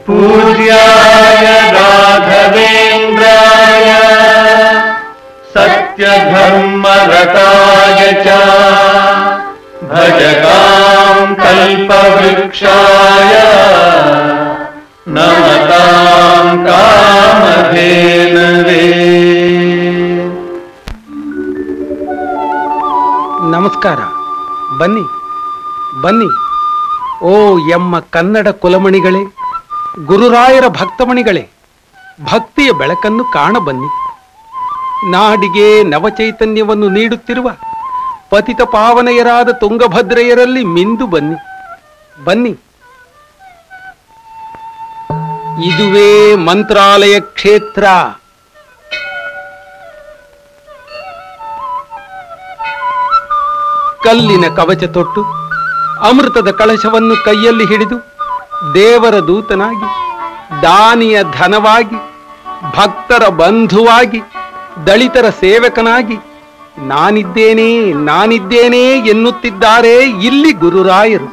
पूज्याय राघवेन्द्राय सत्यधर्मरताय च भजतां कल्पवृक्षाय नमतां कामधेनवे ನಮಸ್ಕಾರ ಬನ್ನಿ ಬನ್ನಿ ಓ ಎಮ್ಮ ಕನ್ನಡ ಕುಲಮಣಿಗಳೇ ಗುರುರಾಯರ ಭಕ್ತಮಣಿಗಳೇ ಭಕ್ತಿಯ ಬೆಳಕನ್ನು ಕಾಣ ಬನ್ನಿ ನಾಡಿಗೆ ನವಚೈತನ್ಯವನ್ನು ನೀಡುತ್ತಿರುವ ಪತಿತ ಪಾವನೆಯರಾದ ತುಂಗಭದ್ರೆಯರಲ್ಲಿ ಮಿಂದು ಬನ್ನಿ ಬನ್ನಿ ಇದುವೇ ಮಂತ್ರಾಲಯ ಕ್ಷೇತ್ರ ಕಲ್ಲಿನ ಕವಚ ತೊಟ್ಟು ಅಮೃತದ ಕಳಶವನ್ನು ಕೈಯಲ್ಲಿ ಹಿಡಿದು ದೇವರ ದೂತನಾಗಿ ದಾನಿಯ ಧನವಾಗಿ ಭಕ್ತರ ಬಂಧುವಾಗಿ ದಳಿತರ ಸೇವಕನಾಗಿ ನಾನಿದ್ದೇನೆ ನಾನಿದ್ದೇನೆ ಎನ್ನುತ್ತಿದ್ದಾರೆ ಇಲ್ಲಿ ಗುರುರಾಯರು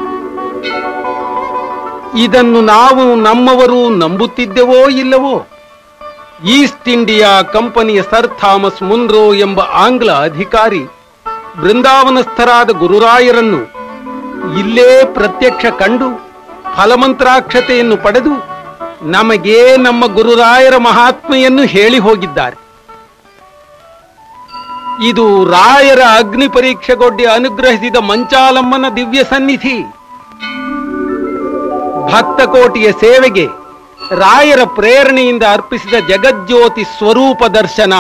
ಇದನ್ನು ನಾವು ನಮ್ಮವರು ನಂಬುತ್ತಿದ್ದೆವೋ ಇಲ್ಲವೋ ಈಸ್ಟ್ ಇಂಡಿಯಾ ಕಂಪನಿಯ ಸರ್ ಥಾಮಸ್ ಮುನ್ರೋ ಎಂಬ ಆಂಗ್ಲ ಅಧಿಕಾರಿ ಬೃಂದಾವನಸ್ಥರಾದ ಗುರುರಾಯರನ್ನು ಇಲ್ಲೇ ಪ್ರತ್ಯಕ್ಷ ಕಂಡು ಫಲಮಂತ್ರಾಕ್ಷತೆಯನ್ನು ಪಡೆದು ನಮಗೆ ನಮ್ಮ ಗುರುರಾಯರ ಮಹಾತ್ಮೆಯನ್ನು ಹೇಳಿ ಹೋಗಿದ್ದಾರೆ ಇದು ರಾಯರ ಅಗ್ನಿ ಪರೀಕ್ಷೆಗೊಡ್ಡಿ ಅನುಗ್ರಹಿಸಿದ ಮಂಚಾಲಮ್ಮನ ದಿವ್ಯ ಸನ್ನಿಧಿ ಭಕ್ತಕೋಟಿಯ ಸೇವೆಗೆ ರಾಯರ ಪ್ರೇರಣೆಯಿಂದ ಅರ್ಪಿಸಿದ ಜಗಜ್ಯೋತಿ ಸ್ವರೂಪ ದರ್ಶನ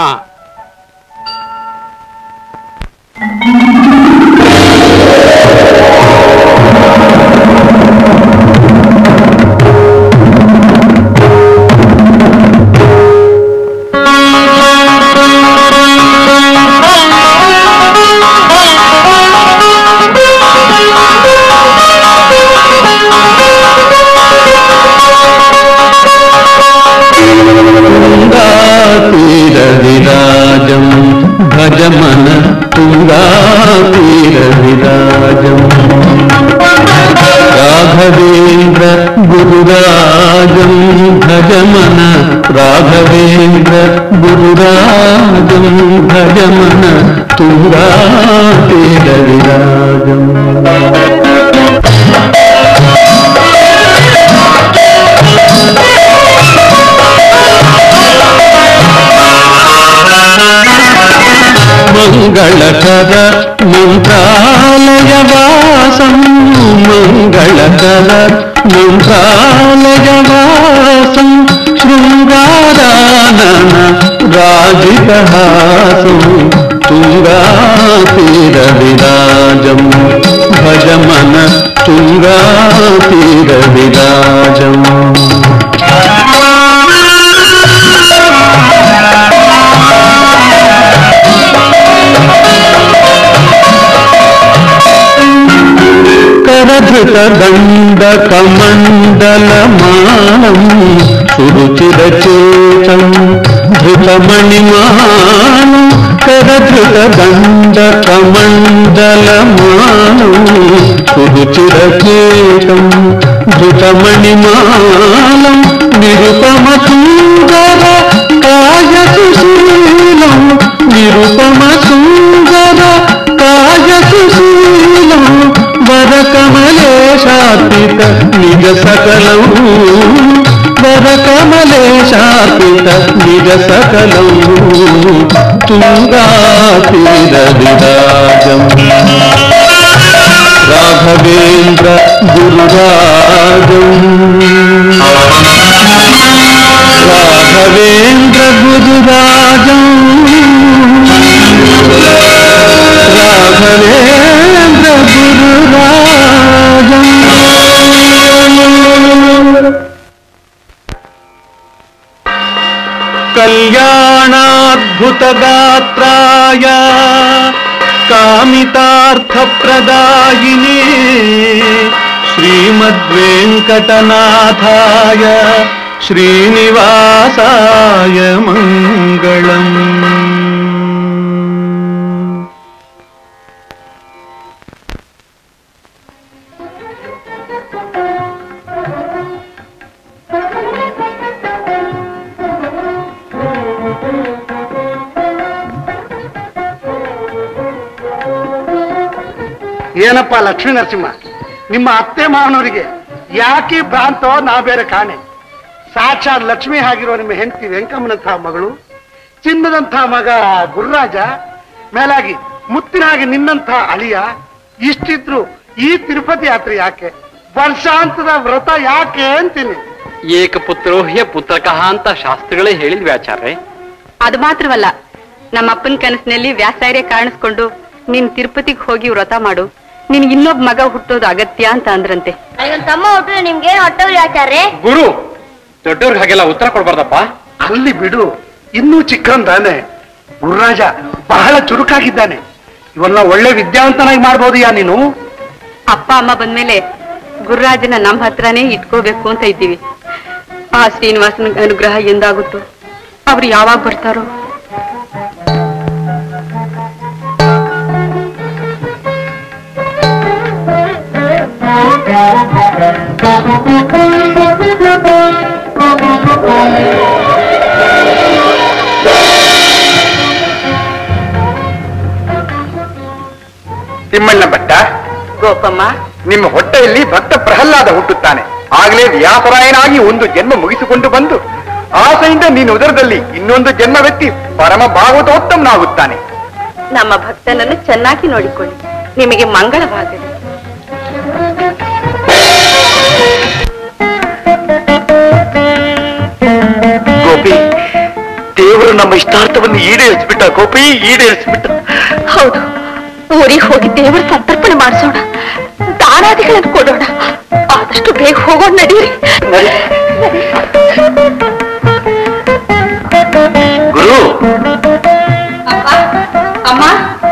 तुङ्गातीरविराजम् भज मन तुङ्गातीरविराजम् राघवेन्द्र गुरुराजम् भज मन राघवेन्द्र गुरुराजम् भज मन तुङ्गातीरविराजम् मङ्गलकर मन्त्रालयवासं मङ्गलकर मन्त्रालयवासं शृङ्गारानन राजितहासं तुङ्गातीरविराजं भज मन तुङ्गातीरविराजम् करधृत दण्ड कमण्डलमानं सुरुचिरचेतं धृतमणिमानं करधृत दण्ड कमण्डलमानं सुरुचिरचेतं धृतमणिमालं निरुपमसुन्दर कायसुशीलं निरुपमसुन्दर कायसुशीलं वरकमलेशार्पित निज सकलं वरकमलेशार्पित निज सकलं तुङ्गातीरविराजम् राघवेन्द्र गुरुराजम् राघवेन्द्र गुरुराजम् राघवेन्द्र गुरुराजम् कल्याणाद्भुतगात्राय कामितार्थप्रदायिने श्रीमद्वेङ्कटनाथाय श्रीनिवासाय मङ्गलम् ಏನಪ್ಪ ಲಕ್ಷ್ಮೀ ನರಸಿಂಹ ನಿಮ್ಮ ಅತ್ತೆ ಮಾವನವರಿಗೆ ಯಾಕೆ ಭ್ರಾಂತೋ ನಾ ಬೇರೆ ಕಾಣೆ ಸಾಕ್ಷಾತ್ ಲಕ್ಷ್ಮಿ ಆಗಿರೋ ನಿಮ್ಮ ಹೆಂಡತಿ ವೆಂಕಮ್ಮನಂತಹ ಮಗಳು ಚಿನ್ನದಂತಹ ಮಗ ಗುರುರಾಜ ಮೇಲಾಗಿ ಮುತ್ತಿನ ಹಾಗೆ ನಿನ್ನಂಥ ಅಳಿಯ ಇಷ್ಟಿದ್ರು ಈ ತಿರುಪತಿ ಯಾತ್ರೆ ಯಾಕೆ ವರ್ಷಾಂತದ ವ್ರತ ಯಾಕೆ ಅಂತೀನಿ ಏಕಪುತ್ರೋಹ್ಯ ಪುತ್ರಕಃ ಅಂತ ಶಾಸ್ತ್ರಗಳೇ ಹೇಳಿದ್ವಿ ಆಚಾರ್ಯ ಅದು ಮಾತ್ರವಲ್ಲ ನಮ್ಮ ಅಪ್ಪನ ಕನಸಿನಲ್ಲಿ ವ್ಯಾಸಾರ್ಯ ಕಾಣಿಸ್ಕೊಂಡು ನೀನ್ ತಿರುಪತಿಗೆ ಹೋಗಿ ವ್ರತ ಮಾಡು ನಿನ್ಗೆ ಇನ್ನೊಬ್ಬ ಮಗ ಹುಟ್ಟೋದು ಅಗತ್ಯ ಅಂತ ಅಂದ್ರಂತೆ ನನ್ನ ತಮ್ಮ ಹುಟ್ಟಿದ್ರೆ ನಿಮ್ಗೆ ಹೊಟ್ಟೋರಿ ಆಚಾರ್ಯ ಗುರು ದೊಡ್ಡವ್ರಿಗೆ ಹಾಗೆಲ್ಲ ಉತ್ತರ ಕೊಡ್ಬಾರ್ದಪ್ಪ ಅಲ್ಲಿ ಬಿಡು ಇನ್ನೂ ಚಿಕ್ಕಂದಾನೆ ಗುರುರಾಜ ಬಹಳ ಚುರುಕಾಗಿದ್ದಾನೆ ಇವನ್ನ ಒಳ್ಳೆ ವಿದ್ಯಾವಂತನಾಗಿ ಮಾಡ್ಬೋದು ಯಾ ನೀನು ಅಪ್ಪ ಅಮ್ಮ ಬಂದ್ಮೇಲೆ ಗುರುರಾಜನ ನಮ್ಮ ಹತ್ರನೇ ಇಟ್ಕೋಬೇಕು ಅಂತ ಇದ್ದೀವಿ ಆ ಶ್ರೀನಿವಾಸನ ಅನುಗ್ರಹ ಎಂದಾಗುತ್ತೋ ಅವ್ರು ಯಾವಾಗ ಬರ್ತಾರೋ ತಿಮ್ಮಣ್ಣ ಭಟ್ಟ ಗೋಪಮ್ಮ ನಿಮ್ಮ ಹೊಟ್ಟೆಯಲ್ಲಿ ಭಕ್ತ ಪ್ರಹ್ಲಾದ ಹುಟ್ಟುತ್ತಾನೆ ಆಗಲೇ ವ್ಯಾಸರಾಯನಾಗಿ ಒಂದು ಜನ್ಮ ಮುಗಿಸಿಕೊಂಡು ಬಂದು ಆಸೆಯಿಂದ ನೀನು ಉದರದಲ್ಲಿ ಇನ್ನೊಂದು ಜನ್ಮವೆತ್ತಿ ಪರಮ ಭಾಗವತೋತ್ತಮನಾಗುತ್ತಾನೆ ನಮ್ಮ ಭಕ್ತನನ್ನು ಚೆನ್ನಾಗಿ ನೋಡಿಕೊಳ್ಳಿ ನಿಮಗೆ ಮಂಗಳವಾಗಲಿ ಗೋಪಿ ದೇವರು ನಮ್ಮ ಇಷ್ಟಾರ್ಥವನ್ನು ಈಡೇರಿಸ್ಬಿಟ್ಟ ಗೋಪಿ ಈಡೇರಿಸ್ಬಿಟ್ಟ ಹೌದು ಊರಿಗೆ ಹೋಗಿ ದೇವರ ಸಂತರ್ಪಣೆ ಮಾಡಿಸೋಣ ದಾನಾದಿಗಳನ್ನು ಕೊಡೋಣ ಆದಷ್ಟು ಬೇಗ ಹೋಗೋಣ ನಡೀರಿ ಗುರು ಅಮ್ಮ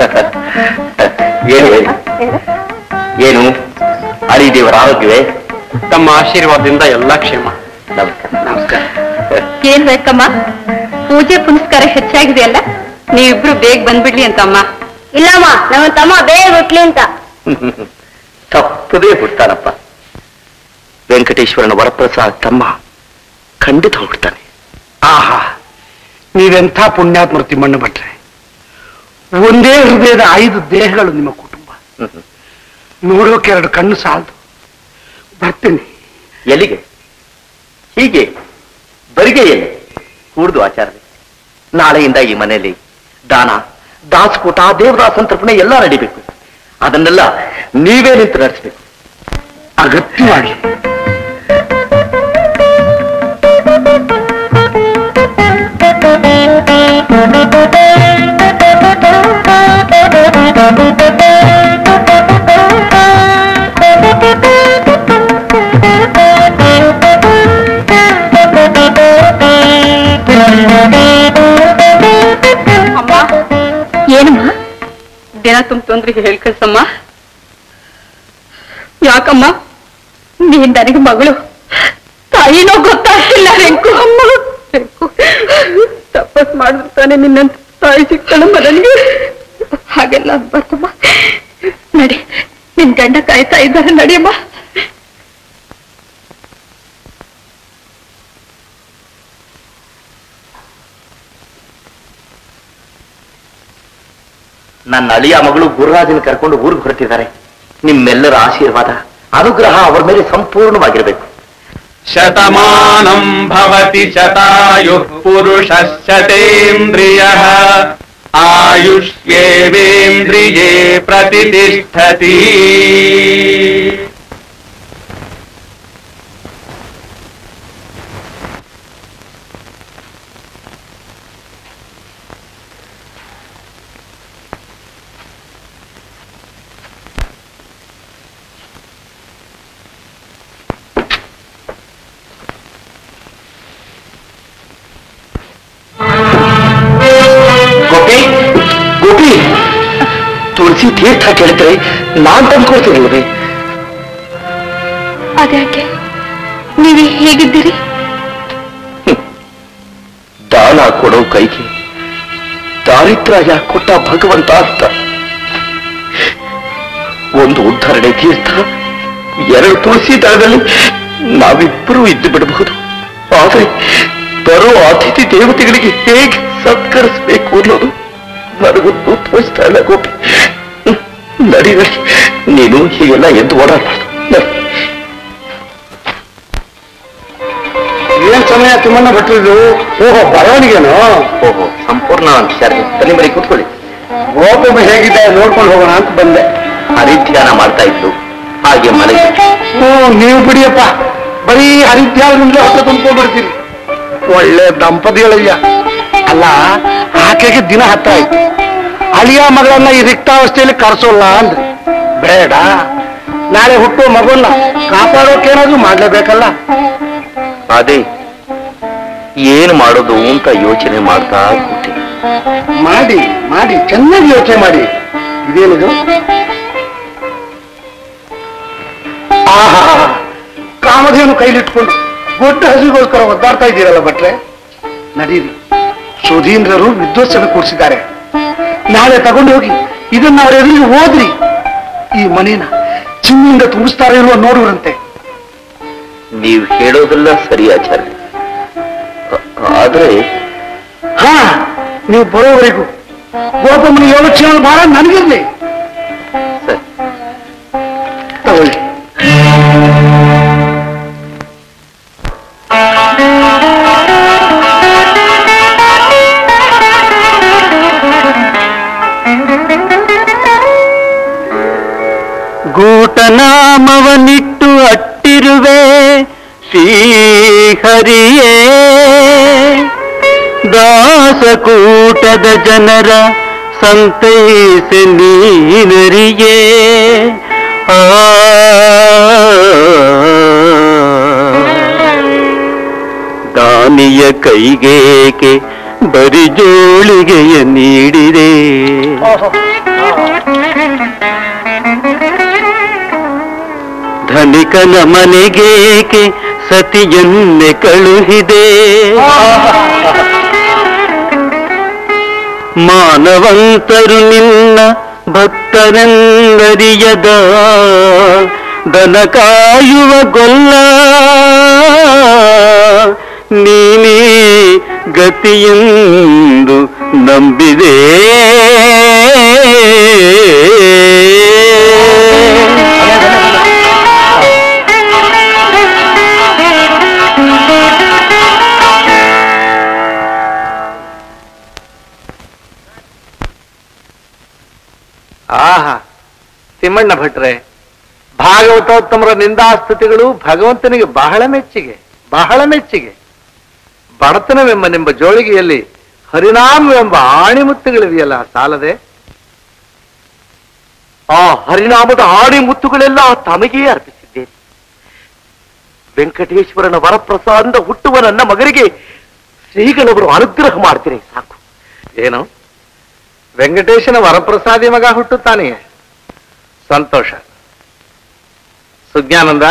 ಏನು ಹೇಳಿ ಏನು ಅಳಿ ದೇವರ ಆರೋಗ್ಯವೇ ತಮ್ಮ ಆಶೀರ್ವಾದದಿಂದ ಎಲ್ಲಾ ಕ್ಷೇಮ ನಮಸ್ಕಾರ ನಮಸ್ಕಾರ ಏನ್ ಬೇಕಮ್ಮ ಪೂಜೆ ಪುನಸ್ಕಾರ ಹೆಚ್ಚಾಗಿದೆಯಲ್ಲ ನೀವಿಬ್ರು ಬೇಗ ಬಂದ್ಬಿಡ್ಲಿ ಅಂತಮ್ಮ ಇಲ್ಲಮ್ಮ ನಮ್ಮ ತಮ್ಮ ಬೇಗ ಹುಟ್ಲಿ ಅಂತ ತಪ್ಪದೇ ಹುಡ್ತಾನಪ್ಪ ವೆಂಕಟೇಶ್ವರನ ವರಪ್ರಸಾದ್ ತಮ್ಮ ಖಂಡಿತ ಹುಡ್ತಾನೆ ಆಹಾ ನೀವೆಂಥ ಪುಣ್ಯಾತ್ಮರು ತಿಮ್ಮಣ್ಣ ಭಟ್ರೆ ಒಂದೇ ಹೃದಯದ ಐದು ದೇಹಗಳು ನಿಮ್ಮ ಕುಟುಂಬ ನೋಡೋಕೆ ಎರಡು ಕಣ್ಣು ಸಾಲದು ಬರ್ತೀನಿ ಎಲ್ಲಿಗೆ ಹೀಗೆ ಬರಿಗೆ ಎಲ್ಲಿ ಕೂಡ್ದು ಆಚಾರ ನಾಳೆಯಿಂದ ಈ ಮನೆಯಲ್ಲಿ ದಾನ ದಾಸಕೂಟ ದೇವರ ಸಂತರ್ಪಣೆ ಎಲ್ಲ ನಡಿಬೇಕು ಅದನ್ನೆಲ್ಲ ನೀವೇ ನಿಂತು ನಡೆಸಬೇಕು ಅಗತ್ಯವಾಗಿ ಅಮ್ಮ ಏನಮ್ಮ ದಿನ ತುಂಬ ತೊಂದ್ರೆ ಹೇಳಿ ಕಳ್ಸಮ್ಮ ಯಾಕಮ್ಮ ನೀನ್ ನನಗೆ ಮಗಳು ತಾಯಿನೋ ಗೊತ್ತಾಗ್ತಿಲ್ಲ ರೆಂಕು ಅಮ್ಮ ರೆಂಕು ತಪಸ್ ಮಾಡಿದ್ರೆ ತಾನೆ ನಿನ್ನಂತ ತಾಯಿ ಸಿಗ್ತಾಳಮ್ಮ ನನಗೆ ಹಾಗೆಲ್ಲ ಬರ್ತಮ್ಮ ನಡಿ ನಿನ್ ಗಂಡ ಕಾಯ್ತಾ ಇದ್ದಾರೆ ನಡಿಯಮ್ಮ ನನ್ನ ಅಳಿಯ ಮಗಳು ಗುರುರಾಜನ ಕರ್ಕೊಂಡು ಊರಿಗೆ ಹೊರಟಿದ್ದಾರೆ ನಿಮ್ಮೆಲ್ಲರ ಆಶೀರ್ವಾದ ಅನುಗ್ರಹ ಅವರ ಮೇಲೆ ಸಂಪೂರ್ಣವಾಗಿರಬೇಕು ಶತಮಾನಂ ಭವತಿ ಶತಾಯು ಪುರುಷ ಶತೇಂದ್ರಿಯ ಆಯುಷ್ಯೇವೇಂದ್ರಿಯೇ ಪ್ರತಿಷ್ಠತಿ ಗೋಪಿ ಗೋಪಿ ತುಳಸಿ ತೀರ್ಥ ಕೇಳಿದ್ರೆ ನಾನ್ ತಂದ್ಕೊಡ್ತೀನಲ್ವೇ ಅದ್ಯಾಕೆ ನೀವೇ ಹೇಗಿದ್ದೀರಿ ದಾನ ಕೊಡೋ ಕೈಗೆ ದಾರಿದ್ರ ಯಾಕೆ ಕೊಟ್ಟ ಭಗವಂತ ಅಂತ ಒಂದು ಉದ್ಧರಣೆ ತೀರ್ಥ ಎರಡು ತುಳಸಿ ದಳದಲ್ಲಿ ನಾವಿಬ್ಬರೂ ಇದ್ದು ಬಿಡಬಹುದು ಆದರೆ ಬರೋ ಅತಿಥಿ ದೇವತೆಗಳಿಗೆ ಹೇಗೆ ಸತ್ಕರಿಸಬೇಕು ಅನ್ನೋದು ನನಗೊತ್ತು ತೋರಿಸ್ತಾ ಇಲ್ಲ ಗೋಪಿ ಹ್ಮ್. ನಡಿ ನಡಿ. ನೀನು ಹೀಗೆಲ್ಲ ಎದ್ದು ಓಡಾಡ್ಬಾರ್ದು ನಡಿ. ಏನ್ ಸಮಯ ತಿಮ್ಮಣ್ಣ ಭಟ್ರಿದು ಓಹೋ ಬರವಣಿಗೆನು ಓಹೋ ಸಂಪೂರ್ಣ ಶಾರದೆ ತಲೆ ಮರಿ ಕೂತ್ಕೊಳ್ಳಿ ಗೋಪಮ್ಮ ಹೇಗಿದೆ ನೋಡ್ಕೊಂಡು ಹೋಗೋಣ ಅಂತ ಬಂದೆ ಹರಿಧ್ಯಾನ ಮಾಡ್ತಾ ಇತ್ತು ಹಾಗೆ ಮಲಗಿ ಹ್ಮ್ ನೀವು ಬಿಡಿಯಪ್ಪ ಬರೀ ಹರಿದ್ಯಾನದಿಂದಲೇ ಹೊಟ್ಟೆ ತುಂಬ್ಕೊಂಡು ಬಿಡ್ತೀರಿ ಒಳ್ಳೆ ದಂಪತಿಗಳಯ್ಯ ಅಲ್ಲ ಆಕೆಗೆ ದಿನ ಹತ್ತ ಆಯ್ತು ಅಳಿಯ ಮಗಳನ್ನ ಈ ರಿಕ್ತಾವಸ್ಥೆಯಲ್ಲಿ ಕರ್ಸೋಲ್ಲ ಅಂದ್ರಿ ಬೇಡ ನಾಳೆ ಹುಟ್ಟುವ ಮಗುವನ್ನ ಕಾಪಾಡೋಕೇನಾದ್ರೂ ಮಾಡ್ಲೇಬೇಕಲ್ಲ ಅದೇ ಏನು ಮಾಡೋದು ಅಂತ ಯೋಚನೆ ಮಾಡ್ತಾ ಕೂತೀನಿ ಮಾಡಿ ಮಾಡಿ ಚೆನ್ನಾಗಿ ಯೋಚನೆ ಮಾಡಿ ಇದೇನಿದು ಆಹಾ ಕಾಮಧೇನು ಕೈಲಿಟ್ಕೊಂಡು ದೊಡ್ಡ ಹಸಿಗೋಸ್ಕರ ಒದ್ದಾಡ್ತಾ ಇದ್ದೀರಲ್ಲ ಭಟ್ರೆ ನಡೀರಿ ಸುಧೀಂದ್ರರು ವಿದ್ವತ್ಸನ ಕೂಡಿಸಿದ್ದಾರೆ ನಾಳೆ ತಗೊಂಡು ಹೋಗಿ ಇದನ್ನ ಅವ್ರ ಎದುರಿಗೆ ಓದ್ರಿ ಈ ಮನೇನ ಚಿನ್ನಿಂದ ತುಂಬಿಸ್ತಾರೆ ಇಲ್ವೋ ನೋಡುವಂತೆ ನೀವು ಹೇಳೋದೆಲ್ಲ ಸರಿ ಆಚಾರ್ಯ ಆ- ಆದ್ರೆ ಹಾ ನೀವು ಬರೋವರೆಗೂ ಗೋಪಮ್ಮನ ಯೋಗಕ್ಷೇಮ ಭಾರ ನನಗಿರ್ಲಿ ಸರಿ ತಗೊಳ್ಳಿ ಗೂಟನಾಮವನಿಟ್ಟು ಅಟ್ಟಿರುವೆ ಶ್ರೀಹರಿಯೇ ದಾಸಕೂಟದ ಜನರ ಸಂತೈಸೆ ನೀನರಿಯೇ ಆ ದಾನಿಯ ಕೈಗೇಕೆ ಬರಿ ಜೋಳಿಗೆಯ ನೀಡಿದೆ ಧನಿಕನ ಮನೆಗೇಕೆ ಸತಿಯನ್ನೆ ಕಳುಹಿದೆ ಮಾನವಂತರು ನಿನ್ನ ಭಕ್ತರೆಂದರಿಯದ ದನ ಕಾಯುವ ಗೊಲ್ಲ ನೀನೇ ಗತಿಯೆಂದು ನಂಬಿದೆ ಆಹಾ ತಿಮ್ಮಣ್ಣ ಭಟ್ರೆ ಭಾಗವತೋತ್ತಮರ ನಿಂದಾಸ್ತುತಿಗಳು ಭಗವಂತನಿಗೆ ಬಹಳ ಮೆಚ್ಚಿಗೆ ಬಹಳ ಮೆಚ್ಚಿಗೆ ಬಡತನವೆಂಬನೆಂಬ ಜೋಳಿಗೆಯಲ್ಲಿ ಹರಿನಾಮವೆಂಬ ಆಣಿಮುತ್ತುಗಳಿವೆಯಲ್ಲ ಸಾಲದೆ ಆ ಹರಿನಾಮದ ಆಡಿ ಮುತ್ತುಗಳೆಲ್ಲ ತಮಗೇ ಅರ್ಪಿಸಿದ್ದೇನೆ ವೆಂಕಟೇಶ್ವರನ ವರಪ್ರಸಾದದಿಂದ ಹುಟ್ಟುವ ನನ್ನ ಮಗನಿಗೆ ಶ್ರೀಗಳವರು ಅನುಗ್ರಹ ಮಾಡ್ತೀರಿ ಸಾಕು ಏನು ವೆಂಕಟೇಶನ ವರಪ್ರಸಾದಿ ಮಗ ಹುಟ್ಟುತ್ತಾನೆ ಸಂತೋಷ ಸುಜ್ಞಾನಂದ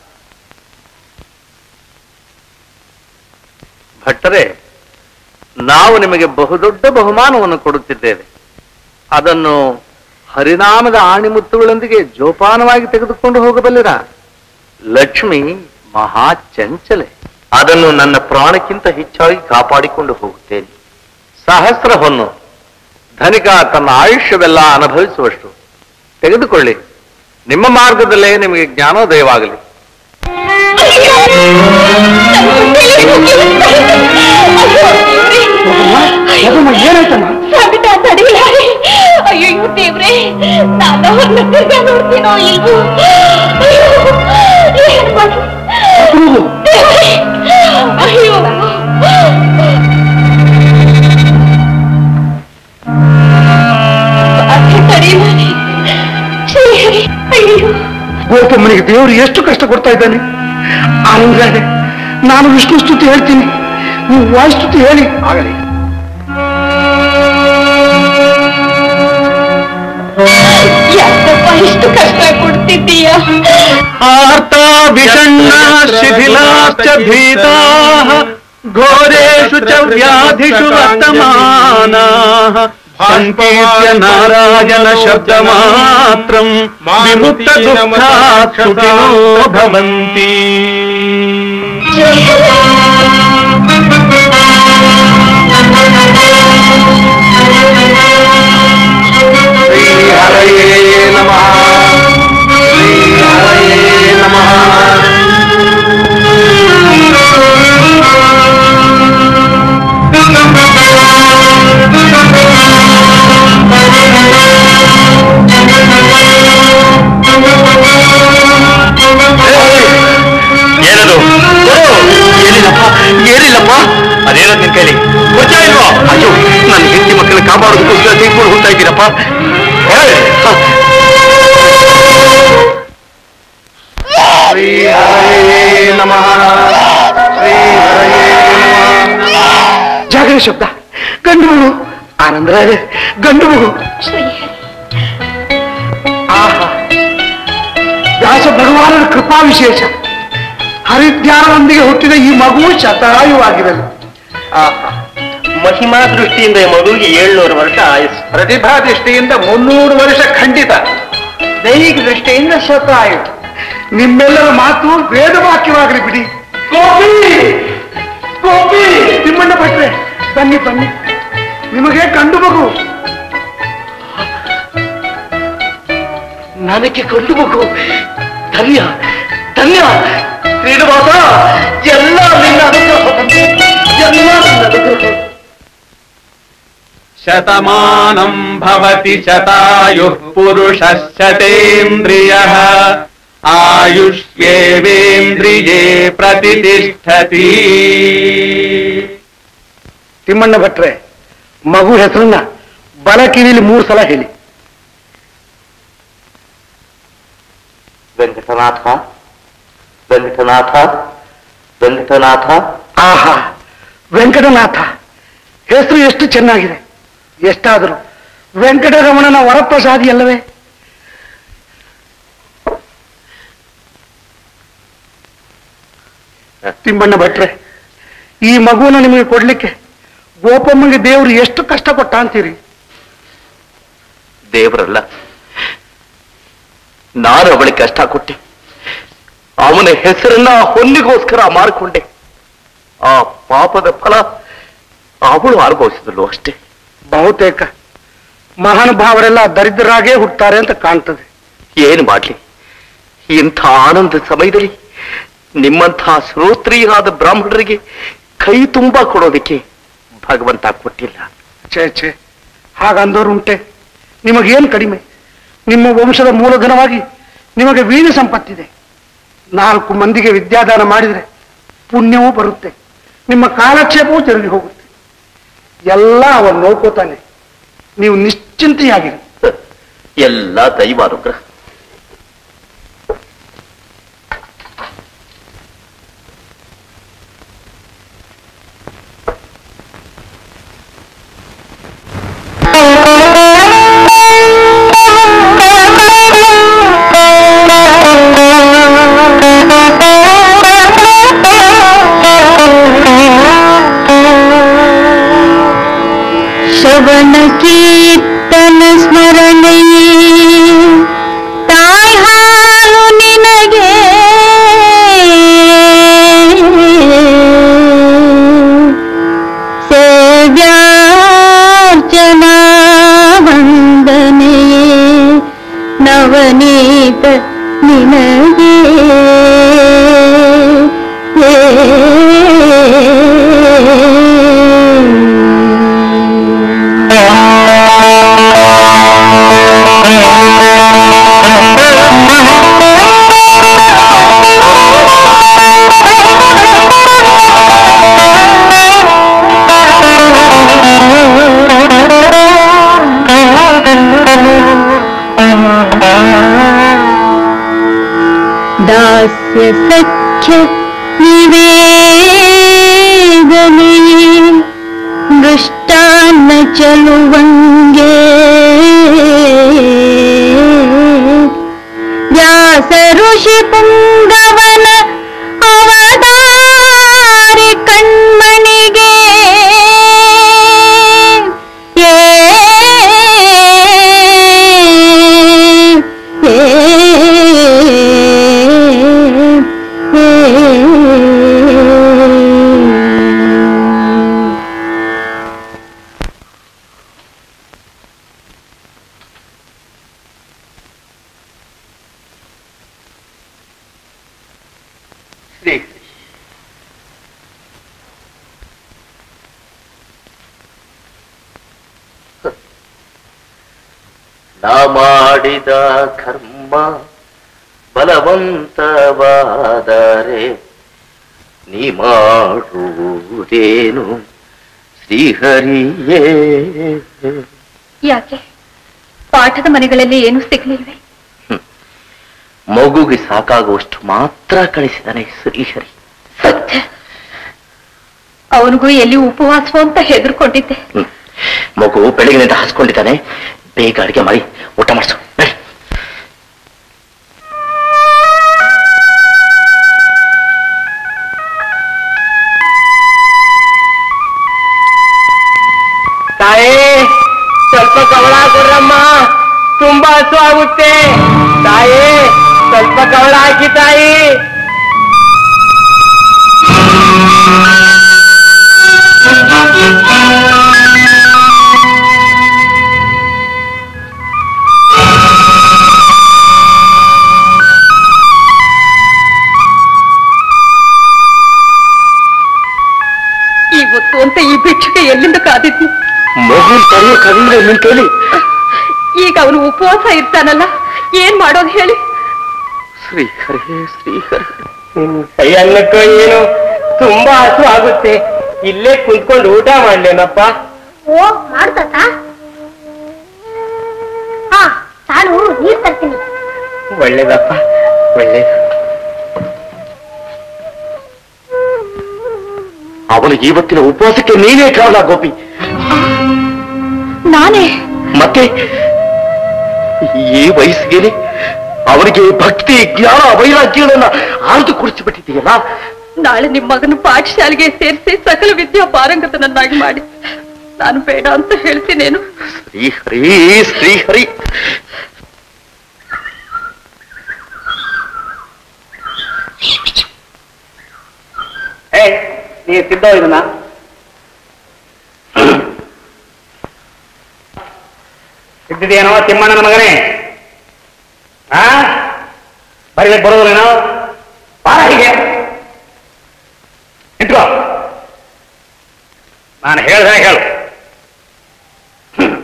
ಭಟ್ಟರೆ ನಾವು ನಿಮಗೆ ಬಹುದೊಡ್ಡ ಬಹುಮಾನವನ್ನು ಕೊಡುತ್ತಿದ್ದೇವೆ ಅದನ್ನು ಹರಿನಾಮದ ಆಣಿಮುತ್ತುಗಳೊಂದಿಗೆ ಜೋಪಾನವಾಗಿ ತೆಗೆದುಕೊಂಡು ಹೋಗಬಲ್ಲಿರಾ ಲಕ್ಷ್ಮಿ ಮಹಾ ಚಂಚಲೆ ಅದನ್ನು ನನ್ನ ಪ್ರಾಣಕ್ಕಿಂತ ಹೆಚ್ಚಾಗಿ ಕಾಪಾಡಿಕೊಂಡು ಹೋಗುತ್ತೇನೆ ಸಹಸ್ರ ಹೊನ್ನು ಧನಿಕ ತನ್ನ ಆಯುಷ್ಯವೆಲ್ಲ ಅನುಭವಿಸುವಷ್ಟು ತೆಗೆದುಕೊಳ್ಳಿ ನಿಮ್ಮ ಮಾರ್ಗದಲ್ಲೇ ನಿಮಗೆ ಜ್ಞಾನೋದಯವಾಗಲಿ ಏನಾಯ್ತಮ್ಮ ಸಂಕಟ ತಡೆಯಲಾರೆ ಅಯ್ಯೋ ದೇವ್ರೆ ನಾನು ಅವ್ರನ್ನ ತಿರ್ಗಾ ನೋಡ್ತೀನೋ ಇಲ್ವೋ ಅಯ್ಯೋ ಏನ್ ಮಾಡಿ ದೇವ್ರೇ, ಅಯ್ಯೋ ಬಾಧೆ ತಡೆಯಲಾರೆ ಶ್ರೀಹರಿ ಅಯ್ಯೋ ಗೋಪಮ್ಮನಿಗೆ ದೇವರು ಎಷ್ಟು ಕಷ್ಟ ಕೊಡ್ತಾ ಇದ್ದಾನೆ ಆನಂದ್ರೆ ನಾನು ವಿಷ್ಣು ಸ್ತುತಿ ಹೇಳ್ತೀನಿ ನೀವು ವಾಯುಸ್ತುತಿ ಹೇಳಿ ಆಗಲಿ ಯಾಕಪ್ಪ ಇಷ್ಟು ಕಷ್ಟ ಕೊಡ್ತಿದ್ದೀಯ ಆರ್ತಾ ವಿಷಣ್ಣ ಶಿಥಿಲಾಶ್ಚ ಭೀತಾಃ ಘೋರೇಷು ಚ ವ್ಯಾಧಿಷು ವರ್ತಮಾನಾಃ ಸಂಕೀರ್ತ್ಯ ನಾರಾಯಣ ಶಬ್ದ ಮಾತ್ರಂ ವಿಮುಕ್ತ ದುಃಖಾತ್ ಸುಖಿನೋ ಭವಂತಿ ಹರಯೇ ನಮಃ ಶ್ರೀ ಹರಯೇ ನಮಃ ಏನದು ಏನಿಲ್ಲಪ್ಪ ಏನಿಲ್ಲಪ್ಪ ಅದೇನದು ನಿನ್ ಕೈಲಿ ಗೊತ್ತಾ ಇಲ್ವೋ ಅಯ್ಯೋ ನನ್ನ ಹೆಂಡತಿ ಮಕ್ಕಳ ಕಾಪಾಡೋದಕ್ಕೋಸ್ಕರ ತೆಗೆದುಕೊಂಡು ಹೋಗ್ತಾ ಇದ್ದೀರಪ್ಪ ಏಯ್! ಶ್ರೀ ಹರಯೇ ನಮಃ ಶ್ರೀ ಹರಯೇ ನಮಃ ಜಾಗರ ಶಬ್ದ ಗಂಡು ಮಗು ಆನಂದರಾಜ ಗಂಡು ಮಗು ಆಹಾ ವ್ಯಾಸ ಭಗವಾನನ ಕೃಪಾ ವಿಶೇಷ ಹರಿದ್ಯಾನದೊಂದಿಗೆ ಹುಟ್ಟಿದ ಈ ಮಗು ಶತಾಯುವಾಗಿರಲು ಆಹಾ. ಮಹಿಮಾ ದೃಷ್ಟಿಯಿಂದ ಈ ಮಗುವಿಗೆ ಏಳ್ನೂರು ವರ್ಷ ಆಯುಸ್ ಪ್ರತಿಭಾ ದೃಷ್ಟಿಯಿಂದ ಮುನ್ನೂರು ವರ್ಷ ಖಂಡಿತ ದೈಹಿಕ ದೃಷ್ಟಿಯಿಂದ ಶತಾಯು ನಿಮ್ಮೆಲ್ಲರ ಮಾತು ವೇದ ವಾಕ್ಯವಾಗಲಿ ಬಿಡಿ ಗೋಪಿ ಗೋಪಿ ತಿಮ್ಮಣ್ಣ ಭಟ್ರೆ ಬನ್ನಿ ಬನ್ನಿ ನಿಮಗೆ ಕಂಡು ಮಗು ನನಗೆ ಗಂಡು ಮಗು ಧನ್ಯ ಧನ್ಯ ಶ್ರೀನಿವಾಸ ಎಲ್ಲ ನಿನ್ನ ಅನುಗ್ರಹ ತಂದೆ. ಎಲ್ಲ ನಿನ್ನ ಅನುಗ್ರಹ ಶತಮಾನಂ ಭವತಿ ಶತಾಯುಃ ಪುರುಷಃ ಶತೇಂದ್ರಿಯಃ ಆಯುಷ್ಯೇವೇಂದ್ರಿಯೇ ಪ್ರತಿಷ್ಠತಿ ತಿಮ್ಮಣ್ಣ ಭಟ್ರೆ ಮಗು ಹೆಸರನ್ನ ಬಲ ಕಿವಿಲಿ ಮೂರು ಸಲ ಹೇಳಿ ವೆಂಕಟನಾಥ ವೆಂಕಟನಾಥ ವೆಂಕಟನಾಥ ಆಹಾ ವೆಂಕಟನಾಥ ಹೆಸರು ಎಷ್ಟು ಚೆನ್ನಾಗಿದೆ ಎಷ್ಟಾದರೂ ವೆಂಕಟರಮಣನ ವರಪ್ರಸಾದಿ ಅಲ್ಲವೇ ತಿಮ್ಮಣ್ಣ ಭಟ್ರೆ ಈ ಮಗುವನ್ನ ನಿಮಗೆ ಕೊಡ್ಲಿಕ್ಕೆ ಗೋಪಮ್ಮಗೆ ದೇವರು ಎಷ್ಟು ಕಷ್ಟ ಕೊಟ್ಟ ಅಂತೀರಿ ದೇವರಲ್ಲ ನಾನು ಅವಳಿಗೆ ಕಷ್ಟ ಕೊಟ್ಟೆ ಅವನ ಹೆಸರನ್ನ ಹೊನ್ನಿಗೋಸ್ಕರ ಮಾರಿಕೊಂಡೆ ಆ ಪಾಪದ ಫಲ ಅವಳು ಅನುಭವಿಸಿದಳು ಅಷ್ಟೇ ಬಹುತೇಕ ಮಹಾನುಭಾವರೆಲ್ಲ ದರಿದ್ರರಾಗೇ ಹುಟ್ಟುತ್ತಾರೆ ಅಂತ ಕಾಣ್ತದೆ ಏನು ಮಾಡ್ಲಿ ಇಂಥ ಆನಂದ ಸಮಯದಲ್ಲಿ ನಿಮ್ಮಂಥ ಶ್ರೋತ್ರಿಯಾದ ಬ್ರಾಹ್ಮಣರಿಗೆ ಕೈ ತುಂಬಾ ಕೊಡೋದಕ್ಕೆ ಭಗವಂತ ಕೊಟ್ಟಿಲ್ಲ ಛೇ ಛೇ ಹಾಗಂದೋರುಂಟೆ ನಿಮಗೇನು ಕಡಿಮೆ ನಿಮ್ಮ ವಂಶದ ಮೂಲಧನವಾಗಿ ನಿಮಗೆ ವೀಣ ಸಂಪತ್ತಿದೆ ನಾಲ್ಕು ಮಂದಿಗೆ ವಿದ್ಯಾದಾನ ಮಾಡಿದರೆ ಪುಣ್ಯವೂ ಬರುತ್ತೆ ನಿಮ್ಮ ಕಾಲಕ್ಷೇಪವೂ ತಿರುಗಿ ಹೋಗುತ್ತೆ ಎಲ್ಲ ಅವನು ನೋಡ್ಕೋತಾನೆ ನೀವು ನಿಶ್ಚಿಂತೆಯಾಗಿರಿ ಎಲ್ಲ ದೈವಾನುಗ್ರಹ ಶ್ರವಣ ಕೀರ್ತನ ಸ್ಮರಣೆ ತಾಯಿ ಹಾಲು ನಿನಗೆ ಸೇವ್ಯಾರ್ಚನಾ ವಂದನೆಯೇ ನವನೀತ ನಿನಗೆ ದಾಸ್ಯ ಸಖ್ಯ ನಿವೇದನೆ ಮೃಷ್ಟಾನ್ನ ಚಲುವಂಗೆ ವ್ಯಾಸ ಋಷಿ ಪುಂಗವನ ಅವತಾರಿ ಕಣ್ಮಣಿಗೆ ಏ ಶ್ರೀ ನಾ ಮಾಡಿದ ಕರ್ಮ ಬಲವಂತವಾದರೆ ನೀ ಮಾಡುವುದೇನು ಶ್ರೀಹರಿಯೇ ಯಾಕೆ ಪಾಠದ ಮನೆಗಳಲ್ಲಿ ಏನು ಸಿಗ್ಲಿಲ್ವೇ ಮಗುಗೆ ಸಾಕಾಗುವಷ್ಟು ಮಾತ್ರ ಕಳಿಸಿದಾನೆ ಶ್ರೀಹರಿ ಸತ್ಯ ಅವನಿಗೂ ಎಲ್ಲಿ ಉಪವಾಸವೋ ಅಂತ ಹೆದರ್ಕೊಂಡಿದ್ದೆ ಹ್ಮ್. ಮಗು ಬೆಳಗಿನಿಂದ ಹಸ್ಕೊಂಡಿದ್ದಾನೆ ಬೇಗ ಅಡಿಗೆ ಮಾಡಿ ಊಟ ಮಾಡಿಸು ನಡಿ. ತಾಯೇ ಸ್ವಲ್ಪ ಕವಳ ಕೊಡ್ರಮ್ಮ ತುಂಬಾ ಹಸು ಆಗುತ್ತೆ ತಾಯೇ ಸ್ವಲ್ಪ ಕವಳ ಹಾಕಿ ತಾಯಿ ಇವತ್ತು ಅಂತ ಈ ಭಿಕ್ಷುಗೆ ಎಲ್ಲಿಂದ ಕಾದಿದ್ನು ಮಗು ತಡೆಯೋ ಕವಿಂದ್ರೆ ನಿನ್ ಕೈಲಿ ಈಗ ಅವನು ಉಪವಾಸ ಇರ್ತಾನಲ್ಲ ಏನ್ ಮಾಡೋದು ಹೇಳಿ ಶ್ರೀಹರಿ ಶ್ರೀಹರಿ ಕೈ ಅನ್ನಕ್ಕೋ ಏನು ತುಂಬಾ ಹಸು ಆಗುತ್ತೆ ಇಲ್ಲೇ ಕುಂತ್ಕೊಂಡು ಊಟ ಮಾಡ್ಲೇನಪ್ಪ ಓ ಮಾಡ್ತಾತ ಹಾ ನಾನು ನೀರ್ ತರ್ತೀನಿ ಒಳ್ಳೇದಪ್ಪ ಒಳ್ಳೇದು ಅವನಿಗೆ ಇವತ್ತಿನ ಉಪವಾಸಕ್ಕೆ ನೀನೇ ಕಾರಣ ಗೋಪಿ ನಾನೇ ಮತ್ತೆ ಈ ವಯಸ್ಸಿಗೆ ಅವನಿಗೆ ಭಕ್ತಿ ಜ್ಞಾನ ವೈರಾಗ್ಯಗಳನ್ನ ಆಯ್ದು ಕುಡಿಸಿಬಿಟ್ಟಿದೆಯಲ್ಲ ನಾಳೆ ನಿಮ್ಮ ಮಗನ ಪಾಠಶಾಲೆಗೆ ಸೇರಿಸಿ ಸಕಲ ವಿದ್ಯಾ ಪಾರಂಗತನನ್ನಾಗಿ ಮಾಡಿ ನಾನು ಬೇಡ ಅಂತ ಹೇಳ್ತೀನೇನು ಶ್ರೀಹರಿ ಶ್ರೀಹರಿ ಏ ನೀ ತಿದ್ದೋ ಇದನ್ನ ತಿದ್ದಿದೇನೋ ತಿಮ್ಮಣ್ಣನ ಮಗನೇ ಆ ಬರೀಬೇಕು ಬರೋದಿಲ್ಲೇನೋ ಬಾರ ಹೀಗೆ ಇಟ್ಕೋ ನಾನು ಹೇಳ್ದೆ ಹೇಳು ಹ್ಮ್.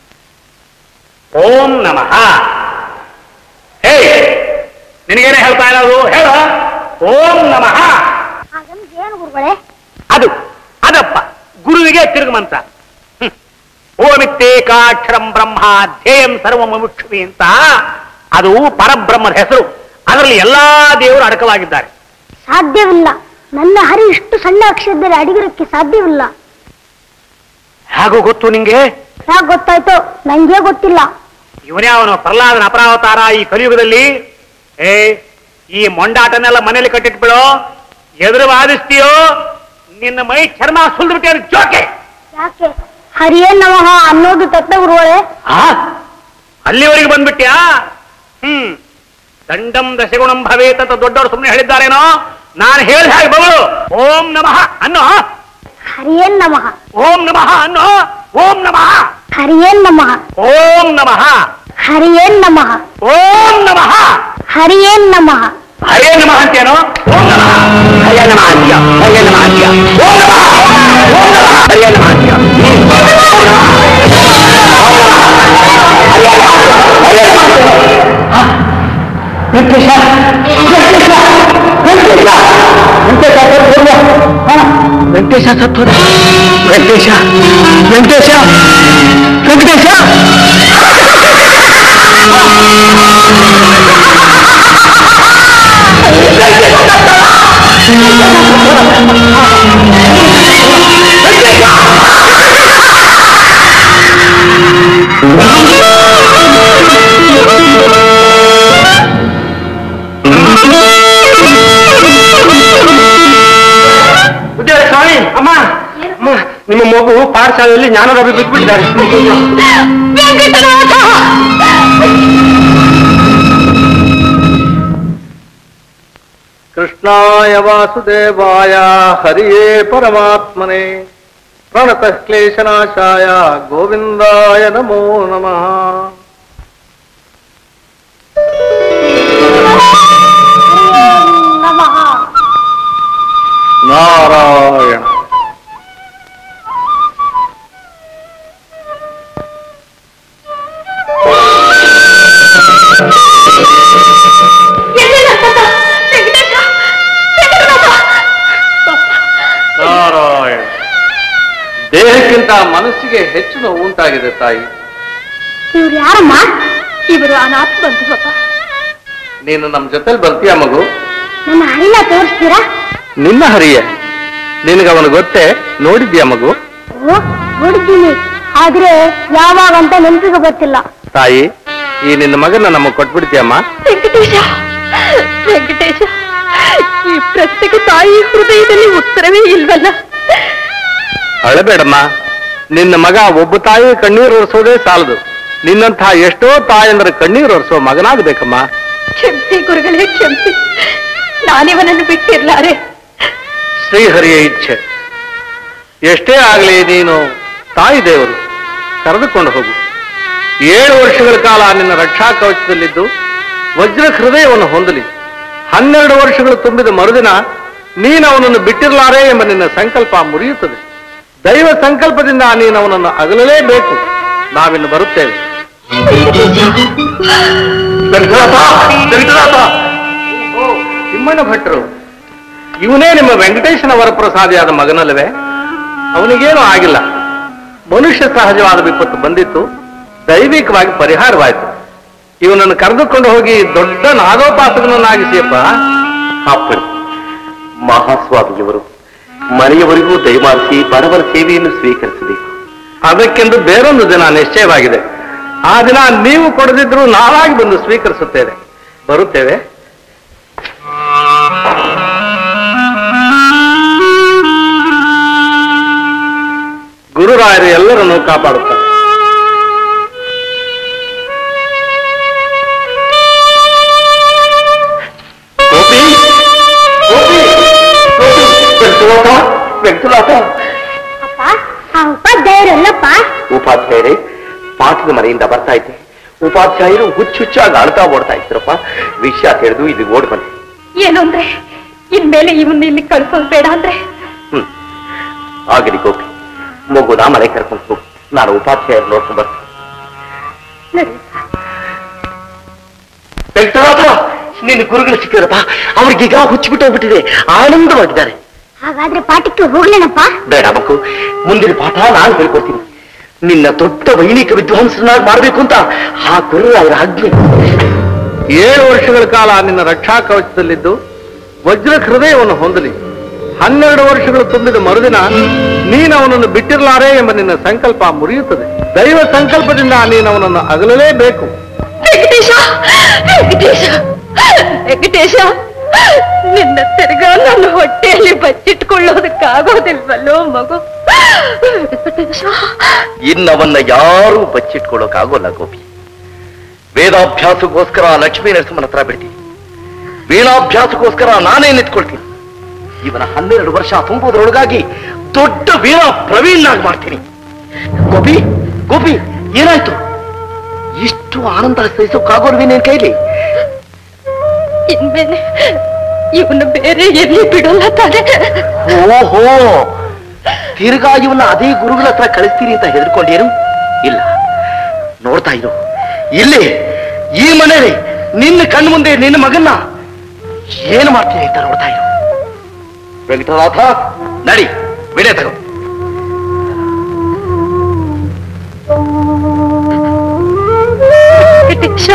ಓಂ ನಮಃ ಹೇ ನಿನಗೇನೆ ಹೇಳ್ತಾ ಇರೋದು ಹೇಳ ಓಂ ನಮಃ ಹಾಗಂದ್ರೆ ಏನು ಗುರುಗಳೇ ಅದು ಅದಪ್ಪ ಗುರುವಿಗೆ ತಿರುಗುಮಂತ ಹ್ಮ್. ಓಮಿತ್ತೇಕಾಕ್ಷರಂ ಬ್ರಹ್ಮ ಧ್ಯೇಯಂ ಸರ್ವಮುಕ್ಷುಮಿ ಅಂತ ಅದು ಪರಬ್ರಹ್ಮದ ಹೆಸರು ಅದರಲ್ಲಿ ಎಲ್ಲಾ ದೇವರು ಅಡಕವಾಗಿದ್ದಾರೆ ಸಾಧ್ಯವಿಲ್ಲ ನನ್ನ ಹರಿ ಇಷ್ಟು ಸಣ್ಣ ಅಕ್ಷರದಲ್ಲಿ ಅಡಿಗಿರಕ್ಕೆ ಸಾಧ್ಯವಿಲ್ಲ ಹೇಗೂ ಗೊತ್ತು ನಿಂಗೆ ಯಾಕೆ ಗೊತ್ತಾಯ್ತು ನಂಗೆ ಗೊತ್ತಿಲ್ಲ ಇವನೇ ಅವನು ಪ್ರಹ್ಲಾದನ ಅಪರಾವತಾರ ಈ ಕಲಿಯುಗದಲ್ಲಿ ಏ ಈ ಮೊಂಡಾಟನೆಲ್ಲ ಮನೇಲಿ ಕಟ್ಟಿಟ್ಬಿಡೋ ಎದುರು ವಾದಿಸ್ತೀಯೋ ನಿನ್ನ ಮೈ ಚರ್ಮ ಸುಲ್ದ್ಬಿಟ್ಟೆ ಜೋಕೆ ಯಾಕೆ ಹರಿಯೇ ನಮಃ ಅನ್ನೋದು ತತ್ತ ಗುರುಗಳೇ ಆ ಅಲ್ಲಿವರೆಗೆ ಬಂದ್ಬಿಟ್ಯಾ ಹ್ಮ್ ದಂಡಂ ದಶಗುಣಂ ಭವೇತ್ ಅಂತ ದೊಡ್ಡವರು ಸುಮ್ಮನೆ ಹೇಳಿದ್ದಾರೇನೋ ನಾನು ಹೇಳಿದ ಹಾಗೆ ಬಗಳು ಓಂ ನಮಃ ಅನ್ನೋ ಹರಿಯೇ ನಮಃ ಓಂ ನಮಃ ಅನ್ನೋ ಓಂ ನಮಃ ಹರಿಯೇ ನಮಃ ಓಂ ನಮಃ ಹರಿಯೇ ನಮಃ ಓಂ ನಮಃ ಹರಿಯೇ ನಮಃ ಹರೇ ನಮಃ ಅಂತೇನೋ ಓಂ ನಮಃ ಹರೇ ನಮಃ ಅಂತ್ಯ ಹರೇ ನಮಃ ಅಂತ್ಯ ಓಂ ನಮಃ ಓಂ ನಮಃ ಹರೇ ನಮಃ ಅಂತ್ಯ ಹ್ಮ್. ಓಂ ನಮಃ. ವೆಂಕಟೇಶ ವೆಂಕಟೇಶ ವೆಂಕಟೇಶ ವೆಂಕಟೇಶ ಸತ್ತೋದ. ಹಾ, ವೆಂಕಟೇಶ ಸತ್ತೋದ. ವೆಂಕಟೇಶ ವೆಂಕಟೇಶ ವೆಂಕಟೇಶ ಉದ್ಯೋಗ ಸ್ವಾಮಿ ಅಮ್ಮ ಅಮ್ಮ ನಿಮ್ಮ ಮಗು ಪಾಠಶಾಲೆಯಲ್ಲಿ ಜ್ಞಾನರವಿ ಬಿಟ್ಬಿಟ್ಟಿದ್ದಾರೆ ಕೃಷ್ಣಾಯ ವಾಸುದೇವಾಯ ಹರಿಯೇ ಪರಮಾತ್ಮನೆ ಪ್ರಣತಃ ಕ್ಲೇಶನಾಶಾಯ ಗೋವಿಂದಾಯ ನಮೋ ನಮಃ ನಮಃ ನಾರಾಯಣ ನಾರಾಯಣ ದೇಹಕ್ಕಿಂತ ಮನಸ್ಸಿಗೆ ಹೆಚ್ಚು ನೋವು ಉಂಟಾಗಿದೆ ತಾಯಿ ಇವ್ರು ಯಾರಮ್ಮ ಇವರು ಅನಾಥ ಬಂಧು ಪಾಪ ನೀನು ನಮ್ಮ ಜೊತೆಲಿ ಬರ್ತೀಯ ಮಗು ನನ್ನ ಹರಿನ ತೋರಿಸ್ತೀರಾ ನಿನ್ನ ಹರಿಯ ನಿನಗವನು ಗೊತ್ತೇ ನೋಡಿದ್ಯಾ ಮಗು ಓ ನೋಡಿದ್ದೀನಿ ಆದ್ರೆ ಯಾವಾಗ ಅಂತ ನೆನಪಿಗೆ ಗೊತ್ತಿಲ್ಲ ತಾಯಿ ಈ ನಿನ್ನ ಮಗನ ನಮಗೆ ಕೊಟ್ಬಿಡ್ತೀಯಮ್ಮ ವೆಂಕಟೇಶ ವೆಂಕಟೇಶ ಈ ಪ್ರಶ್ನೆಗೆ ತಾಯಿ ಹೃದಯದಲ್ಲಿ ಉತ್ತರವೇ ಇಲ್ವಲ್ಲ ಅಳಬೇಡಮ್ಮ ನಿನ್ನ ಮಗ ಒಬ್ಬ ತಾಯಿ ಕಣ್ಣೀರು ಒರೆಸೋದೇ ಸಾಲದು ನಿನ್ನಂತಹ ಎಷ್ಟೋ ತಾಯಂದ್ರ ಕಣ್ಣೀರು ಒರೆಸೋ ಮಗನಾಗಬೇಕಮ್ಮ ಕ್ಷಮಿಸಿ ಗುರುಗಳೇ ಕ್ಷಮಿಸಿ ನಾನಿವನನ್ನು ಬಿಟ್ಟಿರ್ಲಾರೆ ಶ್ರೀಹರಿಯ ಇಚ್ಛೆ ಎಷ್ಟೇ ಆಗಲಿ ನೀನು ತಾಯಿ ದೇವರು ಕರೆದುಕೊಂಡು ಹೋಗು ಏಳು ವರ್ಷಗಳ ಕಾಲ ನಿನ್ನ ರಕ್ಷಾ ಕವಚದಲ್ಲಿದ್ದು ವಜ್ರ ಹೃದಯವನ್ನು ಹೊಂದಲಿ ಹನ್ನೆರಡು ವರ್ಷಗಳು ತುಂಬಿದ ಮರುದಿನ ನೀನು ಅವನನ್ನು ಬಿಟ್ಟಿರಲಾರೆ ಎಂಬ ನಿನ್ನ ಸಂಕಲ್ಪ ಮುರಿಯುತ್ತದೆ ದೈವ ಸಂಕಲ್ಪದಿಂದ ನೀನು ಅವನನ್ನು ಅಗಲಲೇಬೇಕು ನಾವಿನ್ನು ಬರುತ್ತೇವೆ ತಿಮ್ಮಣ್ಣ ಭಟ್ರು ಇವನೇ ನಿಮ್ಮ ವೆಂಕಟೇಶನ ವರಪ್ರಸಾದಿಯಾದ ಮಗನಲ್ಲವೇ ಅವನಿಗೇನು ಆಗಿಲ್ಲ ಮನುಷ್ಯ ಸಹಜವಾದ ವಿಪತ್ತು ಬಂದಿತ್ತು ದೈವಿಕವಾಗಿ ಪರಿಹಾರವಾಯಿತು ಇವನನ್ನು ಕರೆದುಕೊಂಡು ಹೋಗಿ ದೊಡ್ಡ ನಾದೋಪಾಸಕನನ್ನಾಗಿಸಿಯಪ್ಪ ಅಪ್ಪಣೆ ಮಹಾಸ್ವಾಮಿಯವರು ಮನೆಯವರಿಗೂ ದಯಮಾಡಿಸಿ ಬಡವರ ಸೇವೆಯನ್ನು ಸ್ವೀಕರಿಸಬೇಕು ಅದಕ್ಕೆಂದು ಬೇರೊಂದು ದಿನ ನಿಶ್ಚಯವಾಗಿದೆ ಆ ದಿನ ನೀವು ಕೊಡದಿದ್ರೂ ನಾವಾಗಿ ಬಂದು ಸ್ವೀಕರಿಸುತ್ತೇವೆ ಬರುತ್ತೇವೆ ಗುರುರಾಯರು ಎಲ್ಲರನ್ನೂ ಕಾಪಾಡುತ್ತಾರೆ ಗೋಪಿ ಗೋಪಿ ಗೋಪಿ ವೆಂಕಟನಾಥ ವೆಂಕಟನಾಥ ಅಪ್ಪ ಆ ಉಪಾಧ್ಯಾಯರಲ್ಲಪ್ಪ ಉಪಾಧ್ಯಾಯರೇ ಪಾಠದ ಮನೆಯಿಂದ ಬರ್ತಾ ಇದ್ದೆ ಉಪಾಧ್ಯಾಯರು ಹುಚ್ಚುಚ್ಚಾಗಿ ಅಳ್ತಾ ಓಡ್ತಾ ಇದ್ರಪ್ಪ ವಿಷಯ ತಿಳಿದು ಇದು ಓಡ್ ಬಂದೆ ಏನು ಅಂದ್ರೆ ಇನ್ಮೇಲೆ ಇವನ್ನ ಇಲ್ಲಿ ಕಳ್ಸೋದು ಬೇಡ ಅಂದ್ರೆ ಹ್ಮ್ ಆಗಲಿ ಗೋಪಿ ಮಗುನ ಮನೆ ಕರ್ಕೊಂಡು ಹೋಗು ನಾನು ಉಪಾಧ್ಯಾಯರು ನೋಡ್ಕೊಂಡು ಬರ್ತೀನಿ ನಡಿ. ವೆಂಕಟನಾಥ ನಿನ್ನ ಗುರುಗಳು ಸಿಕ್ಕಿರಪ್ಪ ಅವ್ರಿಗೀಗ ಹುಚ್ಚಿಬಿಟ್ಟು ಹೋಗ್ಬಿಟ್ಟಿದೆ ಆನಂದವಾಗಿದ್ದಾರೆ ಹಾಗಾದ್ರೆ ಪಾಠಕ್ಕೆ ಹೋಗ್ಲೇನಪ್ಪ ಬೇಡ ಮಕ್ಕಳು ಮುಂದಿನ ಪಾಠ ನಾನು ಹೇಳ್ಕೊಡ್ತೀನಿ ನಿನ್ನ ದೊಡ್ಡ ವೈಣಿಕ ವಿದ್ವಾಂಸನಾಗಿ ಮಾಡ್ಬೇಕು ಅಂತ ಆ ಗುರುರಾಯರ ಆಜ್ಞೆ ಏಳು ವರ್ಷಗಳ ಕಾಲ ನಿನ್ನ ರಕ್ಷಾ ಕವಚದಲ್ಲಿದ್ದು ವಜ್ರ ಹೃದಯವನ್ನು ಹೊಂದಲಿ ಹನ್ನೆರಡು ವರ್ಷಗಳು ತುಂಬಿದ ಮರುದಿನ ನೀನು ಅವನನ್ನು ಬಿಟ್ಟಿರಲಾರೆ ಎಂಬ ನಿನ್ನ ಸಂಕಲ್ಪ ಮುರಿಯುತ್ತದೆ ದೈವ ಸಂಕಲ್ಪದಿಂದ ನೀನು ಅವನನ್ನು ಅಗಲಲೇಬೇಕು ವೆಂಕಟೇಶ ವೆಂಕಟೇಶ ವೆಂಕಟೇಶ ನಿನ್ನ ತಿರ್ಗಾ ನನ್ನ ಹೊಟ್ಟೆಯಲ್ಲಿ ಬಚ್ಚಿಟ್ಕೊಳ್ಳೋದಕ್ಕಾಗೋದಿಲ್ವಲ್ಲೋ ಮಗು ವೆಂಕಟೇಶ ಇನ್ನವನ್ನ ಯಾರೂ ಬಚ್ಚಿಟ್ಕೊಳ್ಳೋಕ್ಕಾಗೋಲ್ಲ ಗೋಪಿ ವೇದಾಭ್ಯಾಸಕ್ಕೋಸ್ಕರ ಲಕ್ಷ್ಮೀ ನರಸಿಂಹನ ಹತ್ರ ಬಿಡ್ತೀನಿ ವೀಣಾಭ್ಯಾಸಕ್ಕೋಸ್ಕರ ನಾನೇ ನಿಂತ್ಕೊಳ್ತೀನಿ ಇವನ ಹನ್ನೆರಡು ವರ್ಷ ತುಂಬುವುದರೊಳಗಾಗಿ ದೊಡ್ಡ ವೀಣಾ ಪ್ರವೀಣನಾಗಿ ಮಾಡ್ತೀನಿ ಗೋಪಿ ಗೋಪಿ ಏನಾಯ್ತು ಇಷ್ಟು ಆನಂದ ಸಹಿಸೋಕ್ಕಾಗೋರ್ವಿ ನಿನ್ ಕೈಲಿ ಇನ್ಮೇಲೆ ಇವನು ಬೇರೆ ಎಲ್ಲಿ ಬಿಡಲ್ಲ ತಾನೆ ಓಹೋ ತಿರ್ಗಾ ಇವನ್ನ ಅದೇ ಗುರುಗಳ ಹತ್ರ ಕಳಿಸ್ತೀರಿ ಅಂತ ಹೆದರ್ಕೊಂಡೇನು ಇಲ್ಲ ನೋಡ್ತಾ ಇರು ಇಲ್ಲಿ ಈ ಮನೇಲಿ ನಿನ್ನ ಕಣ್ಣು ಮುಂದೆ ನಿನ್ನ ಮಗನ್ನ ಏನು ಮಾಡ್ತೀನಿ ಅಂತ ನೋಡ್ತಾ ಇರು ವೆಂಕಟನಾಥ ನಡಿ ವಿಡೆ ತಗೋ ವೆಂಕಟೇಶ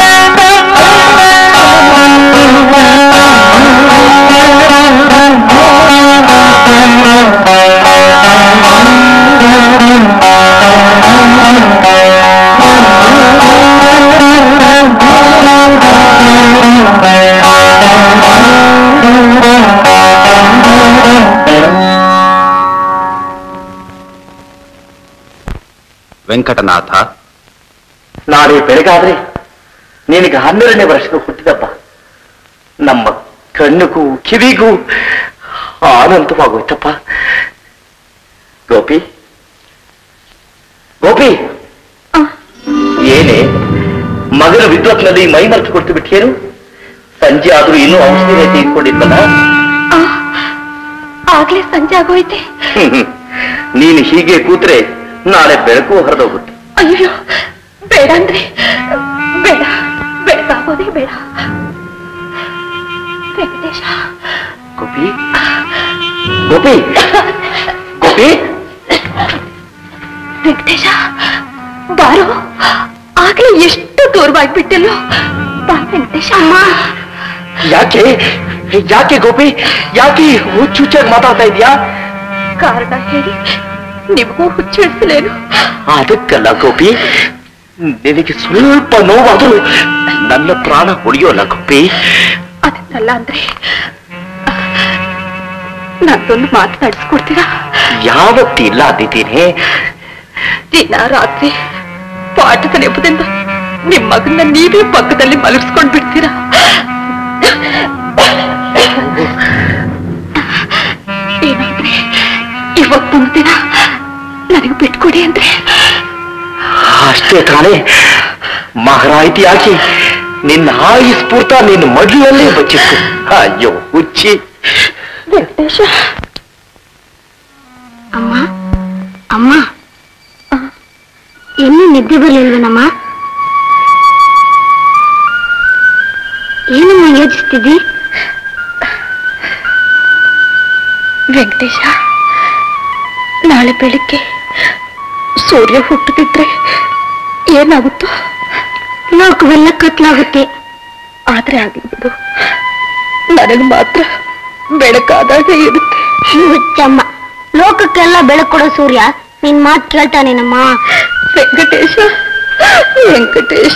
ಆ ವೆಂಕಟನಾಥ ನಾಳೆ ಬೆಳಗಾದ್ರೆ ನಿನಗೆ ಹನ್ನೆರಡನೇ ವರ್ಷದ ಹುಟ್ಟಿದಬ್ಬ ನಮ್ಮ ಕಣ್ಣಿಗೂ ಕಿವಿಗೂ ಆನಂದವಾಗೋಯ್ತಪ್ಪ ಗೋಪಿ ಗೋಪಿ ಏನೇ ಮಗನ ವಿದ್ವತ್ನಲ್ಲಿ ಮೈ ಮರೆತು ಕೊಡ್ತು ಬಿಟ್ಟೇನು ಸಂಜೆ ಆದ್ರೂ ಇನ್ನೂ ಔಷಧಿ ತೆಗೆದುಕೊಂಡಿದ್ದಲ್ಲ ಆಗ್ಲೇ ಸಂಜೆ ಆಗೋಯ್ತೆ ನೀನು ಹೀಗೆ ಕೂತ್ರೆ ನಾಳೆ ಬೆಳಕು ಹೊರದೋಗುತ್ತೆ ಅಯ್ಯೋ ಬೇಡ ಅಂದ್ರೆ ಬೇಡ ಬೆಳಕಾಗೋದೇ ಬೇಡ ವೆಂಕಟೇಶ ಗೋಪಿ ಗೋಪಿ ಗೋಪಿ ವೆಂಕಟೇಶ ಬಾರೋ ಆಗ್ಲೇ ಎಷ್ಟು ದೂರವಾಗ್ಬಿಟ್ಟಿಲ್ಲೋ ಬಾ ವೆಂಕಟೇಶ ಅಮ್ಮ ಯಾಕೆ ಯಾಕೆ ಗೋಪಿ ಯಾಕೆ ಹುಚ್ಚುಚ್ಚಾಗಿ ಮಾತಾಡ್ತಾ ಇದೀಯಾ ಕಾರಣ ಹೇಳಿ ನಿಮಗೂ ಹುಚ್ಚಿಡಿಸಲೇನು ಅದಕ್ಕಲ್ಲ ಗೋಪಿ ನಿನಗೆ ಸ್ವಲ್ಪ ನೋವಾದರೂ ನನ್ನ ಪ್ರಾಣ ಉಳಿಯೋಲ್ಲ ಗೋಪಿ ಅದನ್ನಲ್ಲ ಅಂದ್ರೆ ನಂದೊಂದು ಮಾತು ನಡೆಸ್ಕೊಡ್ತೀರಾ ಯಾವತ್ತಿಲ್ಲ ಅಂದಿದ್ದೀನಿ ದಿನ ರಾತ್ರಿ ಪಾಠದ ನೆಪದಿಂದ ನಿಮ್ ಮಗನ್ನ ನೀವೇ ಪಕ್ಕದಲ್ಲಿ ಮಲಗಿಸ್ಕೊಂಡ್ ಬಿಡ್ತೀರಾ ಏನಾದ್ರೆ ಇವತ್ತೊಂದು ದಿನ ನನಗೆ ಬಿಟ್ಕೊಡಿ ಅಂದ್ರೆ ಅಷ್ಟೇ ತಾನೇ ಮಹಾರಾಯಿತಿ ಹಾಕಿ ನಿನ್ನ ಆಯಿ ಸ್ಫೂರ್ತ ನಿನ್ನ ಮಡ್ಲಲ್ಲೇ ಬಚ್ಚಿತ್ತು ಅಯ್ಯೋ ಹುಚ್ಚಿ ವೆಂಕಟೇಶ ಅಮ್ಮ ಅಮ್ಮ ಇನ್ನೂ ನಿದ್ದೆ ಬರಲಿಲ್ವನಮ್ಮ ಏನಮ್ಮ ಯೋಚಿಸ್ತಿದ್ದಿ ವೆಂಕಟೇಶ ನಾಳೆ ಬೆಳಿಗ್ಗೆ ಸೂರ್ಯ ಹುಟ್ಟದಿದ್ರೆ ಏನಾಗುತ್ತೋ ಲೋಕವೆಲ್ಲ ಕತ್ಲಾಗುತ್ತೆ ಆದ್ರೆ ಆಗ್ಲಿ ಬಿಡು ನನಗೆ ಮಾತ್ರ ಬೆಳಕಾದಾಗ ಇರುತ್ತೆ ಹುಚ್ಚಮ್ಮ ಲೋಕಕ್ಕೆಲ್ಲ ಬೆಳಕು ಕೊಡೋ ಸೂರ್ಯ ನಿನ್ ಮಾತು ಕೇಳ್ತಾನೇನಮ್ಮ ವೆಂಕಟೇಶ ವೆಂಕಟೇಶ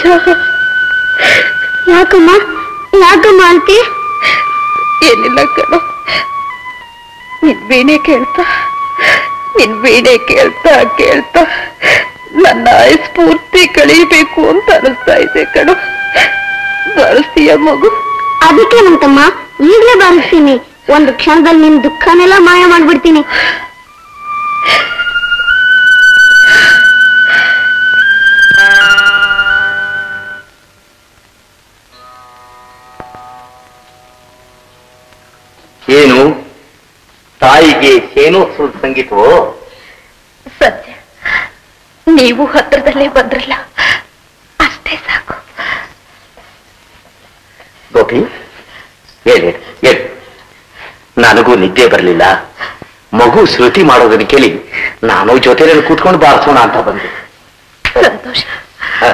ಯಾಕಮ್ಮ ಯಾಕಮ್ಮ ಅಂತಿ ಏನಿಲ್ಲ ಕಣೋ ನಿನ್ ವೀಣೆ ಕೇಳ್ತಾ ನಿನ್ ವೀಣೆ ಕೇಳ್ತಾ ಕೇಳ್ತಾ ನನ್ನ ಆಯುಸ್ ಪೂರ್ತಿ ಕಳೀಬೇಕು ಅಂತ ಅನಿಸ್ತಾ ಇದೆ ಕಣೋ ಬಳಸ್ತೀಯ ಮಗು ಅದಕ್ಕೇನಂತಮ್ಮ ಈಗಲೇ ಬಾರಿಸ್ತೀನಿ ಒಂದು ಕ್ಷಣದಲ್ಲಿ ನಿನ್ ದುಃಖನೆಲ್ಲ ಮಾಯ ಮಾಡ್ಬಿಡ್ತೀನಿ ಏನು ತಾಯಿಗೆ ಸೇನೋತ್ಸವದ ಸಂಗೀತವೋ ಸತ್ಯ ನೀವು ಹತ್ರದಲ್ಲೇ ಬಂದ್ರಲ್ಲ ಅಷ್ಟೇ ಸಾಕು ಗೋಪಿ ಹೇಳಿ ಹೇಳಿ ನನಗೂ ನಿದ್ದೆ ಬರಲಿಲ್ಲ ಮಗು ಶ್ರುತಿ ಮಾಡೋದನ್ನ ಕೇಳಿ ನಾನು ಜೊತೆಯಲ್ಲಿ ಕೂತ್ಕೊಂಡು ಬಾರಿಸೋಣ ಅಂತ ಬಂದೆ ಸಂತೋಷ ಹ.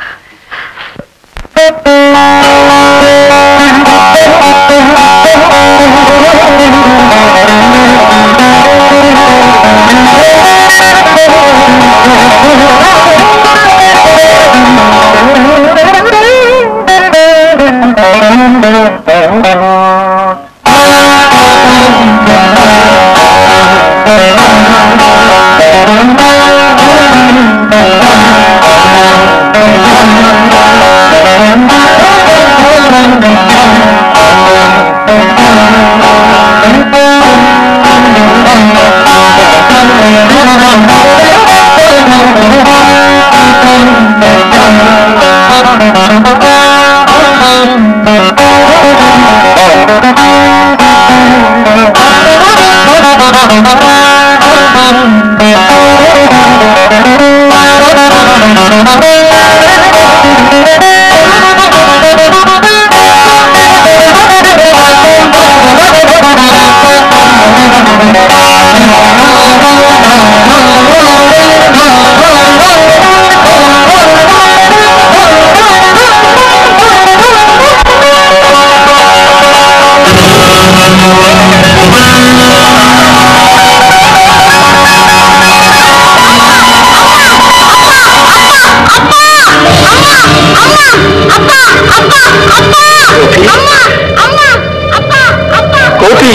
ಗೋಪಿ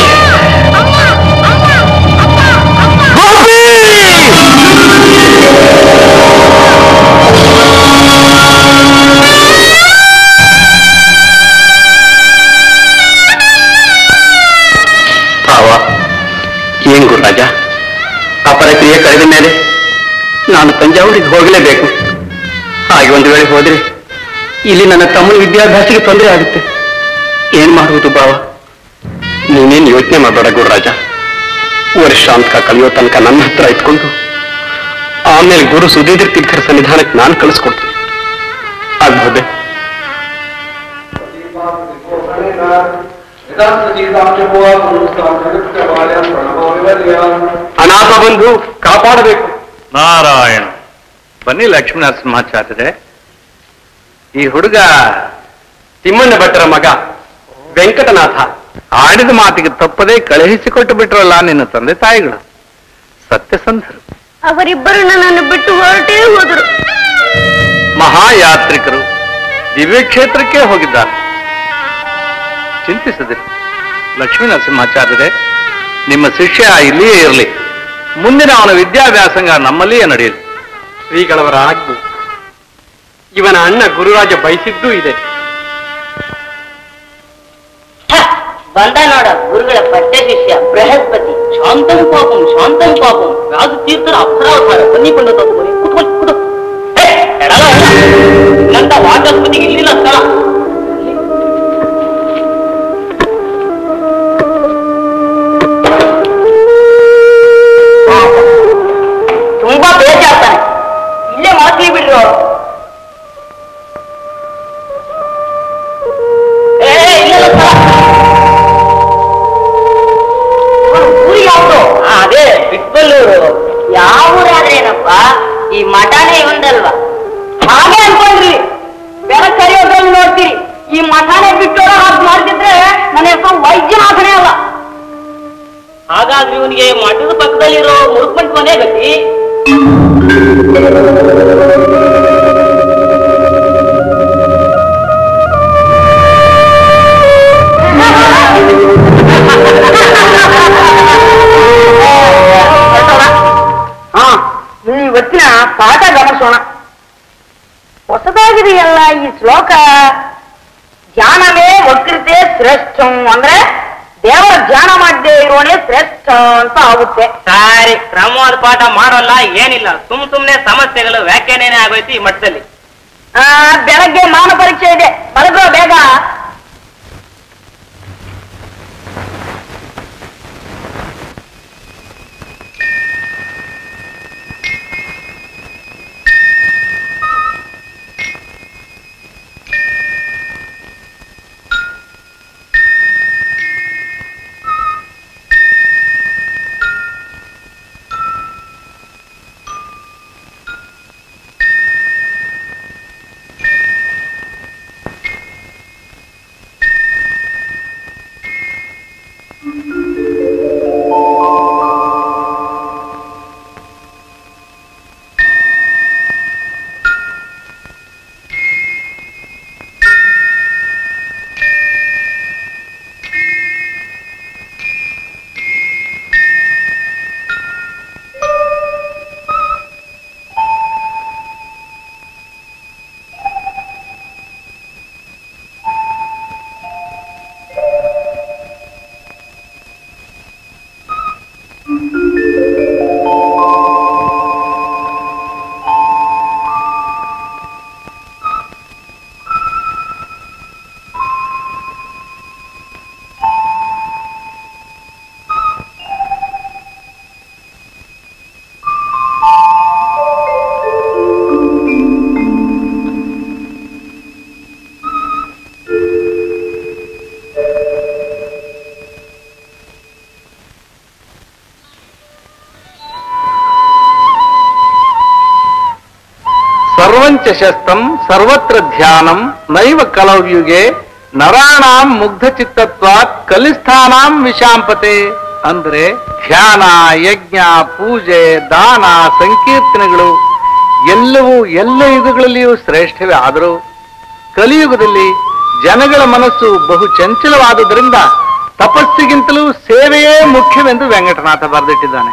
ಗೋಪಿ ರಾಜ ಅಪರ ಕ್ರಿಯೆ ಕಳೆದ ಮೇಲೆ ನಾನು ತಂಜಾವೂರಿಗೆ ಹೋಗಲೇಬೇಕು ಹಾಗೆ ಒಂದು ವೇಳೆ ಹೋದ್ರೆ ಇಲ್ಲಿ ನನ್ನ ತಮ್ಮನ ವಿದ್ಯಾಭ್ಯಾಸಕ್ಕೆ ತೊಂದರೆ ಆಗುತ್ತೆ ಏನ್ ಮಾಡುವುದು ಬಾವ ನೀನೇನ್ ಯೋಚನೆ ಮಾಡಬೇಡ ಗುರುರಾಜ ವರ್ಷಾಂತಕ ಕಲಿಯೋ ತನಕ ನನ್ನ ಹತ್ರ ಇಟ್ಕೊಂಡು ಆಮೇಲೆ ಗುರು ಸುಧೀಂದ್ರ ತೀರ್ಥರ ಸನ್ನಿಧಾನಕ್ಕೆ ನಾನು ಕಳಿಸ್ಕೊಡ್ತೀನಿ ಆಗ್ಬೋದೆ ಅನಾಥ ಬಂಧು ಕಾಪಾಡಬೇಕು ನಾರಾಯಣ ಬನ್ನಿ ಲಕ್ಷ್ಮೀ ನರಸಿಂಹಾಚಾರ್ಯರೇ ಈ ಹುಡುಗ ತಿಮ್ಮಣ್ಣ ಭಟ್ಟರ ಮಗ ವೆಂಕಟನಾಥ ಆಡಿದ ಮಾತಿಗೆ ತಪ್ಪದೇ ಕಳುಹಿಸಿಕೊಟ್ಟು ಬಿಟ್ರಲ್ಲ ನಿನ್ನ ತಂದೆ ತಾಯಿಗಳು ಸತ್ಯಸಂಧರು ಅವರಿಬ್ಬರು ನನ್ನನ್ನು ಬಿಟ್ಟು ಹೊರಟೇ ಹೋದರು ಮಹಾಯಾತ್ರಿಕರು ದಿವ್ಯ ಕ್ಷೇತ್ರಕ್ಕೆ ಹೋಗಿದ್ದಾರೆ ಚಿಂತಿಸದಿರಿ ಲಕ್ಷ್ಮೀ ನರಸಿಂಹಾಚಾರ್ಯರೇ ನಿಮ್ಮ ಶಿಷ್ಯ ಇಲ್ಲಿಯೇ ಇರಲಿ ಮುಂದಿನ ಅವನ ವಿದ್ಯಾಭ್ಯಾಸಂಗ ನಮ್ಮಲ್ಲಿಯೇ ನಡೆಯಲಿ ಶ್ರೀಗಳವರ ಆಜ್ಞೆ ಇವನ ಅಣ್ಣ ಗುರುರಾಜ ಬಯಸಿದ್ದೂ ಇದೆ ಬಂದ ನೋಡ ಗುರುಗಳ ಪಠ್ಯ ಶಿಷ್ಯ ಬೃಹಸ್ಪತಿ ಶಾಂತಂ ಪಾಪಂ ಶಾಂತಂ ಪಾಪಂ ರಾಜ ತೀರ್ಥರ ಅಪ್ಸರಾವತಾರ ಬನ್ನಿಕೊಂಡು ತಗೋರಿ ಕುತ್ಕೊಳ್ಳಿ ಕುತು ನಂತ ವಾಚಸ್ಪತಿಗೆ ಇಲ್ಲಿಲ್ಲ ಸ್ಥಳ ತುಂಬಾ ಬೇಜಾರ್ತಾನೆ ಇಲ್ಲೇ ಮಾತಿ ಬಿಡ್ರಿ ಅವರು ಏ ಇಲ್ಲ ಸ್ಥಳ ಊರು ಯಾವ್ದು ಅದೇ ಬಿಟ್ಬಲ್ಲೂರು ಯಾವ ಊರಾದ್ರೇನಪ್ಪ ಈ ಮಠನೇ ಇವಂದಲ್ವಾ ಹಾಗೆ ಅನ್ಕೊಂಡ್ರಿ ಬೆಳಕ್ ಕರಿಯೋದ್ರಲ್ಲಿ ನೋಡ್ತೀರಿ ಈ ಮಠನೇ ಬಿಟ್ಟೋರ ಹಾಗೆ ಮಾಡ್ತಿದ್ರೆ ನನ್ನ ಹೆಸರು ವೈದ್ಯನಾಥನೇ ಅಲ್ಲ ಹಾಗಾದ್ರೆ ಇವನಿಗೆ ಮಠದ ಪಕ್ಕದಲ್ಲಿರೋ ಮುರುಕಂಟ್ ಮನೆ ಗತಿ ಹಾ ಇನ್ನು ಇವತ್ತಿನ ಪಾಠ ಗಮನಿಸೋಣ ಹೊಸದಾಗಿದೆಯಲ್ಲ ಈ ಶ್ಲೋಕ ಧ್ಯಾನವೇ ವಕ್ರತೆ ಶ್ರೇಷ್ಠ ಅಂದ್ರೆ ದೇವರ ಧ್ಯಾನ ಮಾಡದೆ ಇರೋನೇ ಶ್ರೇಷ್ಠ ಅಂತ ಆಗುತ್ತೆ ಸರಿ ಕ್ರಮವಾದ ಪಾಠ ಮಾಡೋಲ್ಲ ಏನಿಲ್ಲ ಸುಮ್ ಸುಮ್ನೆ ಸಮಸ್ಯೆಗಳು ವ್ಯಾಖ್ಯಾನೇನೆ ಆಗೋಯ್ತು ಈ ಮಠದಲ್ಲಿ ಆ ಬೆಳಗ್ಗೆ ಮಾನ ಪರೀಕ್ಷೆ ಇದೆ ಮಲಗೋ ಬೇಗ ಸರ್ವಂಚ ಶಸ್ತಂ ಸರ್ವತ್ರ ಧ್ಯಾನಂ ನೈವ ಕಲವ್ಯುಗೆ ನರಾಣಾಂ ಮುಗ್ಧ ಚಿತ್ತತ್ವಾತ್ ಕಲಿಸ್ಥಾನಾಂ ವಿಶಾಂಪತೆ ಅಂದ್ರೆ ಧ್ಯಾನ ಯಜ್ಞ ಪೂಜೆ ದಾನ ಸಂಕೀರ್ತನೆಗಳು ಎಲ್ಲವೂ ಎಲ್ಲ ಯುಗಗಳಲ್ಲಿಯೂ ಶ್ರೇಷ್ಠವೇ ಆದರೂ ಕಲಿಯುಗದಲ್ಲಿ ಜನಗಳ ಮನಸ್ಸು ಬಹು ಚಂಚಲವಾದುದರಿಂದ ತಪಸ್ಸಿಗಿಂತಲೂ ಸೇವೆಯೇ ಮುಖ್ಯವೆಂದು ವೆಂಕಟನಾಥ ಬರೆದಿಟ್ಟಿದ್ದಾನೆ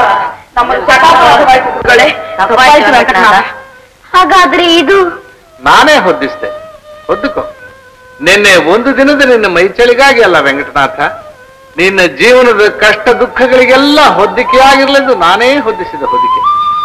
ಹಾಗಾದ್ರೆ ಇದು ನಾನೇ ಹೊದ್ದಿಸ್ತೆ ಹೊದ್ದುಕೋ ನಿನ್ನೆ ಒಂದು ದಿನದ ನಿನ್ನ ಮೈಚಳಿಗಾಗಿ ಅಲ್ಲ ವೆಂಕಟನಾಥ ನಿನ್ನ ಜೀವನದ ಕಷ್ಟ ದುಃಖಗಳಿಗೆಲ್ಲ ಹೊದ್ದಿಕೆಯಾಗಿರ್ಲೆಂದು ನಾನೇ ಹೊದ್ದಿಸಿದ ಹೊದಿಕೆ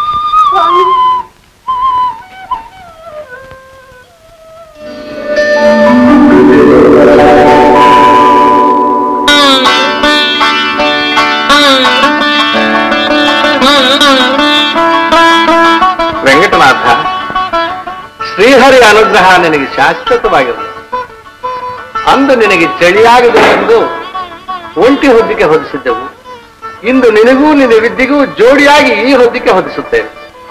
ವೆಂಕಟನಾಥ ಶ್ರೀಹರಿ ಅನುಗ್ರಹ ನಿನಗೆ ಶಾಶ್ವತವಾಗಿರಲಿ ಅಂದು ನಿನಗೆ ಚಳಿಯಾಗಿದೆ ಎಂದು ಒಂಟಿ ಹೊದ್ದಿಕೆ ಹೊದಿಸಿದ್ದೆವು ಇಂದು ನಿನಗೂ ನಿನ್ನ ವಿದ್ಯೆಗೂ ಜೋಡಿಯಾಗಿ ಈ ಹೊದ್ದಿಕೆ ಹೊದಿಸುತ್ತೇವೆ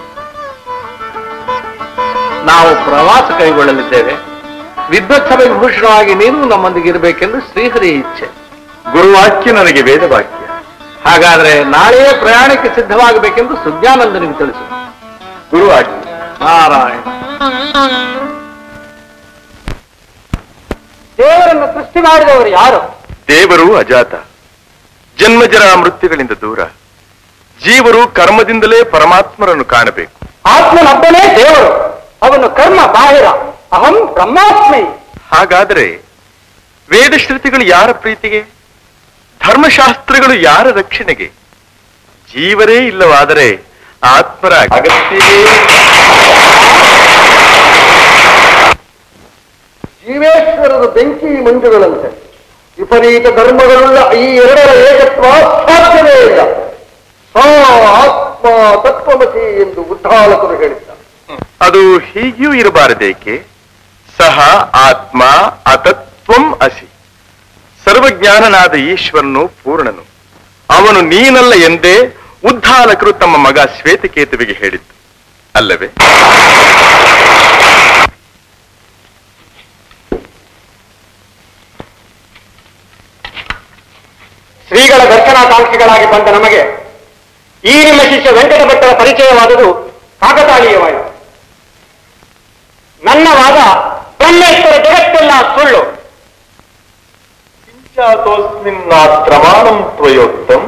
ನಾವು ಪ್ರವಾಸ ಕೈಗೊಳ್ಳಲಿದ್ದೇವೆ ವಿದ್ವತ್ಸಭೆ ವಿಭೂಷಣವಾಗಿ ನೀನು ನಮ್ಮೊಂದಿಗೆ ಇರಬೇಕೆಂದು ಶ್ರೀಹರಿ ಇಚ್ಛೆ ಗುರುವಾಕ್ಯ ನನಗೆ ವೇದವಾಕ್ಯ ಹಾಗಾದ್ರೆ ನಾಳೆಯೇ ಪ್ರಯಾಣಕ್ಕೆ ಸಿದ್ಧವಾಗಬೇಕೆಂದು ಸುಜ್ಞಾನಂದನಿಗೆ ತಿಳಿಸು ಗುರುವಾಕ್ಯ ನಾರಾಯಣ ದೇವರನ್ನು ಸೃಷ್ಟಿ ಮಾಡಿದವರು ಯಾರು ದೇವರು ಅಜಾತ ಜನ್ಮಜರ ಮೃತ್ಯುಗಳಿಂದ ದೂರ ಜೀವರು ಕರ್ಮದಿಂದಲೇ ಪರಮಾತ್ಮರನ್ನು ಕಾಣಬೇಕು ಆತ್ಮನೊಬ್ಬನೇ ದೇವರು ಅವನು ಕರ್ಮ ಬಾಹಿರ ಅಹಂ ಬ್ರಹ್ಮಾಸ್ಮಿ ಹಾಗಾದರೆ ವೇದಶ್ರುತಿಗಳು ಯಾರ ಪ್ರೀತಿಗೆ ಧರ್ಮಶಾಸ್ತ್ರಗಳು ಯಾರ ರಕ್ಷಣೆಗೆ ಜೀವರೇ ಇಲ್ಲವಾದರೆ ಆತ್ಮರ ಅಗತ್ಯವೇ ಜೀವೇಶ್ವರರು ಬೆಂಕಿ ಮಂಜುಗಳಂತೆ ವಿಪರೀತ ಧರ್ಮಗಳುಳ್ಳ ಈ ಎರಡರ ಏಕತ್ವ ಸಾಧ್ಯವೇ ಇಲ್ಲ ಸಾ ಆತ್ಮ ತತ್ವಮಸಿ ಎಂದು ಉದ್ದಾಲಕರು ಹೇಳಿದ್ದಾರೆ ಅದು ಹೀಗಿಯೂ ಇರಬಾರದೇಕೆ ಸಹ ಆತ್ಮ ಅತತ್ವಂ ಅಸಿ ಸರ್ವಜ್ಞಾನನಾದ ಈಶ್ವರನು ಪೂರ್ಣನು ಅವನು ನೀನಲ್ಲ ಎಂದೇ ಉದ್ಧಾಲಕರು ತಮ್ಮ ಮಗ ಶ್ವೇತಕೇತುವಿಗೆ ಹೇಳಿದ್ದು ಅಲ್ಲವೇ ಶ್ರೀಗಳ ದರ್ಶನಾಕಾಂಕ್ಷಿಗಳಾಗಿ ಬಂದ ನಮಗೆ ಈ ನಿಮ್ಮ ಶಿಷ್ಯ ವೆಂಕಟ ಭಟ್ಟರ ಪರಿಚಯವಾದುದು ಕಾಕತಾಳೀಯವಾಯಿತು ನನ್ನ ವಾದ ಬ್ರಹ್ಮೇಶ್ವರ ಜಗತ್ತೆಲ್ಲ ಸುಳ್ಳು ಪ್ರಮಾಣಂ ತ್ವಯೋಕ್ತಂ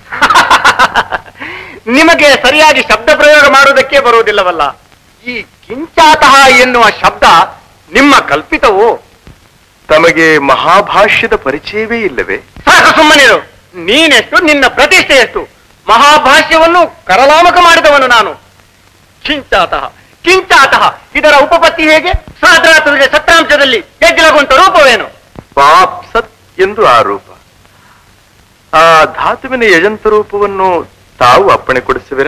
ನಿಮಗೆ ಸರಿಯಾಗಿ ಶಬ್ದ ಪ್ರಯೋಗ ಮಾಡುವುದಕ್ಕೆ ಬರುವುದಿಲ್ಲವಲ್ಲ ಈ ಕಿಂಚಾತಃ ಎನ್ನುವ ಶಬ್ದ ನಿಮ್ಮ ಕಲ್ಪಿತವು ತಮಗೆ ಮಹಾಭಾಷ್ಯದ ಪರಿಚಯವೇ ಇಲ್ಲವೇ ಸಾಕು ಸುಮ್ಮನಿರು ನೀನೆಷ್ಟು ನಿನ್ನ ಪ್ರತಿಷ್ಠೆ ಎಷ್ಟು ಮಹಾಭಾಷ್ಯವನ್ನು ಕರಲಾಮಕ ಮಾಡಿದವನು ನಾನು ಕಿಂಚಾತಃ ಕಿಂಚಾತಃ ಇದರ ಉಪಪತ್ತಿ ಹೇಗೆ ಸಾಧಾರಣರಿಗೆ ಸತ್ರಾಂಶದಲ್ಲಿ ಹೆಗ್ಗಲಗುಂಟ ರೂಪವೇನು ಪಾಪ್ ಸತ್ ಎಂದು ಆರೋಪ ಆ ಧಾತುವಿನ ಯಜಂತ ರೂಪವನ್ನು ತಾವು ಅಪ್ಪಣೆ ಕೊಡಿಸುವಿರಾ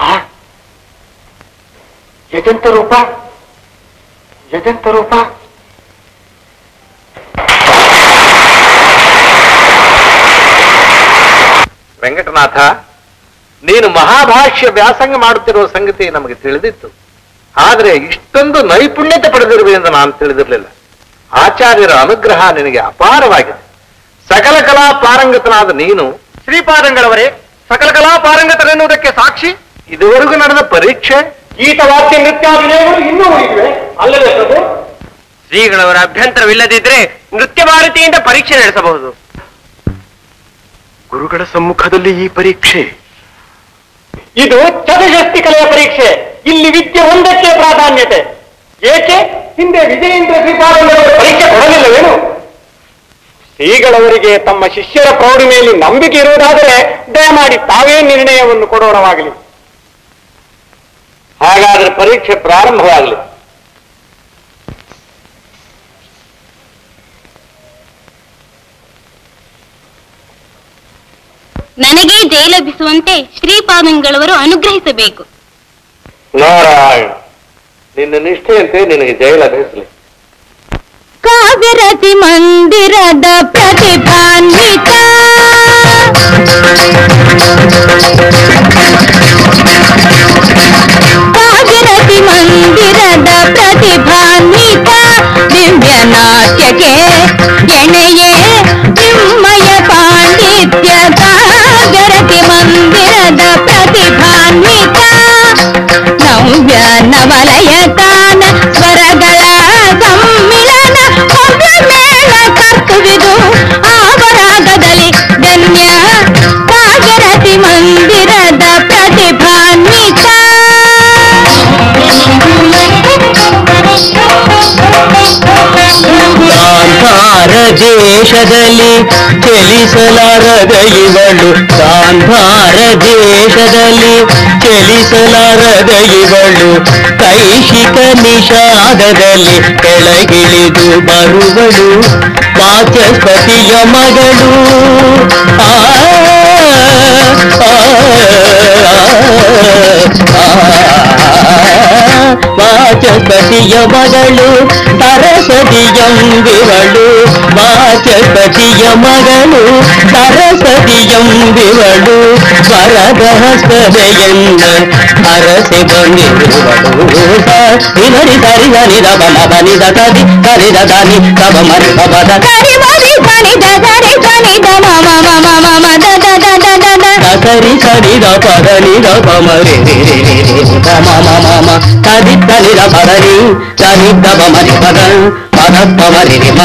ಯಜಂತ ರೂಪ ಯಜಂತ ರೂಪ ವೆಂಕಟನಾಥ ನೀನು ಮಹಾಭಾಷ್ಯ ವ್ಯಾಸಂಗ ಮಾಡುತ್ತಿರುವ ಸಂಗತಿ ನಮಗೆ ತಿಳಿದಿತ್ತು ಆದರೆ ಇಷ್ಟೊಂದು ನೈಪುಣ್ಯತೆ ಪಡೆದಿರುವೆ ಎಂದು ನಾನು ತಿಳಿದಿರಲಿಲ್ಲ ಆಚಾರ್ಯರ ಅನುಗ್ರಹ ನಿನಗೆ ಅಪಾರವಾಗಿದೆ ಸಕಲ ಕಲಾ ಪಾರಂಗತನಾದ ನೀನು ಶ್ರೀಪಾದಂಗಳವರೇ ಸಕಲ ಕಲಾ ಪಾರಂಗತರೆನ್ನುವುದಕ್ಕೆ ಸಾಕ್ಷಿ ಇದುವರೆಗೂ ನಡೆದ ಪರೀಕ್ಷೆ ಗೀತವಾದ್ಯ ನೃತ್ಯಾಭಿನಯಗಳು ಇನ್ನೂ ಉಳಿದಿವೆ ಅಲ್ಲವೇ ಪ್ರಭು ಶ್ರೀಗಳವರ ಅಭ್ಯಂತರವಿಲ್ಲದಿದ್ರೆ ನೃತ್ಯ ಭಾರತಿಯಿಂದ ಪರೀಕ್ಷೆ ನಡೆಸಬಹುದು ಗುರುಗಳ ಸಮ್ಮುಖದಲ್ಲಿ ಈ ಪರೀಕ್ಷೆ ಇದು ಚತುಷಷ್ಟಿ ಕಲೆಯ ಪರೀಕ್ಷೆ ಇಲ್ಲಿ ವಿದ್ಯೆ ಒಂದಕ್ಕೆ ಪ್ರಾಧಾನ್ಯತೆ ಏಕೆ ಹಿಂದೆ ವಿಜಯೇಂದ್ರ ಶ್ರೀಪಾದಂಗಳವರು ಪರೀಕ್ಷೆ ಕೊಡಲಿಲ್ಲವೇನು ಶ್ರೀಗಳವರಿಗೆ ತಮ್ಮ ಶಿಷ್ಯರ ಪ್ರೌಢಿಮೆಯಲ್ಲಿ ನಂಬಿಕೆ ಇರುವುದಾದರೆ ದಯಮಾಡಿ ತಾವೇ ನಿರ್ಣಯವನ್ನು ಕೊಡೋಣವಾಗಲಿ ಹಾಗಾದ್ರೆ ಪರೀಕ್ಷೆ ಪ್ರಾರಂಭವಾಗಲಿ ನನಗೆ ಜಯ ಲಭಿಸುವಂತೆ ಶ್ರೀಪಾದಂಗಳವರು ಅನುಗ್ರಹಿಸಬೇಕು ನಾರಾಯಣ ನಿನ್ನ ನಿಷ್ಠೆಯಂತೆ ನಿನಗೆ ಜಯ ಲಭಿಸಲಿ ಕಾವ್ಯರತಿ ಮಂದಿರದ ಪ್ರತಿಭಾನ್ವಿತ ಕಾವ್ಯರತಿ ಮಂದಿರದ ಪ್ರತಿಭಾನ್ವಿತ ದಿವ್ಯ ನಾಟ್ಯಕ್ಕೆ ಎಣೆಯೇ ನಿಮ್ಮಯ ಪಾಂಡಿತ್ಯ ಕಾವ್ಯರತಿ ಮಂದಿರದ ಪ್ರತಿಭಾನ್ವಿತ ನವ್ಯ ನವಲಯತಾನ ಸ್ವರಗಳ ಸಮ್ಮಿಲನ ಭವ್ಯ ಮೇಳ ಕರ್ತುವಿದು ಆವರಾಗದಲ್ಲಿ ಧನ್ಯ ಕಾಗರತಿ ಮಂದಿರದ ಪ್ರತಿಭಾನ್ವಿತ ಗಾಂಧಾರ ದೇಶದಲ್ಲಿ ಚಲಿಸಲಾರದ ಇವಳು ಗಾಂಧಾರ ದೇಶದಲ್ಲಿ ಚಲಿಸಲಾರದ ಇವಳು ಕೈಶಿಕ ನಿಷಾದದಲ್ಲಿ ಕೆಳಗಿಳಿದು ಬರುವಳು ವಾಚಸ್ಪತಿಯ ಮಗಳು ಆ ವಾಚಸ್ಪತಿಯ ಮಗಳು ಸರಸ್ವತಿಯಂಬಿವಳು ವಾಚಸ್ಪತಿಯ ಮಗಳು ಸರಸ್ವತಿಯಂಬಿವಳು ವರದ ಹಸ್ತದೆಯನ್ನ ಅರಸೆ ಬಂದಿರುವಳು ನಿನರಿ ಸರಿ ಸರಿ ದಬ ಲಬ ನಿದ ತದಿ ಸರಿ ದನಿ ತಬ ಮರಿ ಬಬದ ಸರಿ ಮರಿ ಸನಿ ದ ಸರಿ ಸನಿ ದ ಮ ಮ ಮ ಮ ಮ ಮ ದ ದ ದ ದ ದ ದ ಸರಿ ಸರಿ ದ ಪದ ನಿ ದ ಪ ಮ ರಿ ರಿ ರಿ ರಿ ರಿ ರಿ ದ ಮ ಮ ಮ ಮ ತದಿ ತನಿ ದ ಪದ ನಿ ತನಿ ದ ಪ ಮ ರಿ ಪದ ಪದ ಪ ಮ ರಿ ರಿ ಮ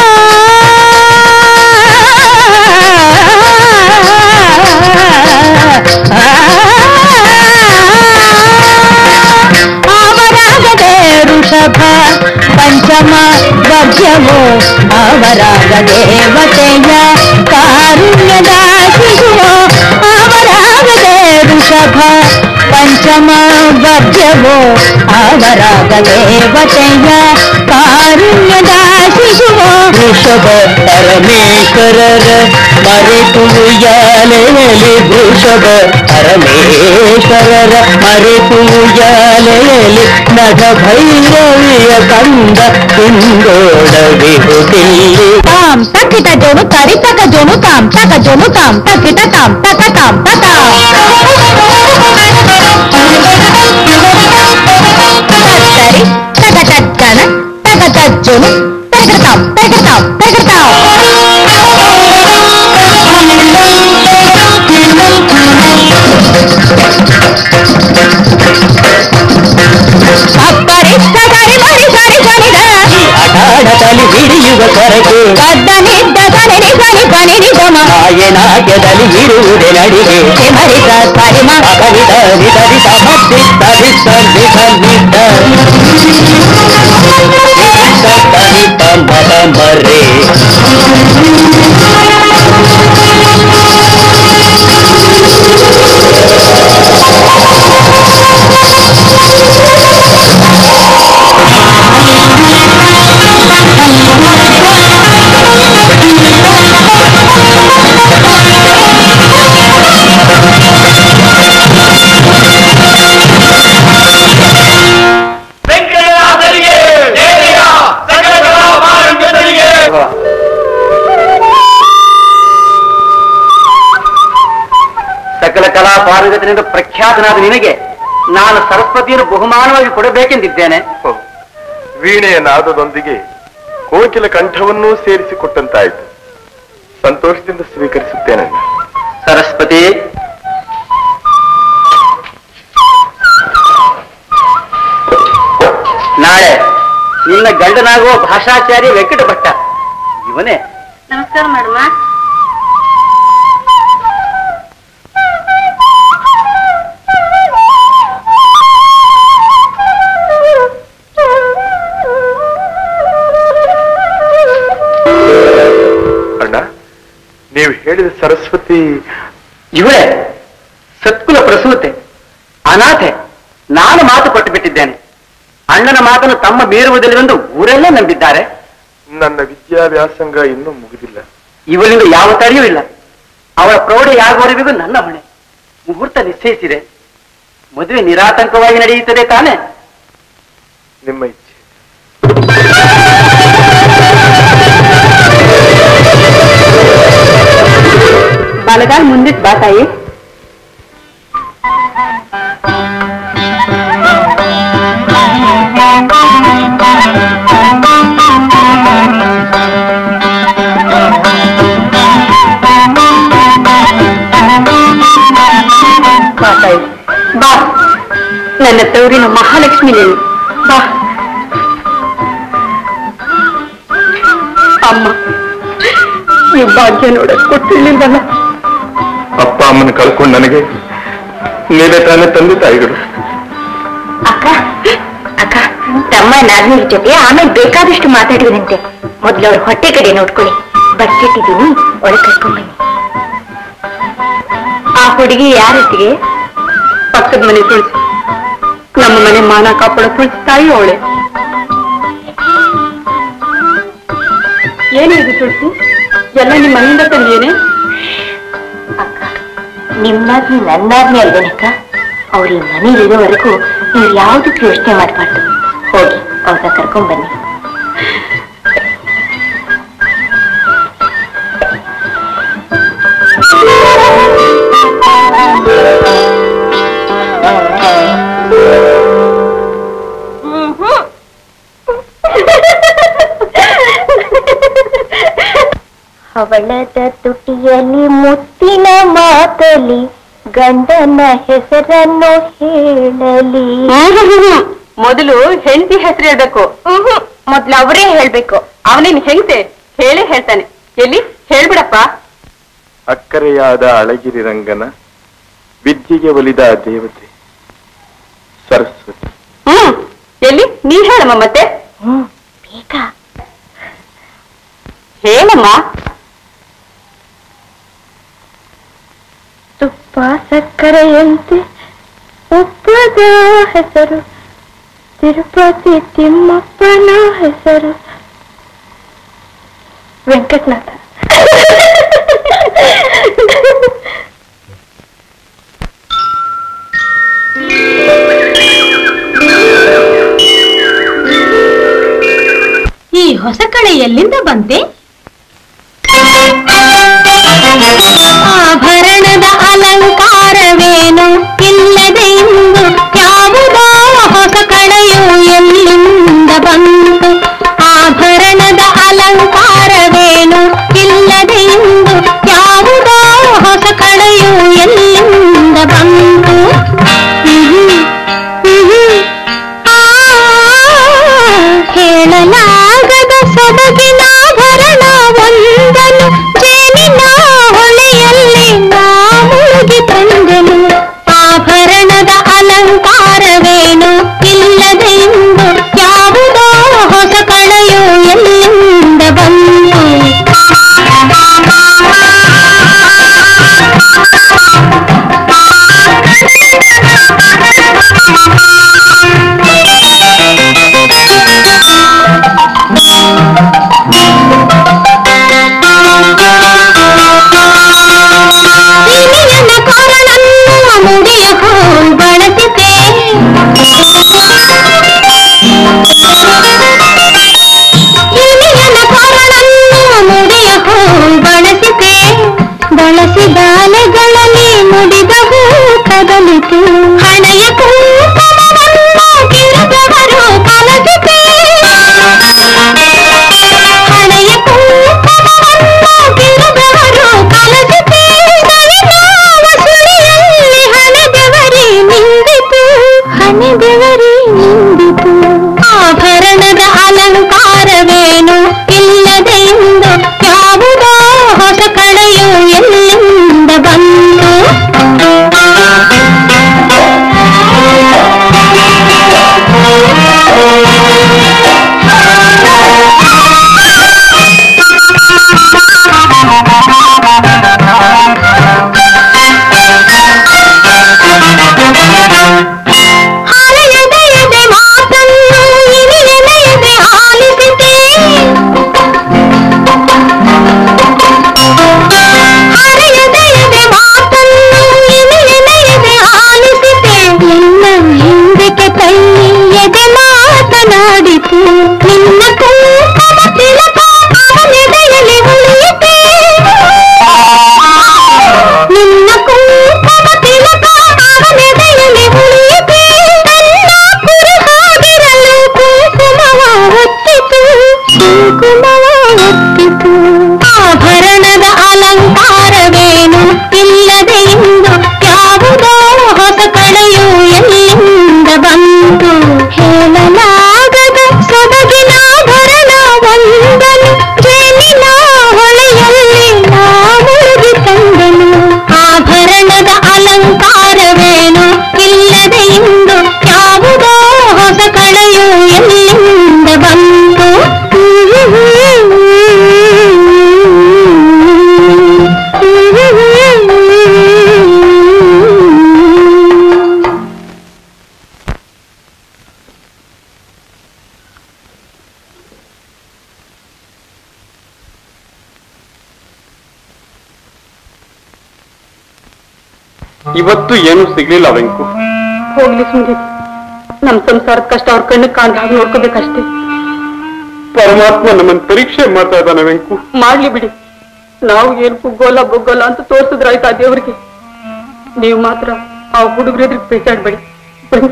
ಅವರಾಗದೆ ಋಷಭ ಪಂಚಮ ವಜ್ರವೋ ಅವರಾಗ ದೇವತೆಯ ಕಾರುಣ್ಯದ ಶಿಶುವೋ ಅವರಾಗದೆ ಋಷಭ ಪಂಚಮ ವಜ್ರವೋ ಅವರಾಗ ದೇವತೆಯ ಕಾರುಣ್ಯದ ಶಿಶುವೋ ವೃಷಭ ಪರಮೇಶ್ವರರ ಮರೆತು ಉಯ್ಯಾಲೆಯಲ್ಲಿ ವೃಷಭ ಪರಮೇಶ್ವರರ ಮರೆತು ಉಯ್ಯಾಲೆಯಲ್ಲಿ ನಗ ಭೈರವಿಯ ಕಂದ ಹಿಂದೋಡವಿಹುದಿಲ್ಲಿ ತಾಂ ತಕ್ಕಿಟ ಜೋನು ತರಿ ತಕ ಜೋನು ತಾಂ ತಕ ಜೋನು ತಾಂ ತಕ್ಕಿಟ ತಾಂ ತಕ ತಾಂ ತಕ ತರಿ ತಕ ತಜ್ಜನ ತಕ ತಜ್ಜುನು ತಗತಾಂ ತಗತಾಂ ತಗತಾಂ ಅಪ್ಪರಿ ಸಗರಿ ಮರಿ ಸರಿ ಸನಿದ ಅಟಾಡದಲ್ಲಿ ಹಿಡಿಯುವ ಕೊರಕೆ ಗದ್ದ ನಿದ್ದ ಸನಿ ನಿ ಸನಿ ಪನಿ ನಿ ಗಮ ಕಾಯನಾಟ್ಯದಲ್ಲಿ ಇರುವುದೇ ನಡಿಗೆ ಸಿಮರಿತ ಸರಿಮ ಅಗಲಿದ ನಿಧರಿತ ಮತ್ತಿತ್ತ ಬಿತ್ತ ನಿಧನಿದ್ದ ತನಿತ ಮದ ಮರೆ ಸಕಲ ಕಲಾ ಪಾರಂಗತನಿಂದ ಪ್ರಖ್ಯಾತನಾದ ನಿನಗೆ ನಾನು ಸರಸ್ವತಿಯನ್ನು ಬಹುಮಾನವಾಗಿ ಕೊಡಬೇಕೆಂದಿದ್ದೇನೆ ಹೋ, ವೀಣೆಯ ನಾದದೊಂದಿಗೆ ಕೋಕಿಲ ಕಂಠವನ್ನೂ ಸೇರಿಸಿಕೊಟ್ಟಂತಾಯಿತು ಸಂತೋಷದಿಂದ ಸ್ವೀಕರಿಸುತ್ತೇನೆ ಸರಸ್ವತಿ ನಾಳೆ ನಿನ್ನ ಗಂಡನಾಗುವ ಭಾಷಾಚಾರ್ಯ ವೆಂಕಟ ಭಟ್ಟ ಇವನೇ ನಮಸ್ಕಾರ ಮಾಡಮ್ಮ ಅಣ್ಣ ನೀವು ಹೇಳಿದ ಸರಸ್ವತಿ ಇವಳೇ ಸತ್ಕುಲ ಪ್ರಸೂತೆ ಅನಾಥೆ ನಾನು ಮಾತು ಕೊಟ್ಟು ಬಿಟ್ಟಿದ್ದೇನೆ ಅಣ್ಣನ ಮಾತನ್ನು ತಮ್ಮ ಮೀರುವುದಿಲ್ಲವೆಂದು ಊರೆಲ್ಲ ನಂಬಿದ್ದಾರೆ ನನ್ನ ವಿದ್ಯಾಭ್ಯಾಸಂಗ ಇನ್ನೂ ಮುಗಿದಿಲ್ಲ ಇವಳಿಂದ ಯಾವ ತಡೆಯೂ ಇಲ್ಲ ಅವಳ ಪ್ರೌಢೆಯಾಗುವವರೆಗೂ ನನ್ನ ಹೊಣೆ ಮುಹೂರ್ತ ನಿಶ್ಚಯಿಸಿದೆ ಮದುವೆ ನಿರಾತಂಕವಾಗಿ ನಡೆಯುತ್ತದೆ ತಾನೇ ನಿಮ್ಮ ಇಚ್ಛೆ ಬಲಗಾಲ್ ಮುಂದಿಟ್ ಬಾ ತಾಯಿ ಬಾ ತಾಯಿ ಬಾ ನನ್ನ ತವರಿನ ಮಹಾಲಕ್ಷ್ಮಿ ನೀನು ಬಾ ಅಮ್ಮ ಈ ಭಾಗ್ಯ ನೋಡಕ್ ಕೊಟ್ಟಿರ್ಲಿಲ್ವಲ್ಲ ಅಪ್ಪ ಅಮ್ಮನ ಕಳ್ಕೊಂಡು ನನಗೆ ನೀವೇ ತಾನೇ ತಂದೆ ತಾಯಿಗಳು ಅಕ್ಕ ಅಕ್ಕ ತಮ್ಮ ನಾದಿನಿಯರ ಜೊತೆ ಆಮೇಲೆ ಬೇಕಾದಷ್ಟು ಮಾತಾಡುವಂತೆ ಮೊದ್ಲು ಅವ್ರ ಹೊಟ್ಟೆ ಕಡೆ ನೋಡ್ಕೊಳ್ಳಿ ಬರ್ತಿಟ್ಟಿದ್ದೀನಿ ಒಳಗೆ ಕರ್ಕೊಂಡ್ಬನ್ನಿ ಆ ಹುಡುಗಿ ಯಾರೊತ್ತಿಗೆ ಪಕ್ಕದ ಮನೆ ತುಳಸಿ ನಮ್ಮ ಮನೆ ಮಾನ ಕಾಪಾಡೋ ತುಳಸಿ ತಾಯಿ ಅವಳೆ ಏನೇ ಇದು ತುಳಸಿ ಎಲ್ಲ ನಿಮ್ಮ ಮನೆಯಿಂದ ತಂದೇನೆ ಅಕ್ಕ ನಿಮ್ಮಾಗ್ನಿ ನನ್ನಾಗ್ನಿ ಅಲ್ವೇನಕ್ಕ ಅವ್ರ ಈ ಮನೇಲಿರೋವರೆಗೂ ನೀವು ಯಾವುದಕ್ಕೂ ಯೋಚನೆ ಮಾಡಬಾರ್ದು ಹೋಗಿ ಅವ್ರನ್ನ ಕರ್ಕೊಂಡ್ ಬನ್ನಿ ಹವಳದ ತುಟಿಯಲ್ಲಿ ಮುತ್ತಿನ ಮಾತಲಿ ಗಂಡನ ಹೆಸರನ್ನು ಹೇಳಲಿ ಮೊದಲು ಹೆಂಡತಿ ಹೆಸರು ಹೇಳ್ಬೇಕು ಮೊದ್ಲು ಅವರೇ ಹೇಳ್ಬೇಕು ಅವನೇನ್ ಹೆಂಗತೆ ಹೇಳೇ ಹೇಳ್ತಾನೆ ಎಲ್ಲಿ ಹೇಳ್ಬಿಡಪ್ಪ ಅಕ್ಕರೆಯಾದ ಅಳಗಿರಿ ರಂಗನ ವಿದ್ಯೆಗೆ ಒಲಿದ ದೇವತೆ ಸರಸ್ವತಿ ಹ್ಮ್ ಎಲ್ಲಿ ನೀ ಹೇಳಮ್ಮ ಮತ್ತೆ ಹ್ಮ್ ಬೇಗ ಹೇಳಮ್ಮ ತುಪ್ಪ ಸಕ್ಕರೆಯಂತೆ ಉಪ್ಪದ ಹೆಸರು ತಿರುಪತಿ ತಿಮ್ಮಪ್ಪನ ಹೆಸರು ವೆಂಕಟನಾಥ ಈ ಹೊಸ ಕಳೆ ಎಲ್ಲಿಂದ ಬಂತೆ ಆಭರಣದ ಅಲಂಕಾರವೇನು ಇಲ್ಲದೆ ಇಂದು ಯಾವುದೋ ಹೊಸ ಕಳೆಯು ಎಲ್ಲಿಂದ ಬಂತು ಆಭರಣದ ಅಲಂಕಾರವೇನು ಇಲ್ಲದೆ ಇಂದು ಯಾವುದೋ ಹೊಸ ಕಳೆಯು ಎಲ್ಲಿಂದ ಬಂತು ಹ್ಮ್, ಹ್ಮ್, ಆ, ಹೇಳಲಾಗದ ಸೊಬಗಿನ ಭರಣ ಇವತ್ತು ಏನು ಸಿಗ್ಲಿಲ್ಲ ವೆಂಕು ಹೋಗ್ಲಿ ಸುಮ್ನೆ ನಮ್ ಸಂಸಾರದ ಕಷ್ಟ ಅವ್ರ ಕಣ್ಣಿಗೆ ಕಾಣ್ದ ಹಾಗೆ ನೋಡ್ಕೋಬೇಕಷ್ಟೇ ಪರಮಾತ್ಮ ನಮ್ಮನ್ನ ಪರೀಕ್ಷೆ ಮಾಡ್ತಾ ಇದ್ದಾನೆ ವೆಂಕು ಮಾಡ್ಲಿ ಬಿಡಿ ನಾವು ಏನ್ ಕುಗ್ಗೋಲ್ಲ ಬೊಗ್ಗೋಲ್ಲ ಅಂತ ತೋರ್ಸಿದ್ರ ಆಯ್ತಾ ದೇವ್ರಿಗೆ ನೀವು ಮಾತ್ರ ಆ ಹುಡುಗರ ಎದುರಿಗೆ ಬೇಟಾಡ್ಬೇಡಿ ಬನ್ನಿ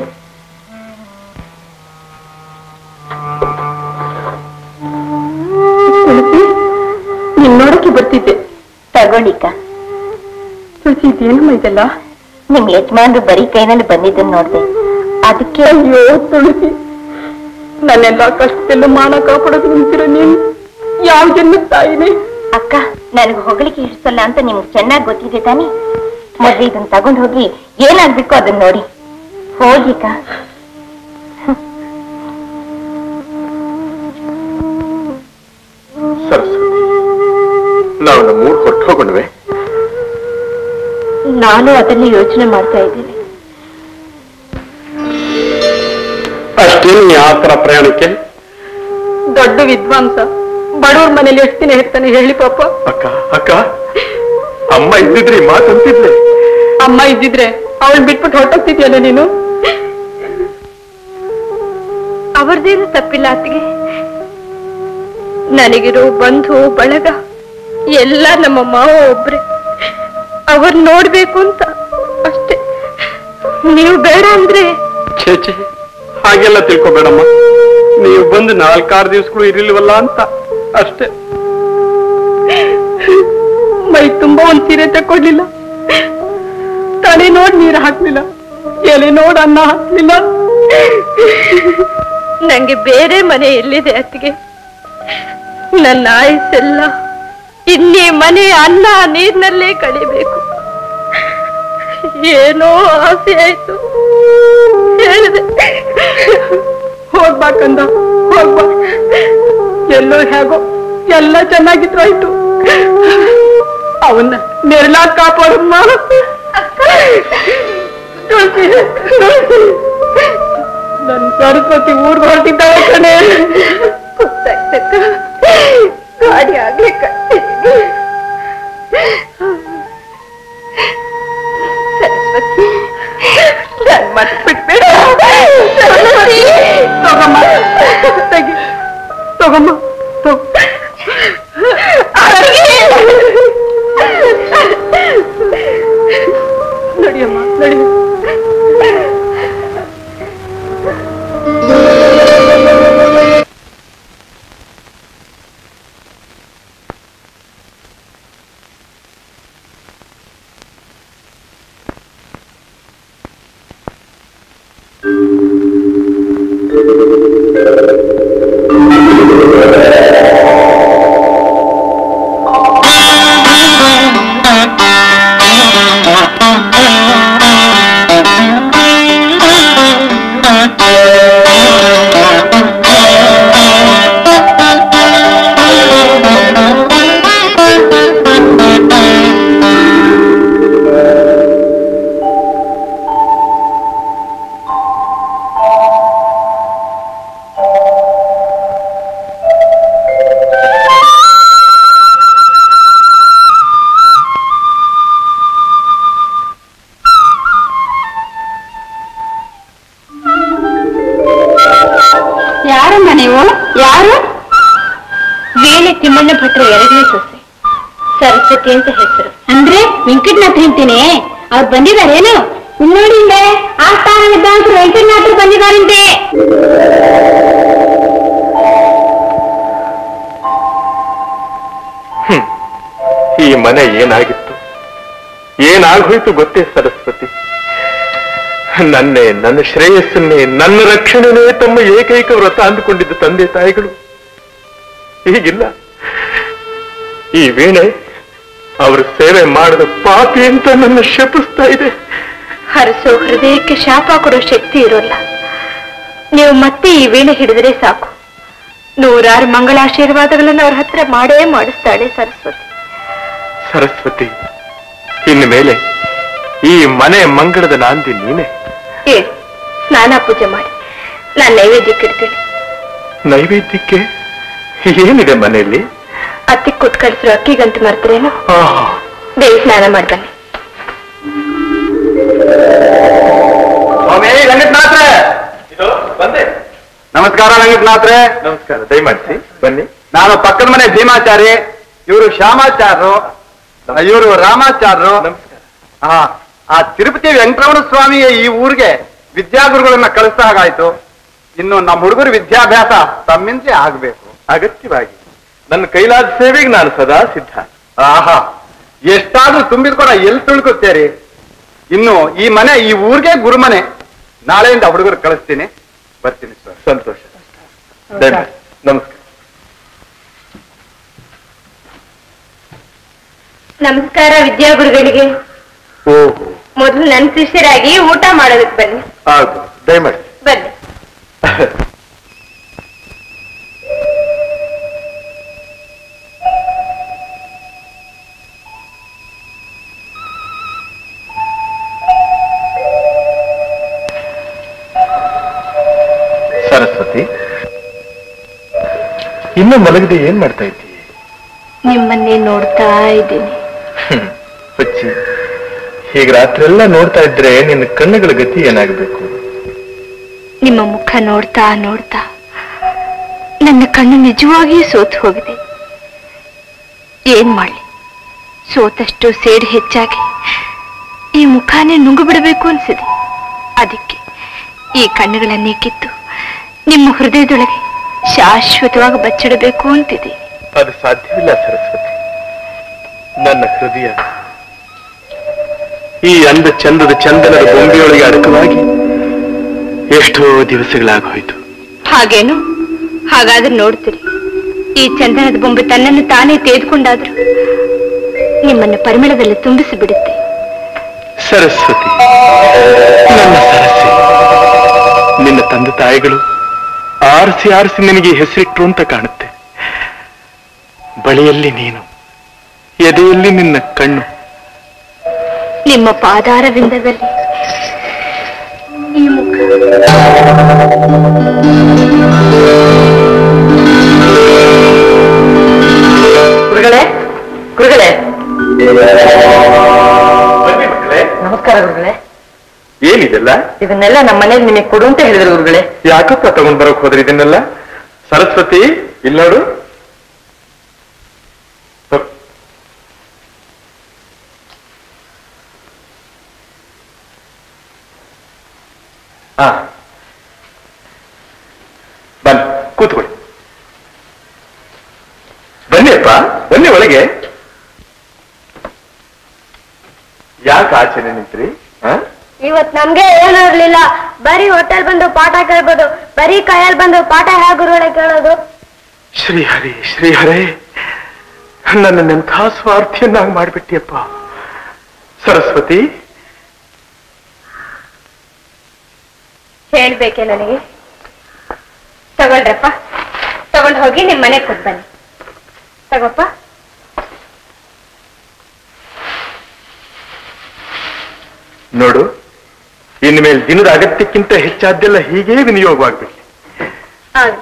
ತುಳಸಿ ನೀನ್ ನೋಡಕ್ಕೆ ಬರ್ತಿದ್ದೆ ತಗೊಳ್ಳಿಕ್ಕ ತುಳಸಿ ಇದೇನಮ್ಮ ಇದೆಲ್ಲ ನಿಮ್ ಯಜಮಾನ್ರು ಬರೀ ಕೈನಲ್ಲಿ ಬಂದಿದ್ದನ್ನ ನೋಡ್ದೆ ಅದಕ್ಕೆ ಅಯ್ಯೋ ತುಳಸಿ ನನ್ನೆಲ್ಲ ಕಷ್ಟದಲ್ಲೂ ಮಾನ ಕಾಪಾಡೋದು ನಿಂತಿರೋ ನೀನು ಯಾವ ಜನ್ಮದ ತಾಯಿನೇ ಅಕ್ಕ ನನಗೆ ಹೊಗಳಿಕೆ ಹಿಡಿಸಲ್ಲ ಅಂತ ನಿಮ್ಗೆ ಚೆನ್ನಾಗಿ ಗೊತ್ತಿದೆ ತಾನೇ ಮೊದ್ಲು ಇದನ್ನ ತಗೊಂಡ್ ಹೋಗಿ ಏನಾಗ್ಬೇಕು ಅದನ್ನ ನೋಡಿ ಹೋಗಿಕ್ಕ ಸರಸ್ವತಿ ನಾವು ನಮ್ಮೂರ್ ಹೊರಟು ಹೋಗೋಣವೆ ನಾನು ಅದನ್ನೇ ಯೋಚನೆ ಮಾಡ್ತಾ ಇದ್ದೀನಿ ಅಷ್ಟೇನು ಆ ತರ ಪ್ರಯಾಣಕ್ಕೆ ದೊಡ್ಡ ವಿದ್ವಾಂಸ ಬಡವ್ರ ಮನೇಲಿ ಎಷ್ಟು ದಿನ ಇರ್ತಾನೆ ಹೇಳಿ ಪಾಪ ಅಕ್ಕ ಅಕ್ಕ ಅಮ್ಮ ಇದ್ದಿದ್ರಿ ಮಾತಂತಿದ್ಲೆ ಅಮ್ಮ ಇದ್ದಿದ್ರೆ ಅವಳು ಬಿಟ್ಬಿಟ್ಟು ಹೊರಟೋಗ್ತಿದ್ಯಲ್ಲ ನೀನು ಅವ್ರದ್ದೇನು ತಪ್ಪಿಲ್ಲ ಅತ್ತಿಗೆ ನನಗಿರೋ ಬಂಧು ಬಳಗ ಎಲ್ಲ ನಮ್ಮ ಮಾವ ಒಬ್ರೆ ಅವ್ರ ನೋಡ್ಬೇಕು ಅಂತ ಅಷ್ಟೇ ನೀವು ಬೇಡ ಅಂದ್ರೆ ಛೇ ಛೇ ಹಾಗೆಲ್ಲ ತಿಳ್ಕೊಬೇಡಮ್ಮ ನೀವು ಬಂದು ನಾಲ್ಕಾರು ದಿವಸಗಳು ಇರಲಿಲ್ವಲ್ಲ ಅಂತ ಅಷ್ಟೇ ಮೈ ತುಂಬಾ ಒಂದ್ ಸೀರೆ ತಕೊಡ್ಲಿಲ್ಲ ತಲೆ ನೋಡ್ ನೀರ್ ಹಾಕ್ಲಿಲ್ಲ ಎಲೆ ನೋಡ್ ಅನ್ನ ಹಾಕ್ಲಿಲ್ಲ ನಂಗೆ ಬೇರೆ ಮನೆ ಎಲ್ಲಿದೆ ಅತ್ತಿಗೆ ನನ್ನ ಆಯಸ್ಸೆಲ್ಲ ಇನ್ನೇ ಮನೆ ಅನ್ನ ನೀರ್ನಲ್ಲೇ ಕಳಿಬೇಕು ಏನೋ ಆಸೆ ಆಯ್ತು ಹೇಳಿದೆ ಹೋಗ್ಬಾ ಕಂದ ಹೋಗ್ಬಾ ಎಲ್ಲೋ ಹೇಗೋ ಎಲ್ಲ ಚೆನ್ನಾಗಿದ್ರು ಆಯ್ತು ಅವನ್ನ ನೆರಳಾ ಕಾಪಾಡಮ್ಮ ತುಳಸಿ ತುಳಸಿ ನನ್ ಸರಸ್ವತಿ ಊರ್ಗ್ ಹೊರಟಿದ್ದಾಳೆ ಕಣೆ ಗೊತ್ತಾಯ್ತಕ್ಕ ಗಾಡಿ ಆಗ್ಲೇ ಕಟ್ಟಿದ್ದೀನಿ ಸರಸ್ವತಿ ನನ್ ಮತ್ ಬಿಟ್ಬೇಡ ಸರಸ್ವತಿ ತಗೊಮ್ಮ ತೆಗಿ ತಗೊಮ್ಮ ತಗೋ ನಡಿಯಮ್ಮ ನಡಿ ಯಾರಮ್ಮ ನೀವು ಯಾರು ವೇಳೆ ತಿಮ್ಮಣ್ಣ ಭಟ್ರ ಎರಡನೇ ಸೊಸೆ ಸರಸ್ವತಿ ಅಂತ ಹೆಸರು ಅಂದ್ರೆ ವೆಂಕಟನಾಥ್ ಹೇಳ್ತೀನಿ ಅವ್ರು ಬಂದಿದಾರೇನು ನೋಡಿ ಆ ಸ್ಥಾನ ವಿದ್ವಾಂಸರು ವೆಂಕಟನಾಥರು ಬಂದಿದ್ದಾರಂತೆ ಈ ಮನೆ ಏನಾಗಿತ್ತು ಏನಾಗೋಯ್ತು ಗೊತ್ತೇ ಸರಸ್ವತಿ ನನ್ನೇ ನನ್ನ ಶ್ರೇಯಸ್ಸನ್ನೇ ನನ್ನ ರಕ್ಷಣೆನೇ ತಮ್ಮ ಏಕೈಕ ವ್ರತ ಅಂದುಕೊಂಡಿದ್ದ ತಂದೆ ತಾಯಿಗಳು ಹೀಗಿಲ್ಲ ಈ ವೀಣೆ ಅವರು ಸೇವೆ ಮಾಡದ ಪಾಪಿ ಅಂತ ನನ್ನ ಶಪಿಸ್ತಾ ಇದೆ ಹರಸೋ ಹೃದಯಕ್ಕೆ ಶಾಪ ಕೊಡೋ ಶಕ್ತಿ ಇರೋಲ್ಲ ನೀವು ಮತ್ತೆ ಈ ವೀಣೆ ಹಿಡಿದ್ರೆ ಸಾಕು ನೂರಾರು ಮಂಗಳಾಶೀರ್ವಾದಗಳನ್ನು ಅವ್ರ ಹತ್ರ ಮಾಡೇ ಮಾಡಿಸ್ತಾಳೆ ಸರಸ್ವತಿ ಸರಸ್ವತಿ ಇನ್ನು ಮೇಲೆ ಈ ಮನೆ ಮಂಗಳದ ನಾಂದಿ ನೀನೆ ಏ ಸ್ನಾನ ಪೂಜೆ ಮಾಡಿ ನಾನು ನೈವೇದ್ಯಕ್ಕೆ ಇಡ್ತೀನಿ ನೈವೇದ್ಯಕ್ಕೆ ಏನಿದೆ ಮನೆಯಲ್ಲಿ ಅತ್ತಿ ಕೊಟ್ಟು ಕಳಿಸಿರೋ ಅಕ್ಕಿಗಂತ ಮರ್ತರೇನು ಆಹಾ ದೇವಿ ಸ್ನಾನ ಮಾಡ್ಬನ್ನಿ ನಮಸ್ಕಾರ ರಂಗನಾಥ್ರೆ ನಮಸ್ಕಾರ ದಯಮಾಡಿಸಿ ಬನ್ನಿ ನಾನು ಪಕ್ಕದ ಮನೆ ಭೀಮಾಚಾರಿ ಇವರು ಶ್ಯಾಮಾಚಾರ್ರು ಇವರು ರಾಮಾಚಾರ್ರು ನಮಸ್ಕಾರ ಹಾ ಆ ತಿರುಪತಿ ವೆಂಕಟರಮಣ ಸ್ವಾಮಿಯ ಈ ಊರಿಗೆ ವಿದ್ಯಾಗುರುಗಳನ್ನ ಕಳಿಸ್ದ ಹಾಗಾಯ್ತು ಇನ್ನು ನಮ್ಮ ಹುಡುಗರ ವಿದ್ಯಾಭ್ಯಾಸ ತಮ್ಮಿಂದಲೇ ಆಗ್ಬೇಕು ಅಗತ್ಯವಾಗಿ ನನ್ನ ಕೈಲಾದ ಸೇವೆಗೆ ನಾನು ಸದಾ ಸಿದ್ಧ ಆಹಾ ಎಷ್ಟಾದ್ರೂ ತುಂಬಿದ ಕೂಡ ಎಲ್ಲಿ ತಿಳ್ಕೊತೇರಿ ಇನ್ನು ಈ ಮನೆ ಈ ಊರಿಗೆ ಗುರುಮನೆ ನಾಳೆಯಿಂದ ಹುಡುಗರು ಕಳಿಸ್ತೀನಿ ಬರ್ತೀನಿ ಸರ್ ಸಂತೋಷ ದಯಮಾಡಿ ನಮಸ್ಕಾರ ನಮಸ್ಕಾರ ವಿದ್ಯಾಗುರುಗಳಿಗೆ ಓಹೋ ಮೊದಲು ನನ್ನ ಶಿಷ್ಯರಾಗಿ ಊಟ ಮಾಡೋದಕ್ಕೆ ಬನ್ನಿ ಆಗು ದಯಮಾಡಿ ಬನ್ನಿ ಸರಸ್ವತಿ ಇನ್ನು ಮಲಗದೆ ಏನ್ ಮಾಡ್ತಾ ಇದ್ದೀವಿ ನಿಮ್ಮನ್ನೇ ನೋಡ್ತಾ ಇದ್ದೀನಿ ಹುಚ್ಚಿ ಹೀಗೆ ರಾತ್ರಿ ಎಲ್ಲ ನೋಡ್ತಾ ಇದ್ರೆ ನಿನ್ನ ಕಣ್ಣುಗಳ ಗತಿ ಏನಾಗಬೇಕು ನಿಮ್ಮ ಮುಖ ನೋಡ್ತಾ ನೋಡ್ತಾ ನನ್ನ ಕಣ್ಣು ನಿಜವಾಗಿಯೂ ಸೋತು ಹೋಗಿದೆ ಏನ್ ಮಾಡ್ಲಿ ಸೋತಷ್ಟು ಸೇಡು ಹೆಚ್ಚಾಗಿ ಈ ಮುಖಾನೇ ನುಂಗು ಬಿಡಬೇಕು ಅನ್ಸಿದೆ ಅದಕ್ಕೆ ಈ ಕಣ್ಣುಗಳನ್ನೇ ಕಿತ್ತು ನಿಮ್ಮ ಹೃದಯದೊಳಗೆ ಶಾಶ್ವತವಾಗಿ ಬಚ್ಚಿಡಬೇಕು ಅಂತಿದೆ ಅದು ಸಾಧ್ಯವಿಲ್ಲ ಸರಸ್ವತಿ ನನ್ನ ಹೃದಯ ಈ ಅಂದ ಚಂದದ ಚಂದನದ ಬೊಂಬೆಯೊಳಗೆ ಅಡಕವಾಗಿ ಎಷ್ಟೋ ದಿವಸಗಳಾಗೋಯ್ತು ಹಾಗೇನು ಹಾಗಾದ್ರೆ ನೋಡ್ತೀರಿ ಈ ಚಂದನದ ಬೊಂಬೆ ತನ್ನನ್ನು ತಾನೇ ತೆಗೆದುಕೊಂಡಾದ್ರು ನಿಮ್ಮನ್ನು ಪರಿಮಳದಲ್ಲಿ ತುಂಬಿಸಿ ಬಿಡುತ್ತೆ ಸರಸ್ವತಿ ನನ್ನ ಸರಸ್ಸಿ ನಿನ್ನ ತಂದೆ ತಾಯಿಗಳು ಆರಿಸಿ ಆರಿಸಿ ನಿನಗೆ ಹೆಸರಿಟ್ರು ಅಂತ ಕಾಣುತ್ತೆ ಬಳಿಯಲ್ಲಿ ನೀನು ಎದೆಯಲ್ಲಿ ನಿನ್ನ ಕಣ್ಣು ನಿಮ್ಮ ಪಾದಾರವಿಂದದಲ್ಲಿ ಈ ಮುಖ ಗುರುಗಳೇ ಗುರುಗಳೇ ಬನ್ನಿ ಮಕ್ಕಳೇ ನಮಸ್ಕಾರ ಗುರುಗಳೇ ಏನಿದೆಲ್ಲ ಇದನ್ನೆಲ್ಲ ನಮ್ಮ ಮನೇಲಿ ನಿಮಗೆ ಕೊಡು ಅಂತ ಹೇಳಿದ್ರು ಗುರುಗಳೇ ಯಾಕಪ್ಪ ತಗೊಂಡ್ ಬರೋಕ್ ಹೋದ್ರಿ ಇದನ್ನೆಲ್ಲ ಸರಸ್ವತಿ ಇಲ್ಲಿ ನೋಡು ತಗೋ. ಹಾ ಬನ್ನಿ ಕೂತ್ಕೊಳ್ಳಿ ಬನ್ನಿಯಪ್ಪ ಬನ್ನಿ ಒಳಗೆ ಯಾಕೆ ಆಚೆನೆ ನಿಂತ್ರಿ ಹಾ ಇವತ್ ನಮ್ಗೆ ಏನೂ ಇರ್ಲಿಲ್ಲ ಬರೀ ಹೋಟೆಲ್ ಬಂದು ಪಾಠ ಕೇಳ್ಬೋದು ಬರೀ ಕೈಯಲ್ಲಿ ಬಂದು ಪಾಠ ಹೇಗೆ ಗುರುಗಳೇ ಕೇಳೋದು ಶ್ರೀಹರಿ ಶ್ರೀಹರೇ ನನ್ನನ್ನೆಂಥ ಸ್ವಾರ್ಥಿಯನ್ನಾಗಿ ಮಾಡಿಬಿಟ್ಟಿಯಪ್ಪ ಸರಸ್ವತಿ ಹೇಳ್ಬೇಕೆ ನನಗೆ ತಗೊಳ್ರಪ್ಪ ತಗೊಂಡ್ ಹೋಗಿ ನಿಮ್ ಮನೆ ಕೊಟ್ ಬನ್ನಿ ತಗೋಪ್ಪ ನೋಡು ಇನ್ಮೇಲೆ ದಿನದ ಅಗತ್ಯಕ್ಕಿಂತ ಹೆಚ್ಚಾದ್ದೆಲ್ಲ ಹೀಗೇ ವಿನಿಯೋಗವಾಗ್ಬಿಡ್ಲಿ ಆಗ್ಲಿ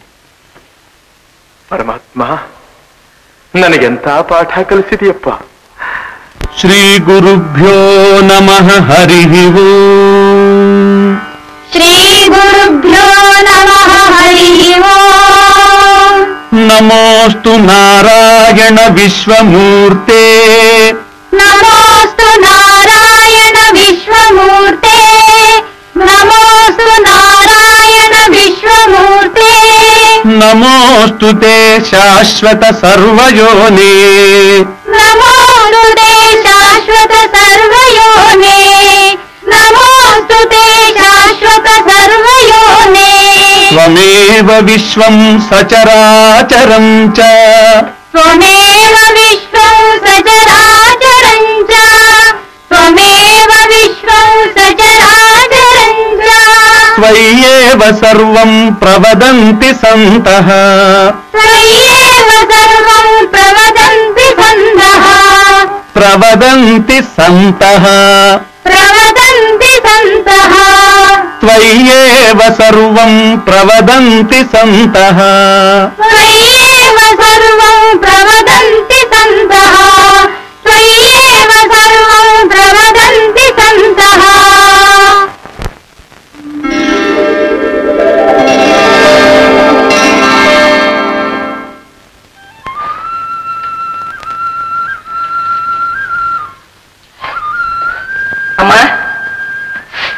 ಪರಮಾತ್ಮ ನನಗೆಂತ ಪಾಠ ಕಲಿಸಿದೆಯಪ್ಪ ಶ್ರೀ ಗುರುಭ್ಯೋ ನಮಃ ಹರಿ ಓಂ ಶ್ರೀ ಗುರುಭ್ಯೋ ನಮಃ ಹರಿ ಓಂ ನಮೋಸ್ತು ನಾರಾಯಣ ವಿಶ್ವಮೂರ್ತೆ ನಮೋಸ್ತು ನಾರಾಯಣ ವಿಶ್ವಮೂರ್ತೆ ನಮೋಸ್ತು ನಾರಾಯಣ ವಿಶ್ವಮೂರ್ತೆ ನಮೋಸ್ತು ತೇ ಶಾಶ್ವತ ಸರ್ವಯೋನೇ ನಮೋಸ್ತು ತೇ ಶಾಶ್ವತ ಸರ್ವಯೋನೇ ನಮೋಸ್ತು ತೇ ಶಾಶ್ವತ ಸರ್ವಯೋನೇ ತ್ವಮೇವ ವಿಶ್ವಂ ಸಚರಾಚರಂ ಚ त्वमेव विश्वं सचराचरं च त्वमेव विश्वं सचराचरं च त्वय्येव सर्वं प्रवदन्ति सन्तः त्वय्येव सर्वं प्रवदन्ति सन्तः प्रवदन्ति सन्तः प्रवदन्ति सन्तः त्वय्येव सर्वं प्रवदन्ति सन्तः त्वय्येव सर्वं प्रवदन्ति सन्तः त्वय्येव सर्वं प्रवदन्ति सन्तः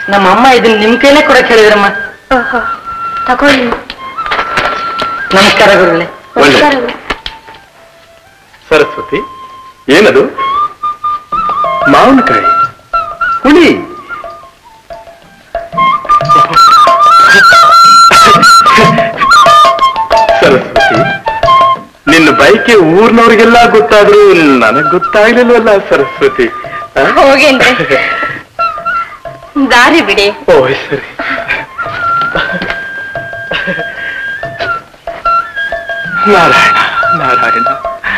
ನಮ್ಮ ಅಮ್ಮ ಇದನ್ನ ನಿಮ್ ಕೈಲೇ ಕೊಡಕ್ ಹೇಳಿದ್ರಮ್ಮ ತಗೊಳ್ಳಿ ನಮಸ್ಕಾರ ಗುರುಗಳೇ ಒಳ್ಳೆ ಸರಸ್ವತಿ ಏನದು ಮಾವಿನಕಾಯಿ ಹುಳಿ ಸರಸ್ವತಿ ನಿನ್ನ ಬೈಕೆ ಊರ್ನವ್ರಿಗೆಲ್ಲ ಗೊತ್ತಾದ್ರೂ ನನಗ್ ಗೊತ್ತಾಗ್ಲಿಲ್ವಲ್ಲ ಸರಸ್ವತಿ ಆ? ಹೋಗೇನ್ರಿ ದಾರಿ ಬಿಡಿ ಓ ಸರಿ ನಾರಾಯಣ ನಾರಾಯಣ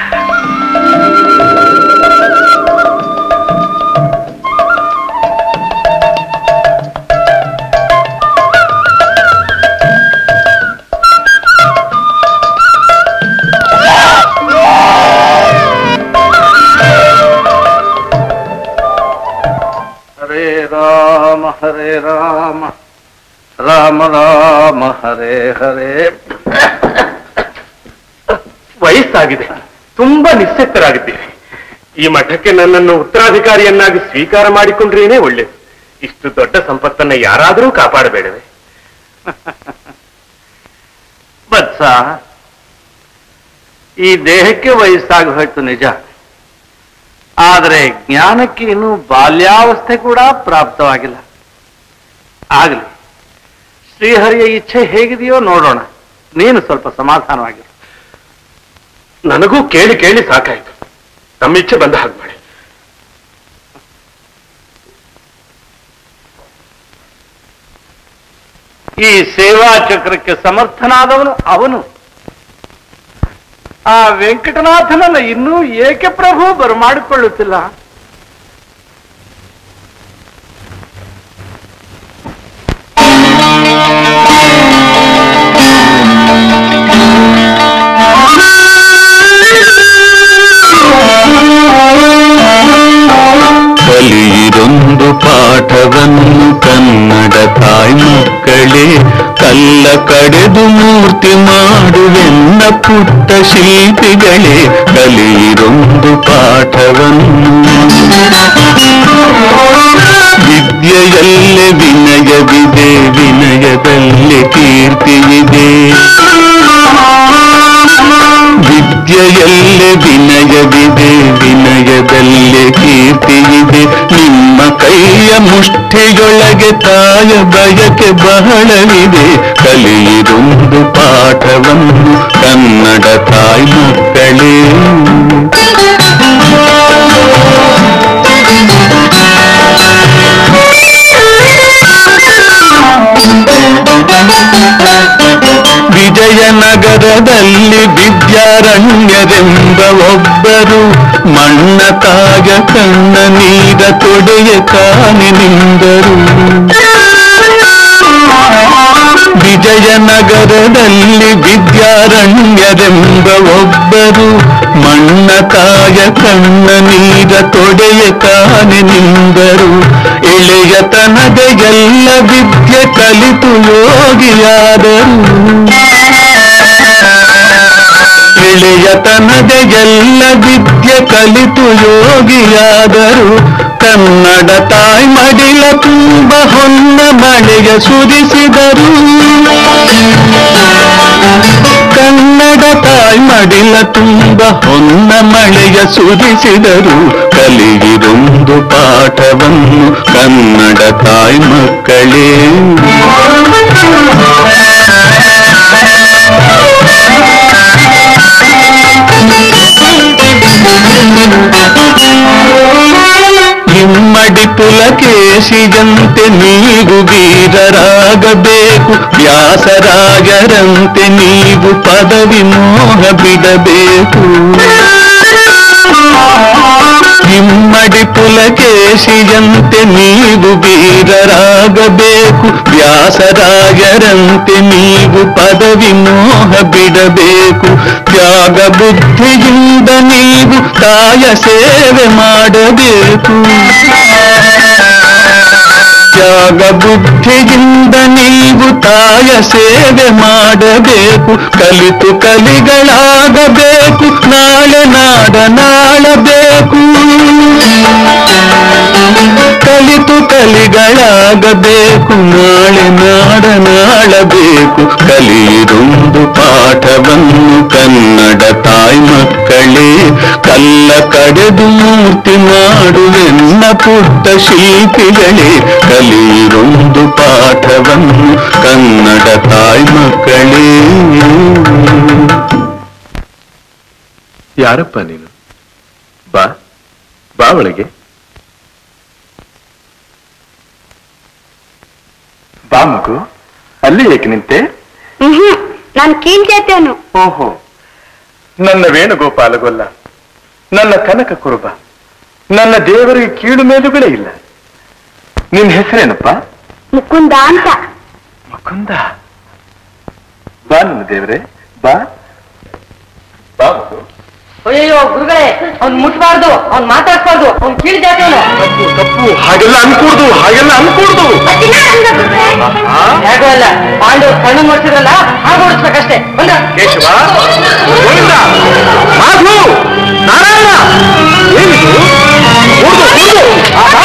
ಹರೇ ರಾಮ ಹರೇ ರಾಮ ರಾಮ ರಾಮ ಹರೇ ಹರೇ ವಯಸ್ಸಾಗಿದೆ ತುಂಬಾ ನಿಸ್ಸೆತ್ತರಾಗಿದ್ದೀರಿ ಈ ಮಠಕ್ಕೆ ನನ್ನನ್ನು ಉತ್ತರಾಧಿಕಾರಿಯನ್ನಾಗಿ ಸ್ವೀಕಾರ ಮಾಡಿಕೊಂಡ್ರೇನೆ ಒಳ್ಳೆಯದು ಇಷ್ಟು ದೊಡ್ಡ ಸಂಪತ್ತನ್ನ ಯಾರಾದರೂ ಕಾಪಾಡಬೇಡವೆ ಬತ್ಸ ಈ ದೇಹಕ್ಕೆ ವಯಸ್ಸಾಗಿ ಹೋಯ್ತು ನಿಜ ಆದರೆ ಜ್ಞಾನಕ್ಕೆ ಇನ್ನೂ ಬಾಲ್ಯಾವಸ್ಥೆ ಕೂಡ ಪ್ರಾಪ್ತವಾಗಿಲ್ಲ ಆಗಲಿ ಶ್ರೀಹರಿಯ ಇಚ್ಛೆ ಹೇಗಿದೆಯೋ ನೋಡೋಣ ನೀನು ಸ್ವಲ್ಪ ಸಮಾಧಾನವಾಗಿರು ನನಗೂ ಕೇಳಿ ಕೇಳಿ ಸಾಕಾಯ್ತು ನಮ್ಮ ಇಚ್ಛೆ ಬಂದ ಹಾಗೆ ಮಾಡಿ ಈ ಸೇವಾ ಚಕ್ರಕ್ಕೆ ಸಮರ್ಥನಾದವನು ಅವನು ಆ ವೆಂಕಟನಾಥನನ್ನ ಇನ್ನೂ ಏಕೆ ಪ್ರಭು ಬರಮಾಡಿಕೊಳ್ಳುತ್ತಿಲ್ಲ ಕಲಿಯಿರೊಂದು ಪಾಠವನ್ನು ಕನ್ನಡ ತಾಯಿ ಮಕ್ಕಳೇ ಕಲ್ಲ ಕಡೆದು ಮೂರ್ತಿ ಮಾಡುವೆನ್ನ ಪುಟ್ಟ ಶಿಲ್ಪಿಗಳೇ ಕಲಿಯಿರೊಂದು ಪಾಠವನ್ನು ವಿದ್ಯೆಯಲ್ಲೇ ವಿನಯವಿದೆ ವಿನಯದಲ್ಲೇ ಕೀರ್ತಿಯಿದೆ ವಿದ್ಯೆಯಲ್ಲೇ ವಿನಯವಿದೆ ವಿನಯದಲ್ಲೇ ಕೀರ್ತಿಯಿದೆ ನಿಮ್ಮ ಕೈಯ ಮುಷ್ಟಿಯೊಳಗೆ ತಾಯ ಬಯಕೆ ಬಹಳವಿದೆ ಕಲಿಯಿರೊಂದು ಪಾಠವನ್ನು ಕನ್ನಡ ತಾಯಿ ಮಕ್ಕಳೇ ವಿಜಯನಗರದಲ್ಲಿ ವಿದ್ಯಾರಣ್ಯರೆಂಬ ಒಬ್ಬರು ಮಣ್ಣ ತಾಗ ಕಣ್ಣ ನೀರ ತೊಡೆಯ ಕಾಣಿ ನಿಂದರು ವಿಜಯನಗರದಲ್ಲಿ ವಿದ್ಯಾರಣ್ಯರೆಂಬ ಒಬ್ಬರು ಮಣ್ಣ ತಾಯ ಕಣ್ಣ ನೀರ ತೊಡೆಯ ಕಾಣಿ ನಿಂದರು ಎಳೆಯತನದ ಎಲ್ಲ ವಿದ್ಯೆ ಕಲಿತು ಯೋಗಿಯಾದರು ಎಳೆಯತನದ ಎಲ್ಲ ವಿದ್ಯೆ ಕಲಿತು ಯೋಗಿಯಾದರು ಕನ್ನಡ ತಾಯಿ ಮಡಿಲ ತುಂಬ ಹೊನ್ನ ಮಳೆಯ ಸುರಿಸಿದರು ಕನ್ನಡ ತಾಯಿ ಮಡಿಲ ತುಂಬ ಹೊನ್ನ ಮಳೆಯ ಸುರಿಸಿದರು ಕಲಿಗಿರೊಂದು ಪಾಠವನ್ನು ಕನ್ನಡ ತಾಯಿ ಮಕ್ಕಳೇ ಇಮ್ಮಡಿ ಪುಲಕೇಶಿಯಂತೆ ನೀವು ವೀರರಾಗಬೇಕು ವ್ಯಾಸರಾಗರಂತೆ ನೀವು ಪದವಿ ಮೋಹ ಬಿಡಬೇಕು ಇಮ್ಮಡಿ ಪುಲಕೇಶಿಯಂತೆ ನೀವು ವೀರರಾಗಬೇಕು ವ್ಯಾಸರಾಗರಂತೆ ನೀವು ಪದವಿ ಮೋಹ ಬಿಡಬೇಕು ತ್ಯಾಗ ಬುದ್ಧಿಯಿಂದ ನೀವು ತಾಯ ಸೇವೆ ಮಾಡಬೇಕು ತ್ಯಾಗ ಬುದ್ಧಿಯಿಂದ ನೀವು ತಾಯ ಸೇವೆ ಮಾಡಬೇಕು ಕಲಿತು ಕಲಿಗಳಾಗಬೇಕು ನಾಳೆ ನಾಡ ನಾಳಬೇಕು ಕಲಿತು ಕಲಿಗಳಾಗಬೇಕು ನಾಳೆ ನಾಡ ನಾಳಬೇಕು ಕಲಿಯಿರೊಂದು ಪಾಠವನ್ನು ಕನ್ನಡ ತಾಯಿ ಮಕ್ಕಳೇ ಕಲ್ಲ ಕಡೆದು ಮೂರ್ತಿ ಮಾಡುವೆನ್ನ ಪುಟ್ಟ ಶಿಲ್ಪಿಗಳೇ ಕಲಿಯಿರೊಂದು ಪಾಠವನ್ನು ಕನ್ನಡ ತಾಯಿ ಮಕ್ಕಳೇ ಯಾರಪ್ಪ ನೀನು ಬಾ ಬಾ ಒಳಗೆ ಬಾ ಮಗು ಅಲ್ಲಿ ಏಕೆ ನಿಂತೆ ನಾನು ಕೀಳ್ತೇತೇನು ಓಹೋ ನನ್ನ ವೇಣುಗೋಪಾಲಗೊಲ್ಲ ನನ್ನ ಕನಕ ಕುರುಬ ನನ್ನ ದೇವರಿಗೆ ಕೀಳು ಮೇಲುಗಳೇ ಇಲ್ಲ ನಿನ್ ಹೆಸರೇನಪ್ಪ ಮುಕುಂದ ಅಂತ ಮುಕುಂದ ಬಾ ನನ್ನ ದೇವರೇ ಬಾ ಬಾ ಮಗು ಅಯ್ಯೋ ಗುರುಗಳೇ ಅವ್ನ್ ಮುಟ್ಬಾರ್ದು ಅವ್ನ್ ಮಾತಾಡ್ಬಾರ್ದು ಅವ್ನ್ ಕೀಳ್ ಜಾತಿಯವನು ತಪ್ಪು ತಪ್ಪು ಹಾಗೆಲ್ಲ ಅನ್ಕೂಡ್ದು ಹಾಗೆಲ್ಲ ಅನ್ಕೂಡ್ದು ಹೇಗೋ ಅಲ್ಲ ಪಾಂಡವ್ ಕಣ್ಣು ನೋಡ್ತಿದ್ರಲ್ಲ ಹಾಗೆ ಓಡಿಸ್ಬೇಕಷ್ಟೇ ಬಂದ ಕೇಶವ ಗೋವಿಂದ ಮಾಧು ನಾರಾಯಣ ಏನಿದು ಕೂಡ್ದು, ಕೂಡ್ದು. ಆಹಾ,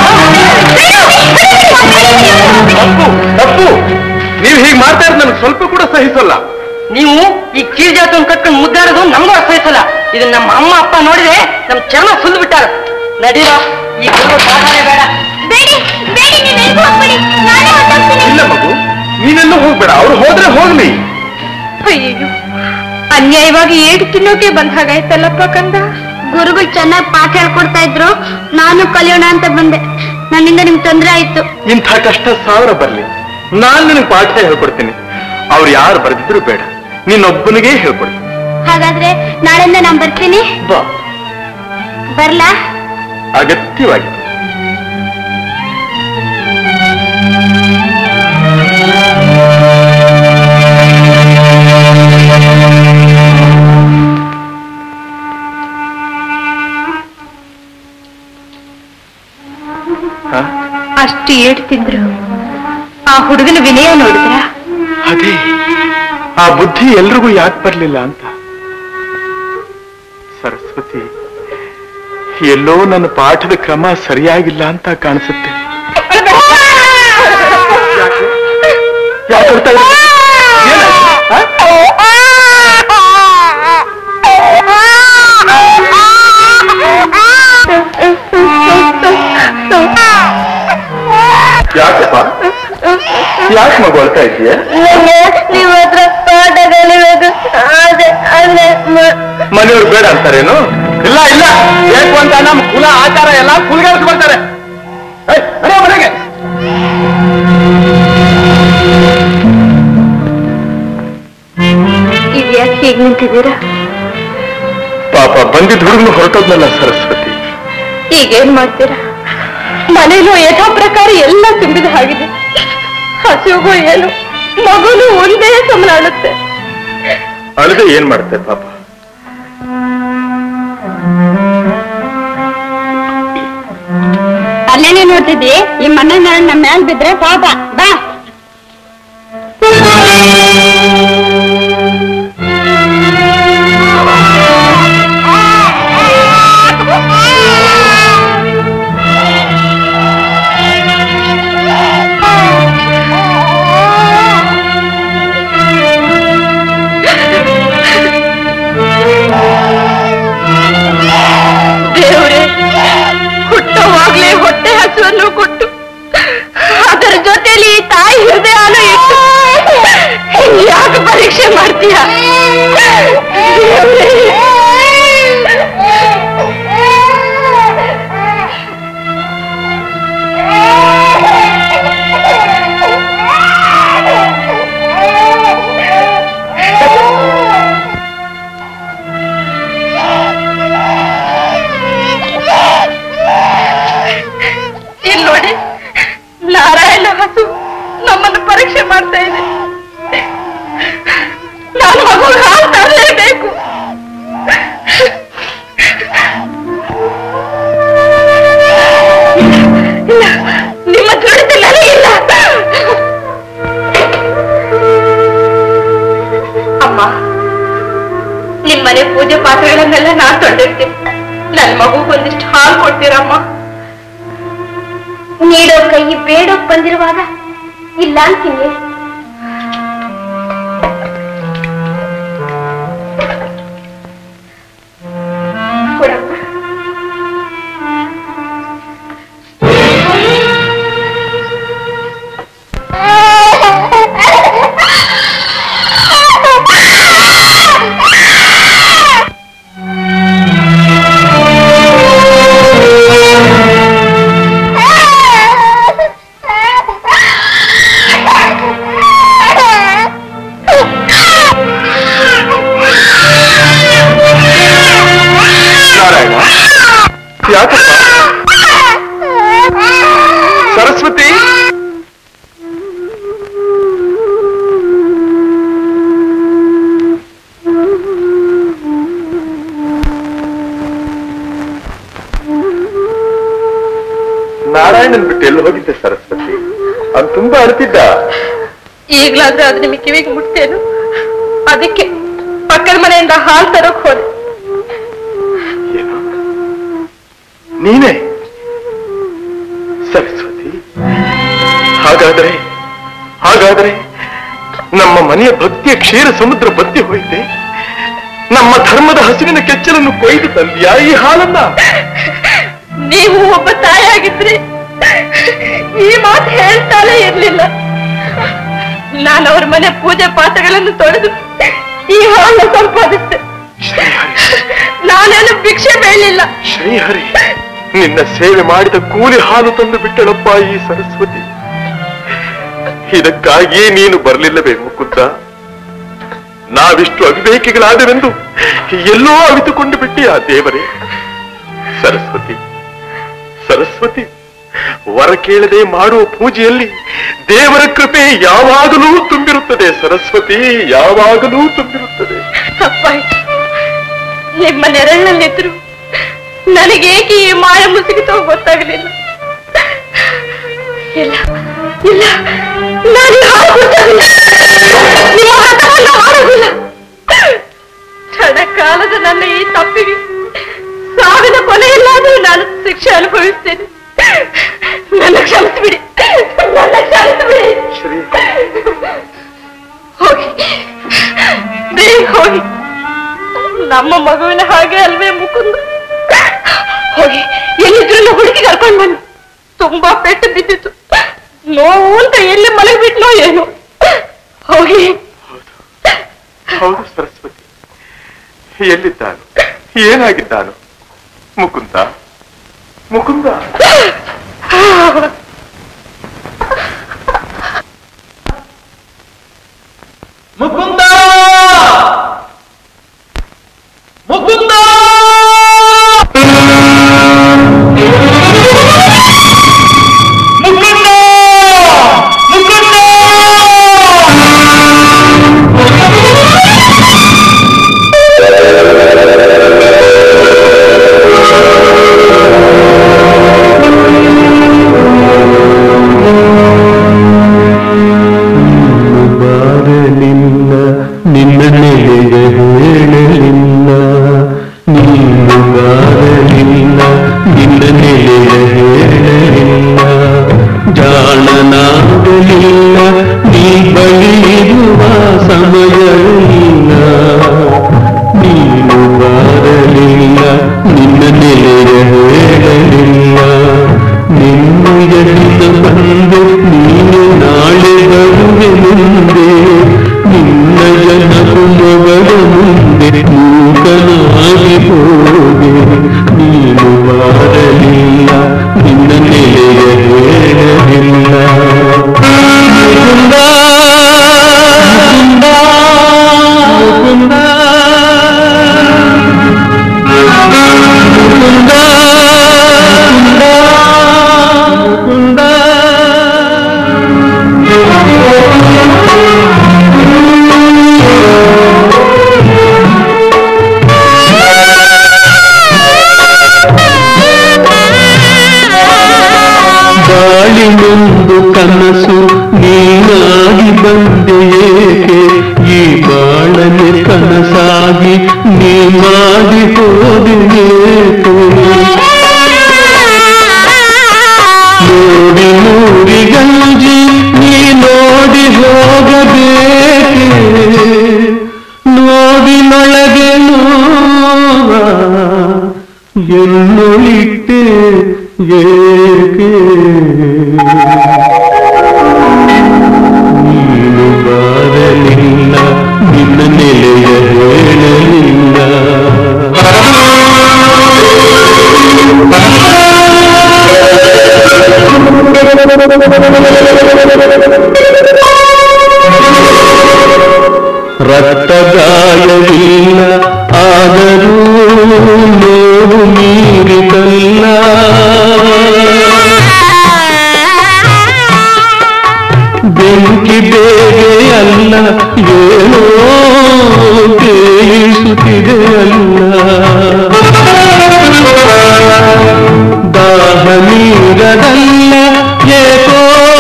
ತಪ್ಪು ತಪ್ಪು ನೀವು ಹೀಗೆ ಮಾಡ್ತಾ ಇರೋದು ನನಗೆ ಸ್ವಲ್ಪ ಕೂಡ ಸಹಿಸಲ್ಲ ನೀವು ಈ ಕೀಳ್ ಜಾತಿಯವ್ನ ಕಟ್ಕೊಂಡು ಮುದ್ದಾಡೋದು ನಮಗೂ ಅರ್ಥೈಸಲ್ಲ ಇದನ್ನ ನಮ್ಮ ಅಮ್ಮ ಅಪ್ಪ ನೋಡಿದ್ರೆ ನಮ್ ಚರ್ಮ ಸುಲ್ಲು ಬಿಟ್ಟಾರ ನಡೀರೋ ಈ ಗುರು ಸಾಧನೆ ಬೇಡ ಬೇಡಿ ಬೇಡಿ ನೀವೆಲ್ಗೂ ಹೋಗ್ಬೇಡಿ ನಾನೇ ಹೊರಟೋಗ್ತೀನಿ ಇಲ್ಲ ಮಗು ನೀನೆಲ್ಲೂ ಹೋಗ್ಬೇಡ ಅವ್ರು ಹೋದ್ರೆ ಹೋಗ್ಲಿ ಅಯ್ಯೋ ಅನ್ಯಾಯವಾಗಿ ಏಟು ತಿನ್ನೋಕೆ ಬಂದ ಹಾಗಾಯ್ತಲ್ಲಪ್ಪ ಕಂದ ಗುರುಗಳು ಚೆನ್ನಾಗಿ ಪಾಠ ಹೇಳ್ಕೊಡ್ತಾ ಇದ್ರು ನಾನು ಕಲಿಯೋಣ ಅಂತ ಬಂದೆ ನನ್ನಿಂದ ನಿಮ್ಗೆ ತೊಂದರೆ ಆಯ್ತು ಇಂಥ ಕಷ್ಟ ಸಾವಿರ ಬರ್ಲಿ ನಾನ್ ನಿನಗೆ ಪಾಠ ಹೇಳ್ಕೊಡ್ತೀನಿ ಅವ್ರು ಯಾರು ಬರೆದಿದ್ರು ಬೇಡ ನಿನ್ನೊಬ್ಬನಿಗೆ ಹೇಳ್ಕೊಡ್ತೀನಿ ಹಾಗಾದ್ರೆ ನಾಳೆಯಿಂದ ನಾನ್ ಬರ್ತೀನಿ ಬಾ ಬರ್ಲಾ ಅಗತ್ಯವಾಗಿ ಹ? ಅಷ್ಟು ಏಟು ತಿಂದ್ರು ಆ ಹುಡುಗನ ವಿನಯ ನೋಡಿದ್ರ ಅದೇ ಆ ಬುದ್ಧಿ ಎಲ್ರಿಗೂ ಯಾಕೆ ಬರ್ಲಿಲ್ಲ ಅಂತ ಸರಸ್ವತಿ ಎಲ್ಲೋ ನನ್ನ ಪಾಠದ ಕ್ರಮ ಸರಿಯಾಗಿಲ್ಲ ಅಂತ ಕಾಣಿಸುತ್ತೆ ಯಾಕೆ? ಯಾಕೆ ಅಳ್ತಾ ಇದ್ದೀಯ? ಏನಾಯ್ತು? ಹ? ಯಾಕಪ್ಪ ಯಾಕೆ ಮಗು ಅಳ್ತಾ ಇದೆಯಾ ನಿಮ್ಮ ಹತ್ರ ಪಾಠ ಕಲಿಬೇಕು ಅದೇ ಅದೇ ಮನೆಯವ್ರು ಬೇಡ ಅಂತಾರೇನು ಇಲ್ಲ ಇಲ್ಲ ಬೇಕು ಅಂತ ನಮ್ಮ ಕುಲ ಆಚಾರ ಎಲ್ಲ ಕುಲಗಾರಿಸ್ಕೊಳ್ತಾರೆ ಏಯ್, ನಡೆಯೋ ಮನೆಗೆ ಇದ್ಯಾಕೆ ಹೀಗೆ ನಿಂತಿದ್ದೀರಾ ಪಾಪ ಬಂದಿದ್ದ ಹುಡುಗನು ಹೊರಟೋದ್ನಲ್ಲ ಸರಸ್ವತಿ ಈಗೇನ್ ಮಾಡ್ತೀರಾ ಮನೇಲೂ ಯಥಾ ಪ್ರಕಾರ ಎಲ್ಲ ತುಂಬಿದ ಹಾಗಿದೆ ಹಸಿವು ಏನು ಮಗುನು ಒಂದೇ ಸಮನಾಡುತ್ತೆ ಅಳದೆ ಏನ್ ಮಾಡ್ತೆ ಪಾಪ ಅಲ್ಲೇನೆ ನೋಡ್ತಿದ್ದಿ ಈ ಮಣ್ಣ ನಮ್ಮ ಮ್ಯಾಲ್ ಬಿದ್ರೆ ಪಾಪ ಬಾ ದೇವರೇ ಹುಟ್ಟುವಾಗ್ಲೇ ಹೊಟ್ಟೆ ಹಸುವನ್ನು ಕೊಟ್ಟು ಅದರ ಜೊತೆಲಿ ಈ ತಾಯಿ ಹೃದಯನು ಇಟ್ಟು ಯಾಕೆ ಪರೀಕ್ಷೆ ಮನೆ ಪೂಜೆ ಪಾತ್ರೆಗಳನ್ನೆಲ್ಲ ನಾನ್ ತೊಳೆದಿರ್ತೀನಿ ನನ್ ಮಗುಗ್ ಒಂದಿಷ್ಟು ಹಾಲು ಕೊಡ್ತೀರಮ್ಮ ನೀಡೋ ಕೈ ಬೇಡೋಕ್ ಬಂದಿರುವಾಗ ಇಲ್ಲ ಅಂತೀನಿ ಕೊಡಮ್ಮ ನಾರಾಯಣ ಯಾಕಪ್ಪ ಸರಸ್ವತಿ ನಾರಾಯಣನ್ ಬಿಟ್ಟು ಎಲ್ಲಿ ಹೋಗಿದ್ದೆ ಸರಸ್ವತಿ ಅವ್ನು ತುಂಬಾ ಅಳ್ತಿದ್ದ ಈಗ್ಲಾದ್ರೂ ಅದು ನಿಮಗೆ ಕಿವಿಗೆ ಮುಟ್ತೇನು ಅದಕ್ಕೆ ಪಕ್ಕದ ಮನೆಯಿಂದ ಹಾಲು ತರಕ್ ಹೋದೆ ಏನು ನೀನೇ ಸರಸ್ವತಿ ಹಾಗಾದರೆ ಹಾಗಾದರೆ ನಮ್ಮ ಮನೆಯ ಭಕ್ತಿಯ ಕ್ಷೀರ ಸಮುದ್ರ ಬತ್ತಿ ಹೋಯಿತೆ ನಮ್ಮ ಧರ್ಮದ ಹಸುವಿನ ಕೆಚ್ಚಲನ್ನು ಕೊಯ್ದು ತಂದ್ಯಾ ಈ ಹಾಲನ್ನ ನೀವು ಒಬ್ಬ ತಾಯಿಯಾಗಿದ್ರಿ ಈ ಮಾತು ಹೇಳ್ತಾನೆ ಇರ್ಲಿಲ್ಲ ನಾನು ಅವ್ರ ಮನೆ ಪೂಜೆ ಪಾತ್ರೆಗಳನ್ನು ತೊಳೆದು ಈ ಹಾಲು ಸಂಪಾದಿಸಿದೆ ನಾನೇನು ಭಿಕ್ಷೆ ಬೇಳಿಲ್ಲ ಶ್ರೀಹರಿ ನಿನ್ನ ಸೇವೆ ಮಾಡಿದ ಕೂಲಿ ಹಾಲು ತಂದು ಬಿಟ್ಟಳಪ್ಪ ಈ ಸರಸ್ವತಿ ಇದಕ್ಕಾಗಿಯೇ ನೀನು ಬರಲಿಲ್ಲವೇ ಮುಕುಂದ ನಾವಿಷ್ಟು ಅವಿವೇಕಿಗಳಾದವೆಂದು ಎಲ್ಲೋ ಅವಿತುಕೊಂಡು ಬಿಟ್ಟಿ ಆ ದೇವರೇ ಸರಸ್ವತಿ ಸರಸ್ವತಿ ವರ ಕೇಳದೆ ಮಾಡುವ ಪೂಜೆಯಲ್ಲಿ ದೇವರ ಕೃಪೆ ಯಾವಾಗಲೂ ತುಂಬಿರುತ್ತದೆ ಸರಸ್ವತಿ ಯಾವಾಗಲೂ ತುಂಬಿರುತ್ತದೆ ತಪ್ಪಾಯ್ತು ನಿಮ್ಮ ನೆರಳಿನಲ್ಲಿದ್ರು ನನಗೇಕೆ ಈ ಮಾಯ ಮುಸುಗಿತೋ ಗೊತ್ತಾಗಲಿಲ್ಲ ಇಲ್ಲ ಇಲ್ಲ ನಾನು ಈ ಹಾಲು ಕುಡ್ಯೋದಿಲ್ಲ. ನಿಮ್ಮ ಹಠವನ್ನು ಮಾಡೋದಿಲ್ಲ ಕ್ಷಣ ಕಾಲದ ನನ್ನ ಈ ತಪ್ಪಿಗೆ ಸಾವಿನ ಕೊನೆಯಲ್ಲಾದರೂ ನಾನು ಶಿಕ್ಷೆ ಅನುಭವಿಸ್ತೇನೆ ನನ್ನ ಕ್ಷಮಿಸ್ಬಿಡಿ ನನ್ನ ಕ್ಷಮಿಸ್ಬಿಡಿ ಶ್ರೀ ಹೋಗಿ ಬೇಗ ಹೋಗಿ ನಮ್ಮ ಮಗುವಿನ ಹಾಗೆ ಅಲ್ವೇ ಮುಕುಂದ ಹೋಗಿ ಎಲ್ಲಿದ್ರು ಹುಡುಗಿ ಕರ್ಕೊಂಡು ಬನ್ನಿ ತುಂಬಾ ಪೆಟ್ಟು ಬಿದ್ದಿತ್ತು ನೋವು ಅಂತ ಎಲ್ಲಿ ಮಲಗಿಬಿಟ್ನೋ ಏನು ಹೋಗಿ ಹೌದು ಸರಸ್ವತಿ ಎಲ್ಲಿದ್ದಾನು ಏನಾಗಿದ್ದಾನು ಮುಕುಂದ ಮುಕುಂದ ಮುಕುಂದ ಮುಕುಂದ ಮುಕುಂದ ಮುಕುಂದ ಬಾರಲಿಲ್ಲ ನಿನ್ನ ನೆಲೆಯ ಹೇಳಲಿಲ್ಲ ನೀನು ಬಾರಲಿಲ್ಲ ನಿನ್ನ ನೆಲೆಯ ಹೇಳಲಿಲ್ಲ ಜಾಣನಾಗಲಿಲ್ಲ ನೀ ಬಳಿರುವ ಸಮಯವಿಲ್ಲ ನೀನು ಬಾರಲಿಲ್ಲ ನಿನ್ನ ನೆಲೆಯ ಹೇಳಲಿಲ್ಲ ನಿನ್ನೆಯಲ್ಲಿನ ಬಂದು ನೀನು ನಾಳೆ ಬರುವೆ ಮುಂದೆ ನಿನ್ನಯ ನಗುಮಗಳ ಮುಂದೆ ಮೂಕನಾಗಿ ಹೋಗೆ ನೀನು ಬಾರಲಿಲ್ಲ ನಿನ್ನ ನೆಲೆಯ ಹೇಳಲಿಲ್ಲ ಮುಕುಂದ ಮುಕುಂದ ಮುಕುಂದ ಮುಕುಂದ ಬಾಳಿನೊಂದು ಕನಸು ನೀನಾಗಿ ಬಂದೆ ಏಕೆ ಈ ಬಾಳನೆ ಕನಸಾಗಿ ನೀ ಮಾಡಿ ಹೋದಿಯೇಕೆ ನೋಡಿ ನೋಡಿ ಗಂಜಿ ನೀ ನೋಡಿ ಹೋಗಬೇಕೆ ನೋಡಿನೊಳಗೆ ನೋವ ಎನ್ನುಳಿಟ್ಟೆ ಏಕೆ ನೀನು ಬಾರಲಿಲ್ಲ ನಿನ್ನ ನೆಲೆಯ ಹೇಳಲಿಲ್ಲ ರಕ್ತಗಾಯವಿಲ್ಲ ಆದರೂ ನೋವು ಮೀರಿತಲ್ಲ ಬೆಂಕಿ ಬೇರೆ ಅಲ್ಲ ಏನೋ ಕೇಳಿಸುತ್ತಿದೆ ಅಲ್ಲ ದಾಹ ನೀರದಲ್ಲ ಏಕೋ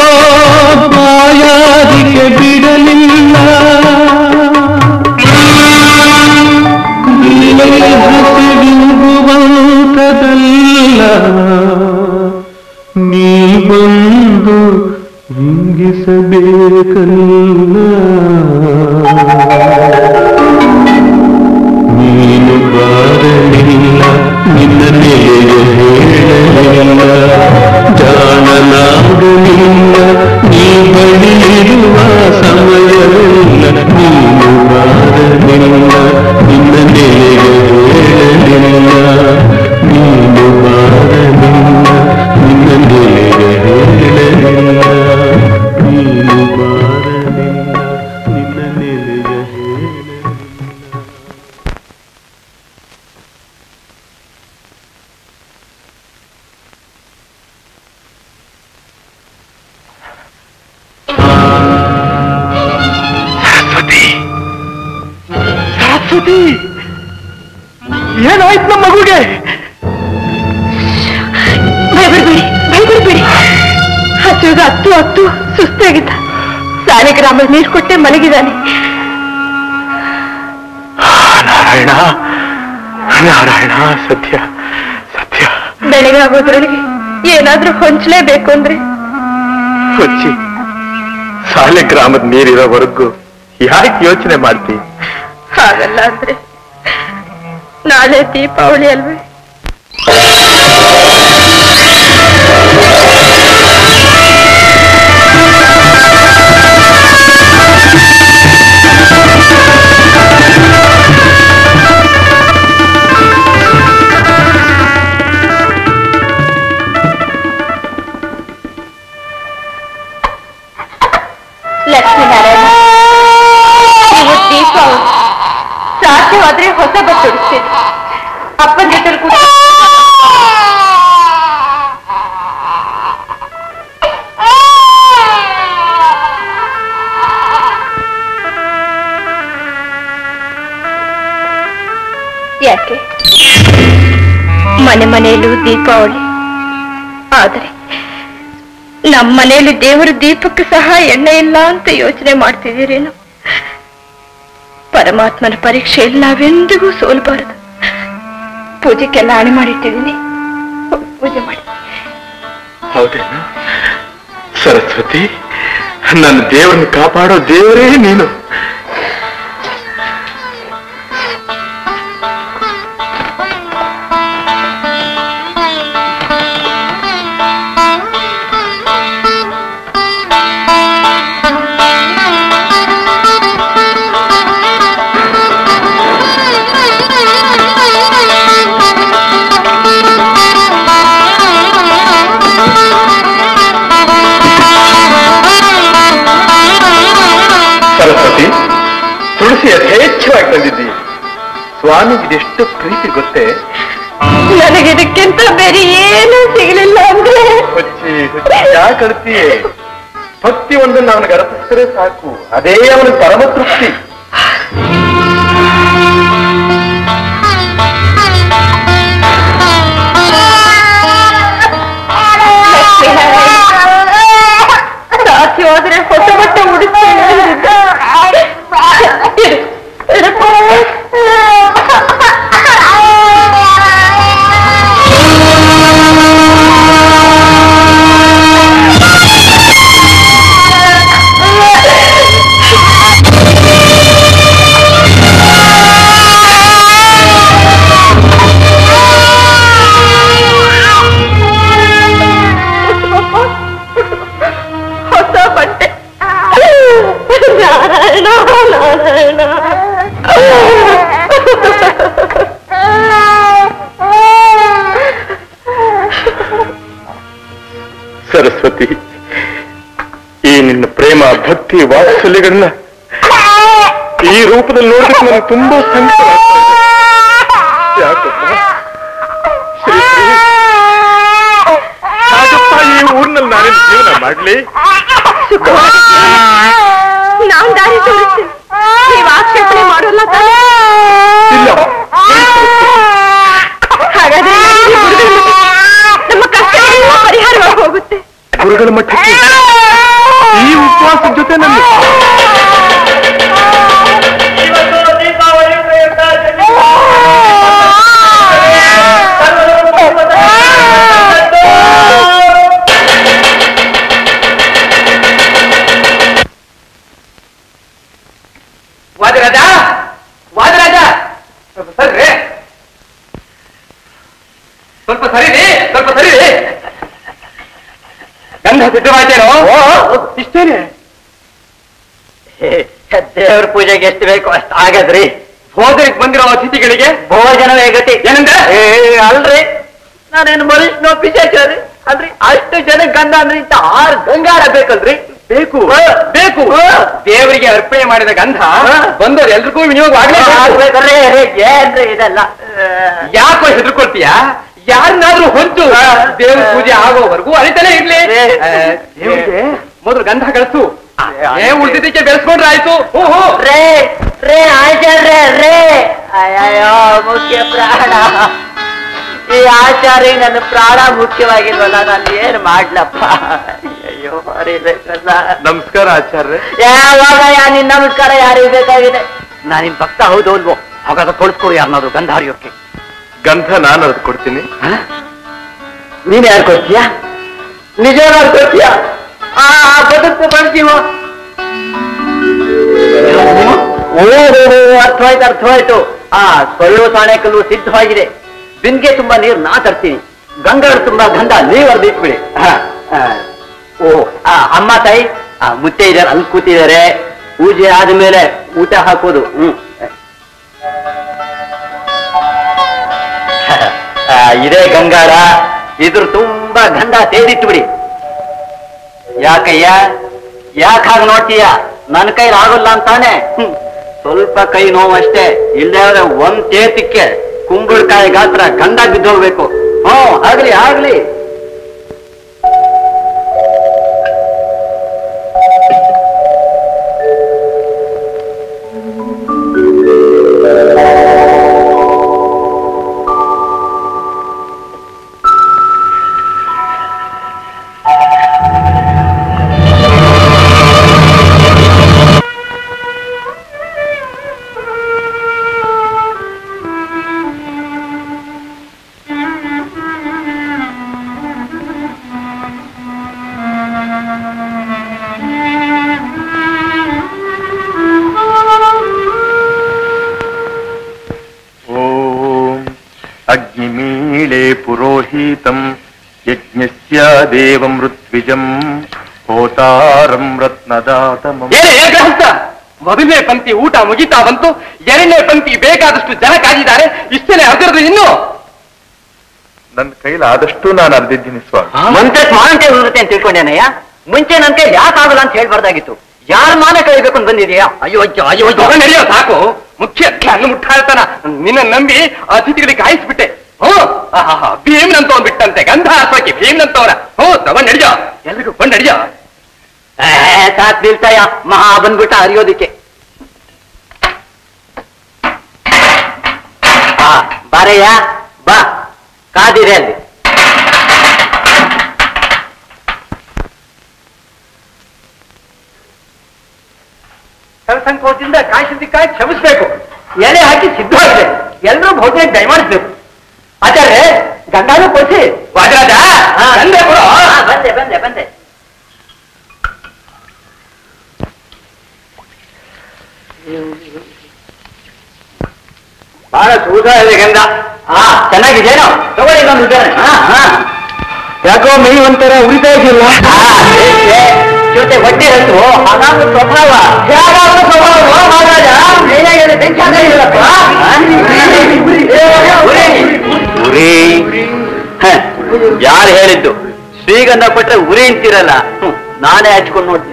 ಬಾಯಾರಿಕೆ ಬಿಡಲಿಲ್ಲ ಹಸಿರುಗುವಂತದಲ್ಲ ನೀ ಬಂದು ಹಿಂಗಿಸಬೇಕಲ್ಲ ನೀನು ಬಾರಲಿಲ್ಲ ನಿನ್ನ ನೆಲೆಯ ಹೇಳಲಿಲ್ಲ ಜಾಣನಾಗಲಿಲ್ಲ ನೀ ಬಳಿಯಿರುವ ಸಮಯವಿಲ್ಲ ನೀನು ಬಾರಲಿಲ್ಲ ನಿನ್ನ ನೆಲೆಯ ಹೇಳಲಿಲ್ಲ ನೀನು ಬಾರಲಿಲ್ಲ ನಿನ್ನ ನೆಲೆಯ ಹೇಳಲಿಲ್ಲ ನೀನು ಬಾರಲಿಲ್ಲ ನಿನ್ನ ನೆಲೆಯ ಹೇಳಲಿಲ್ಲ ಸರಸ್ವತಿ ಸರಸ್ವತಿ ಏನಾಯ್ತು ನಮ್ಮ ಮಗುಗೆ ಭಯಪಡ್ಬೇಡಿ ಭಯಪಡ್ಬೇಡಿ ಹಸುಗ ಹತ್ತು ಹತ್ತು ಸುಸ್ತಾಗಿದ್ದ ಸಾಲಿಗ್ರಾಮದ ನೀರು ಕೊಟ್ಟೆ ಮಲಗಿದ್ದಾನೆ ನಾರಾಯಣ ನಾರಾಯಣ ಸತ್ಯ ಸತ್ಯ ಬೆಳಗಾಗೋದ್ರೊಳಗೆ ಏನಾದ್ರೂ ಹೊಂಚಲೇಬೇಕು ಅಂದ್ರೆ ಹುಚ್ಚಿ ಸಾಲೆ ಗ್ರಾಮದ ನೀರಿರೋವರೆಗೂ ಯಾಕೆ ಯೋಚನೆ ಮಾಡ್ತಿ ಹಾಗಲ್ಲ ಅಂದ್ರೆ ನಾಳೆ ದೀಪಾವಳಿ ಅಲ್ವೇ ಲಕ್ಷ್ಮೀನಾರಾಯಣ ಇವತ್ತು ದೀಪಾವಳಿ ಸಾಧ್ಯವಾದ್ರೆ ಹೊಸ ಬಟ್ಟೆ ಉಡಿಸ್ತೀನಿ ಅಪ್ಪನ ಜೊತೆ ಕೂಡ ಯಾಕೆ ಮನೆ ಮನೆಯಲ್ಲೂ ದೀಪಾವಳಿ ಆದರೆ ನಮ್ಮ ಮನೆಯಲ್ಲಿ ದೇವರ ದೀಪಕ್ಕೆ ಸಹ ಎಣ್ಣೆ ಇಲ್ಲ ಅಂತ ಯೋಚನೆ ಮಾಡ್ತಿದ್ದೀರೇನು ಪರಮಾತ್ಮನ ಪರೀಕ್ಷೆಯಲ್ಲಿ ನಾವೆಂದಿಗೂ ಸೋಲ್ಬಾರದು ಪೂಜೆಗೆಲ್ಲ ಹಣೆ ಮಾಡಿಟ್ಟಿದ್ದೀನಿ ಹೋಗ್ ಪೂಜೆ ಮಾಡಿ ಹೌದೇನು ಸರಸ್ವತಿ ನನ್ನ ದೇವರನ್ನು ಕಾಪಾಡೋ ದೇವರೇ ನೀನು ಸರಸ್ವತಿ ತುಳಸಿ ಯಥೇಚ್ಛವಾಗಿ ತಂದಿದ್ದೀ ಸ್ವಾಮಿಗೆ ಇದೆಷ್ಟು ಪ್ರೀತಿ ಗೊತ್ತೇ ನನಗೆ ಇದಕ್ಕಿಂತ ಬೇರೆ ಏನೂ ಸಿಗಲಿಲ್ಲ ಅಂದ್ರೆ ಹುಚ್ಚಿ ಹುಚ್ಚಿ ಯಾಕೆ ಅಳ್ತೀಯೇ ಭಕ್ತಿ ಒಂದನ್ನು ಅವನಿಗೆ ಅರ್ಪಿಸಿದ್ರೆ ಸಾಕು ಅದೇ ಅವನ ಪರಮ ತೃಪ್ತಿ ಸಾಧ್ಯವಾದ್ರೆ ಹೊಸ ಬಟ್ಟೆ ಉಡಿಸ್ತೇನೆ ಇರು, ಇರಪ್ಪ. ನಾರಾಯಣ ನಾರಾಯಣ ಸರಸ್ವತಿ ಈ ನಿನ್ನ ಪ್ರೇಮ ಭಕ್ತಿ ವಾತ್ಸಲ್ಯಗಳನ್ನ ಈ ರೂಪದಲ್ಲಿ ನೋಡಿದ್ರೆ ನನಗೆ ತುಂಬಾ ಸಂಕಟ ಯಾಕಪ್ಪ ಶ್ರೀ ಶ್ರೀ. ಯಾಕಪ್ಪ ಈ ಊರಿನಲ್ಲಿ ನಾನೇನು ಜೀವನ ಮಾಡ್ಲಿ ನಾನ್ ದಾರಿ ತೋರಿಸ್ತೀನಿ ನೀವು ಆಕ್ಷೇಪಣೆ ಮಾಡೋಲ್ಲ ತಾನೇ ಇಲ್ಲ ಹಾಗಾದ್ರೆ ಈ ಗುರುಗಳ ಮಠಕ್ಕೆ ನಮ್ಮ ಕಷ್ಟ ಎಲ್ಲ ಪರಿಹಾರವಾಗಿ ಹೋಗುತ್ತೆ ಗುರುಗಳ ಮಠಕ್ಕೆ ಈ ಉಪವಾಸದ ಜೊತೆ ನನ್ನ ಇವತ್ತು ದೀಪಾವಳಿ ಪ್ರಯುಕ್ತ ವಾದರಾಜ ವಾದರಾಜ ಸ್ವಲ್ಪ ಸರಿ ಸ್ವಲ್ಪ ಸರಿರಿ ಸ್ವಲ್ಪ ಸರಿರಿ ಗಂಧ ಸಿದ್ಧವಾಯ್ತೇನೋ ಇಷ್ಟೇನೆ ದೇವ್ರ ಪೂಜೆಗೆ ಎಷ್ಟು ಬೇಕು ಅಷ್ಟು ಆಗದ್ರಿ ಭೋಜನಕ್ಕೆ ಬಂದಿರೋ ಅತಿಥಿಗಳಿಗೆ ಭೋಜನವೇ ಗತಿ ಏನಂದ್ರೆ ಏ ಅಲ್ರಿ ನಾನೇನು ಮನುಷ್ಯನೋ ಪಿಶಾಚಾರಿ ಅಲ್ರಿ ಅಷ್ಟು ಜನ ಗಂಧ ಅಂದ್ರೆ ಇಂತ ಆರು ಗಂಗಾರ ಬೇಕಲ್ರಿ ಬೇಕು ಬೇಕು ದೇವರಿಗೆ ಅರ್ಪಣೆ ಮಾಡಿದ ಗಂಧ ಬಂದವರು ಎಲ್ರಿಗೂ ವಿನಿಯೋಗವಾಗಲೇ ಆಗ್ಬೇಕಲ್ರಿ ಏನ್ರಿ ಇದೆಲ್ಲ ಯಾಕೋ ಹೆದರ್ಕೊಳ್ತೀಯ ಯಾರನ್ನಾದ್ರೂ ಹೊಂಚು ದೇವ್ರ ಪೂಜೆ ಆಗೋವರೆಗೂ ಅಳಿತಾನೆ ಇರ್ಲಿ ಆ, ದೇವ್ರಿಗೆ ಮೊದಲು ಗಂಧ ಕಳಿಸು ಏ ಉಳಿದಿದ್ದಕ್ಕೆ ಬೆಳೆಸ್ಕೊಂಡ್ರೆ ಆಯ್ತು ಹೋ ಹೋ ರೇ ರೇ ಆಚಾರ್ಯ ರೇ ಅಯ್ಯೋ ಮುಖ್ಯ ಪ್ರಾಣ ಈ ಆಚಾರ್ಯ ನನ್ನ ಪ್ರಾಣ ಮುಖ್ಯವಾಗಿಲ್ವಲ್ಲ ನಾನು ಏನ್ ಮಾಡ್ಲಪ್ಪ ಅಯ್ಯೋ ಮರಿಬೇಕಲ್ಲ ನಮಸ್ಕಾರ ಆಚಾರ್ಯ ಯಾವಾಗ ನಿನ್ ನಮಸ್ಕಾರ ಯಾರಿಗೆ ಬೇಕಾಗಿದೆ ನಾನು ನಿನ್ ಭಕ್ತ ಹೌದು ಅಲ್ವೋ ಹಾಗಾದ್ರೆ ತೊಳಸ್ಕೊಡು ಯಾರನ್ನಾದ್ರು ಗಂಧ ಹರಿಯೋಕೆ ಗಂಧ ನಾನು ಅದ್ ಕೊಡ್ತೀನಿ ನೀನ್ ಯಾರು ಕೊಡ್ತೀಯ ನಿಜವಾಗ್ ಕೊಡ್ತೀಯ ಆ ಬದುಕು ಬರ್ತೀವ ಓ ಅರ್ಥವಾಯ್ತು ಅರ್ಥವಾಯ್ತು ಆ ಸೊಳ್ಳು ಸಾಣೆಕಲ್ಲು ಸಿದ್ಧವಾಗಿದೆ ಬಿಂದಿಗೆ ತುಂಬಾ ನೀರು ನಾ ತರ್ತೀನಿ ಗಂಗಾಳ ತುಂಬಾ ಗಂಧ ನೀವ್ ಅರ್ದಿಟ್ಬಿಡಿ ಹ, ಆ, ಓ ಆ, ಅಮ್ಮ ತಾಯಿ ಆ, ಮುತ್ತೆ ಇದಾರೆ ಅಲ್ಲಿ ಕೂತಿದ್ದಾರೆ ಪೂಜೆ ಆದ್ಮೇಲೆ ಊಟ ಹಾಕೋದು ಹ್ಮ್ ಆ, ಇದೇ ಗಂಗಾಳ ಇದ್ರ ತುಂಬಾ ಗಂಧ ಸೇದಿಟ್ಬಿಡಿ ಯಾಕಯ್ಯ ಯಾಕೆ ಹಾಗೆ ನೋಡ್ತೀಯ ನನ್ನ ಕೈಲಿ ಆಗೋಲ್ಲ ಅಂತಾನೆ ಹ್ಮ್. ಸ್ವಲ್ಪ ಕೈ ನೋವು ಅಷ್ಟೇ ಇಲ್ಲದೆ ಹೋದ್ರೆ ಒಂದ್ ಚೇತಕ್ಕೆ ಕುಂಬಳಕಾಯಿ ಗಾತ್ರ ಗಂಧ ಬಿದ್ದೋಗ್ಬೇಕು ಹ್ಞೂ ಆಗ್ಲಿ ಆಗ್ಲಿ ಓಂ ಅಗ್ನಿಮೀಳೆ ಪುರೋಹಿತಂ ಯಜ್ಞಸ್ಯ ದೇವಂ ಋತ್ವಿಜಂ ಹೋತಾರಂ ರತ್ನದಾತಮಂ ಏನೇ ಗೃಹಸ್ಥ ಮೊದಲನೇ ಪಂಕ್ತಿ ಊಟ ಮುಗಿತಾ ಬಂತು ಎರಡನೇ ಪಂಕ್ತಿ ಬೇಕಾದಷ್ಟು ಜನ ಕಾದಿದ್ದಾರೆ ಇಷ್ಟೇ ಅರ್ಧರ್ದು ಇನ್ನು ನನ್ನ ಕೈಲಾದಷ್ಟು ನಾನು ಅರ್ದಿದ್ದೀನಿ ಸ್ವಾಮಿ ಮುಂಚೆ ಮಾನಂತೆ ಉಳಿರುತ್ತೆ ಅಂತ ತಿಳ್ಕೊಂಡೇನಯ್ಯ ಮುಂಚೆ ನನ್ ಕೈ ಯಾಕೆ ಆಗಲ್ಲ ಅಂತ ಹೇಳ್ಬಾರ್ದಾಗಿತ್ತು ಯಾರ ಮಾನ ಕಳಿಬೇಕು ಅಂತ ಬಂದಿದ್ಯಾ ಅಯ್ಯೋ ಅಯ್ಯೋ ಅಯ್ಯೋ ಅಯ್ಯೋ. ಮಗ ನಡೆಯೋ ಸಾಕು ಮುಖ್ಯ ಕಣ್ಣು ಮುಟ್ಟಾಳ್ತಾನ ನಿನ್ನ ನಂಬಿ ಅತಿಥಿಗಳಿಗೆ ಕಾಯಿಸ್ಬಿಟ್ಟೆ ಹ್ಞೂ ಆಹಾಹಾ, ಭೀಮ್ನಂತವನ್ ಬಿಟ್ಟಂತೆ ಗಂಧ ಹಾಕೋಕೆ ಭೀಮ್ನಂತವನ ಹ್ಞೂ ತಗೊಂಡ್ ನಡಿಯೋ ಎಲ್ರಿಗೂ ಕೊಂಡ್ ನಡಿಯೋ ಏ, ಸಾಕ್ ನಿಲ್ಸಯ್ಯ ಮಹಾ ಬಂದ್ಬಿಟ್ಟ ಹರಿಯೋದಿಕ್ಕೆ ಆ, ಬಾರಯ್ಯ ಬಾ ಕಾದಿದೆ ಅಲ್ಲಿ ಸಂಕೋಚದಿಂದ ಕಾಯಿಸಿದ್ದಕ್ಕಾಗಿ ಕ್ಷಮಿಸ್ಬೇಕು ಎಲೆ ಹಾಕಿ ಸಿದ್ಧವಾಗಿದೆ ಎಲ್ಲರೂ ಭೋಜನ ದಯಮಾಡಿಸ್ಬೇಕು ಆಚಾರ್ಯ ಗಂಗಾನು ಕೊಡಿಸಿ ವಾಜರಾಜ ಗಂಧೆ ಕೊಡು. ಆ, ಬಂದೆ ಬಂದೆ ಬಂದೆ ಬಹಳ ಸೂದ ಇದೆ ಗಂಧ ಹಾ ಚೆನ್ನಾಗಿದೇನೋ ತಗೊಳ್ಳಿ ಇನ್ನೊಂದು ಉದಾಹರಣೆ ಹಾ ಹಾ ಯಾಕೋ ಮೈ ಒಂಥರ ಉರಿತಾ ಇದೆಯಲ್ಲ ಆ, ಏ, ಏ, ಜೊತೆ ಹೊಟ್ಟೆ ಹತ್ತು ಹಾಗಾದ್ರೂ ಸ್ವಭಾವ ಯಾವಾಗಲೂ ಉರಿ ಯಾರು ಹೇಳಿದ್ದು ಶ್ರೀಗಂಧ ಕೊಟ್ರೆ ಉರಿ ಅಂತೀರಲ್ಲ ಹ್ಮ್, ನಾನೇ ಹಚ್ಕೊಂಡು ನೋಡ್ತೀನಿ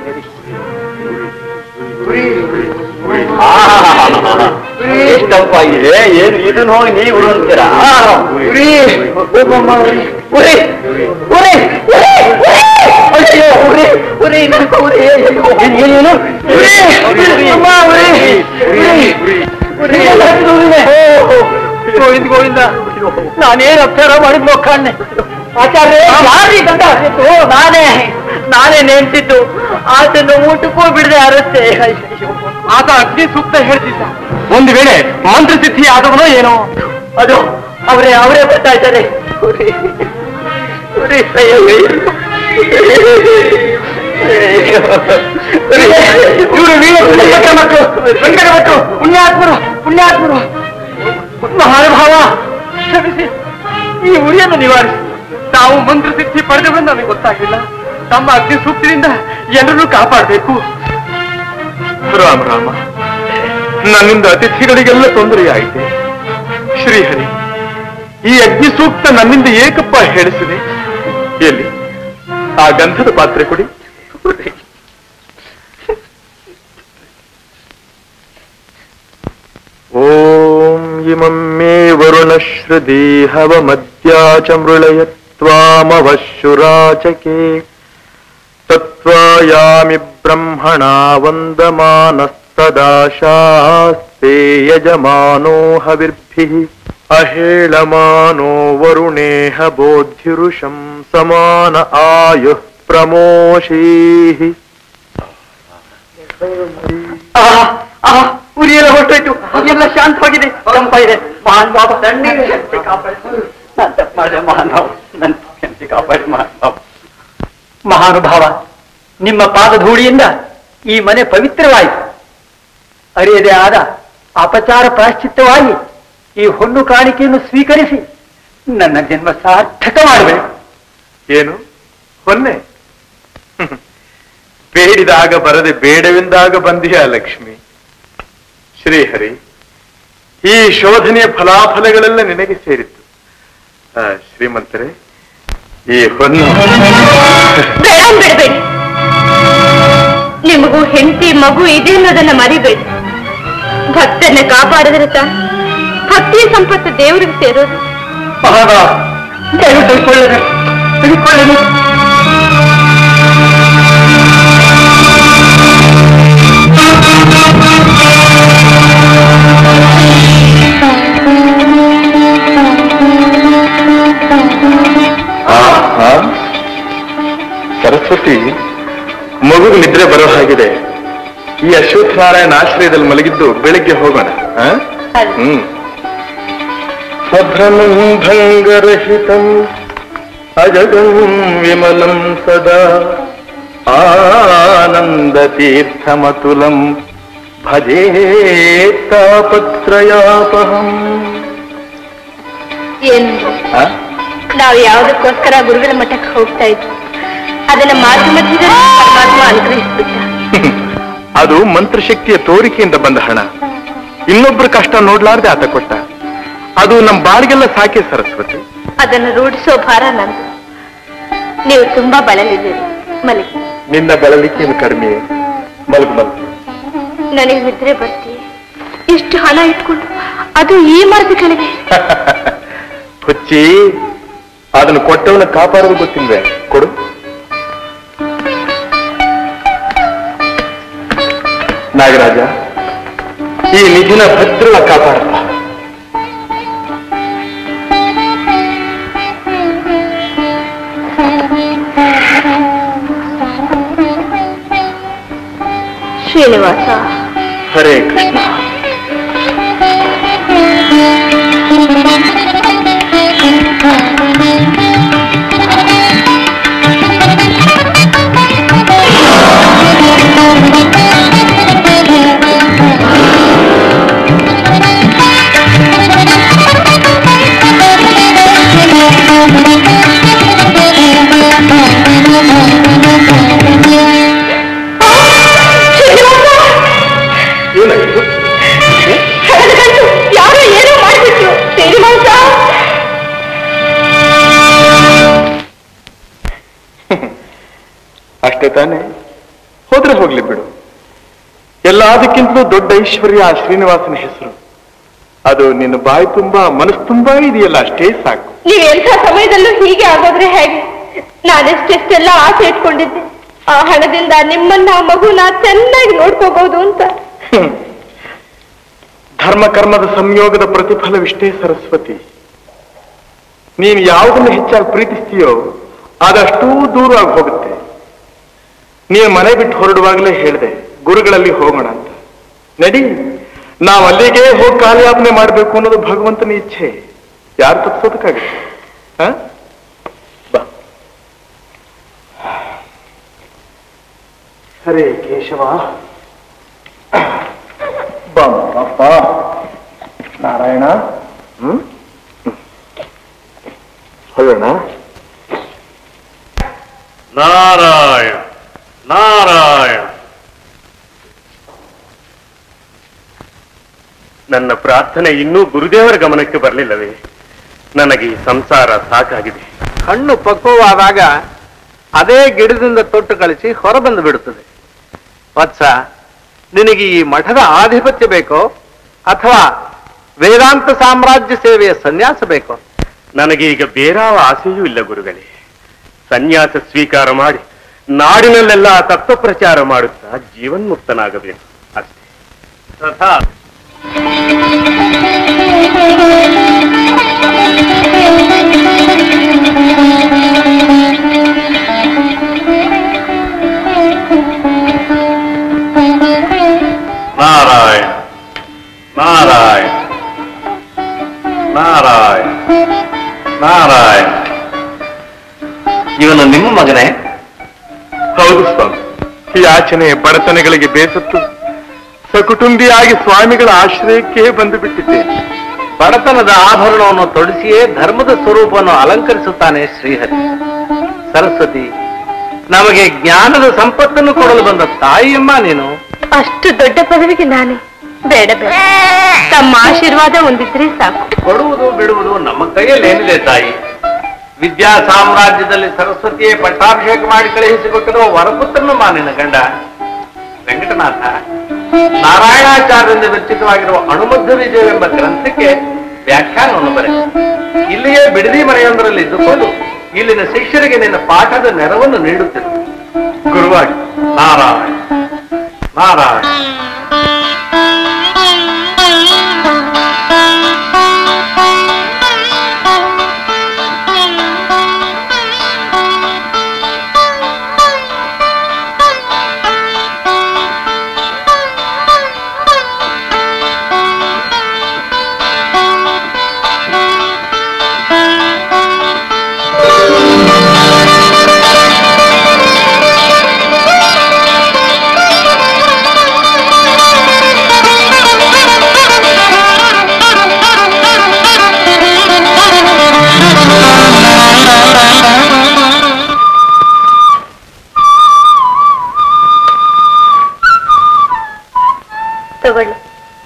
ಆಹಾಹಾಹಾಹಾ. ಎಷ್ಟಪ್ಪಾಗಿದೆ ಏನು ಇದನ್ನ ಹೋಗಿ ನೀವು ಉರು ಅಂತೀರಾ ಆ, ಉರಿ ಒಬ್ಬಮ್ಮ ಉರಿ ಉರಿ ಉರಿ ಉರಿ ಅಯ್ಯೋ ಉರಿ ಉರಿ ನನಗೆ ಉರಿ ಅಯ್ಯೋ, ಏನು ಏನು ಏನು? ಉರಿ ಉರಿ ಅಮ್ಮ ಉರಿ ಉರಿ ಉರಿ ಎಲ್ಲ ಹತ್ತಿದ ಉರಿನೇ. ಓ, ಗೋವಿಂದ ಗೋವಿಂದ ನಾನೇನು ಅಕ್ಷರ ಮಾಡಿದ್ನೋ ಕಾಣೆ ಆಚಾರ್ಯ ಯಾರೀ ಗಂಡ ಹಾಕಿದ್ದು ನಾನೇ ನಾನೇ ನೆನ್ಸಿದ್ದು ಆತನ್ನು ಊಟಕ್ಕೂ ಬಿಡದೆ ಅರಸ್ತೆ ಆತ ಅಗ್ನಿ ಸೂಕ್ತ ಹೇಳ್ತಿದ್ದ ಒಂದು ವೇಳೆ ಮಂತ್ರ ಸಿದ್ಧಿ ಆದವನೋ ಏನೋ ಅದು ಅವರೇ ಅವರೇ ಬರ್ತಾ ಇದ್ದಾರೆ ಉರಿ, ಉರಿ, ಅಯ್ಯೋ, ಇವರು ವೀರ ಮಕ್ಕಳು ವೆಂಕಟ ಮಕ್ಕಳು ಪುಣ್ಯಾತ್ಮರು ಪುಣ್ಯಾತ್ಮರು ಮಹಾನುಭಾವ ಕ್ಷಮಿಸಿ ಈ ಉರಿಯನ್ನು ನಿವಾರಿಸಿ ತಾವು ಮಂತ್ರ ಸಿದ್ಧಿ ಪಡೆದವೆಂದು ನಮಗೆ ಗೊತ್ತಾಗಿಲ್ಲ ತಮ್ಮ ಅಗ್ನಿ ಸೂಕ್ತಿನಿಂದ ಎಲ್ಲರನ್ನೂ ಕಾಪಾಡಬೇಕು ರಾಮ ರಾಮ ನನ್ನಿಂದ ಅತಿಥಿಗಳಿಗೆಲ್ಲ ತೊಂದರೆಯಾಯಿತೆ ಶ್ರೀಹರಿ ಈ ಅಗ್ನಿ ಸೂಕ್ತ ನನ್ನಿಂದ ಏಕಪ್ಪ ಹೇಳಿಸಿದೆ ಎಲ್ಲಿ ಆ ಗಂಧದ ಪಾತ್ರೆ ಕೊಡಿ ಓಂ ಇಮಂ ಮೇ ವರುಣಶ್ರುದೀಹವಮದ್ಯಾ ಚ ಮೃಳಯತ್ವಾಮವಶುರಾಚಕೆ ತತ್ವಾಯಾಮಿ ಬ್ರಹ್ಮಣ ವಂದಮಾನಸ್ತದಾಶಾಸ್ತೆ ಯಜಮಾನೋ ಹವಿರ್ಭಿಃ ಅಹೇಳಮಾನೋ ವರುಣೇಹ ಬೋಧಿರುಷಂ ಸಮಾನ ಆಯುಃ ಪ್ರಮೋಷೀಃ ಉರಿಯೆಲ್ಲ ಹೊರಟೋಯ್ತು ಎಲ್ಲ ಶಾಂತವಾಗಿದೆ ತಂಪಾಗಿದೆ ಮಹಾನ್ ಬಾಬಾ ಮಾಡಿದೆ ಮಹಾನ್ ಬಾಬು ನನ್ನ ಹೆಂಡತಿ ಕಾಪಾಡಿ ಮಹಾನ್ ಬಾಬು ಮಹಾನುಭಾವ ನಿಮ್ಮ ಪಾದಧೂಳಿಯಿಂದ ಈ ಮನೆ ಪವಿತ್ರವಾಯಿತು ಅರಿಯದೆ ಆದ ಅಪಚಾರ ಪ್ರಾಶ್ಚಿತ್ತವಾಗಿ ಈ ಹೊನ್ನು ಕಾಣಿಕೆಯನ್ನು ಸ್ವೀಕರಿಸಿ ನನ್ನ ಜನ್ಮ ಸಾರ್ಥಕ ಮಾಡಬೇಕು ಏನು ಹೊನ್ನೆ ಬೇಡಿದಾಗ ಬರದೆ ಬೇಡವೆಂದಾಗ ಬಂದಿಯ ಲಕ್ಷ್ಮಿ ಶ್ರೀಹರಿ ಈ ಶೋಧನೆಯ ಫಲಾಫಲಗಳೆಲ್ಲ ನಿನಗೆ ಸೇರಿತ್ತು ಆ, ಶ್ರೀಮಂತರೇ ಈ ಹೊನ್ನು ಬೇಡ ಬಿಡಬೇಡಿ ನಿಮಗೂ ಹೆಂಡತಿ ಮಗು ಇದೆ ಅನ್ನೋದನ್ನ ಮರಿಬೇಡಿ ಭಕ್ತನ್ನ ಕಾಪಾಡಿದ್ರೆ ತಾನೆ ಭಕ್ತಿಯ ಸಂಪತ್ತು ದೇವರಿಗೆ ಸೇರೋದು ಮಹಾನುಭಾವ ದಯವಿಟ್ಟು ತಿಳ್ಕೊಳ್ಳೋಣ ತಿಳ್ಕೊಳ್ಳೋಣ ಆಹಾ. ಸರಸ್ವತಿ ಮಗುಗೆ ನಿದ್ರೆ ಬರೋ ಹಾಗಿದೆ ಈ ಅಶ್ವತ್ಥನಾರಾಯಣ ಆಶ್ರಯದಲ್ಲಿ ಮಲಗಿದ್ದು ಬೆಳಿಗ್ಗೆ ಹೋಗೋಣ ಆ? ಹ್ಮ್ ಸ್ವಭ್ರಮಂ ಭಂಗರಹಿತಂ ಅಜಗಂ ವಿಮಲಂ ಸದಾ ಆನಂದತೀರ್ಥಮತುಲಂ ಭಜೇ ತಾಪತ್ರಯಾಪಹಂ ಏನು ಆ? ನಾವು ಯಾವುದಕ್ಕೋಸ್ಕರ ಗುರುಗಳ ಮಠಕ್ಕೆ ಹೋಗ್ತಾ ಇದ್ವಿ ಅದನ್ನ ಮಾತು ಮಧ್ಯದಲ್ಲಿ ಪರಮಾತ್ಮ ಅನುಗ್ರಹಿಸ್ಬಿಟ್ಟ ಅದು ಮಂತ್ರಶಕ್ತಿಯ ತೋರಿಕೆಯಿಂದ ಬಂದ ಹಣ ಇನ್ನೊಬ್ಬರ ಕಷ್ಟ ನೋಡ್ಲಾರ್ದೆ ಆತ ಕೊಟ್ಟ ಅದು ನಮ್ ಬಾಳಿಗೆಲ್ಲ ಸಾಕೆ ಸರಸ್ವತಿ ಅದನ್ನು ರೂಢಿಸೋ ಭಾರ ನಂದು ನೀವು ತುಂಬಾ ಬಳಲಿದ್ದೀರಿ ಮಲಗಿ ನಿನ್ನ ಬಳಲಿಕೆಯನ್ನು ಕಡಿಮೆ ಮಲಗು ಮಲಗು ನನಗೆ ನಿದ್ರೆ ಬರ್ತೀವಿ ಎಷ್ಟು ಹಣ ಇಟ್ಕೊಂಡು ಅದು ಈ ಮರದ ಕೆಳಗೆ ಹುಚ್ಚಿ ಅದನ್ನು ಕೊಟ್ಟವನ ಕಾಪಾಡೋದು ಗೊತ್ತಿಲ್ವೇ ಕೊಡು ನಾಗರಾಜ ಈ ನಿಧಿನ ಭದ್ರವ ಕಾಪಾಡಪ್ಪ ಶ್ರೀನಿವಾಸ ಹರೇ ಕೃಷ್ಣ ಏನಾಗಿತ್ತು ಎಲ್ಲದಕ್ಕಿಂತಲೂ ದೊಡ್ಡ ಐಶ್ವರ್ಯ ಆ ಶ್ರೀನಿವಾಸನ ಹೆಸರು ಅದು ನಿನ್ನ ಬಾಯಿ ತುಂಬಾ ಮನಸ್ಸು ತುಂಬಾ ಇದೆಯಲ್ಲ ಅಷ್ಟೇ ಸಾಕು ನೀವ್ ಎಂಥ ಸಮಯದಲ್ಲೂ ಹೀಗೆ ಆಗೋದ್ರೆ ಹೇಗೆ ನಾನೆಷ್ಟೆಷ್ಟೆಲ್ಲ ಆಸೆ ಇಟ್ಕೊಂಡಿದ್ದೆ ಆ ಹಣದಿಂದ ನಿಮ್ಮನ್ನ ಆ ಮಗುನ ಚೆನ್ನಾಗಿ ನೋಡ್ಕೋಬಹುದು ಅಂತ ಹ್ಮ್. ಧರ್ಮ ಕರ್ಮದ ಸಂಯೋಗದ ಪ್ರತಿಫಲವಿಷ್ಟೇ ಸರಸ್ವತಿ ನೀನು ಯಾವುದನ್ನು ಹೆಚ್ಚಾಗಿ ಪ್ರೀತಿಸ್ತೀಯೋ ಅದಷ್ಟೂ ದೂರವಾಗಿ ಹೋಗುತ್ತೆ ನೀನು ಮನೆ ಬಿಟ್ಟು ಹೊರಡುವಾಗಲೇ ಹೇಳಿದೆ ಗುರುಗಳಲ್ಲಿ ಹೋಗೋಣ ಅಂತ ನಡಿ ನಾವು ಅಲ್ಲಿಗೆ ಹೋಗಿ ಕಾಲಯಾಪನೆ ಮಾಡಬೇಕು ಅನ್ನೋದು ಭಗವಂತನ ಇಚ್ಛೆ ಯಾರು ತಪ್ಪಿಸೋದಕ್ಕಾಗುತ್ತೆ ಹ? ಬಾ ಹರೇ ಕೇಶವ ಅಪ್ಪ ನಾರಾಯಣ ಹ್ಮ್ ಹೊಳ್ಳೋಣ ನಾರಾಯಣ ನಾರಾಯಣ ನನ್ನ ಪ್ರಾರ್ಥನೆ ಇನ್ನೂ ಗುರುದೇವರ ಗಮನಕ್ಕೆ ಬರಲಿಲ್ಲವೇ ನನಗೆ ಈ ಸಂಸಾರ ಸಾಕಾಗಿದೆ ಹಣ್ಣು ಪಕ್ವವಾದಾಗ ಅದೇ ಗಿಡದಿಂದ ತೊಟ್ಟು ಕಳಿಸಿ ಹೊರಬಂದು ಬಿಡುತ್ತದೆ ವತ್ಸ ನಿನಗೆ ಈ ಮಠದ ಆಧಿಪತ್ಯ ಬೇಕೋ ಅಥವಾ ವೇದಾಂತ ಸಾಮ್ರಾಜ್ಯ ಸೇವೆಯ ಸನ್ಯಾಸ ಬೇಕೋ ನನಗೆ ಈಗ ಬೇರಾವ ಆಸೆಯೂ ಇಲ್ಲ ಗುರುಗಳೇ ಸನ್ಯಾಸ ಸ್ವೀಕಾರ ಮಾಡಿ ನಾಡಿನಲ್ಲೆಲ್ಲ ತತ್ವ ಪ್ರಚಾರ ಮಾಡುತ್ತಾ ಜೀವನ್ಮುಕ್ತನಾಗಬೇಕು ಅಷ್ಟೇ ತಥಾ ನಾರಾಯಣ ನಾರಾಯಣ ನಾರಾಯಣ ನಾರಾಯಣ ಇವನು ನಿಮ್ಮ ಮಗನೇ ಹೌದು ಸ್ವಾಮಿ ಯಾಚನೆ ಬಡತನಗಳಿಗೆ ಬೇಸತ್ತು ಸಕುಟುಂಬಿಯಾಗಿ ಸ್ವಾಮಿಗಳ ಆಶ್ರಯಕ್ಕೆ ಬಂದು ಬಿಟ್ಟಿದ್ದೇನೆ ಬಡತನದ ಆಭರಣವನ್ನು ತೊಡಿಸಿಯೇ ಧರ್ಮದ ಸ್ವರೂಪವನ್ನು ಅಲಂಕರಿಸುತ್ತಾನೆ ಶ್ರೀಹರಿ ಸರಸ್ವತಿ ನಮಗೆ ಜ್ಞಾನದ ಸಂಪತ್ತನ್ನು ಕೊಡಲು ಬಂದ ತಾಯಿಯಮ್ಮ ನೀನು ಅಷ್ಟು ದೊಡ್ಡ ಪದವಿಗೆ ನಾನೇ ಬೇಡ ಬೇಡ ತಮ್ಮ ಆಶೀರ್ವಾದ ಹೊಂದಿದ್ರೆ ಸಾಕು ಕೊಡುವುದು ಬಿಡುವುದು ನಮ್ಮ ಕೈಯಲ್ಲಿ ಏನಿದೆ ತಾಯಿ ವಿದ್ಯಾ ಸಾಮ್ರಾಜ್ಯದಲ್ಲಿ ಸರಸ್ವತಿಯೇ ಪಟ್ಟಾಭಿಷೇಕ ಮಾಡಿ ಕಳುಹಿಸಿಕೊಟ್ಟಿರುವ ವರಪುತ್ರನು ಮಾನಿನ ಗಂಡ ವೆಂಕಟನಾಥ ನಾರಾಯಣಾಚಾರ್ಯರಿಂದ ವಿರಚಿತವಾಗಿರುವ ಅಣುಮಧ್ಯ ವಿಜಯವೆಂಬ ಗ್ರಂಥಕ್ಕೆ ವ್ಯಾಖ್ಯಾನವನ್ನು ಬರೆ ಇಲ್ಲಿಯೇ ಬಿಡದಿ ಮನೆಯೊಂದರಲ್ಲಿ ಇದ್ದುಕೊಂಡು ಇಲ್ಲಿನ ಶಿಷ್ಯರಿಗೆ ನಿನ್ನ ಪಾಠದ ನೆರವನ್ನು ನೀಡುತ್ತಿರು ಗುರುವಾಗಿ ನಾರಾಯಣ ನಾರಾಯಣ ತಗೊಳ್ಳಿ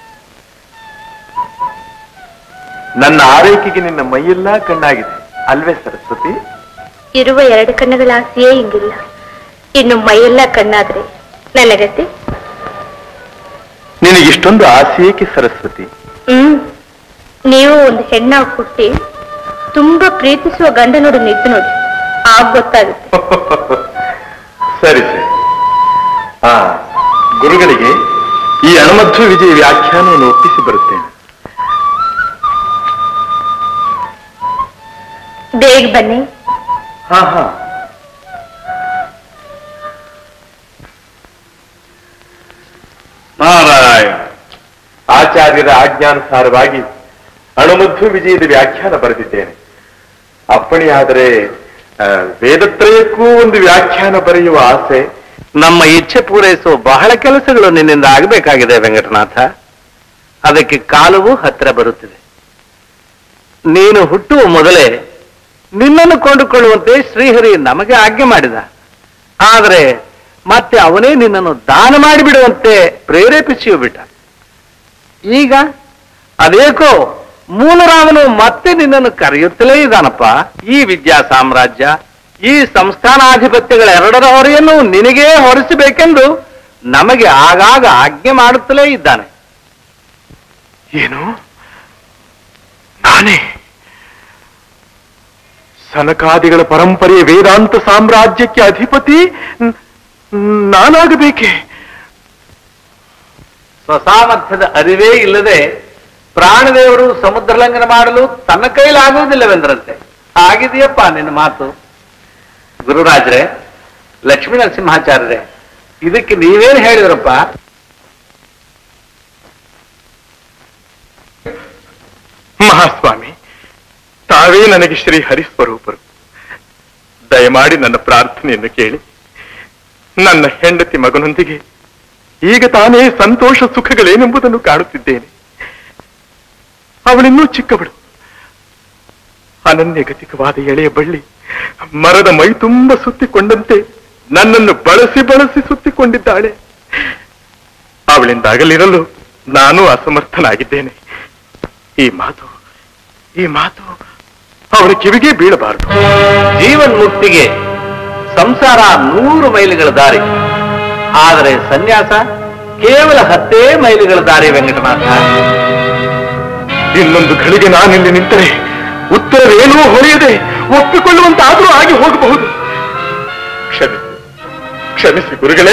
ನನ್ನ ಆರೈಕೆಗೆ ನಿನ್ನ ಮೈಯೆಲ್ಲ ಕಣ್ಣಾಗಿದೆ ಅಲ್ವೇ ಸರಸ್ವತಿ ಇರುವ ಎರಡು ಕಣ್ಣುಗಳ ಆಸೆಯೇ ಹಿಂಗಿಲ್ಲ ಇನ್ನು ಮೈಯೆಲ್ಲ ಕಣ್ಣಾದ್ರೆ ನನ್ನ ಗತಿ ನಿನಗಿಷ್ಟೊಂದು ಆಸೆ ಏಕೆ ಸರಸ್ವತಿ ಹ್ಮ್ ನೀವು ಒಂದು ಹೆಣ್ಣಾಗಿ ಹುಟ್ಟಿ ತುಂಬಾ ಪ್ರೀತಿಸುವ ಗಂಡನೋಡು ನಿಂತು ನೋಡಿ ಆಗ ಗೊತ್ತಾಗುತ್ತೆ ಸರಿ ಸರಿ ಆ ಗುರುಗಳಿಗೆ ಈ ಅಣಮಧ್ವ ವಿಜಯ ವ್ಯಾಖ್ಯಾನವನ್ನು ಒಪ್ಪಿಸಿ ಬರುತ್ತೇನೆ ಬೇಗ ಬನ್ನಿ ಹಾ ಹಾ ನಾರಾಯಣ ಆಚಾರ್ಯರ ಆಜ್ಞಾನುಸಾರವಾಗಿ ಅಣುಮಧ್ವ ವಿಜಯದ ವ್ಯಾಖ್ಯಾನ ಬರೆದಿದ್ದೇನೆ ಅಪ್ಪಣೆಯಾದರೆ ಆ, ವೇದತ್ರಯಕ್ಕೂ ಒಂದು ವ್ಯಾಖ್ಯಾನ ಬರೆಯುವ ಆಸೆ ನಮ್ಮ ಇಚ್ಛೆ ಪೂರೈಸುವ ಬಹಳ ಕೆಲಸಗಳು ನಿನ್ನಿಂದ ಆಗಬೇಕಾಗಿದೆ ವೆಂಕಟನಾಥ ಅದಕ್ಕೆ ಕಾಲವೂ ಹತ್ತಿರ ಬರುತ್ತಿದೆ ನೀನು ಹುಟ್ಟುವ ಮೊದಲೇ ನಿನ್ನನ್ನು ಕೊಂಡುಕೊಳ್ಳುವಂತೆ ಶ್ರೀಹರಿ ನಮಗೆ ಆಜ್ಞೆ ಮಾಡಿದ ಆದರೆ ಮತ್ತೆ ಅವನೇ ನಿನ್ನನ್ನು ದಾನ ಮಾಡಿಬಿಡುವಂತೆ ಪ್ರೇರೇಪಿಸಿಯೂ ಬಿಟ್ಟ ಈಗ ಅದೇಕೋ ಮೂಲರಾಮನು ಮತ್ತೆ ನಿನ್ನನ್ನು ಕರೆಯುತ್ತಲೇ ಇದ್ದಾನಪ್ಪ ಈ ವಿದ್ಯಾ ಸಾಮ್ರಾಜ್ಯ ಈ ಸಂಸ್ಥಾನಾಧಿಪತ್ಯಗಳೆರಡರ ಹೊರೆಯನ್ನು ನಿನಗೇ ಹೊರಿಸಬೇಕೆಂದು ನಮಗೆ ಆಗಾಗ ಆಜ್ಞೆ ಮಾಡುತ್ತಲೇ ಇದ್ದಾನೆ ಏನು ನಾನೇ ಸನಕಾದಿಗಳ ಪರಂಪರೆಯ ವೇದಾಂತ ಸಾಮ್ರಾಜ್ಯಕ್ಕೆ ಅಧಿಪತಿ ನ್- ನಾನಾಗಬೇಕೆ ಸ್ವಸಾಮರ್ಥ್ಯದ ಅರಿವೇ ಇಲ್ಲದೆ ಪ್ರಾಣದೇವರು ಸಮುದ್ರ ಲಂಘನ ಮಾಡಲು ತನ್ನ ಕೈಲಾಗುವುದಿಲ್ಲವೆಂದ್ರಂತೆ ಆಗಿದೆಯಪ್ಪ ನಿನ್ನ ಮಾತು ಗುರುರಾಜ್ರೆ ಲಕ್ಷ್ಮೀ ನರಸಿಂಹಾಚಾರ್ಯರೇ ಇದಕ್ಕೆ ನೀವೇನು ಹೇಳಿದ್ರಪ್ಪ ಮಹಾಸ್ವಾಮಿ ತಾವೇ ನನಗೆ ಶ್ರೀ ಹರಿಸ್ವರೂಪರು ದಯಮಾಡಿ ನನ್ನ ಪ್ರಾರ್ಥನೆಯನ್ನು ಕೇಳಿ ನನ್ನ ಹೆಂಡತಿ ಮಗನೊಂದಿಗೆ ಈಗ ತಾನೇ ಸಂತೋಷ ಸುಖಗಳೇನೆಂಬುದನ್ನು ಕಾಣುತ್ತಿದ್ದೇನೆ ಅವಳಿನ್ನೂ ಚಿಕ್ಕವಳು ಅನನ್ಯಗತಿಕವಾದ ಎಳೆಯ ಬಳ್ಳಿ ಮರದ ಮೈ ತುಂಬ ಸುತ್ತಿಕೊಂಡಂತೆ ನನ್ನನ್ನು ಬಳಸಿ ಬಳಸಿ ಸುತ್ತಿಕೊಂಡಿದ್ದಾಳೆ ಅವಳಿಂದಾಗಲಿರಲು ನಾನು ಅಸಮರ್ಥನಾಗಿದ್ದೇನೆ ಈ ಮಾತು ಈ ಮಾತು ಅವಳ ಕಿವಿಗೆ ಬೀಳಬಾರದು ಜೀವನ್ ಮುಕ್ತಿಗೆ ಸಂಸಾರ ನೂರು ಮೈಲಿಗಳ ದಾರಿ ಆದರೆ ಸನ್ಯಾಸ ಕೇವಲ ಹತ್ತೇ ಮೈಲಿಗಳ ದಾರಿ ವೆಂಕಟನಾಥ ಇನ್ನೊಂದು ಘಳಿಗೆ ನಾನಿಲ್ಲಿ ನಿಂತರೆ ಉತ್ತರವೇನೂ ಹೊಳೆಯದೆ ಒಪ್ಪಿಕೊಳ್ಳುವಂತಾದರೂ ಆಗಿ ಹೋಗಬಹುದು ಕ್ಷಮಿಸಿ ಕ್ಷಮಿಸಿ ಗುರುಗಳೇ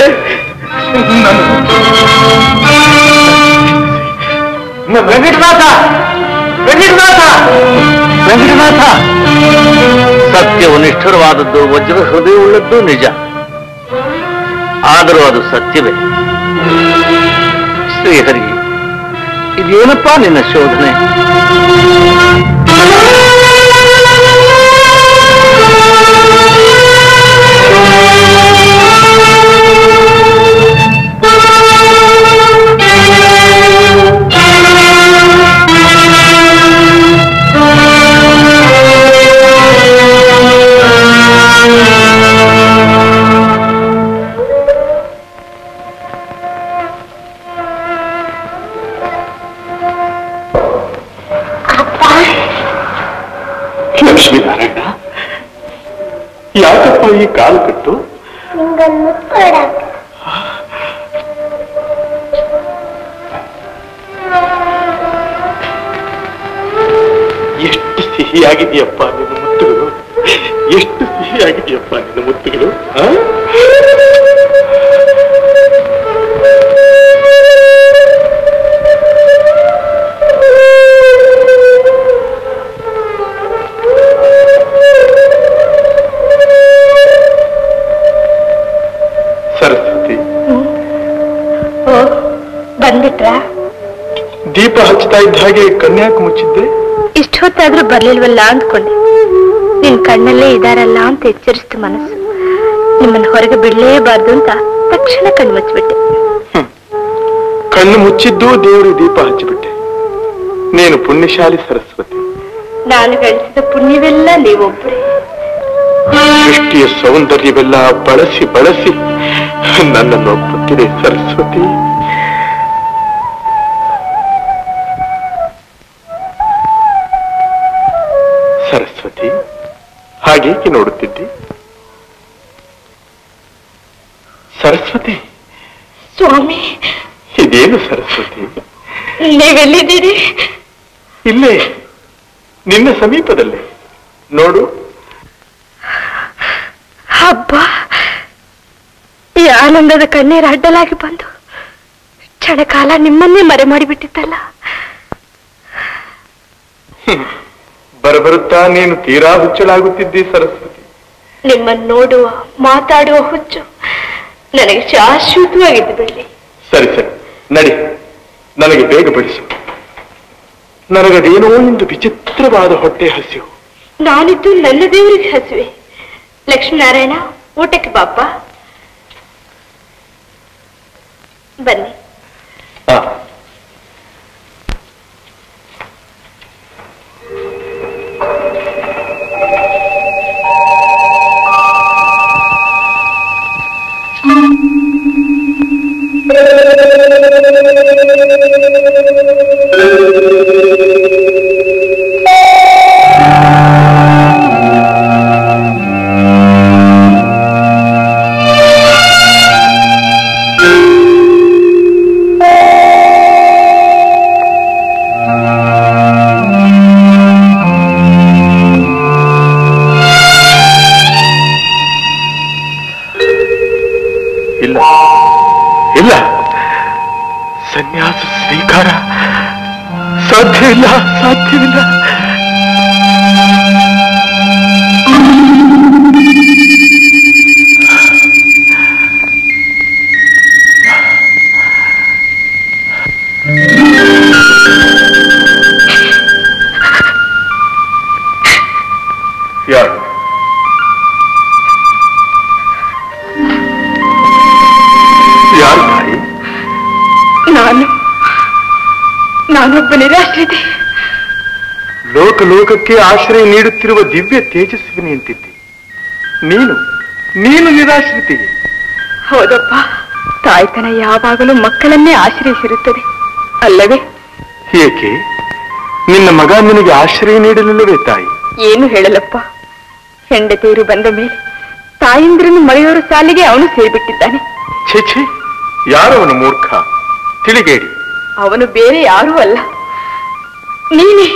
ನನ್ನ- ವೆಂಕಟನಾಥ ವೆಂಕಟನಾಥ ವೆಂಕಟನಾಥ ಸತ್ಯವು ನಿಷ್ಠುರವಾದದ್ದು ವಜ್ರ ಹೃದಯವುಳ್ಳದ್ದು ನಿಜ ಆದರೂ ಅದು ಸತ್ಯವೇ ಶ್ರೀಹರಿ ಇದೇನಪ್ಪಾ ನಿನ್ನ ಶೋಧನೆ ಲಕ್ಷ್ಮೀನಾರಾಯಣ ಯಾಕಪ್ಪ ಈ ಕಾಲು ಕಟ್ಟು ಎಷ್ಟು ಸಿಹಿಯಾಗಿದೆಯಪ್ಪ ನಿನ್ನ ಮುತ್ತುಗಳು ಎಷ್ಟು ಸಿಹಿಯಾಗಿದೆಯಪ್ಪ ನಿನ್ನ ಮುತ್ತುಗಳು ಆ? ಸರಸ್ವತಿ ಓ ಬಂದ್ಬಿಟ್ರಾ ದೀಪ ಹಚ್ತಾ ಇದ್ದ ಹಾಗೆ ಕನ್ಯಾಕ್ ಮುಚ್ಚಿದ್ದೆ ಇಷ್ಟು ಹೊತ್ತಾದ್ರೂ ಬರ್ಲಿಲ್ವಲ್ಲ ಅಂದ್ಕೊಂಡೆ ನಿನ್ ಕಣ್ಣಲ್ಲೇ ಇದಾರಲ್ಲ ಅಂತ ಎಚ್ಚರಿಸ್ತು ಮನಸ್ಸು ನಿಮ್ಮನ್ನ ಹೊರಗೆ ಬಿಡ್ಲೇಬಾರ್ದು ಅಂತ ತಕ್ಷಣ ಕಣ್ಣು ಮುಚ್ಚಿಬಿಟ್ಟೆ ಕಣ್ಣು ಮುಚ್ಚಿದ್ದು ದೇವರು ದೀಪ ಹಚ್ಚಿಬಿಟ್ಟೆ ನೀನು ಪುಣ್ಯಶಾಲಿ ಸರಸ್ವತಿ ನಾನು ಗಳಿಸಿದ ಪುಣ್ಯವೆಲ್ಲ ನೀವೊಬ್ಬರೇ ಸೃಷ್ಟಿಯ ಸೌಂದರ್ಯವೆಲ್ಲ ಬಳಸಿ ಬಳಸಿ ನನ್ನನ್ನು ಒಪ್ಪುತ್ತಿದೆ ಸರಸ್ವತಿ ಸರಸ್ವತಿ ಹಾಗೇಕೆ ನೋಡುತ್ತಿದ್ದಿ ಸರಸ್ವತಿ ಸ್ವಾಮಿ ಇದೇನು ಸರಸ್ವತಿ ನೀವೆಲ್ಲಿದ್ದೀರಿ ಇಲ್ಲೇ ನಿನ್ನ ಸಮೀಪದಲ್ಲೇ ನೋಡು ಹಬ್ಬ ಈ ಆನಂದದ ಕಣ್ಣೀರು ಅಡ್ಡಲಾಗಿ ಬಂದು ಕ್ಷಣಕಾಲ ನಿಮ್ಮನ್ನೇ ಮರೆ ಮಾಡಿಬಿಟ್ಟಿತ್ತಲ್ಲ ಬರಬರುತ್ತಾ ನೀನು ತೀರಾ ಹುಚ್ಚಳಾಗುತ್ತಿದ್ದಿ ಸರಸ್ವತಿ ನಿಮ್ಮನ್ನು ನೋಡುವ ಮಾತಾಡುವ ಹುಚ್ಚು ನನಗೆ ಶಾಶ್ವತವಾಗಿದ್ದು ಬಿಡ್ಲಿ ಸರಿ ಸರಿ ನಡಿ ನನಗೆ ಬೇಗ ಬಡಿಸು ನನಗದೇನೋ ಒಂದು ವಿಚಿತ್ರವಾದ ಹೊಟ್ಟೆ ಹಸಿವು ನಾನಿದ್ದು ನನ್ನ ದೇವರಿಗೆ ಹಸುವೆ ಲಕ್ಷ್ಮೀನಾರಾಯಣ ಊಟಕ್ಕೆ ಬಾಪ ಬನ್ನಿ ಆ, ಇಲ್ಲ ಸನ್ಯಾಸ ಸ್ವೀಕಾರ ಸಾಧ್ಯವಿಲ್ಲ ಸಾಧ್ಯವಿಲ್ಲ ಯಾರು ಯಾರು ತಾಯಿ ನಾನು ನಾನೊಬ್ಬ ನಿರಾಶ್ರಿತೆ ಲೋಕ ಲೋಕಕ್ಕೆ ಆಶ್ರಯ ನೀಡುತ್ತಿರುವ ದಿವ್ಯ ತೇಜಸ್ವಿನಿ ಅಂತಿದ್ದೆ ನೀನು ನೀನು ನಿರಾಶ್ರಿತಿಗೆ ಹೌದಪ್ಪ ತಾಯ್ತನ ಯಾವಾಗಲೂ ಮಕ್ಕಳನ್ನೇ ಆಶ್ರಯಿಸಿರುತ್ತದೆ ಅಲ್ಲವೇ ಏಕೆ ನಿನ್ನ ಮಗ ನಿನಗೆ ಆಶ್ರಯ ನೀಡಲಿಲ್ಲವೇ ತಾಯಿ ಏನು ಹೇಳಲಪ್ಪ ಹೆಂಡತಿಯರು ಬಂದ ಮೇಲೆ ತಾಯಂದ್ರನ್ನು ಮರೆಯೋರು ಸಾಲಿಗೆ ಅವನು ಸೇರಿಬಿಟ್ಟಿದ್ದಾನೆ ಛೇ ಛೇ ಯಾರವನು ಮೂರ್ಖ ತಿಳಿಗೇಡಿ ಅವನು ಬೇರೆ ಯಾರೂ ಅಲ್ಲ ನೀನೇ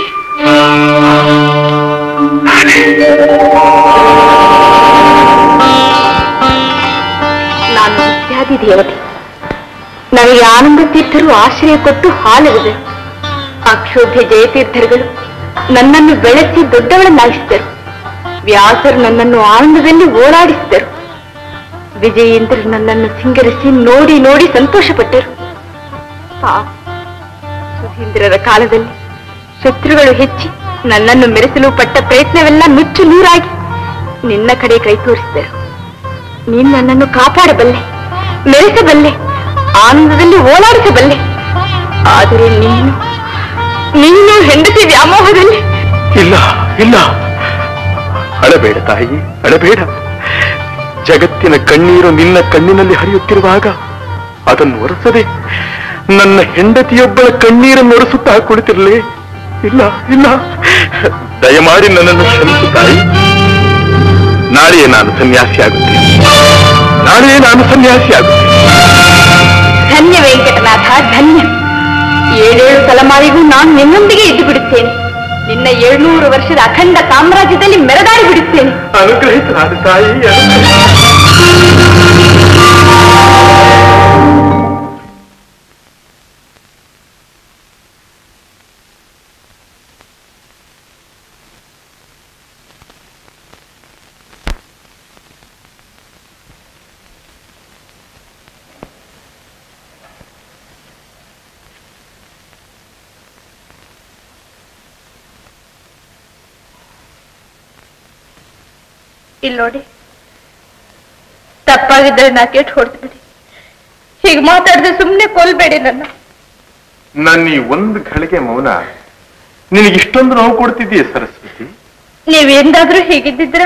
ನಾನು ವಿದ್ಯಾದಿ ದೇವತೆ ನನಗೆ ಆನಂದ ತೀರ್ಥರು ಆಶ್ರಯ ಕೊಟ್ಟು ಹಾಲೆರೆದರು ಅಕ್ಷೋಭ್ಯ ಜಯತೀರ್ಥರುಗಳು ನನ್ನನ್ನು ಬೆಳೆಸಿ ದೊಡ್ಡವಳನ್ನಾಗಿಸಿದರು ವ್ಯಾಸರು ನನ್ನನ್ನು ಆನಂದದಲ್ಲಿ ಓಡಾಡಿಸಿದರು ವಿಜಯೇಂದ್ರರು ನನ್ನನ್ನು ಸಿಂಗರಿಸಿ ನೋಡಿ ನೋಡಿ ಸಂತೋಷಪಟ್ಟರು ಪಾಪ ಸುಧೀಂದ್ರರ ಕಾಲದಲ್ಲಿ ಶತ್ರುಗಳು ಹೆಚ್ಚಿ ನನ್ನನ್ನು ಮೆರೆಸಲು ಪಟ್ಟ ಪ್ರಯತ್ನವೆಲ್ಲ ನುಚ್ಚು ನೂರಾಗಿ ನಿನ್ನ ಕಡೆ ಕೈ ತೋರಿಸಿದರು ನೀನು ನನ್ನನ್ನು ಕಾಪಾಡಬಲ್ಲೆ ಮೆರೆಸಬಲ್ಲೆ ಆನಂದದಲ್ಲಿ ಓಡಾಡಿಸಬಲ್ಲೆ ಆದರೆ ನೀನು ನೀನು ಹೆಂಡತಿ ವ್ಯಾಮೋಹದಲ್ಲಿ ಇಲ್ಲ ಇಲ್ಲ ಅಳಬೇಡ ತಾಯಿ ಅಳಬೇಡ ಜಗತ್ತಿನ ಕಣ್ಣೀರು ನಿನ್ನ ಕಣ್ಣಿನಲ್ಲಿ ಹರಿಯುತ್ತಿರುವಾಗ ಅದನ್ನು ಒರೆಸದೆ ನನ್ನ ಹೆಂಡತಿಯೊಬ್ಬಳ ಕಣ್ಣೀರನ್ನು ಒರೆಸುತ್ತಾ ಕುಳಿತಿರಲೇ ಇಲ್ಲ ಇಲ್ಲ ದಯಮಾಡಿ ನನ್ನನ್ನು ಕ್ಷಮಿಸು ತಾಯಿ ನಾಳೆಯೇ ನಾನು ಸನ್ಯಾಸಿಯಾಗುತ್ತೇನೆ ನಾಳೆಯೇ ನಾನು ಸನ್ಯಾಸಿಯಾಗುತ್ತೇನೆ ಧನ್ಯ ವೆಂಕಟನಾಥ ಧನ್ಯ ಏಳೇಳು ತಲೆಮಾರಿಗೂ ನಾನು ನಿನ್ನೊಂದಿಗೆ ಇದ್ದು ಬಿಡುತ್ತೇನೆ ನಿನ್ನ ಏಳ್ನೂರು ವರ್ಷದ ಅಖಂಡ ಸಾಮ್ರಾಜ್ಯದಲ್ಲಿ ಮೆರೆದಾಡಿ ಬಿಡುತ್ತೇನೆ ಅನುಗ್ರಹಿಸಲಾದ ತಾಯಿ ಅನುಗ್ರಹಿಸು. ಇಲ್ಲಿ ನೋಡಿ ತಪ್ಪಾಗಿದ್ದರೆ ನಾ ಕೆಟ್ಟು ಹೊಡೆದ್ಬಿಡಿ ಹೀಗೆ ಮಾತಾಡಿದ್ರೆ ಸುಮ್ಮನೆ ಕೊಲ್ಬೇಡಿ ನನ್ನ ನನ್ನ ಈ ಒಂದು ಘಳಿಗೆ ಮೌನ ನಿನಗೆ ಇಷ್ಟೊಂದು ನೋವು ಕೊಡ್ತಿದೀಯ ಸರಸ್ವತಿ ನೀವೆಂದಾದ್ರೂ ಹೀಗಿದ್ದಿದ್ರಾ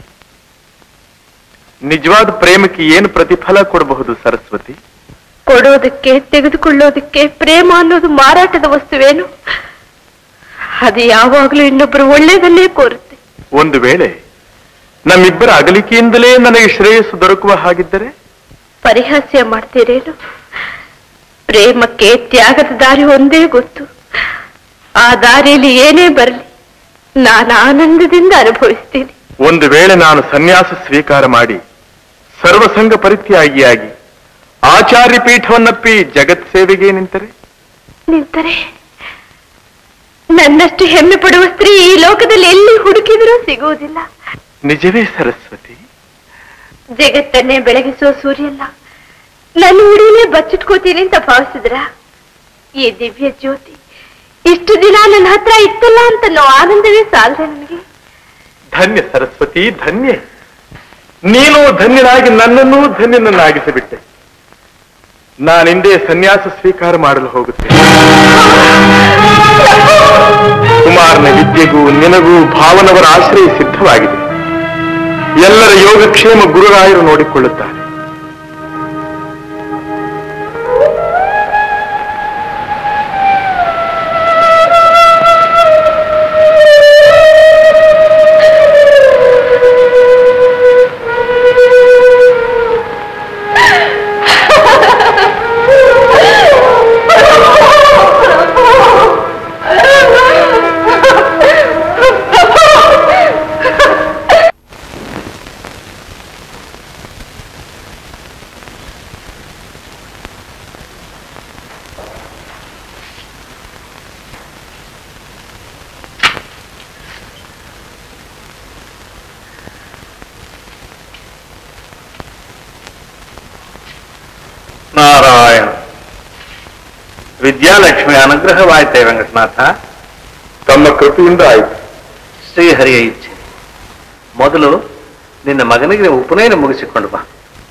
ನಿಜವಾದ ಪ್ರೇಮಕ್ಕೆ ಏನು ಪ್ರತಿಫಲ ಕೊಡಬಹುದು ಸರಸ್ವತಿ ಕೊಡೋದಕ್ಕೆ ತೆಗೆದುಕೊಳ್ಳೋದಕ್ಕೆ ಪ್ರೇಮ ಅನ್ನೋದು ಮಾರಾಟದ ವಸ್ತುವೇನು ಅದು ಯಾವಾಗ್ಲೂ ಇನ್ನೊಬ್ಬರು ಒಳ್ಳೇದನ್ನೇ ಕೋರುತ್ತೆ ಒಂದು ವೇಳೆ ನಮ್ಮಿಬ್ಬರ ಅಗಲಿಕೆಯಿಂದಲೇ ನನಗೆ ಶ್ರೇಯಸ್ಸು ದೊರಕುವ ಹಾಗಿದ್ದರೆ ಪರಿಹಾಸ್ಯ ಮಾಡ್ತೀರೇನು ಪ್ರೇಮಕ್ಕೆ ತ್ಯಾಗದ ದಾರಿ ಒಂದೇ ಗೊತ್ತು ಆ ದಾರಿಯಲ್ಲಿ ಏನೇ ಬರಲಿ ನಾನು ಆನಂದದಿಂದ ಅನುಭವಿಸ್ತೀನಿ ಒಂದು ವೇಳೆ ನಾನು ಸನ್ಯಾಸ ಸ್ವೀಕಾರ ಮಾಡಿ ಸರ್ವಸಂಗ ಪರಿತ್ಯಾಗಿಯಾಗಿ ಆಚಾರ್ಯ ಪೀಠವನ್ನಪ್ಪಿ ಜಗತ್ ಸೇವೆಗೆ ನಿಂತರೆ ನಿಂತರೆ ನನ್ನಷ್ಟು ಹೆಮ್ಮೆ ಪಡುವ ಸ್ತ್ರೀ ಈ ಲೋಕದಲ್ಲಿ ಎಲ್ಲಿ ಹುಡುಕಿದರೂ ಸಿಗುವುದಿಲ್ಲ ನಿಜವೇ ಸರಸ್ವತಿ ಜಗತ್ತನ್ನೇ ಬೆಳಗಿಸುವ ಸೂರ್ಯಲ್ಲ ನನ್ನ ಉಡಿನೇ ಬಚ್ಚಿಟ್ಕೋತೀನಿ ಅಂತ ಭಾವಿಸಿದ್ರ ಈ ದಿವ್ಯ ಜ್ಯೋತಿ ಇಷ್ಟು ದಿನ ನನ್ನ ಹತ್ರ ಇತ್ತಲ್ಲ ಅಂತ ನಾವು ಆನಂದವೇ ಸಾಲದೆ ನನಗೆ ಧನ್ಯ ಸರಸ್ವತಿ ಧನ್ಯ ನೀನು ಧನ್ಯನಾಗಿ ನನ್ನನ್ನೂ ಧನ್ಯನನ್ನಾಗಿಸಿಬಿಟ್ಟೆ ನಾನಿಂದೇ ಸನ್ಯಾಸ ಸ್ವೀಕಾರ ಮಾಡಲು ಹೋಗುತ್ತೇನೆ ಕುಮಾರನ ವಿದ್ಯೆಗೂ ನಿನಗೂ ಭಾವನವರ ಆಶ್ರಯ ಸಿದ್ಧವಾಗಿದೆ ಎಲ್ಲರ ಯೋಗಕ್ಷೇಮ ಗುರುರಾಯರು ನೋಡಿಕೊಳ್ಳುತ್ತಾರೆ ವಿದ್ಯಾಲಕ್ಷ್ಮಿ ಅನುಗ್ರಹವಾಯ್ತೆ ವೆಂಕಟನಾಥ ತಮ್ಮ ಕೃಪೆಯಿಂದ ಆಯ್ತು ಶ್ರೀಹರಿಯ ಇಚ್ಛೆ ಮೊದಲು ನಿನ್ನ ಮಗನಿಗೆ ಉಪನಯನ ಮುಗಿಸಿಕೊಂಡು ಬಾ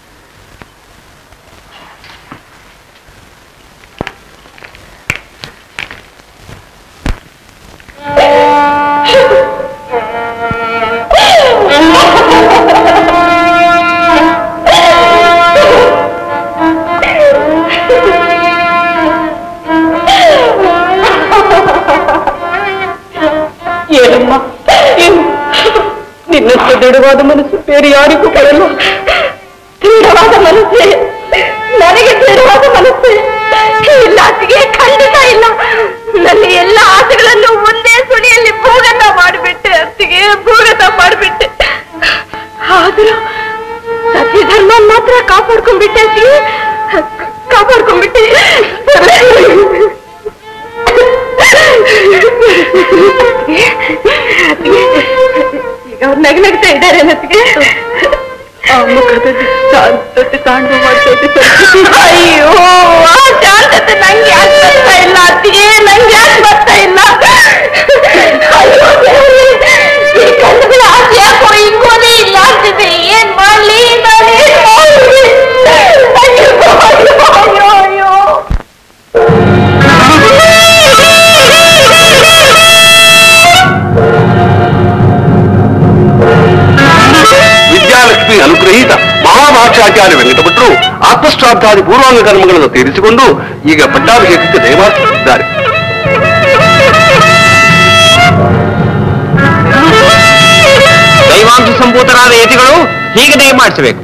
ಏನಮ್ಮ ಏನು ನಿನ್ನಷ್ಟು ದೃಢವಾದ ಮನಸ್ಸು ಬೇರೆ ಯಾರಿಗೂ ಬರಲ್ಲ ದೃಢವಾದ ಮನಸ್ಸೇ ನನಗೆ ದೃಢವಾದ ಮನಸ್ಸೇ ಇಲ್ಲ ಅತ್ತಿಗೆ ಖಂಡಿತ ಇಲ್ಲ ನನ್ನ ಎಲ್ಲ ಆಸೆಗಳನ್ನು ಒಂದೇ ಸುಳಿಯಲ್ಲಿ ಭೂಗತ ಮಾಡಿಬಿಟ್ಟೆ ಅತ್ತಿಗೆ ಭೂಗತ ಮಾಡಿಬಿಟ್ಟೆ ಆದ್ರೂ ಸತ್ಯ ಧರ್ಮ ಮಾತ್ರ ಕಾಪಾಡ್ಕೊಂಡ್ಬಿಟ್ಟೆ ಅತ್ತಿಗೆ ಕಾಪಾಡ್ಕೊಂಡ್ಬಿಟ್ಟೆ ಈಗ ಅವ್ರು ನಗ್ ನಗ್ತಾ ಇದ್ದಾರೆ ನತ್ತಿಗೆ ಆ ಮುಖದಲ್ಲಿ ಶಾಂತತೆ ತಾಂಡು ಮಾಡ್ತೈತೆ ಅಯ್ಯೋ ಆ ಶಾಂತತೆ ನಂಗೆ ಯಾಕೆ ಬರ್ತಾ ಇಲ್ಲ ಅತ್ತಿಗೆ ನಂಗೆ ಯಾಕೆ ಬರ್ತಾ ಇಲ್ಲ ಅಯ್ಯೋ ದೇವ್ರೇ, ಈ ಕಣ್ಣುಗಳ ಆಸೆ ಯಾಕೋ ಹಿಂಗೋನೇ ಇಲ್ಲ ಆಗ್ತಿದೆ ಏನ್ ಮಾಡ್ಲಿ ನಾನು ಏನ್ ಮಾಡ್ಲಿ ಅಯ್ಯೋ ಅಯ್ಯೋ ಅಯ್ಯೋ ಅಯ್ಯೋ ವಿದ್ಯಾಲಕ್ಷ್ಮಿ ಅನುಗ್ರಹೀತ ಮಹಾಭಾಷಾಚಾರ್ಯ ವೆಂಕಟಭಟ್ರು ಆತ್ಮಶ್ರಾದ್ದಾದಿ ಪೂರ್ವಾಂಗ ಕರ್ಮಗಳನ್ನು ತೀರಿಸಿಕೊಂಡು ಈಗ ಪಟ್ಟಾಭಿಷೇಕಕ್ಕೆ ದಯಮಾಡಿಸುತ್ತಿದ್ದಾರೆ ದೈವಾಂಶ ಸಂಭೂತರಾದ ಯತಿಗಳು ಹೀಗೆ ದಯಮಾಡಿಸಬೇಕು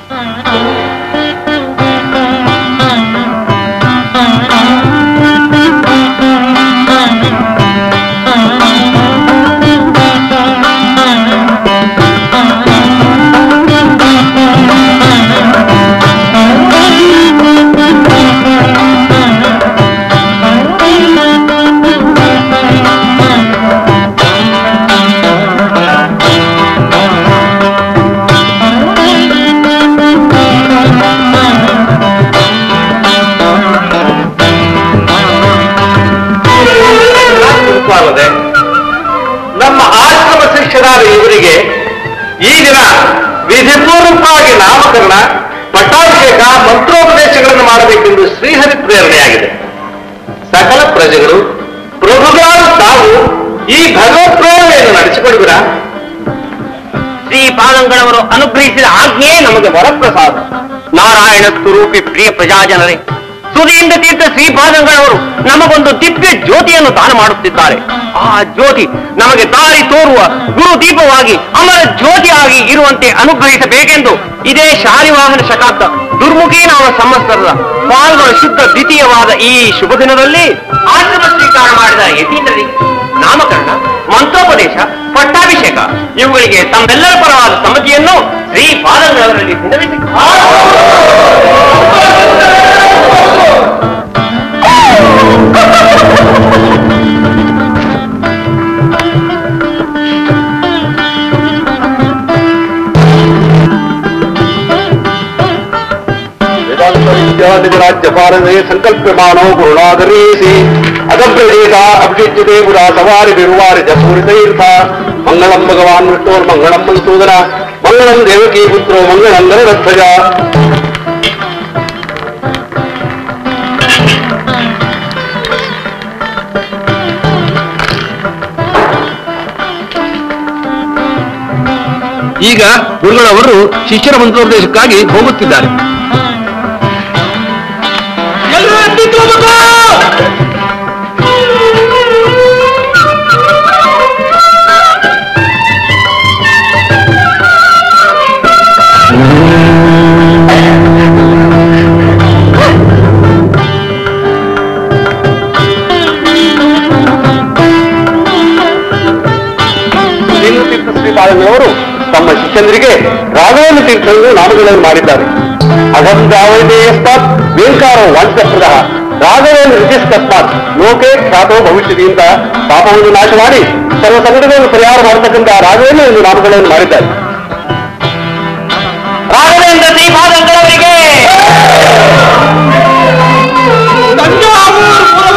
ಅಲ್ಲದೆ ನಮ್ಮ ಆಶ್ರಮ ಶಿಷ್ಯರಾದ ಇವರಿಗೆ ಈ ದಿನ ವಿಧಿಪೂರ್ವಕವಾಗಿ ನಾಮಕರಣ ಪಟ್ಟಾಭಿಷೇಕ ಮಂತ್ರೋಪದೇಶಗಳನ್ನು ಮಾಡಬೇಕೆಂದು ಶ್ರೀಹರಿ ಪ್ರೇರಣೆಯಾಗಿದೆ ಸಕಲ ಪ್ರಜೆಗಳು ಪ್ರಭುಗಳಾದ ತಾವು ಈ ಭಗವತ್ ಪ್ರೇರಣೆಯನ್ನು ನಡೆಸಿಕೊಡುವಿರಾ ಶ್ರೀಪಾದಂಗಳವರು ಅನುಗ್ರಹಿಸಿದ ಆಜ್ಞೆ ನಮಗೆ ವರಪ್ರಸಾದ ನಾರಾಯಣ ಸ್ವರೂಪಿ ಪ್ರಿಯ ಪ್ರಜಾಜನರೇ ಸುದಿಯಿಂದ ತೀರ್ಥ ಶ್ರೀಪಾದಂಗಳವರು ನಮಗೊಂದು ದಿವ್ಯ ಜ್ಯೋತಿಯನ್ನು ದಾನ ಮಾಡುತ್ತಿದ್ದಾರೆ ಆ ಜ್ಯೋತಿ ನಮಗೆ ದಾರಿ ತೋರುವ ಗುರು ದೀಪವಾಗಿ ಅಮರ ಜ್ಯೋತಿಯಾಗಿ ಇರುವಂತೆ ಅನುಗ್ರಹಿಸಬೇಕೆಂದು ಇದೇ ಶಾಲಿವಾಹನ ಶಕಾಬ್ದ ದುರ್ಮುಖಿ ನಾಮ ಸಂವತ್ಸರದ ಪಾಲ್ಗೊಳ ಶುದ್ಧ ದ್ವಿತೀಯವಾದ ಈ ಶುಭ ದಿನದಲ್ಲಿ ಆಶ್ರಮ ಸ್ವೀಕಾರ ಮಾಡಿದ ಯತೀಂದ್ರರಿಗೆ ನಾಮಕರಣ ಮಂತ್ರೋಪದೇಶ ಪಟ್ಟಾಭಿಷೇಕ ಇವುಗಳಿಗೆ ತಮ್ಮೆಲ್ಲರ ಪರವಾದ ಸಮ್ಮತಿಯನ್ನು ಶ್ರೀ ಪಾದಂಗಳವರಲ್ಲಿ ವಿನವಿಸಿ ರಾಜ್ಯಪಾಲನೆ ಸಂಕಲ್ಪ್ಯಮಾನೋ ಗುರುಣಾಗರೀಸಿ ಅಗಪ್ರದೇಶ ಅಭಿಷಿಚ್ಯತೆ ಪುರಾ ಸವಾರಿ ಬಿರುವಾರಿ ಜಪೂರಿತೀರ್ಥ ಮಂಗಳಂ ಭಗವಾನ್ ವಿಷ್ಣೋರ್ ಮಂಗಳಂ ಮನ್ಸೂದನ ಮಂಗಳಂ ದೇವಕೀ ಪುತ್ರೋ ಮಂಗಳಂ ಗರುಡಧ್ವಜ ಈಗ ಗುರುಗಳವರು ಶಿಷ್ಯರ ಮಂತ್ರೋಪದೇಶಕ್ಕಾಗಿ ಹೋಗುತ್ತಿದ್ದಾರೆ ತೀರ್ಥ ಶ್ರೀಪಾದನವರು ತಮ್ಮ ಶಿಷ್ಯಂದರಿಗೆ ರಾಘವೇಂದ್ರ ತೀರ್ಥರನ್ನು ನಾಮಗಳನ್ನು ಮಾಡಿದ್ದಾರೆ ಅಹಂ ದ್ರಾವಣೇಯಸ್ತಾತ್ ವೇಂಕಾರೋ ವಾಂಚಪ್ರದ ರಾಘವೇಂದ್ರ ರಿಜಿಸ್ತಸ್ಮಾತ್ ಲೋಕೆ ಖ್ಯಾತೋ ಭವಿಷ್ಯದಿ ಅಂತ ಪಾಪವನ್ನು ನಾಶ ಮಾಡಿ ಸರ್ವ ಸಂಕಟಗಳನ್ನು ಪರಿಹಾರ ಮಾಡತಕ್ಕಂಥ ರಾಘವೇಂದ್ರ ಎಂದು ನಾಮಗಳನ್ನು ಮಾಡಿದ್ದಾರೆ ರಾಘವೇಂದ್ರ ಶ್ರೀಪಾದಂಗಳವರಿಗೆ ತಂಜಾವೂರು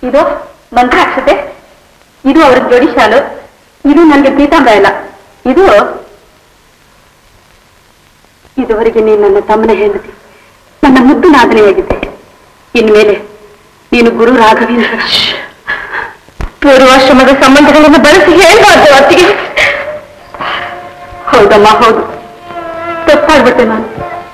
ಇದು ಮಂತ್ರಾಕ್ಷತೆ ಇದು ಅವರ ಜೋಡಿ ಶಾಲು ಇದು ನನಗೆ ಪೀತಾಂಬರ ಇಲ್ಲ ಇದು ಇದುವರೆಗೆ ನೀನು ನನ್ನ ತಮ್ಮನ ಹೆಂಡತಿ ನನ್ನ ಮುದ್ದು ನಾದನೆಯಾಗಿದ್ದೆ ಇನ್ಮೇಲೆ ನೀನು ಗುರು ರಾಘವೇಂದ್ರ ಪೂರ್ವಾಶ್ರಮದ ಸಂಬಂಧಗಳನ್ನು ಬಳಸಿ ಹೇಳ್ಬಾರ್ದು ಅತ್ತಿಗೆ ಹೌದಮ್ಮ ಹೌದು ತಪ್ಪಾಗ್ಬಿಟ್ಟೆ ನಾನು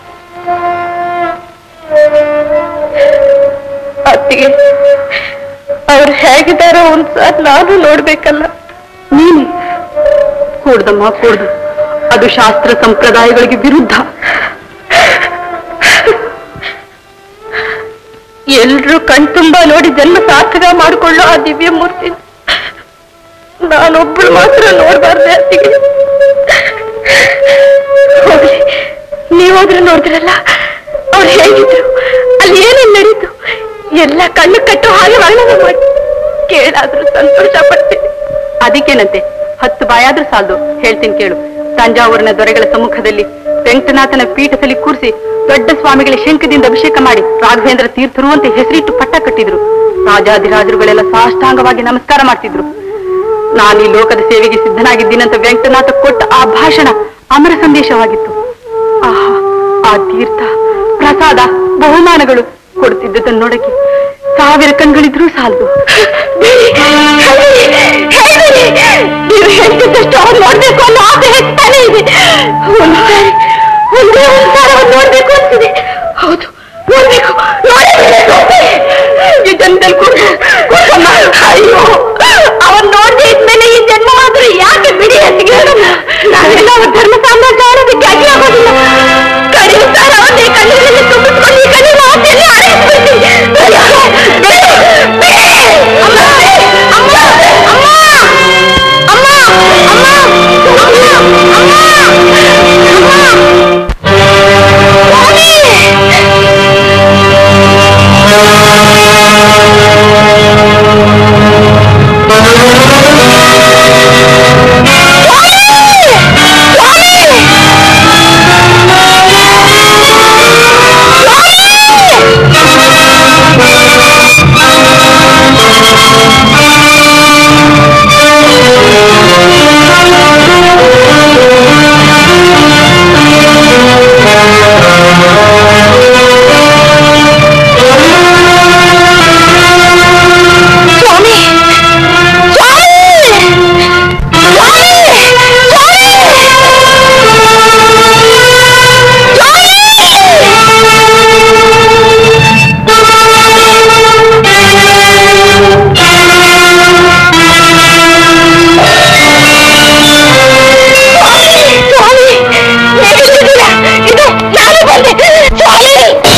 ಅತ್ತಿಗೆ ಅವ್ರು ಹೇಗಿದ್ದಾರೋ ಒಂದ್ಸಾರಿ ನಾನು ನೋಡ್ಬೇಕಲ್ಲ ನೀನು ಕೂಡ್ದಮ್ಮ ಕೂಡ್ದು ಅದು ಶಾಸ್ತ್ರ ಸಂಪ್ರದಾಯಗಳಿಗೆ ವಿರುದ್ಧ ಎಲ್ರೂ ಕಣ್ತುಂಬ ನೋಡಿ ಜನ್ಮ ಸಾರ್ಥಕ ಮಾಡಿಕೊಳ್ಳೋ ಆ ದಿವ್ಯ ಮೂರ್ತಿ ನಾನೊಬ್ಳು ಮಾತ್ರ ನೋಡ್ಬಾರ್ದೆ ಅತ್ತಿಗೆ ಹೋಗ್ಲಿ ನೀವಾದ್ರೂ ನೋಡಿದ್ರಲ್ಲ ಅವ್ರು ಹೇಗಿದ್ರು ಅಲ್ಲಿ ಏನೇನ್ ನಡೀತು ಎಲ್ಲ ಕಣ್ಣು ಕಟ್ಟು ಹಾಗೆ ವರ್ಣನೆ ಮಾಡಿ ಕೇಳಾದ್ರೂ ಸಂತೋಷ ಪಡ್ತೀನಿ ಅದಕ್ಕೇನಂತೆ ಹತ್ತು ಬಾಯಾದ್ರೂ ಸಾಲದು ಹೇಳ್ತೀನಿ ಕೇಳು ತಂಜಾವೂರಿನ ದೊರೆಗಳ ಸಮ್ಮುಖದಲ್ಲಿ ವೆಂಕಟನಾಥನ ಪೀಠದಲ್ಲಿ ಕೂರಿಸಿ ದೊಡ್ಡ ಸ್ವಾಮಿಗಳ ಶಂಖದಿಂದ ಅಭಿಷೇಕ ಮಾಡಿ ರಾಘವೇಂದ್ರ ತೀರ್ಥರು ಅಂತ ಹೆಸರಿಟ್ಟು ಪಟ್ಟ ಕಟ್ಟಿದ್ರು ರಾಜಾಧಿರಾಜರುಗಳೆಲ್ಲ ಸಾಷ್ಟಾಂಗವಾಗಿ ನಮಸ್ಕಾರ ಮಾಡ್ತಿದ್ರು ನಾನು ಈ ಲೋಕದ ಸೇವೆಗೆ ಸಿದ್ಧನಾಗಿದ್ದೀನಂತ ವೆಂಕಟನಾಥ ಕೊಟ್ಟ ಆ ಭಾಷಣ ಅಮರ ಸಂದೇಶವಾಗಿತ್ತು ಆಹಾ ಆ ತೀರ್ಥ ಪ್ರಸಾದ ಬಹುಮಾನಗಳು ಕೊಡ್ತಿದ್ದದನ್ನು ನೋಡಕ್ಕೆ ಸಾವಿರ ಕಣ್ಗಳಿದ್ರೂ ಸಾಲದು ನೀವು ಹೇಳ್ತಿದ್ದಷ್ಟು ಅವ್ರು ನೋಡ್ಬೇಕು ಅನ್ನೋ ಆಸೆ ಹೆಚ್ಚಾನೇ ಇದೆ ಒಂದ್ಸಾರಿ ಒಂದೇ ಒಂದ್ಸಾರಿ ಅವ್ರು ನೋಡ್ಬೇಕು ಅಂತಿದೆ ಹೌದು ನೋಡ್ಬೇಕು ನೋಡಬೇಕು ಈ ಜನ್ಮದಲ್ಲಿ ಕೂಡ- ಕೂತಮ್ಮ, ಅಯ್ಯೋ ಅವನ್ ನೋಡ್ದೆ ಇದ್ಮೇಲೆ ಈ ಜನ್ಮ ಮಾತ್ರ ಯಾಕೆ ಬಿಡಿ ಅತ್ತಿಗೆ ನಾವೆಲ್ಲ ಅವ್ರ ಧರ್ಮ ಸಾಮ್ರಾಜ್ಯ ಆಡೋದಕ್ಕೆ ಅಡ್ಡಿ ಆಗೋದಿಲ್ಲ ಕಡಿಮೆ ಸಾಲ ಅವನ್ನೇ ಕಣ್ಣೀರಲ್ಲಿ ತುಂಬಿಸ್ಕೊಂಡು ಈ ಕಣ್ಣೀರ ಆಸೆಯಲ್ಲಿ ಆಡೈಸ್ಬಿಡ್ತೀನಿ ಅಯ್ಯೋ, ಬಿಡಿ, ಬಿಡಿ. ಅಮ್ಮ, ಅಮ್ಮ, ಅಮ್ಮ, ಅಮ್ಮ, ಅಮ್ಮ, ಅಮ್ಮ, ಅಮ್ಮ, ಅಮ್ಮ. ಸ್ವಾಮಿ ಇದು ನಾನು ಬಂದೆ ಸ್ವಾಮಿ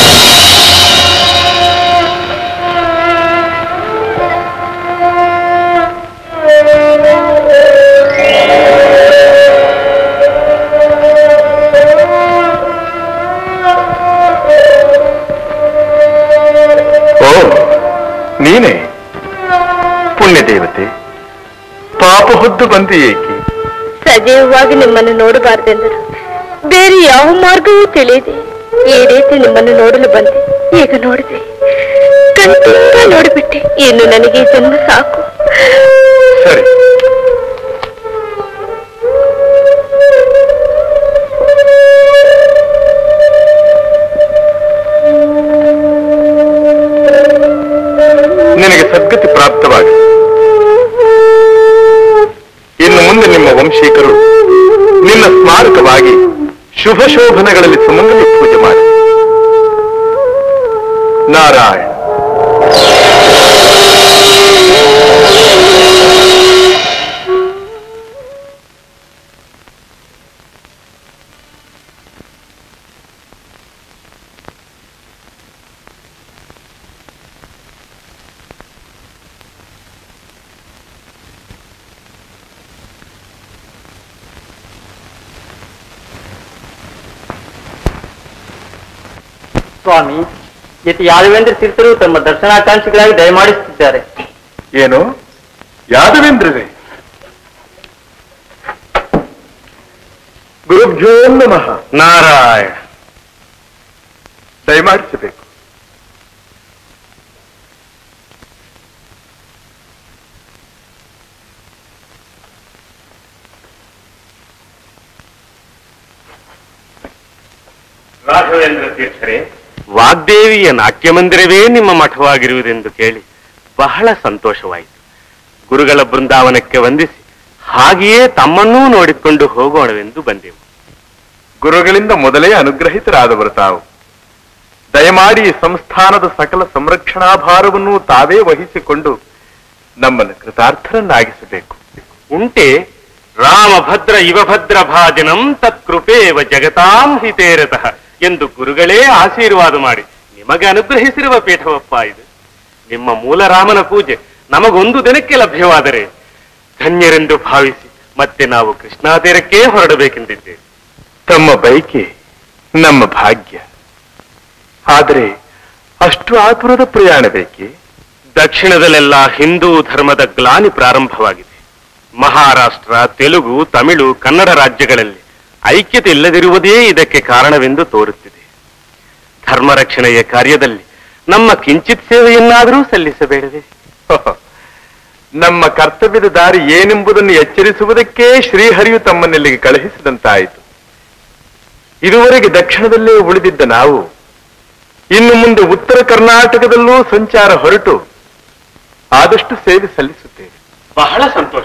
ಓ ನೀನೇ ಪುಣ್ಯ ದೇವತೆ ಪಾಪ ಹೊದ್ದು ಬಂದು ಏಕೆ ಸಜೀವವಾಗಿ ನಿಮ್ಮನ್ನು ನೋಡಬಾರ್ದೆಂದರು ಬೇರೆ ಯಾವ ಮಾರ್ಗವೂ ತಿಳಿಯದೆ ಈ ರೀತಿ ನಿಮ್ಮನ್ನು ನೋಡಲು ಬಂದೆ ಈಗ ನೋಡಿದೆ ಕಣ್ತುಂಬ ನೋಡಿಬಿಟ್ಟೆ ಇನ್ನು ನನಗೆ ಈ ಜನ್ಮ ಸಾಕು ಸರಿ ನಿನಗೆ ಸದ್ಗತಿ ಪ್ರಾಪ್ತವಾಗಿ ಇನ್ನು ಮುಂದೆ ನಿಮ್ಮ ವಂಶೀಕರು ನಿನ್ನ ಸ್ಮಾರಕವಾಗಿ ಶುಭ ಶೋಭನಗಳಲ್ಲಿ ಸುಮಂಗಲಿ ಪೂಜೆ ಮಾಡಿ ನಾರಾಯಣ ಸ್ವಾಮಿ ಯತಿ ಯಾದವೇಂದ್ರ ತೀರ್ಥರು ತಮ್ಮ ದರ್ಶನಾಕಾಂಕ್ಷಿಗಳಾಗಿ ದಯಮಾಡಿಸುತ್ತಿದ್ದಾರೆ ಏನು ಯಾದವೇಂದ್ರರೇ ಗುರುಭ್ಯೋ ನಮಃ ನಾರಾಯಣ ದಯಮಾಡಿಸಬೇಕು ರಾಘವೇಂದ್ರ ತೀರ್ಥರೇ ವಾಗ್ದೇವಿಯ ನಾಟ್ಯ ಮಂದಿರವೇ ನಿಮ್ಮ ಮಠವಾಗಿರುವುದೆಂದು ಕೇಳಿ ಬಹಳ ಸಂತೋಷವಾಯಿತು ಗುರುಗಳ ಬೃಂದಾವನಕ್ಕೆ ವಂದಿಸಿ ಹಾಗೆಯೇ ತಮ್ಮನ್ನೂ ನೋಡಿಕೊಂಡು ಹೋಗೋಣವೆಂದು ಬಂದೆವು ಗುರುಗಳಿಂದ ಮೊದಲೇ ಅನುಗ್ರಹಿತರಾದವರು ತಾವು ದಯಮಾಡಿ ಈ ಸಂಸ್ಥಾನದ ಸಕಲ ಸಂರಕ್ಷಣಾ ಭಾರವನ್ನು ತಾವೇ ವಹಿಸಿಕೊಂಡು ನಮ್ಮನ್ನು ಕೃತಾರ್ಥರನ್ನಾಗಿಸಬೇಕು ಉಂಟೆ ರಾಮಭದ್ರ ಇವಭದ್ರ ಭಾಜನಂ ತತ್ಕೃಪೇವ ಜಗತಾಂ ಹಿತೇರತಃ ಎಂದು ಗುರುಗಳೇ ಆಶೀರ್ವಾದ ಮಾಡಿ ನಿಮಗೆ ಅನುಗ್ರಹಿಸಿರುವ ಪೀಠವಪ್ಪ ಇದು ನಿಮ್ಮ ಮೂಲ ರಾಮನ ಪೂಜೆ ನಮಗೊಂದು ದಿನಕ್ಕೆ ಲಭ್ಯವಾದರೆ ಧನ್ಯರೆಂದು ಭಾವಿಸಿ ಮತ್ತೆ ನಾವು ಕೃಷ್ಣಾತೀರಕ್ಕೆ ಹೊರಡಬೇಕೆಂದಿದ್ದೇವೆ ತಮ್ಮ ಬೈಕೆ ನಮ್ಮ ಭಾಗ್ಯ ಆದರೆ ಅಷ್ಟು ಆತುರದ ಪ್ರಯಾಣ ಬೇಕೆ ದಕ್ಷಿಣದಲ್ಲೆಲ್ಲ ಹಿಂದೂ ಧರ್ಮದ ಗ್ಲಾನಿ ಪ್ರಾರಂಭವಾಗಿದೆ ಮಹಾರಾಷ್ಟ್ರ ತೆಲುಗು ತಮಿಳು ಕನ್ನಡ ರಾಜ್ಯಗಳಲ್ಲಿ ಐಕ್ಯತೆ ಇಲ್ಲದಿರುವುದೇ ಇದಕ್ಕೆ ಕಾರಣವೆಂದು ತೋರುತ್ತಿದೆ ಧರ್ಮ ರಕ್ಷಣೆಯ ಕಾರ್ಯದಲ್ಲಿ ನಮ್ಮ ಕಿಂಚಿತ್ ಸೇವೆಯನ್ನಾದರೂ ಸಲ್ಲಿಸಬೇಡವೇ ನಮ್ಮ ಕರ್ತವ್ಯದ ದಾರಿ ಏನೆಂಬುದನ್ನು ಎಚ್ಚರಿಸುವುದಕ್ಕೆ ಶ್ರೀಹರಿಯು ತಮ್ಮನ್ನೆಲ್ಲಿಗೆ ಕಳುಹಿಸಿದಂತಾಯಿತು ಇದುವರೆಗೆ ದಕ್ಷಿಣದಲ್ಲೇ ಉಳಿದಿದ್ದ ನಾವು ಇನ್ನು ಮುಂದೆ ಉತ್ತರ ಕರ್ನಾಟಕದಲ್ಲೂ ಸಂಚಾರ ಹೊರಟು ಆದಷ್ಟು ಸೇವೆ ಸಲ್ಲಿಸುತ್ತೇವೆ ಬಹಳ ಸಂತೋಷ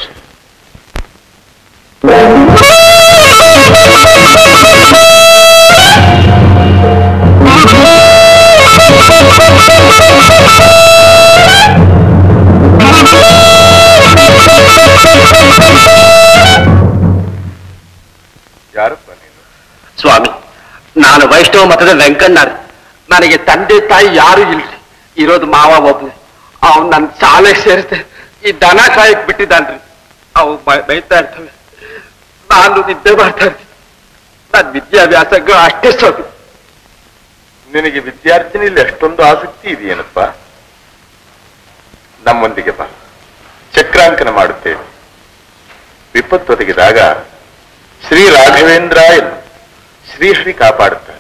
ಯಾರಪ್ಪ ನೀನು ಸ್ವಾಮಿ ನಾನು ವೈಷ್ಣವ ಮತದ ವೆಂಕಣ್ಣರ್ ನನಗೆ ತಂದೆ ತಾಯಿ ಯಾರು ಇಲ್ರಿ ಇರೋದು ಮಾವ ಒಬ್ಬ ಅವ್ನು ನನ್ನ ಶಾಲೆಗೆ ಸೇರಿಸ್ದೆ ಈ ದನ ಕಾಯಕ್ ಬಿಟ್ಟಿದ್ದಾನ್ರಿ ಅವು ಬೈ- ಬೈತಾ ಇರ್ತವೆ ನಾನು ನಿದ್ದೆ ಮಾಡ್ತಾ ಇರ್ತೀನಿ ನನ್ನ ವಿದ್ಯಾಭ್ಯಾಸಕ್ಕೂ ಅಷ್ಟೇ ಸ್ವಾಮಿ ನಿನಗೆ ವಿದ್ಯಾರ್ಥಿನಿಯಲ್ಲಿ ಅಷ್ಟೊಂದು ಆಸಕ್ತಿ ಇದೆಯೇನಪ್ಪ ನಮ್ಮೊಂದಿಗೆ ಬಾ ಚಕ್ರಾಂಕನ ಮಾಡುತ್ತೇವೆ ವಿಪತ್ತು ಒದಗಿದಾಗ ಶ್ರೀ ರಾಘವೇಂದ್ರ ಎಂದು ಶ್ರೀಹರಿ ಕಾಪಾಡುತ್ತಾರೆ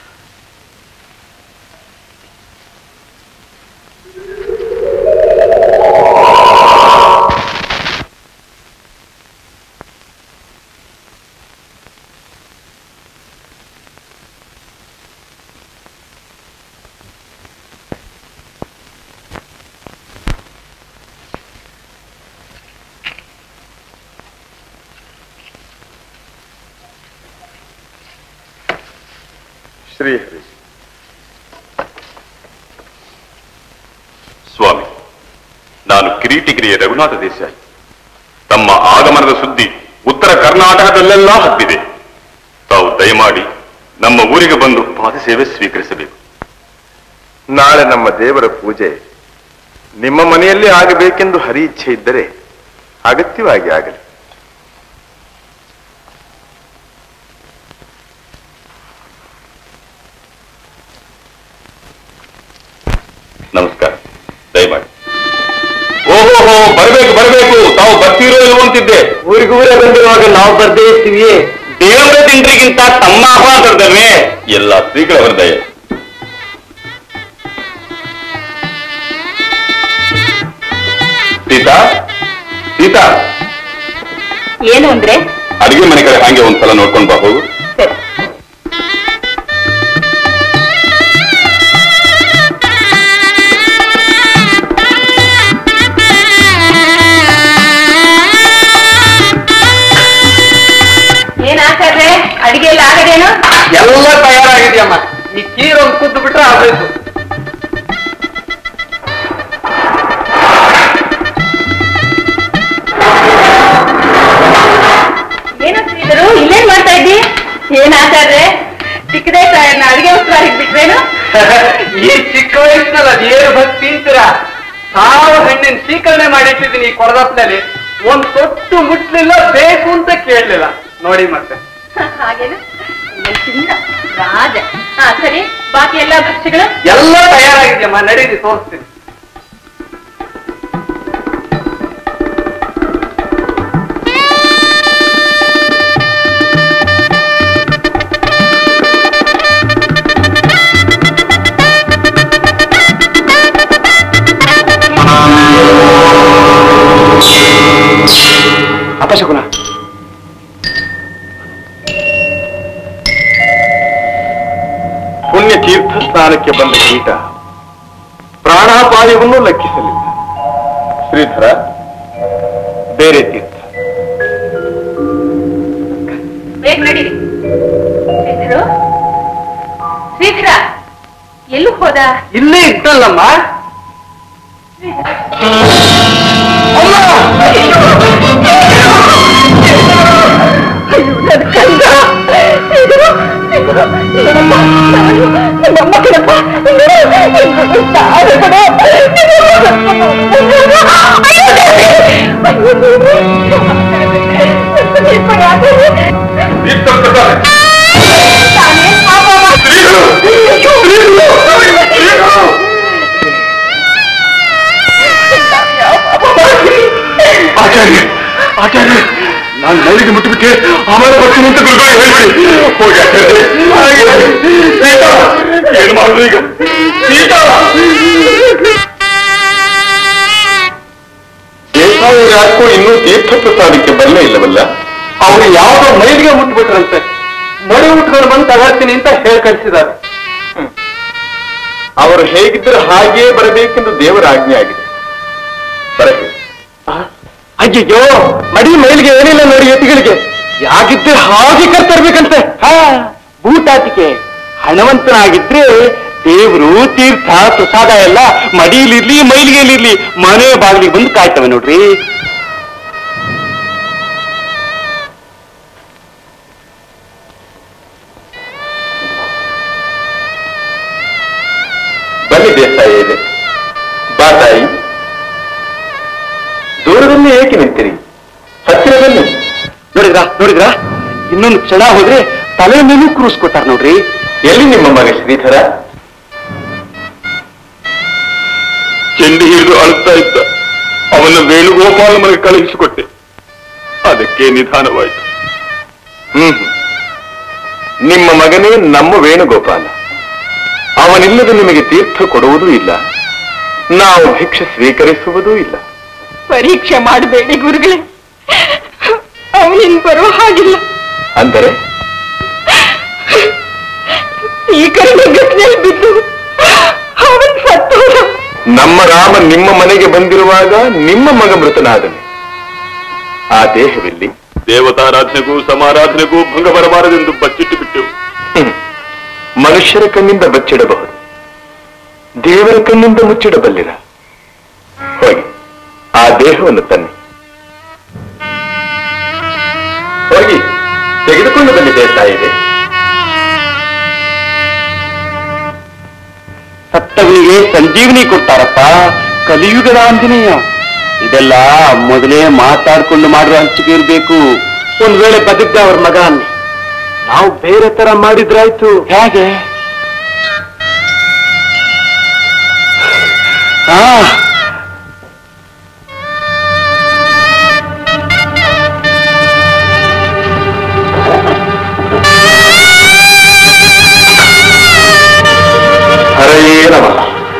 ಶ್ರೀಹರಿ ಸ್ವಾಮಿ ನಾನು ಕಿರೀಟಿಗಿರಿಯ ರಘುನಾಥ ದೇಸಾಯಿ ತಮ್ಮ ಆಗಮನದ ಸುದ್ದಿ ಉತ್ತರ ಕರ್ನಾಟಕದಲ್ಲೆಲ್ಲ ಹಬ್ಬಿದೆ ತಾವು ದಯಮಾಡಿ ನಮ್ಮ ಊರಿಗೆ ಬಂದು ಪಾದಸೇವೆ ಸ್ವೀಕರಿಸಬೇಕು ನಾಳೆ ನಮ್ಮ ದೇವರ ಪೂಜೆ ನಿಮ್ಮ ಮನೆಯಲ್ಲಿ ಆಗಬೇಕೆಂದು ಹರಿ ಇಚ್ಛೆ ಇದ್ದರೆ ಅಗತ್ಯವಾಗಿ ಆಗಲಿ ನಮಸ್ಕಾರ ದಯಮಾಡಿ ಓಹೋ ಬರಬೇಕು ಬರಬೇಕು ತಾವು ಬರ್ತೀರೋ ಇಲ್ವೋ ಅಂತಿದ್ದೆ ಊರಿಗೂರೇ ಬಂದಿರುವಾಗ ನಾವು ಬರ್ದೇ ಇರ್ತೀವಿ ದೇವರ ತಿಂಡ್ರಿಗಿಂತ ತಮ್ಮ ಆಹ್ವಾನದಲ್ಲವೇ ಎಲ್ಲ ಶ್ರೀಗಳವರ ದಯ ಸೀತಾ ಸೀತಾ ಏನು ಅಂದ್ರೆ ಅಡಿಗೆ ಮನೆ ಕಡೆ ಹಾಗೆ ಒಂದ್ಸಲ ನೋಡ್ಕೊಂಡು ಬಾ ಹೋಗು ಸರಿ ಏನಾಗ್ತದೆ ಅಡಿಗೆ ಎಲ್ಲ ಆಗದೇನು ಎಲ್ಲ ತಯಾರಾಗಿದೆಯಮ್ಮ ಈ ಕೀರ್ ಒಂದು ಕುದ್ದು ಬಿಟ್ರೆ ಆಗ್ಬೇಕು ಏನು ಶ್ರೀಧರು ಇಲ್ಲೇನ್ ಮಾಡ್ತಾ ಇದ್ದಿ ಏನಾಗ್ತದೆ ಚಿಕ್ಕದೇ ಅಡಿಗೆ ಉತ್ಸವ ಬಿಟ್ರೇನು ಈ ಚಿಕ್ಕ ವಯಸ್ಸಿನಲ್ಲಿ ಅದೇನು ಭಕ್ತಿ ಅಂತೀರಾ ಸಾವು ಹೆಣ್ಣಿನ ಸ್ವೀಕರಣೆ ಮಾಡಿಟ್ಟಿದ್ದೀನಿ ಈ ಕೊಡದಪ್ಪನಲ್ಲಿ ಒಂದ್ ತೊಟ್ಟು ಮುಟ್ಲಿಲ್ಲ ಬೇಕು ಅಂತ ಕೇಳಲಿಲ್ಲ ನೋಡಿ ಮತ್ತೆ ಹಾಗೇನು ನಿಮ್ಮನ್ ಚಿನ್ನ ರಾಜ ಹಾ ಸರಿ ಬಾಕಿ ಎಲ್ಲ ಭಕ್ಷ್ಯಗಳು ಎಲ್ಲ ತಯಾರಾಗಿದೆಯಮ್ಮ ನಡೀರಿ ತೋರಿಸ್ತೀನಿ ಅಪಶಕುನ ಸ್ನಾನಕ್ಕೆ ಬಂದ ಕೀಟ ಪ್ರಾಣಾಪಾಯವನ್ನು ಲೆಕ್ಕಿಸಲಿಲ್ಲ ಶ್ರೀಧರ ಬೇರೆ ತೀರ್ಥ ಬೇಗ ನಡೀರಿ ಶ್ರೀಧರು ಶ್ರೀಧರ ಎಲ್ಲೂ ಹೋದ ಇಲ್ಲೇ ಇದ್ದಲ್ಲಮ್ಮ ಆಚಾರ್ಯ ಆಚಾರ್ಯ ನಾನು ಮೈಲಿಗೆ ಮುಟ್ಟಿಬಿಟ್ಟೆ ಆಮೇಲೆ ಬರ್ತೀನಿ ಅಂತ ಗುರುಗಳು ಹೇಳ್ಬಿಡಿ ಹೋಗಿ ಆಚಾರ್ಯ. ಸೀತಾ, ಏನು ಮಾಡುದು ಈಗ ಸೀತಾ ದೇಸಾಯಿ ಯಾಕೋ ಇನ್ನೂ ತೀರ್ಥ ಪ್ರಸಾದಕ್ಕೆ ಬರಲೇ ಇಲ್ಲವಲ್ಲ ಅವ್ರು ಯಾವ್ದೋ ಮೈಲಿಗೆ ಮುಟ್ಬಿಟ್ರಂತೆ ಮಡಿ ಉಟ್ಕೊಂಡು ಬಂದು ತಗೊಳ್ತೀನಿ ಅಂತ ಹೇಳಿ ಕಳಿಸಿದ್ದಾರೆ ಅವರು ಹೇಗಿದ್ದರೆ ಹಾಗೆಯೇ ಬರಬೇಕೆಂದು ದೇವರ ಆಜ್ಞೆ ಆಗಿದೆ ಬರಲಿ ಅಯ್ಯಯ್ಯೋ ಮಡಿ ಮೈಲಿಗೆ ಏನಿಲ್ಲ ನೋಡಿ ಎತ್ತಿಗಳಿಗೆ ಯಾಗಿದ್ರೆ ಹಾಗೆ ಕರ್ತರ್ಬೇಕಂತೆ ಹಾ ಭೂತಾಟಿಕೆ ಹಣವಂತನಾಗಿದ್ರೆ ದೇವ್ರು ತೀರ್ಥ ಪ್ರಸಾದ ಎಲ್ಲ ಮಡಿಲಿರ್ಲಿ ಮೈಲಿಗೆಲಿರ್ಲಿ ಮನೆ ಬಾಗಿಲಿಗೆ ಬಂದು ಕಾಯ್ತವೆ ನೋಡ್ರಿ ಬನ್ನಿ ದೇಸಾಯಿ ಇದೆ ಬಾ ತಾಯಿ ದೂರದಲ್ಲಿ ಏಕೆ ನಿಂತಿರಿ ಹತ್ತಿರ ಬನ್ನಿ ನೋಡಿದ್ರಾ ನೋಡಿದ್ರಾ ಇನ್ನೊಂದು ಕ್ಷಣ ಹೋದ್ರೆ ತಲೆ ಮೇಲೂ ಕೂರಿಸ್ಕೊತಾರ ನೋಡ್ರಿ ಎಲ್ಲಿ ನಿಮ್ಮ ಮಗ ಶ್ರೀಧರ ಚೆಂಡಿ ಹಿಡಿದು ಅಳುತ್ತಾ ಇದ್ದ ಅವನ ವೇಣುಗೋಪಾಲ ಮನೆಗೆ ಕಳುಹಿಸಿಕೊಟ್ಟೆ ಅದಕ್ಕೆ ನಿಧಾನವಾಯಿತು ಹ್ಮ್ ಹ್ಮ್. ನಿಮ್ಮ ಮಗನೇ ನಮ್ಮ ವೇಣುಗೋಪಾಲ ಅವನಿಲ್ಲದೆ ನಿಮಗೆ ತೀರ್ಥ ಕೊಡುವುದೂ ಇಲ್ಲ ನಾವು ಭಿಕ್ಷೆ ಸ್ವೀಕರಿಸುವುದೂ ಇಲ್ಲ ಪರೀಕ್ಷೆ ಮಾಡಬೇಡಿ ಗುರುಗಳೇ ಅವನಿನ್ ಬರೋ ಹಾಗಿಲ್ಲ ಅಂದರೆ ಈ ಕಡೆ ಗಟ್ಟಿನಲ್ಲಿ ಬಿದ್ದು ಅವನ್ ಸತ್ತೋದ ನಮ್ಮ ರಾಮ ನಿಮ್ಮ ಮನೆಗೆ ಬಂದಿರುವಾಗ ನಿಮ್ಮ ಮಗ ಮೃತನಾದನು ಆ ದೇಹವಿಲ್ಲಿ ದೇವತಾರಾಧನೆಗೂ ಸಮಾರಾಧನೆಗೂ ಭಂಗ ಬರಬಾರದೆಂದು ಬಚ್ಚಿಟ್ಟು ಬಿಟ್ಟೆವು ಮನುಷ್ಯರ ಕಣ್ಣಿಂದ ಬಚ್ಚಿಡಬಹುದು ದೇವರ ಕಣ್ಣಿಂದ ಮುಚ್ಚಿಡಬಲ್ಲಿರ ಹೋಗಿ ಆ ದೇಹವನ್ನು ತನ್ನಿ ಹೋಗಿ ತೆಗೆದುಕೊಂಡು ಬನ್ನಿ ದೇಸಾಯಿದೆ ಸತ್ತವನಿಗೆ ಸಂಜೀವನಿ ಕೊಡ್ತಾರಪ್ಪ ಕಲಿಯುಗದ ಆಂಜನೇಯ ಇದೆಲ್ಲ ಮೊದಲೇ ಮಾತಾಡ್ಕೊಂಡು ಮಾಡುವ ಹಂಚಿಕೆ ಇರಬೇಕು ಒಂದ್ ವೇಳೆ ಬದುಕ್ದ ಅವ್ರ ಮಗ ಅನ್ನಿ ನಾವು ಬೇರೆ ತರ ಮಾಡಿದ್ರಾಯ್ತು ಹೇಗೆ ಹಾ ಹರಯೇ ನಮಃ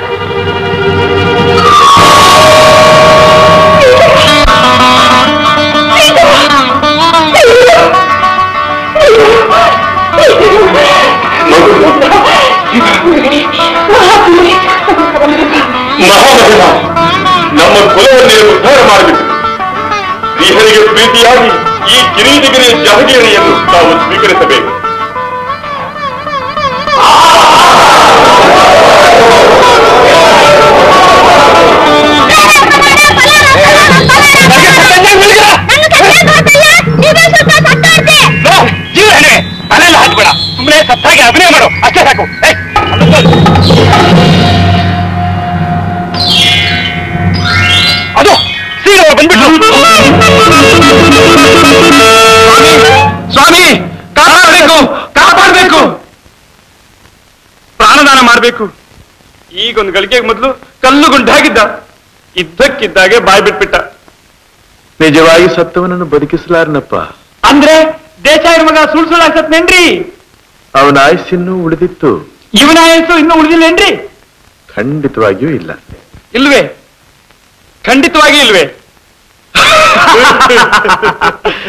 ಮಹಾಮಹಿಮ ನಮ್ಮ ಕುಲವನ್ನೇ ಉದ್ಧಾರ ಮಾಡಬೇಕು ಶ್ರೀಹರಿಗೆ ಪ್ರೀತಿಯಾಗಿ ಈ ಕಿರೀಟಗಿರಿಯ ಜಹಗೀರಿಯನ್ನು ನಾವು ಸ್ವೀಕರಿಸಬೇಕು ಜೀವನೇ ತಲೆಲ್ಲ ಹಾಕ್ಬೇಡ ಸುಮ್ಮನೆ ಸತ್ತಾಗಿ ಅಭಿನಯ ಮಾಡು ಅಷ್ಟೇ ಸಾಕು ಏಯ್, ಅದು ಸೀರೆ ಬಂದ್ಬಿಟ್ಟು ಸ್ವಾಮಿ ಕಾಪಾಡಬೇಕು ಕಾಪಾಡಬೇಕು ಪ್ರಾಣದಾನ ಮಾಡಬೇಕು ಈಗೊಂದು ಗಳಿಗೆಗೆ ಮೊದಲು ಕಲ್ಲು ಗುಂಡಾಗಿದ್ದ ಇದ್ದಕ್ಕಿದ್ದಾಗೆ ಬಾಯ್ ಬಿಟ್ಬಿಟ್ಟ ನಿಜವಾಗಿ ಸತ್ತವನನ್ನು ಬದುಕಿಸಲಾರನಪ್ಪ ಅಂದ್ರೆ ದೇಸಾಯರ ಮಗ ಸುಳ್ ಸುಳ್ಳು ಹಾಕತ್ನೇನ್ರಿ ಅವನ ಆಯುಸ್ಸಿನ್ನೂ ಉಳಿದಿತ್ತು ಇವನ ಆಯಸ್ಸು ಇನ್ನೂ ಉಳಿದಿಲ್ಲೇನ್ರಿ ಖಂಡಿತವಾಗಿಯೂ ಇಲ್ಲ ಇಲ್ವೇ ಖಂಡಿತವಾಗಿ ಇಲ್ವೇ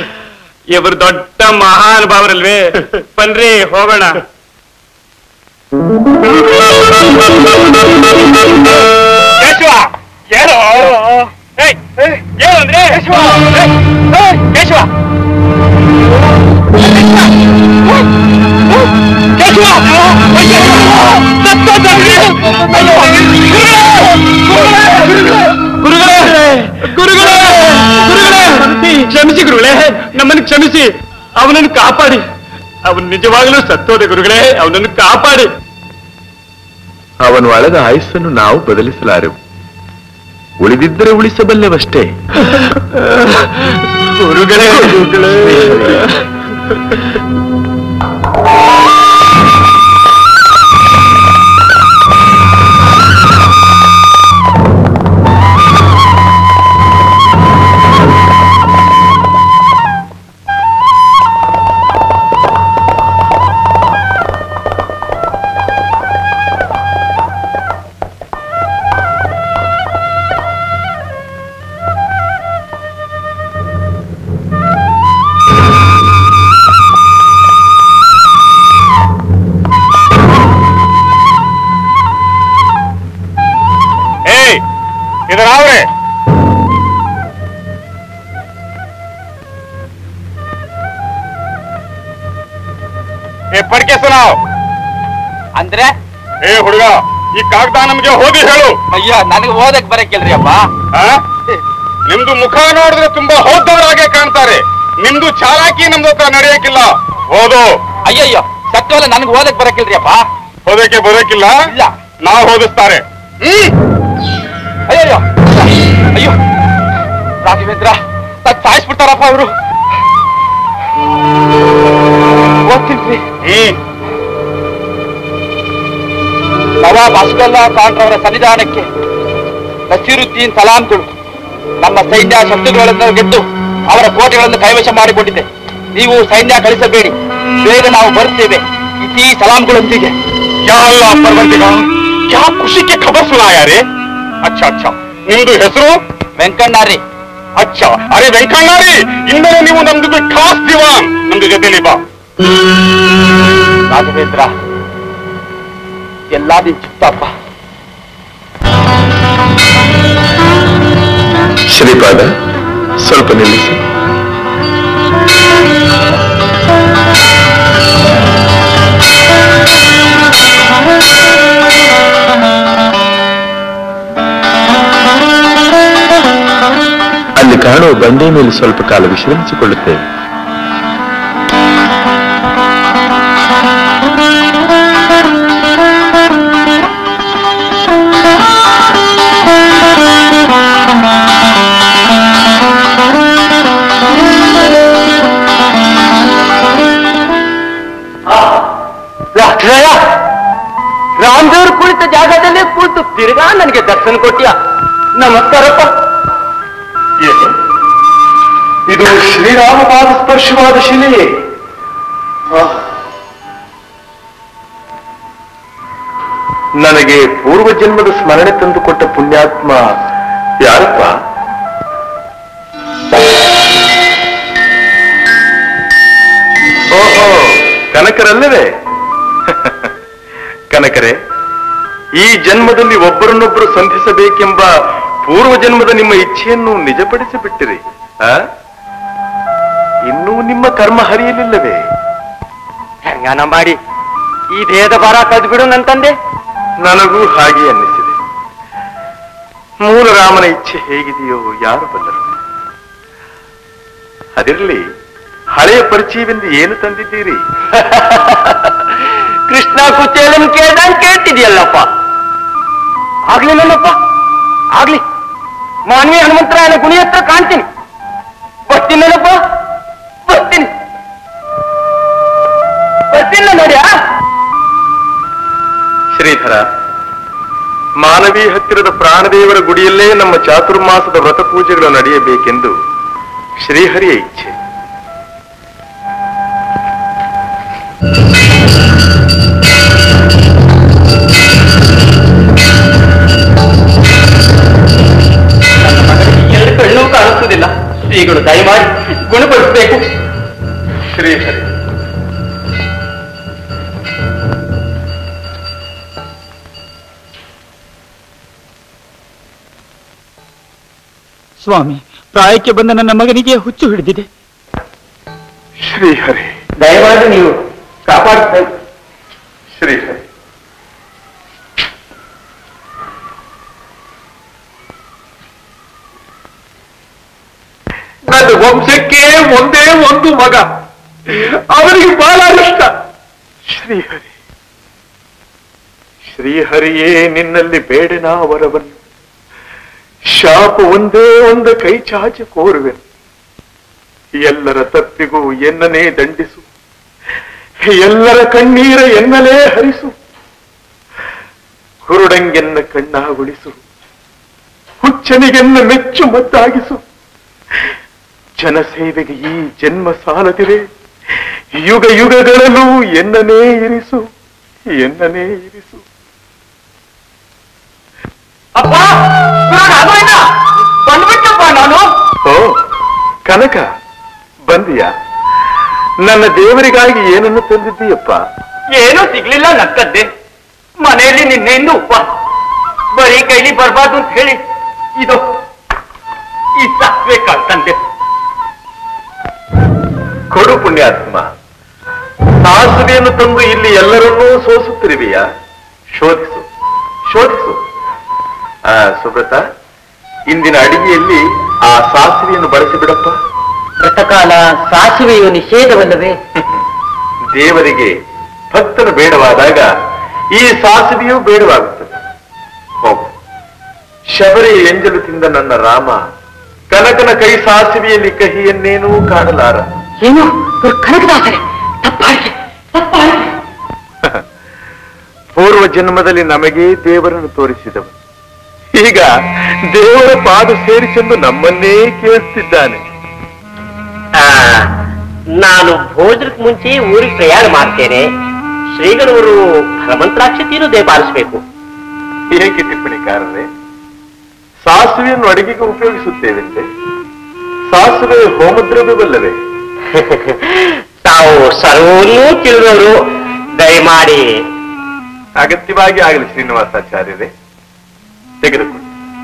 ಇವರು ದೊಡ್ಡ ಮಹಾನುಭಾವರಲ್ವೇ ಬನ್ರಿ ಹೋಗೋಣ ಕೇಶವ ಏನು ಏಯ್, ಏಯ್, ಏನು ಅಂದ್ರೆ ಕೇಶವ ಏಯ್, ಏಯ್, ಕೇಶವ ಕೇಶವ ಗುರುಗಳೇ ಗುರುಗಳೇ ಗುರುಗಳೇ ಕ್ಷಮಿಸಿ ಗುರುಗಳೇ ನಮ್ಮನ್ನು ಕ್ಷಮಿಸಿ ಅವನನ್ನು ಕಾಪಾಡಿ ಅವನು ನಿಜವಾಗಲೂ ಸತ್ತೋದೆ ಗುರುಗಳೇ ಅವನನ್ನು ಕಾಪಾಡಿ ಅವನು ಅಳೆದ ಆಯುಸ್ಸನ್ನು ನಾವು ಬದಲಿಸಲಾರೆವು ಉಳಿದಿದ್ದರೆ ಉಳಿಸಬಲ್ಲೆವಷ್ಟೇ ಗುರುಗಳೇ ಗುರುಗಳೇ ಏಯ್ इधर आओ रे ಏ ಪಡ್ಕೆ ಸುನಾವ್ ಅಂದ್ರೆ ಏ ಹುಡುಗ ಈ ಕಾಗದ ನಮ್ಗೆ ಓದಿ ಹೇಳು ಅಯ್ಯ ನನಗೆ ಓದಕ್ ಬರಕ್ಕಿಲ್ರಿ ಅಪ್ಪ ಆ? ನಿಮ್ದು ಮುಖ ನೋಡಿದ್ರೆ ತುಂಬಾ ಹೋದವ್ರ ಹಾಗೆ ಕಾಣ್ತಾರೆ ನಿಮ್ದು ಚಾಲಾಕಿ ನಮ್ದು ಹತ್ರ ನಡೆಯಕ್ಕಿಲ್ಲ ಓದು ಅಯ್ಯಯ್ಯೋ ಸತ್ಯವಲ್ಲ ನನಗೆ ಓದಕ್ ಬರಕ್ಕಿಲ್ರಿ ಅಪ್ಪ ಓದಕ್ಕೆ ಬರೋಕ್ಕಿಲ್ಲ ಇಲ್ಲ ನಾವು ಓದಿಸ್ತಾರೆ ಹ್ಮ್ ಅಯ್ಯಯ್ಯೋ ಅಯ್ಯೋ ರಾಘವೇಂದ್ರ ತತ್ ಸಾಯಿಸ್ಬಿಡ್ತಾರಪ್ಪ ಅವರು ಓದ್ತೀನಿ ಹ್ಮ್ ನವಾಬ್ ಅಸ್ಗಲ್ಲಾ ಖಾನ್ರವರ ಸನ್ನಿಧಾನಕ್ಕೆ ನಸೀರುದ್ದೀನ್ ಸಲಾಂಗಳು ನಮ್ಮ ಸೈನ್ಯ ಶತ್ರುಗಳನ್ನು ಗೆದ್ದು ಅವರ ಕೋಟೆಗಳನ್ನು ಕೈವಶ ಮಾಡಿಕೊಂಡಿದೆ ನೀವು ಸೈನ್ಯ ಕಳಿಸಬೇಡಿ ಬೇಗ ನಾವು ಬರುತ್ತೇವೆ ಇತಿ ಸಲಾಂಗಳೊಂದಿಗೆ क्या अल्लाह परवरदिगार क्या खुशी की खबर सुनाया रे अच्छा अच्छा ನಿಮ್ದು ಹೆಸರು ವೆಂಕಣ್ಣಾರಿ ಅಚ್ಚಾ ಅರೆ ವೆಂಕಣ್ಣಾರಿ ಇಂದರೆ ನೀವು ನಮ್ದು ಖಾಸ್ ದಿವಾನ್ ನಮ್ದು ಜೊತೆಲಿ ಬಾ ರಾಘವೇಂದ್ರ ಎಲ್ಲಾ ನಿನ್ ಚಿತ್ತಪ್ಪ ಶ್ರೀಪಾದ ಸ್ವಲ್ಪ ನಿಲ್ಲಿಸಿ ಅಲ್ಲಿ ಕಾಣುವ ಬಂಡೆ ಮೇಲೆ ಸ್ವಲ್ಪ ಕಾಲ ವಿಶ್ರಮಿಸಿಕೊಳ್ಳುತ್ತೇವೆ ಲಕ್ಷ್ಮಯ್ಯ ರಾಮದೇವ್ರು ಕುಳಿತ ಜಾಗದಲ್ಲೇ ಕುಳಿತು ತಿರ್ಗಾ ನನಗೆ ದರ್ಶನ ಕೊಟ್ಟಿಯ ನಮಸ್ಕಾರಪ್ಪ ಏನು ಇದು ಶ್ರೀರಾಮಪಾದ ಸ್ಪರ್ಶವಾದ ಶಿಲೆಯೇ ನನಗೆ ಪೂರ್ವ ಜನ್ಮದ ಸ್ಮರಣೆ ತಂದುಕೊಟ್ಟ ಪುಣ್ಯಾತ್ಮ ಯಾರಪ್ಪ ಓಹೋ ಕನಕರಲ್ಲವೇ ಕನಕರೇ ಈ ಜನ್ಮದಲ್ಲಿ ಒಬ್ಬರನ್ನೊಬ್ಬರು ಸಂಧಿಸಬೇಕೆಂಬ ಪೂರ್ವ ಜನ್ಮದ ನಿಮ್ಮ ಇಚ್ಛೆಯನ್ನು ನಿಜಪಡಿಸಿಬಿಟ್ಟಿರಿ ಆ? ಇನ್ನೂ ನಿಮ್ಮ ಕರ್ಮ ಹರಿಯಲಿಲ್ಲವೇ ಹೆಂಗಾನ ಮಾಡಿ ಈ ದೇಹದ ಭಾರ ಕಳೆದು ಬಿಡು ನನ್ ತಂದೆ ನನಗೂ ಹಾಗೆ ಅನ್ನಿಸಿದೆ ಮೂಲ ರಾಮನ ಇಚ್ಛೆ ಹೇಗಿದೆಯೋ ಯಾರು ಬಲ್ಲರು ಅದಿರಲಿ ಹಳೆಯ ಪರಿಚಯವೆಂದು ಏನು ತಂದಿದ್ದೀರಿ ಕೃಷ್ಣ ಕುಚೇಲನ್ ಕೇಳ್ದಂಗ್ ಕೇಳ್ತಿದ್ಯಲ್ಲಪ್ಪ ಆಗ್ಲಿ ನನ್ನಪ್ಪ ಆಗ್ಲಿ ಮಾನ್ವಿ ಹನುಮಂತರಾಯನ ಗುಣಿ ಹತ್ರ ಕಾಣ್ತೀನಿ ಬರ್ತೀನಿ ನನ್ನಪ್ಪ ಬರ್ತೀನಿ ಬರ್ತೀನಿ ನೋಡ್ಯಾ ಶ್ರೀಧರ ಮಾನವಿ ಹತ್ತಿರದ ಪ್ರಾಣದೇವರ ಗುಡಿಯಲ್ಲೇ ನಮ್ಮ ಚಾತುರ್ಮಾಸದ ವ್ರತ ಪೂಜೆಗಳು ನಡೆಯಬೇಕೆಂದು ಶ್ರೀಹರಿಯ ಇಚ್ಛೆ ಎರಡು ಕಣ್ಣು ಕಾಣಿಸುವುದಿಲ್ಲ ಶ್ರೀಗಳು ದಯಮಾಡಿ ಗುಣಪಡಿಸಬೇಕು ಶ್ರೀಹರಿ ಸ್ವಾಮಿ ಪ್ರಾಯಕ್ಕೆ ಬಂದ ನನ್ನ ಮಗನಿಗೆ ಹುಚ್ಚು ಹಿಡಿದಿದೆ ಶ್ರೀಹರಿ ದಯಮಾಡಿ ನೀವು ಕಾಪಾಡಬೇಕು ಶ್ರೀಹರಿ ನನ್ನ ವಂಶಕ್ಕೆ ಒಂದೇ ಒಂದು ಮಗ ಅವನಿಗೆ ಬಹಳ ಇಷ್ಟ ಶ್ರೀಹರಿ ಶ್ರೀಹರಿಯೇ ನಿನ್ನಲ್ಲಿ ಬೇಡನ ವರವನ್ನು ಶಾಪ ಒಂದೇ ಒಂದು ಕೈ ಚಾಚಿ ಕೋರುವೆನು ಎಲ್ಲರ ತಪ್ಪಿಗೂ ಎನ್ನನೇ ದಂಡಿಸು ಎಲ್ಲರ ಕಣ್ಣೀರ ಎನ್ನಲೇ ಹರಿಸು ಕುರುಡಂಗೆನ್ನ ಕಣ್ಣಾಗುಳಿಸು ಹುಚ್ಚನಿಗೆನ್ನ ಮೆಚ್ಚು ಮದ್ದಾಗಿಸು ಜನಸೇವೆಗೆ ಈ ಜನ್ಮ ಸಾಲದಿರೆ ಯುಗ ಯುಗಗಳಲ್ಲೂ ಎನ್ನನೇ ಇರಿಸು ಎನ್ನನೇ ಇರಿಸು ಅಪ್ಪ ಬಂದ್ಬಿಟ್ಟಪ್ಪ ನಾನು ಓ ಕನಕ ಬಂದಿಯಾ ನನ್ನ ದೇವರಿಗಾಗಿ ಏನನ್ನು ತಂದಿದ್ದೀಯಪ್ಪ ಏನೂ ಸಿಗ್ಲಿಲ್ಲ ನಕ್ಕದ್ದೆ ಮನೆಯಲ್ಲಿ ನಿನ್ನೆಯಿಂದ ಉಪವಾಸ ಬರೀ ಕೈಲಿ ಬರ್ಬಾರ್ದು ಅಂತ ಹೇಳಿ ಇದು ಈ ಸಾಸಿವೆ ಕಾಳು ತಂದೆ ಕೊಡು ಪುಣ್ಯಾತ್ಮ ಸಾಸುವೆಯನ್ನು ತಂದು ಇಲ್ಲಿ ಎಲ್ಲರನ್ನೂ ಸೋಸುತ್ತಿರುವೆಯಾ ಶೋಧಿಸು ಶೋಧಿಸು ಆ ಸುಬ್ರತ ಇಂದಿನ ಅಡಿಗೆಯಲ್ಲಿ ಆ ಸಾಸಿವೆಯನ್ನು ಬಳಸಿ ಬಿಡಪ್ಪ ಕೃತಕಾಲ ಸಾಸುವೆಯು ನಿಷೇಧವಲ್ಲವೇ ದೇವರಿಗೆ ಭಕ್ತನು ಬೇಡವಾದಾಗ ಈ ಸಾಸಿವೆಯೂ ಬೇಡವಾಗುತ್ತದೆ ಹೋಗು ಶಬರಿ ಎಂಜಲು ತಿಂದ ನನ್ನ ರಾಮ ಕನಕನ ಕೈ ಸಾಸಿವೆಯಲ್ಲಿ ಕಹಿಯನ್ನೇನೂ ಕಾಣಲಾರ ಏನು ಕನಕದಾಸರೇ ತಪ್ಪಾಡಿಕೆ ತಪ್ಪಾಡಿಕೆ ಪೂರ್ವ ಜನ್ಮದಲ್ಲಿ ನಮಗೆ ದೇವರನ್ನು ತೋರಿಸಿದವು ಈಗ ದೇವರ ಪಾದ ಸೇರಿಸೆಂದು ನಮ್ಮನ್ನೇ ಕೇಳಿಸ್ತಿದ್ದಾನೆ ಆ, ನಾನು ಭೋಜನಕ್ಕೆ ಮುಂಚೆ ಊರಿಗೆ ಪ್ರಯಾಣ ಮಾಡ್ತೇನೆ ಶ್ರೀಗಳವರು ಭಗವಂತರಾಕ್ಷತೆಯನ್ನು ದಯಪಾಲಿಸಬೇಕು ಏಕೆ ಟಿಪ್ಪಣಿಕಾರರೇ ಸಾಸುವೆಯನ್ನು ಅಡಿಗೆಗೆ ಉಪಯೋಗಿಸುತ್ತೇವೆಂತೆ ಸಾಸುವೆ ಹೋಮದ್ರವ್ಯವಲ್ಲವೇ ತಾವು ಸರ್ವನ್ನೂ ತಿಳಿದವರು ದಯಮಾಡಿ ಅಗತ್ಯವಾಗಿ ಆಗಲಿ ಶ್ರೀನಿವಾಸಾಚಾರ್ಯರೇ ತೆಗೆದುಕೊಳ್ಳಿ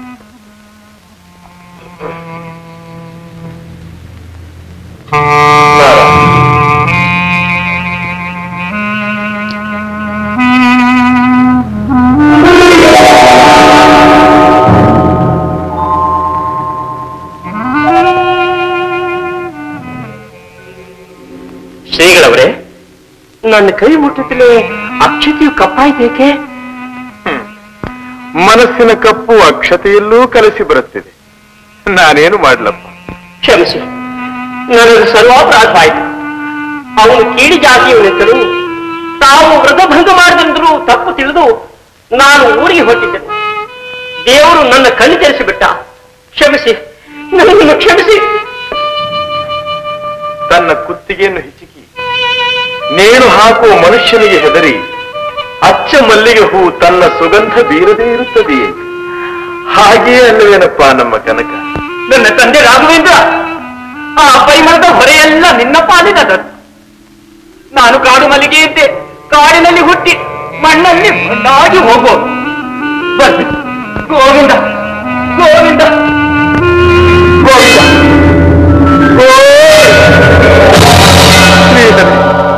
ಶ್ರೀಗಳವರೇ ನನ್ನ ಕೈ ಮುಟ್ಟುತ್ತಲೇ ಅಕ್ಷತೆಯು ಕಪ್ಪಾಯ್ತೇಕೆ ಮನಸ್ಸಿನ ಕಪ್ಪು ಅಕ್ಷತೆಯಲ್ಲೂ ಕಲಸಿ ಬರುತ್ತಿದೆ ನಾನೇನು ಮಾಡ್ಲಪ್ಪ ಕ್ಷಮಿಸಿ ನನಗೆ ಸರ್ವಾಪರಾಧವಾಯಿತು ಅವನು ಕೀಡಿ ಜಾತಿಯವನೆಂತಲೂ ತಾವು ವ್ರತಭಂಗ ಮಾಡಿದಂದ್ರು ತಪ್ಪು ತಿಳಿದು ನಾನು ಊರಿಗೆ ಹೊರಟಿದ್ದೆನು ದೇವರು ನನ್ನ ಕಣ್ಣು ತೆರೆಸಿಬಿಟ್ಟ ಕ್ಷಮಿಸಿ ನನ್ನನ್ನು ಕ್ಷಮಿಸಿ ತನ್ನ ಕುತ್ತಿಗೆಯನ್ನು ಹಿಚುಕಿ ನೇಣು ಹಾಕುವ ಮನುಷ್ಯನಿಗೆ ಹೆದರಿ ಅಚ್ಚ ಮಲ್ಲಿಗೆ ಹೂ ತನ್ನ ಸುಗಂಧ ಬೀರದೇ ಇರುತ್ತದೆಯೇ ಹಾಗೆಯೇ ಅಲ್ಲವೇನಪ್ಪ ನಮ್ಮ ಕನಕ ನನ್ನ ತಂದೆ ರಾಘವೇಂದ್ರ ಆ ಪರಿಮಳದ ಹೊರೆಯೆಲ್ಲ ನಿನ್ನ ಪಾಲಿನದು ನಾನು ಕಾಡು ಮಲ್ಲಿಗೆ ಇದ್ದೆ ಕಾಡಿನಲ್ಲಿ ಹುಟ್ಟಿ ಮಣ್ಣಲ್ಲಿ ಮಣ್ಣಾಗಿ ಹೋಗೋದು ಬರ್ರಿ ಗೋವಿಂದ ಗೋವಿಂದ ಗೋವಿಂದ ಶ್ರೀಧರ.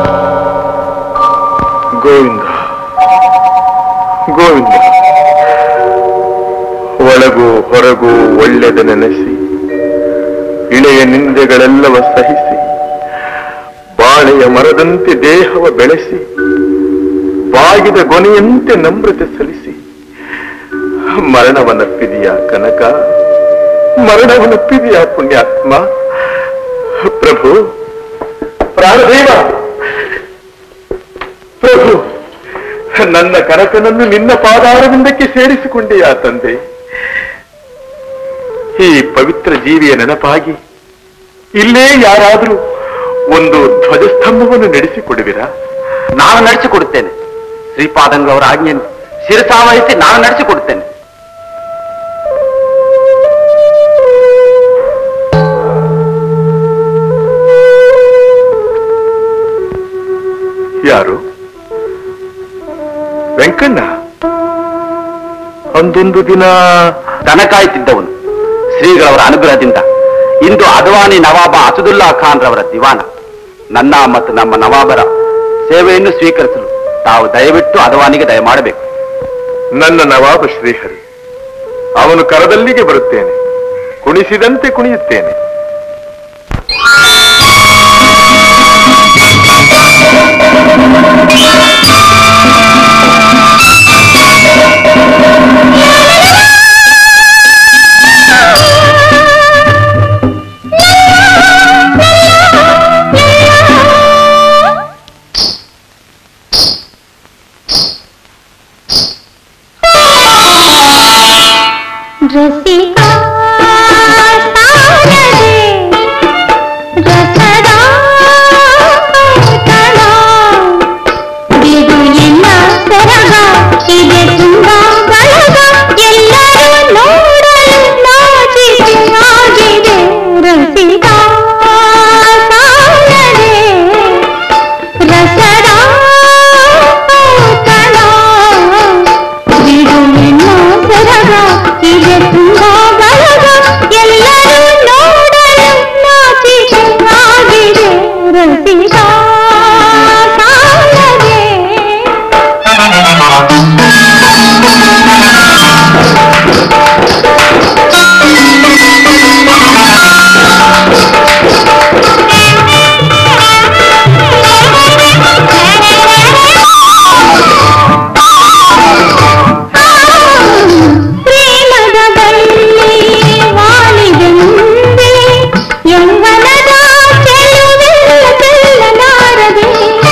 ಗೋವಿಂದ ಗೋವಿಂದ ಒಳಗೂ ಹೊರಗೂ ಒಳ್ಳೆದ ನೆನೆಸಿ ಇಳೆಯ ನಿಂದೆಗಳೆಲ್ಲವ ಸಹಿಸಿ ಬಾಳೆಯ ಮರದಂತೆ ದೇಹವ ಬೆಳೆಸಿ ಬಾಗಿದ ಗೊನೆಯಂತೆ ನಮ್ರತೆ ಸಲ್ಲಿಸಿ ಮರಣವನ್ನಪ್ಪಿದೆಯ ಕನಕ ಮರಣವನ್ನಪ್ಪಿದೆಯ ಪುಣ್ಯಾತ್ಮ ಪ್ರಭು ಪ್ರಾಣದೇವ ಪ್ರಭು ನನ್ನ ಕನಕನನ್ನು ನಿನ್ನ ಪಾದಾರವಿಂದಕ್ಕೆ ಸೇರಿಸಿಕೊಂಡೆಯಾ ತಂದೆ ಈ ಪವಿತ್ರ ಜೀವಿಯ ನೆನಪಾಗಿ ಇಲ್ಲೇ ಯಾರಾದರೂ ಒಂದು ಧ್ವಜಸ್ತಂಭವನ್ನು ನಡೆಸಿಕೊಡುವಿರಾ ನಾನು ನಡೆಸಿಕೊಡುತ್ತೇನೆ ಶ್ರೀಪಾದಂಗಳವರ ಆಜ್ಞೆಯನ್ನು ಶಿರಸಾವಹಿಸಿ ನಾನು ನಡೆಸಿಕೊಡುತ್ತೇನೆ ಯಾರು ವೆಂಕಣ್ಣ ಅಂದೊಂದು ದಿನ ದನ ಕಾಯ್ತಿದ್ದವನು ಶ್ರೀಗಳವರ ಅನುಗ್ರಹದಿಂದ ಇಂದು ಅದ್ವಾನಿ ನವಾಬ ಅಸದುಲ್ಲಾ ಖಾನ್ ರವರ ದಿವಾನ ನನ್ನ ಮತ್ತು ನಮ್ಮ ನವಾಬರ ಸೇವೆಯನ್ನು ಸ್ವೀಕರಿಸಲು ತಾವು ದಯವಿಟ್ಟು ಅದ್ವಾನಿಗೆ ದಯಮಾಡಬೇಕು ನನ್ನ ನವಾಬ ಶ್ರೀಹರಿ ಅವನು ಕರದಲ್ಲಿಗೆ ಬರುತ್ತೇನೆ ಕುಣಿಸಿದಂತೆ ಕುಣಿಯುತ್ತೇನೆ ರಸಿಕಾ ಸಾರದೆ ರಸದ ಕಣ ಬಿಡು ಎನ್ನ ಸರಗ ಇದೆ ತುಂಬಾ ಬಳಗ ಎಲ್ಲರೂ ನೋಡಲು ನಾಚಿಕೆ ಆಗಿದೆ ರಸಿಕಾ ಸಾರದೆ ರಸದ ಕಣ ಬಿಡು ಎನ್ನ ಸರಗ ಇದೆ ತುಂಬಾ ಬಳಗ ಎಲ್ಲರೂ ನೋಡಲು ನಾಚಿಕೆ ಆಗಿದೆ ರಸಿಕಾ ಸಾಲದೆ ಪ್ರೇಮದ ಬಳ್ಳಿ ವಾಲಿದೆ ಮುಂದೆ ಯೌವನದ ಚೆಲುವೆಲ್ಲ ಚೆಲ್ಲಲಾರದೆ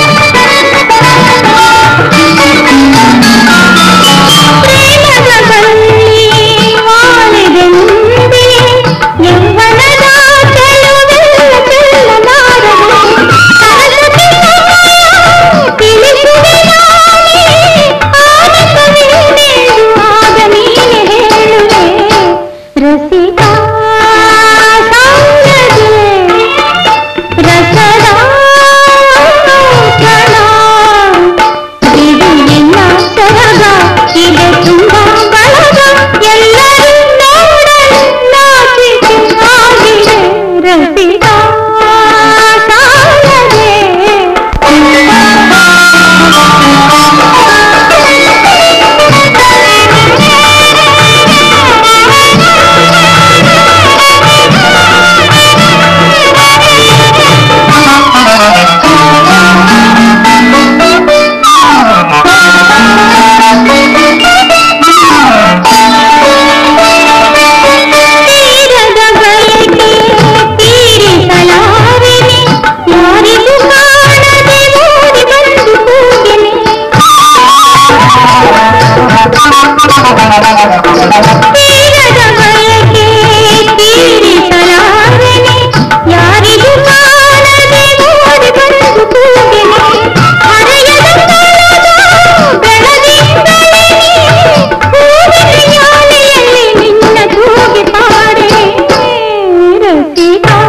ಪ್ರೇಮದ ಬಳ್ಳಿ ವಾಲಿದೆ ಮುಂದೆ ಯೌವನದ ಚೆಲುವೆಲ್ಲ ಚೆಲ್ಲಲಾರದೆ ತಿಳಿಸುವೆ ನಾನೇ ಆನಂದವೇನೆಂದು ಆಗ ನೀನೆ ಹೇಳುವೆ ರಸಿಕಾ ಸಾಲದೆ ರಸದ ಕಣ ಬಿಡು ಎನ್ನ ಸರಗ ಇದೆ ತುಂಬ ಬಳಗ ಎಲ್ಲರೂ ನೋಡಲು ನಾಚಿಕೆ ಆಗಿದೆ ರಸಿಕಾ ತೀರದ ಬಯಕೆ ತೀರಿಸಲಾರೆನೆ ಯಾರಿಗೂ ಕಾಣದೆ ಓಡಿ ಬಂದು ಕೂಗೆನೆ ತೀರದ ಬಯಕೆ ತೀರಿಸಲಾರೆನೆ ಯಾರಿಗೂ ಕಾಣದೆ ಓಡಿ ಬಂದು ಕೂಗೆನೆ ಹರೆಯದ ಸ್ಥಳದ ಬೆಳದಿಂಗಳೇ ಹೂವಿನ ಯಾಲೆಯಲ್ಲಿ ನಿನ್ನ ತೂಗಿ ಪಾಡೆ ರಸಿಕಾ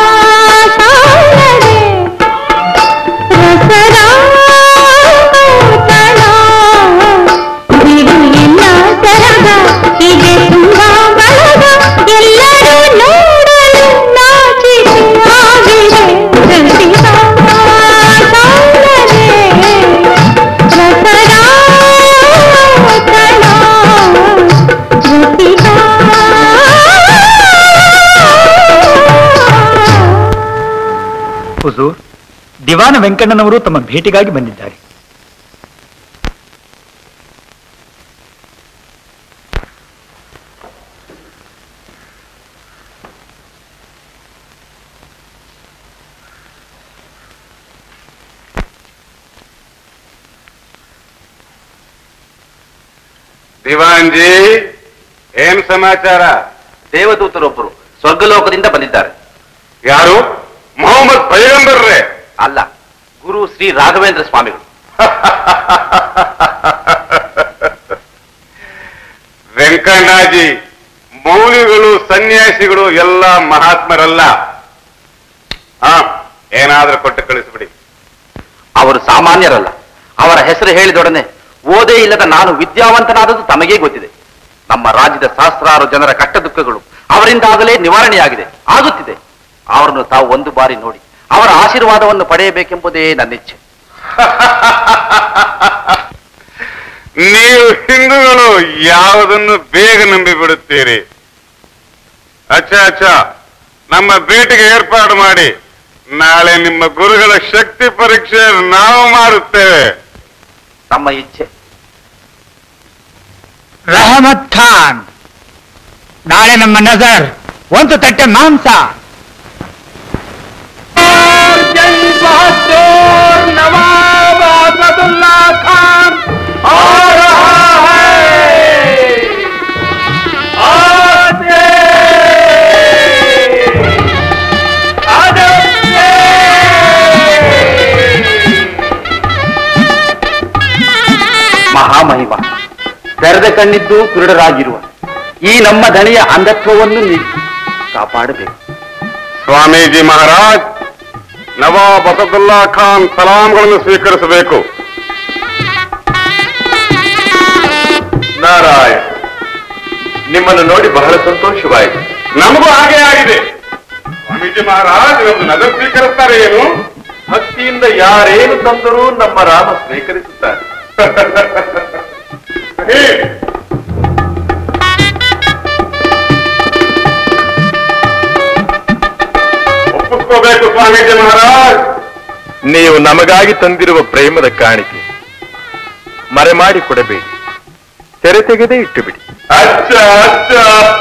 ಸಾಲದೆ ರಸದ ತಣ ಬಿಡು ಎನ್ನ ಸರಗ ಇದೆ ತುಂಬಾ ಬಳಗ ಎಲ್ಲರೂ ನೋಡಲು ನಾಚಿಕೆ ಆಗಿದೆ ರಸಿಕಾ ಸಾಲದೆ ರಸದ ತಣ ಹುಜೂರ್ ದಿವಾನ ವೆಂಕಣ್ಣನವರು ತಮ್ಮ ಭೇಟಿಗಾಗಿ ಬಂದಿದ್ದಾರೆ ದಿವಾನ್ಜಿ ಏನ್ ಸಮಾಚಾರ ದೇವದೂತರೊಬ್ಬರು ಸ್ವರ್ಗಲೋಕದಿಂದ ಬಂದಿದ್ದಾರೆ ಯಾರು ಮೊಹಮ್ಮದ್ ಪೈಗಂಬರ್ರೆ ಅಲ್ಲ ಗುರು ಶ್ರೀ ರಾಘವೇಂದ್ರ ಸ್ವಾಮಿಗಳು ವೆಂಕಣ್ಣಾಜಿ ಮೌನಿಗಳು ಸನ್ಯಾಸಿಗಳು ಎಲ್ಲ ಮಹಾತ್ಮರಲ್ಲ ಹಾ ಏನಾದ್ರೂ ಕೊಟ್ಟು ಕಳಿಸ್ಬಿಡಿ ಅವರು ಸಾಮಾನ್ಯರಲ್ಲ ಅವರ ಹೆಸರು ಹೇಳಿದೊಡನೆ ಓದೇ ಇಲ್ಲದ ನಾನು ವಿದ್ಯಾವಂತನಾದದ್ದು ತಮಗೇ ಗೊತ್ತಿದೆ ನಮ್ಮ ರಾಜ್ಯದ ಸಹಸ್ರಾರು ಜನರ ಕಷ್ಟ ದುಃಖಗಳು ಅವರ ಅವರಿಂದಾಗಲೇ ನಿವಾರಣೆಯಾಗಿದೆ ಆಗುತ್ತಿದೆ ಅವರನ್ನು ತಾವು ಒಂದು ಬಾರಿ ನೋಡಿ ಅವರ ಆಶೀರ್ವಾದವನ್ನು ಪಡೆಯಬೇಕೆಂಬುದೇ ನನ್ನ ಇಚ್ಛೆ ನೀವು ಹಿಂದೂಗಳು ಯಾವುದನ್ನು ಬೇಗ ನಂಬಿ ಬಿಡುತ್ತೀರಿ ಅಚ್ಚ ಅಚ್ಚ ನಮ್ಮ ಭೇಟಿಗೆ ಏರ್ಪಾಡು ಮಾಡಿ ನಾಳೆ ನಿಮ್ಮ ಗುರುಗಳ ಶಕ್ತಿ ಪರೀಕ್ಷೆ ನಾವು ಮಾಡುತ್ತೇವೆ ತಮ್ಮ ಇಚ್ಛೆ ರಹಮತ್ ಖಾನ್ ನಾಳೆ ನಮ್ಮ ನಜರ್ ಒಂದು ತಟ್ಟೆ ಮಾಂಸ नवाब असदुल्ला खान आ रहा है आते ಮಹಾಮಹಿಮ ತೆರೆದ ಕಣ್ಣಿದ್ದು ಕುರುಡರಾಗಿರುವ ಈ ನಮ್ಮ ದಣಿಯ ಅಂಧತ್ವವನ್ನು ನೀಡಿ ಕಾಪಾಡಬೇಕು ಸ್ವಾಮೀಜಿ ಮಹಾರಾಜ್ ನವಾಬ್ ಅಸದುಲ್ಲಾ ಖಾನ್ ಸಲಾಂಗಳನ್ನು ಸ್ವೀಕರಿಸಬೇಕು ನಾರಾಯಣ್ ನಿಮ್ಮನ್ನು ನೋಡಿ ಬಹಳ ಸಂತೋಷವಾಯಿತು ನಮಗೂ ಹಾಗೆ ಆಗಿದೆ ಸ್ವಾಮೀಜಿ ಮಹಾರಾಜ್ ನಮ್ದು ನಗರ ಸ್ವೀಕರಿಸ್ತಾರೆ ಏನು ಭಕ್ತಿಯಿಂದ ಯಾರೇನು ತಂದರೂ ನಮ್ಮ ರಾಮ ಸ್ವೀಕರಿಸುತ್ತಾರೆ ಹೇ, ಒಪ್ಪಿಸ್ಕೋಬೇಕು ಸ್ವಾಮೀಜಿ ಮಹಾರಾಜ್ ನೀವು ನಮಗಾಗಿ ತಂದಿರುವ ಪ್ರೇಮದ ಕಾಣಿಕೆ ಮರೆಮಾಡಿ ಕೊಡಬೇಡಿ ತೆರೆ ತೆಗೆದೇ ಇಟ್ಟು ಬಿಡಿ ಅಚ್ಚ ಅಚ್ಚ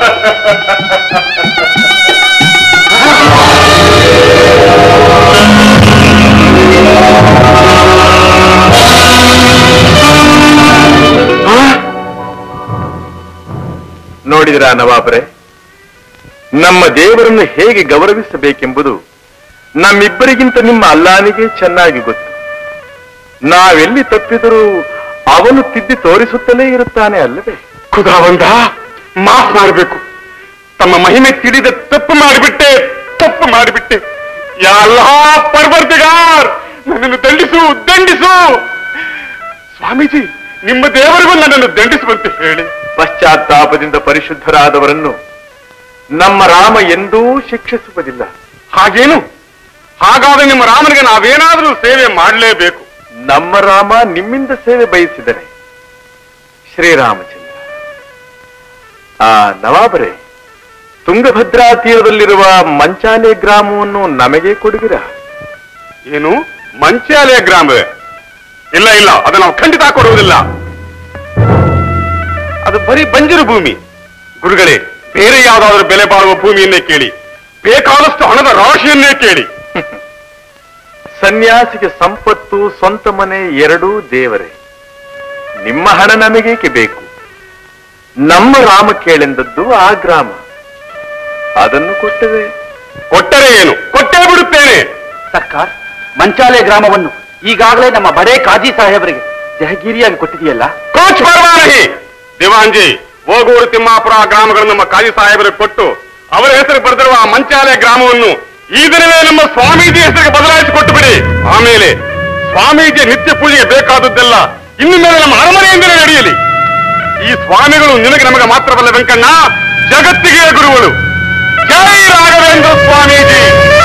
ನೋಡಿದ್ರ ನವಾಬರೇ ನಮ್ಮ ದೇವರನ್ನು ಹೇಗೆ ಗೌರವಿಸಬೇಕೆಂಬುದು ನಮ್ಮಿಬ್ಬರಿಗಿಂತ ನಿಮ್ಮ ಅಲ್ಲಾನಿಗೆ ಚೆನ್ನಾಗಿ ಗೊತ್ತು ನಾವೆಲ್ಲಿ ತಪ್ಪಿದರೂ ಅವನು ತಿದ್ದಿ ತೋರಿಸುತ್ತಲೇ ಇರುತ್ತಾನೆ ಅಲ್ಲವೇ ಖುದಾವಂದ ಮಾಫ್ ಮಾಡಬೇಕು ತಮ್ಮ ಮಹಿಮೆ ತಿಳಿದ ತಪ್ಪು ಮಾಡಿಬಿಟ್ಟೆ ತಪ್ಪು ಮಾಡಿಬಿಟ್ಟೆ ಎಲ್ಲ ಪರ್ವರ್ತಿಗಾರ್ ನನ್ನನ್ನು ದಂಡಿಸು ದಂಡಿಸು ಸ್ವಾಮೀಜಿ ನಿಮ್ಮ ದೇವರಿಗೂ ನನ್ನನ್ನು ದಂಡಿಸುವಂತೆ ಹೇಳಿ ಪಶ್ಚಾತ್ತಾಪದಿಂದ ಪರಿಶುದ್ಧರಾದವರನ್ನು ನಮ್ಮ ರಾಮ ಎಂದೂ ಶಿಕ್ಷಿಸುವುದಿಲ್ಲ ಹಾಗೇನು ಹಾಗಾದ್ರೆ ನಿಮ್ಮ ರಾಮನಿಗೆ ನಾವೇನಾದ್ರೂ ಸೇವೆ ಮಾಡಲೇಬೇಕು ನಮ್ಮ ರಾಮ ನಿಮ್ಮಿಂದ ಸೇವೆ ಬಯಸಿದರೆ ಶ್ರೀರಾಮಚಂದ್ರ ಆ ನವಾಬರೇ ತುಂಗಭದ್ರಾ ತೀರದಲ್ಲಿರುವ ಮಂಚಾಲೆ ಗ್ರಾಮವನ್ನು ನಮಗೆ ಕೊಡುವಿರಾ ಏನು ಮಂಚಾಲಯ ಗ್ರಾಮವೇ ಇಲ್ಲ ಇಲ್ಲ ಅದು ನಾವು ಖಂಡಿತ ಕೊಡುವುದಿಲ್ಲ ಅದು ಬರೀ ಬಂಜರು ಭೂಮಿ ಗುರುಗಳೇ ಬೇರೆ ಯಾವುದಾದ್ರೂ ಬೆಲೆ ಬಾಳುವ ಭೂಮಿಯನ್ನೇ ಕೇಳಿ ಬೇಕಾದಷ್ಟು ಹಣದ ರಾಶಿಯನ್ನೇ ಕೇಳಿ ಸನ್ಯಾಸಿಗೆ ಸಂಪತ್ತು ಸ್ವಂತ ಮನೆ ಎರಡೂ ದೇವರೇ ನಿಮ್ಮ ಹಣ ನಮಗೇಕೆ ಬೇಕು ನಮ್ಮ ರಾಮ ಕೇಳೆಂದದ್ದು ಆ ಗ್ರಾಮ ಅದನ್ನು ಕೊಟ್ಟರೆ ಕೊಟ್ಟರೆ ಏನು ಕೊಟ್ಟೇ ಬಿಡುತ್ತೇನೆ ಸರ್ಕಾರ್ ಮಂಚಾಲೆ ಗ್ರಾಮವನ್ನು ಈಗಾಗಲೇ ನಮ್ಮ ಬಡೇ ಕಾಜಿ ಸಾಹೇಬರಿಗೆ ಜಹಗೀರಿಯಾಗಿ ಕೊಟ್ಟಿದೆಯಲ್ಲ ಕೋಚ್ ಪರವಾನಗಿ ದಿವಾಂಜಿ ಓಗೂರು ತಿಮ್ಮಾಪುರ ಗ್ರಾಮಗಳನ್ನು ನಮ್ಮ ಕಾಜಿ ಸಾಹೇಬರಿಗೆ ಕೊಟ್ಟು ಅವರ ಹೆಸರು ಬರೆದಿರುವ ಆ ಮಂಚಾಲಯ ಗ್ರಾಮವನ್ನು ಈ ದಿನವೇ ನಮ್ಮ ಸ್ವಾಮೀಜಿ ಹೆಸರಿಗೆ ಬದಲಾಯಿಸಿ ಕೊಟ್ಟು ಬಿಡಿ ಆಮೇಲೆ ಸ್ವಾಮೀಜಿಯ ನಿತ್ಯ ಪೂಜೆಗೆ ಬೇಕಾದದ್ದೆಲ್ಲ ಇನ್ನು ಮೇಲೆ ನಮ್ಮ ಅರಮನೆಯಿಂದಲೇ ನಡೆಯಲಿ ಈ ಸ್ವಾಮಿಗಳು ನಿನಗೆ ನಮಗೆ ಮಾತ್ರವಲ್ಲ ವೆಂಕಣ್ಣ ಜಗತ್ತಿಗೆ ಗುರುಗಳು ಜೈ ರಾಘವೇಂದ್ರ ಸ್ವಾಮೀಜಿ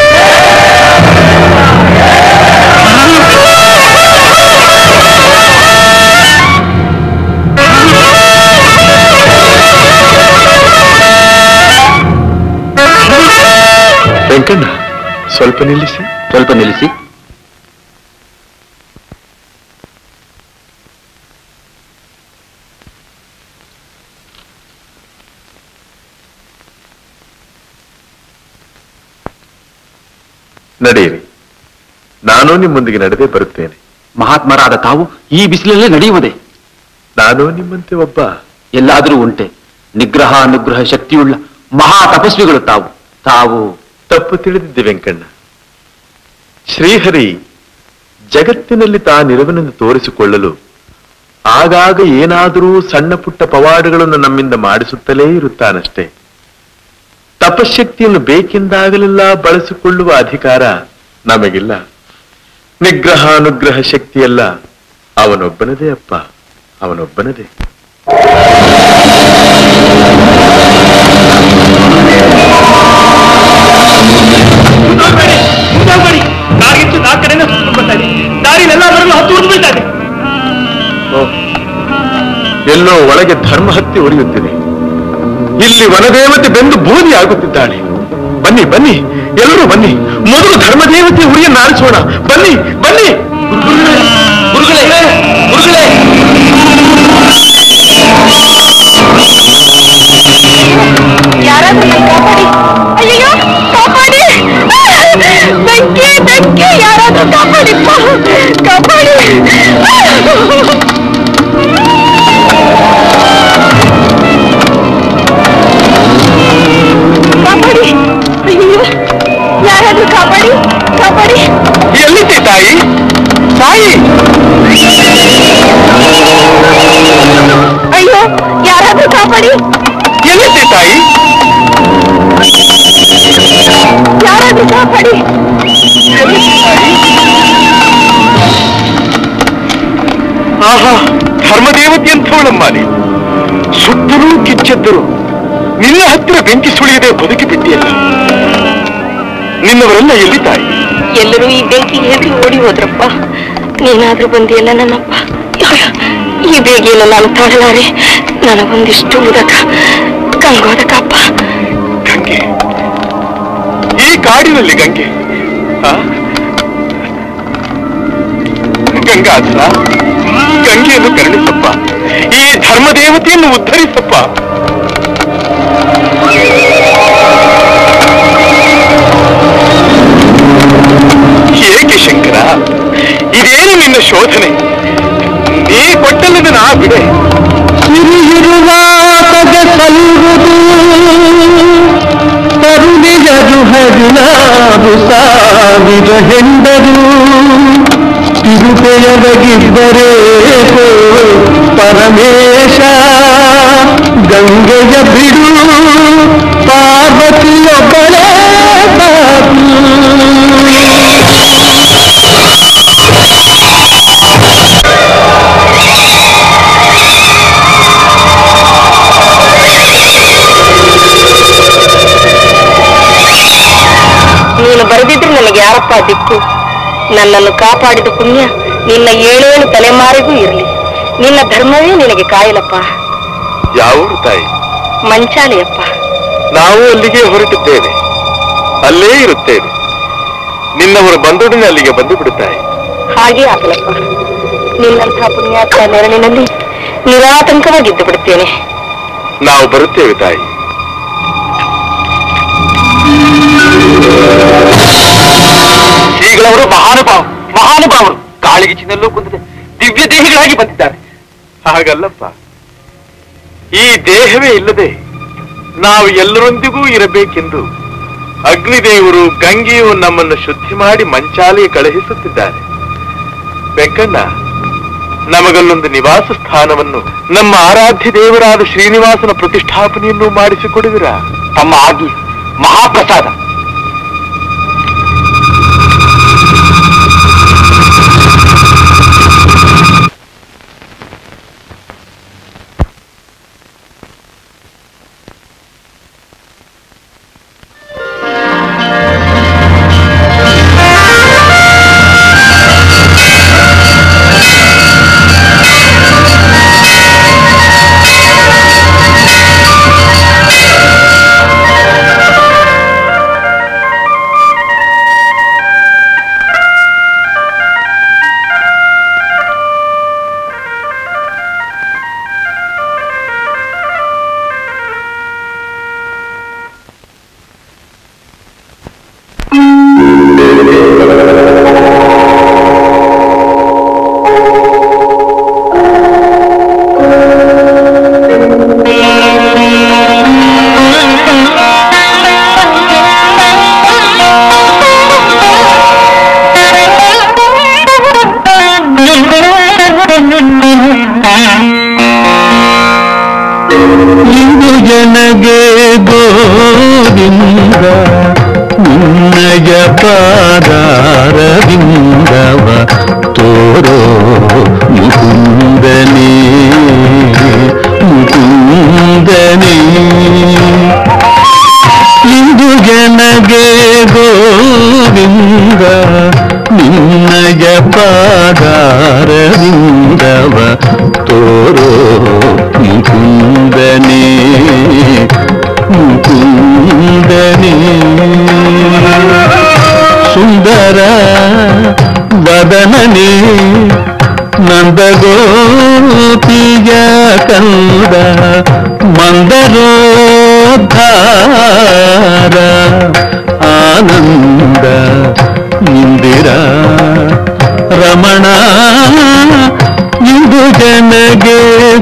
ವೆಂಕಣ್ಣ ಸ್ವಲ್ಪ ನಿಲ್ಲಿಸಿ ಸ್ವಲ್ಪ ನಿಲ್ಲಿಸಿ ನಡೆಯಿರಿ ನಾನು ನಿಮ್ಮೊಂದಿಗೆ ನಡೆದೇ ಬರುತ್ತೇನೆ ಮಹಾತ್ಮರಾದ ತಾವು ಈ ಬಿಸಿಲಲ್ಲೇ ನಡೆಯುವುದೇ ನಾನು ನಿಮ್ಮಂತೆ ಒಬ್ಬ ಎಲ್ಲಾದರೂ ಉಂಟೆ ನಿಗ್ರಹ ಅನುಗ್ರಹ ಶಕ್ತಿಯುಳ್ಳ ಮಹಾ ತಪಸ್ವಿಗಳು ತಾವು ತಾವು ತಪ್ಪು ತಿಳಿದಿದ್ದೆ ವೆಂಕಣ್ಣ ಶ್ರೀಹರಿ ಜಗತ್ತಿನಲ್ಲಿ ತಾನಿರುವನೆಂದು ತೋರಿಸಿಕೊಳ್ಳಲು ಆಗಾಗ ಏನಾದರೂ ಸಣ್ಣ ಪುಟ್ಟ ಪವಾಡಗಳನ್ನು ನಮ್ಮಿಂದ ಮಾಡಿಸುತ್ತಲೇ ಇರುತ್ತಾನಷ್ಟೇ ತಪಶಕ್ತಿಯನ್ನು ಬೇಕೆಂದಾಗಲೆಲ್ಲ ಬಳಸಿಕೊಳ್ಳುವ ಅಧಿಕಾರ ನಮಗಿಲ್ಲ ನಿಗ್ರಹ ಅನುಗ್ರಹ ಶಕ್ತಿಯಲ್ಲ ಅವನೊಬ್ಬನದೇ ಅಪ್ಪ ಅವನೊಬ್ಬನದೇ ಎಲ್ಲೋ ಒಳಗೆ ಧರ್ಮ ಹತ್ತಿ ಉರಿಯುತ್ತಿದೆ ಇಲ್ಲಿ ವನದೇವತೆ ಬೆಂದು ಬೂದಿ ಆಗುತ್ತಿದ್ದಾಳೆ ಬನ್ನಿ ಬನ್ನಿ ಎಲ್ಲರೂ ಬನ್ನಿ ಮೊದಲು ಧರ್ಮದೇವತೆ ಉರಿಯನ್ನು ಆರಿಸೋಣ ಬನ್ನಿ ಬನ್ನಿ ಗುರುಗಳೇ ಗುರುಗಳೇ ಯಾರಾದ್ರೂ ನನ್ನ ಕಾಪಾಡಿ ಅಯ್ಯೋ ಕಾಪಾಡಿ ಬೆಂಕಿ ಬೆಂಕಿ ಯಾರಾದ್ರೂ ಕಾಪಾಡಿಪ್ಪ ಕಾಪಾಡಿ ಕಾಪಾಡಿ ಅಯ್ಯೋ ಯಾರಾದ್ರೂ ಕಾಪಾಡಿ ಕಾಪಾಡಿ ಎಲ್ಲಿದ್ದೆ ತಾಯಿ ತಾಯಿ ಅಯ್ಯೋ ಯಾರಾದ್ರೂ ಕಾಪಾಡಿ ಎಲ್ಲಿದ್ದೆ ತಾಯಿ ಯಾರಾದ್ರೂ ಕಾಪಾಡಿ ಆಹಾ ಧರ್ಮದೇವತೆ ಅಂಥವಳಮ್ಮ ನೀ ಸುತ್ತಲೂ ಕಿಚ್ಚೆದ್ದರು ನಿನ್ನ ಹತ್ತಿರ ಬೆಂಕಿ ಸುಳಿಯದೆ ಬದುಕಿ ಬಿಟ್ಟಿಯಲ್ಲ ನಿನ್ನವರೆಲ್ಲ ಎಲ್ಲಿ ತಾಯಿ ಎಲ್ಲರೂ ಈ ಬೆಂಕಿಗೆ ಹೆದರಿ ಓಡಿ ಹೋದ್ರಪ್ಪ ನೀನಾದ್ರೂ ಬಂದಿಯಲ್ಲ ನನ್ನಪ್ಪ ಈ ಬೇಗೆಯನ್ನು ನಾನು ತಾಳಲಾರೆ ನನಗೊಂದಿಷ್ಟು ಉದಕ ಗಂಗೋದಕಪ್ಪ ಗಂಗೆ ಈ ಕಾಡಿನಲ್ಲಿ ಗಂಗೆ ಆ? ಗಂಗಾಧರ ಗಂಗೆಯನ್ನು ಕರುಣಿಸಪ್ಪ ಈ ಧರ್ಮದೇವತೆಯನ್ನು ಉದ್ಧರಿಸಪ್ಪ ಏಕೆ ಶಂಕರ ಇದೇನು ನಿನ್ನ ಶೋಧನೆ ನೀ ಕೊಟ್ಟಲ್ಲದ ನಾ ಬಿಡೆ ಸಿರಿಯಿರುವಾತಗೆ ಸಲ್ಲುವುದು ಕರುಣೆಯದು ಹದಿನಾರು ಸಾವಿರ ಹೆಂಡರು ತಿರುಪೆಯೊಳಗಿದ್ದರೇಕೋ ಪರಮೇಶ ಗಂಗೆಯ ಬಿಡು ಪಾರ್ವತಿಯೊಬ್ಬಳೇ ಸಾಕು ನೀನು ಬರೆದಿದ್ರೆ ನನಗೆ ಯಾರಪ್ಪ ದಿಕ್ಕು ನನ್ನನ್ನು ಕಾಪಾಡಿದ ಪುಣ್ಯ ನಿನ್ನ ಏಳೇಳು ತಲೆಮಾರಿಗೂ ಇರಲಿ ನಿನ್ನ ಧರ್ಮವೇ ನಿನಗೆ ಕಾಯಲಪ್ಪ ಯಾವೂರು ತಾಯಿ ಮಂಚಾಲೆಯಪ್ಪ ನಾವು ಅಲ್ಲಿಗೆ ಹೊರಟಿದ್ದೇವೆ ಅಲ್ಲೇ ಇರುತ್ತೇವೆ ನಿನ್ನವರು ಬಂದೊಡನೆ ಅಲ್ಲಿಗೆ ಬಂದು ಬಿಡುತ್ತಾರೆ ಹಾಗೆ ಆಗಲಪ್ಪ ನಿನ್ನಂಥ ಪುಣ್ಯಾತ್ಮ ನೆರಳಿನಲ್ಲಿ ನಿರಾತಂಕವಾಗಿದ್ದು ಬಿಡುತ್ತೇನೆ ನಾವು ಬರುತ್ತೇವೆ ತಾಯಿ ಶ್ರೀಗಳವರು ಮಹಾನುಭಾವ ಮಹಾನುಭಾವರು ಕಾಳಿಗಿಚ್ಚಿನಲ್ಲೂ ಕುಂದಿದೆ ದಿವ್ಯ ದೇಹಿಗಳಾಗಿ ಬಂದಿದ್ದಾರೆ ಹಾಗಲ್ಲಪ್ಪ ಈ ದೇಹವೇ ಇಲ್ಲದೆ ನಾವು ಎಲ್ಲರೊಂದಿಗೂ ಇರಬೇಕೆಂದು ಅಗ್ನಿದೇವರು ಗಂಗೆಯು ನಮ್ಮನ್ನು ಶುದ್ಧಿ ಮಾಡಿ ಮಂಚಾಲಿಗೆ ಕಳುಹಿಸುತ್ತಿದ್ದಾರೆ ವೆಂಕಣ್ಣ ನಮಗಲ್ಲೊಂದು ನಿವಾಸ ಸ್ಥಾನವನ್ನು ನಮ್ಮ ಆರಾಧ್ಯ ದೇವರಾದ ಶ್ರೀನಿವಾಸನ ಪ್ರತಿಷ್ಠಾಪನೆಯನ್ನು ಮಾಡಿಸಿಕೊಡುವಿರಾ ತಮ್ಮ ಆಜ್ಞೆ ಮಹಾಪ್ರಸಾದ ಇಂದು ಜನಗೆ ಗೋವಿಂದ ನಿನ್ನಯ ಪಾದಾರವಿಂದವ ತೋರೋ ಮುಕುಂದನೇ ಮುಕುಂದನೇ ಇಂದು ಜನಗೆ ಗೋವಿಂದ ನಿನ್ನಯ ಪಾದಾರವಿಂದವ ತೋರೋ ಧಾರ ಆನಂದ ಇಂದಿರ ರಮಣ ಇಂದು ಜನಗೆ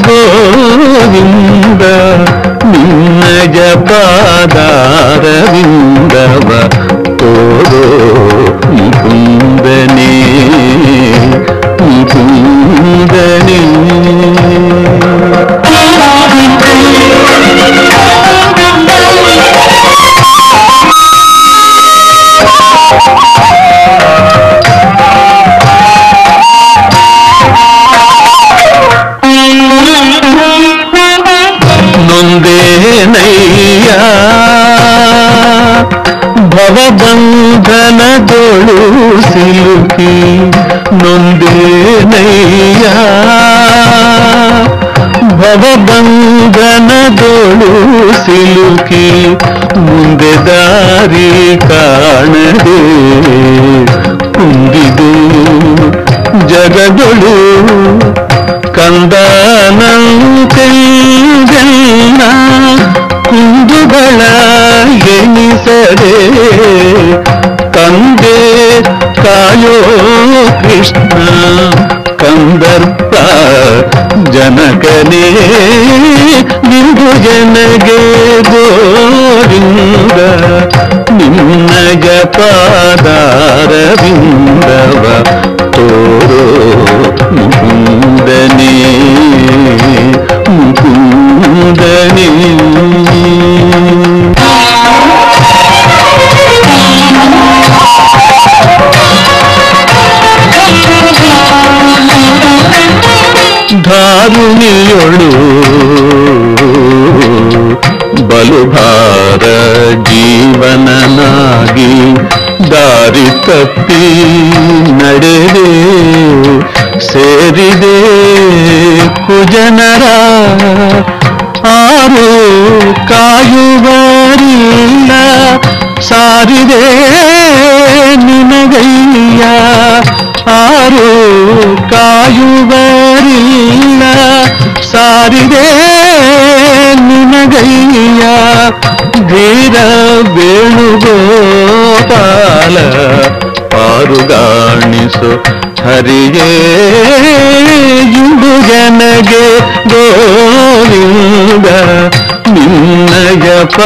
ಗೋವಿಂದ ನಿನ್ನ ಜಪಾದಾರವಿಂದವ ತೋರೋ ಮುಕುಂದನೇ ಮುಕುಂದನೇ ನೊಂದೇನಯ್ಯ ಭವಬಂಧನದೊಳು ಸಿಲುಕಿ ನೊಂದೇನಯ್ಯ ಭವಬಂಧನದೊಳು ಸಿಲುಕಿ ಮುಂದೆ ದಾರಿ ಕಾಣದೆ ಕುಂದಿದು ಜಗದೊಳು ಕಂದನಂತೆಲ್ಲ ಕುಂದುಗಳ ಎಣಿಸದೆ ತಂದೆ ಕಾಯೋ ಕೃಷ್ಣ ಕಂದರ್ಪ ಜನಕನೇ ನಿಂದು ಜನಗೆ ಗೋವಿಂದ ನಿನ್ನ ಜಪಾದಾರವಿಂದವ ತೋರೋ ಮುಕುಂದನೇ ಮುಕುಂದನೇ ಧಾರುಣಿಯೊಳು ಬಲುಭಾರ ಜೀವನನಾಗಿ ದಾರಿ ತಪ್ಪಿ ನಡೆದೆ ಸೇರಿದೆ ಕುಜನರ ಆರು ಕಾಯುವರಿಲ್ಲ ಸಾರಿದೆ ನಿನಗಯ್ಯ ಆರು ಕಾಯುವರಿಲ್ಲ ಸಾರಿದೆ ನಿನಗಯ್ಯ ಧೀರ ವೇಣುಗೋಪಾಲ ಪಾರುಗಾಣಿಸು ಹರಿಯೇ ಇಂದು ಜನಗೆ ಗೋವಿಂದ ನಿನ್ನಯ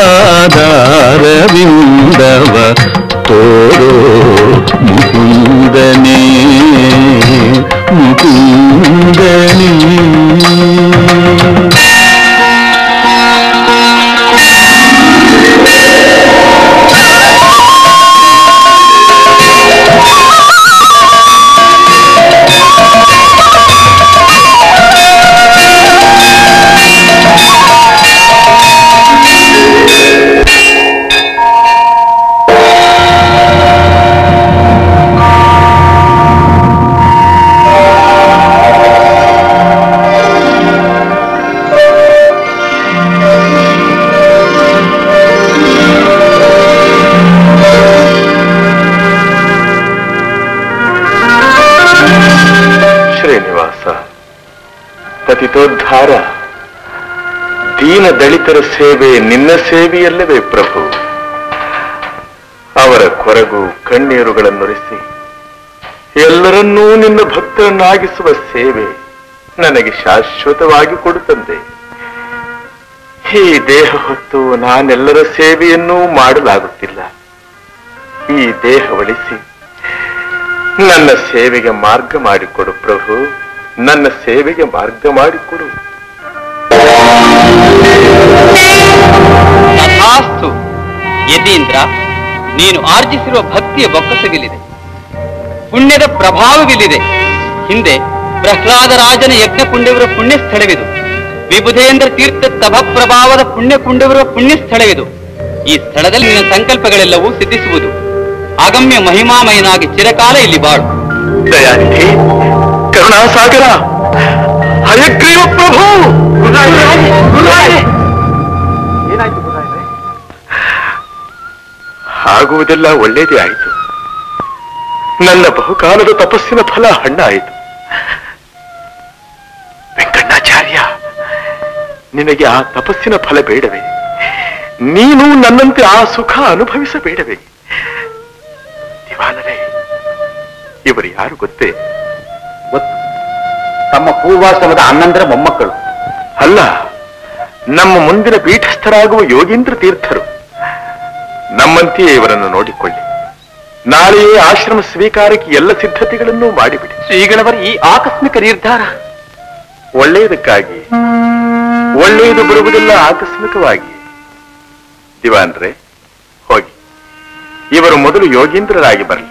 ಪಾದಾರವಿಂದವ ತೋರೋ ಮುಕುಂದನೇ ಮುಕುಂದನೇ ಶ್ರೀನಿವಾಸ ಪತಿತೋದ್ಧಾರ ದೀನ ದಳಿತರ ಸೇವೆ ನಿನ್ನ ಸೇವೆಯಲ್ಲವೇ ಪ್ರಭು ಅವರ ಕೊರಗು ಕಣ್ಣೀರುಗಳನ್ನುರಿಸಿ ಎಲ್ಲರನ್ನೂ ನಿನ್ನ ಭಕ್ತರನ್ನಾಗಿಸುವ ಸೇವೆ ನನಗೆ ಶಾಶ್ವತವಾಗಿ ಕೊಡುತ್ತಂದೆ ಈ ದೇಹ ಹೊತ್ತು ನಾನೆಲ್ಲರ ಸೇವೆಯನ್ನೂ ಮಾಡಲಾಗುತ್ತಿಲ್ಲ ಈ ದೇಹ ಒಳಿಸಿ ನನ್ನ ಸೇವೆಗೆ ಮಾರ್ಗ ಮಾಡಿಕೊಡು ಪ್ರಭು ನನ್ನ ಸೇವೆಗೆ ಮಾರ್ಗ ಮಾಡಿಕೊಡು ತಥಾಸ್ತು ಯತೀಂದ್ರ ನೀನು ಆರ್ಜಿಸಿರುವ ಭಕ್ತಿಯ ಬೊಕ್ಕಸವಿಲ್ಲಿದೆ ಪುಣ್ಯದ ಪ್ರಭಾವವಿಲ್ಲಿದೆ ಹಿಂದೆ ಪ್ರಹ್ಲಾದರಾಜನ ಯಜ್ಞ ಕುಂಡವಿರುವ ಪುಣ್ಯ ಸ್ಥಳವಿದು ವಿಬುಧೇಂದ್ರ ತೀರ್ಥ ತಭ ಪ್ರಭಾವದ ಪುಣ್ಯ ಕುಂಡವಿರುವ ಪುಣ್ಯ ಸ್ಥಳವಿದು ಈ ಸ್ಥಳದಲ್ಲಿ ನಿನ್ನ ಸಂಕಲ್ಪಗಳೆಲ್ಲವೂ ಸಿದ್ಧಿಸುವುದು ಆಗಮ್ಯ ಮಹಿಮಾಮಯನಾಗಿ ಚಿರಕಾಲ ಇಲ್ಲಿ ಬಾಳು ದಯಾನಿಧಿ ಕರುಣಾಸಾಗರ ಹಯಗ್ರೀವ ಪ್ರಭು ಆಗುವುದೆಲ್ಲ ಒಳ್ಳೇದೇ ಆಯಿತು ನನ್ನ ಬಹುಕಾಲದ ತಪಸ್ಸಿನ ಫಲ ಹಣ್ಣಾಯಿತು ವೆಂಕಣ್ಣಾಚಾರ್ಯ ನಿನಗೆ ಆ ತಪಸ್ಸಿನ ಫಲ ಬೇಡವೇ ನೀನು ನನ್ನಂತೆ ಆ ಸುಖ ಅನುಭವಿಸಬೇಡವೇ ದಿವಾನರೇ ಇವರು ಯಾರು ಗೊತ್ತೇ ಗೊತ್ತು ತಮ್ಮ ಪೂರ್ವಾಶ್ರಮದ ಅಣ್ಣಂದರ ಮೊಮ್ಮಕ್ಕಳು ಅಲ್ಲ ನಮ್ಮ ಮುಂದಿನ ಪೀಠಸ್ಥರಾಗುವ ಯೋಗೀಂದ್ರ ತೀರ್ಥರು ನಮ್ಮಂತೆಯೇ ಇವರನ್ನು ನೋಡಿಕೊಳ್ಳಿ ನಾಳೆಯೇ ಆಶ್ರಮ ಸ್ವೀಕಾರಕ್ಕೆ ಎಲ್ಲ ಸಿದ್ಧತೆಗಳನ್ನು ಮಾಡಿಬಿಡಿ ಶ್ರೀಗಳವರ ಈ ಆಕಸ್ಮಿಕ ನಿರ್ಧಾರ ಒಳ್ಳೆಯದಕ್ಕಾಗಿ ಒಳ್ಳೆಯದು ಬರುವುದೆಲ್ಲ ಆಕಸ್ಮಿಕವಾಗಿ ದಿವಾನ್ರೆ ಹೋಗಿ ಇವರು ಮೊದಲು ಯೋಗೀಂದ್ರರಾಗಿ ಬರಲಿ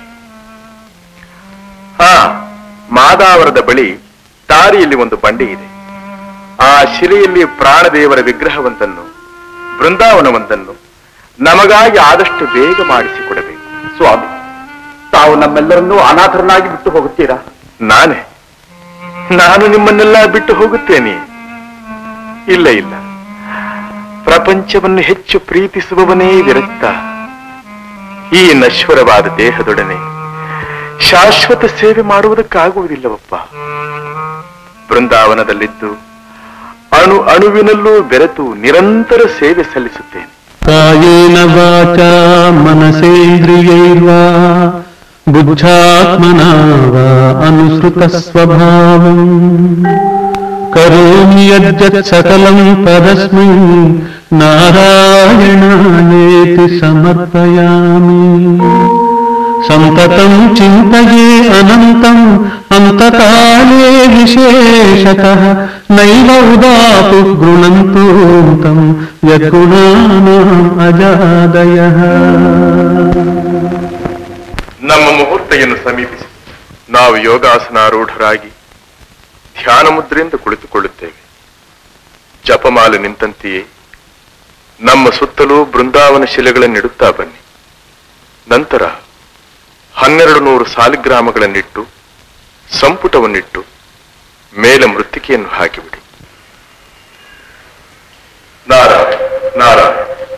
ಹಾ ಮಾದಾವರದ ಬಳಿ ದಾರಿಯಲ್ಲಿ ಒಂದು ಬಂಡೆ ಇದೆ ಆ ಶಿಲೆಯಲ್ಲಿ ಪ್ರಾಣದೇವರ ವಿಗ್ರಹವೊಂದನ್ನು ಬೃಂದಾವನವೊಂದನ್ನು ನಮಗಾಗಿ ಆದಷ್ಟು ಬೇಗ ಮಾಡಿಸಿಕೊಡಬೇಕು ಸ್ವಾಮಿ ತಾವು ನಮ್ಮೆಲ್ಲರನ್ನೂ ಅನಾಥರನ್ನಾಗಿ ಬಿಟ್ಟು ಹೋಗುತ್ತೀರಾ ನಾನೇ ನಾನು ನಿಮ್ಮನ್ನೆಲ್ಲ ಬಿಟ್ಟು ಹೋಗುತ್ತೇನೆ ಇಲ್ಲ ಇಲ್ಲ ಪ್ರಪಂಚವನ್ನು ಹೆಚ್ಚು ಪ್ರೀತಿಸುವವನೇ ವಿರಕ್ತ ಈ ನಶ್ವರವಾದ ದೇಹದೊಡನೆ ಶಾಶ್ವತ ಸೇವೆ ಮಾಡುವುದಕ್ಕಾಗುವುದಿಲ್ಲವಪ್ಪ ಬೃಂದಾವನದಲ್ಲಿದ್ದು ಅಣು ಅಣುವಿನಲ್ಲೂ ಬೆರೆತು ನಿರಂತರ ಸೇವೆ ಸಲ್ಲಿಸುತ್ತೇನೆ ಕಾಯೇನ ವಾಚಾ ಮನಸೇಂದ್ರಿಯೈರ್ವಾ ಬುದ್ಧಾತ್ಮನಾ ವಾ ಅನುಸೃತ ಸ್ವಭಾವಂ ಕರೋಮಿ ಯಜ್ಜತ್ ಸಕಲಂ ಪರಸ್ಮೈ ನಾರಾಯಣಾಯೇತಿ ಸಮರ್ಪಯಾಮಿ ಸಂತತಂ ಚಿಂತಯೇ ಅನಂತಂ ಅಂತಕಾಲೇ ವಿಶೇಷತಃ ನೈವ ಉದಾತು ಗೃಣಂತು ತಂ ಯದ್ಗುಣಾನಾಂ ಅಜಾದಯಃ ನಮ್ಮ ಮುಹೂರ್ತೆಯನ್ನು ಸಮೀಪಿಸಿ ನಾವು ಯೋಗಾಸನಾರೂಢರಾಗಿ ಧ್ಯಾನ ಮುದ್ರೆಯಿಂದ ಕುಳಿತುಕೊಳ್ಳುತ್ತೇವೆ ಜಪಮಾಲೆ ನಿಂತಂತೆಯೇ ನಮ್ಮ ಸುತ್ತಲೂ ಬೃಂದಾವನ ಶಿಲೆಗಳನ್ನಿಡುತ್ತಾ ಬನ್ನಿ ನಂತರ ಹನ್ನೆರಡು ನೂರು ಸಾಲಿಗ್ರಾಮಗಳನ್ನಿಟ್ಟು ಸಂಪುಟವನ್ನಿಟ್ಟು ಮೇಲೆ ಮೃತ್ತಿಕೆಯನ್ನು ಹಾಕಿಬಿಡಿ ನಾರಾಯಣ ನಾರಾಯಣ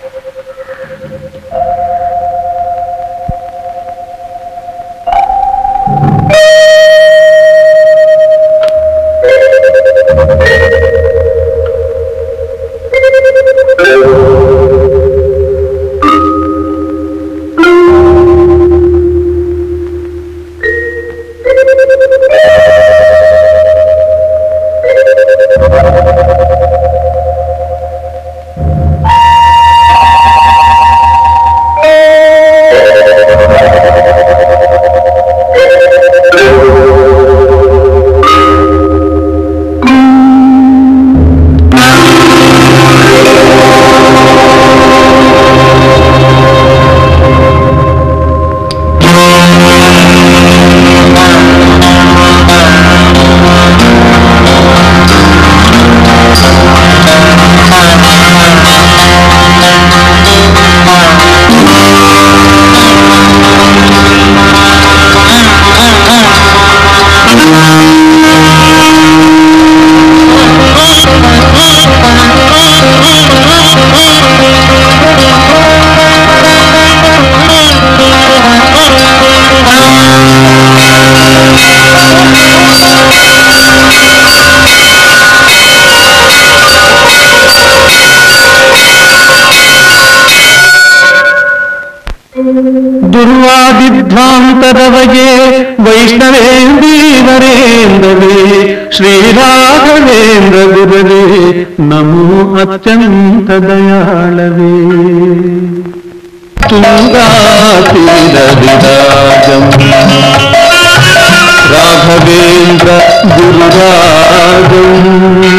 ದುರ್ವಾದಿಧ್ವಾಂತರವಗೆ ವೈಷ್ಣವೇಂದೀವರೇಂದವೇ ಶ್ರೀರಾಘವೇಂದ್ರ ಗುರವೇ ನಮೋ ಅತ್ಯಂತ ದಯಾಳವೇ ತುಂಗಾತೀರವಿರಾಜಂ ರಾಘವೇಂದ್ರ ಗುರುರಾಜಂ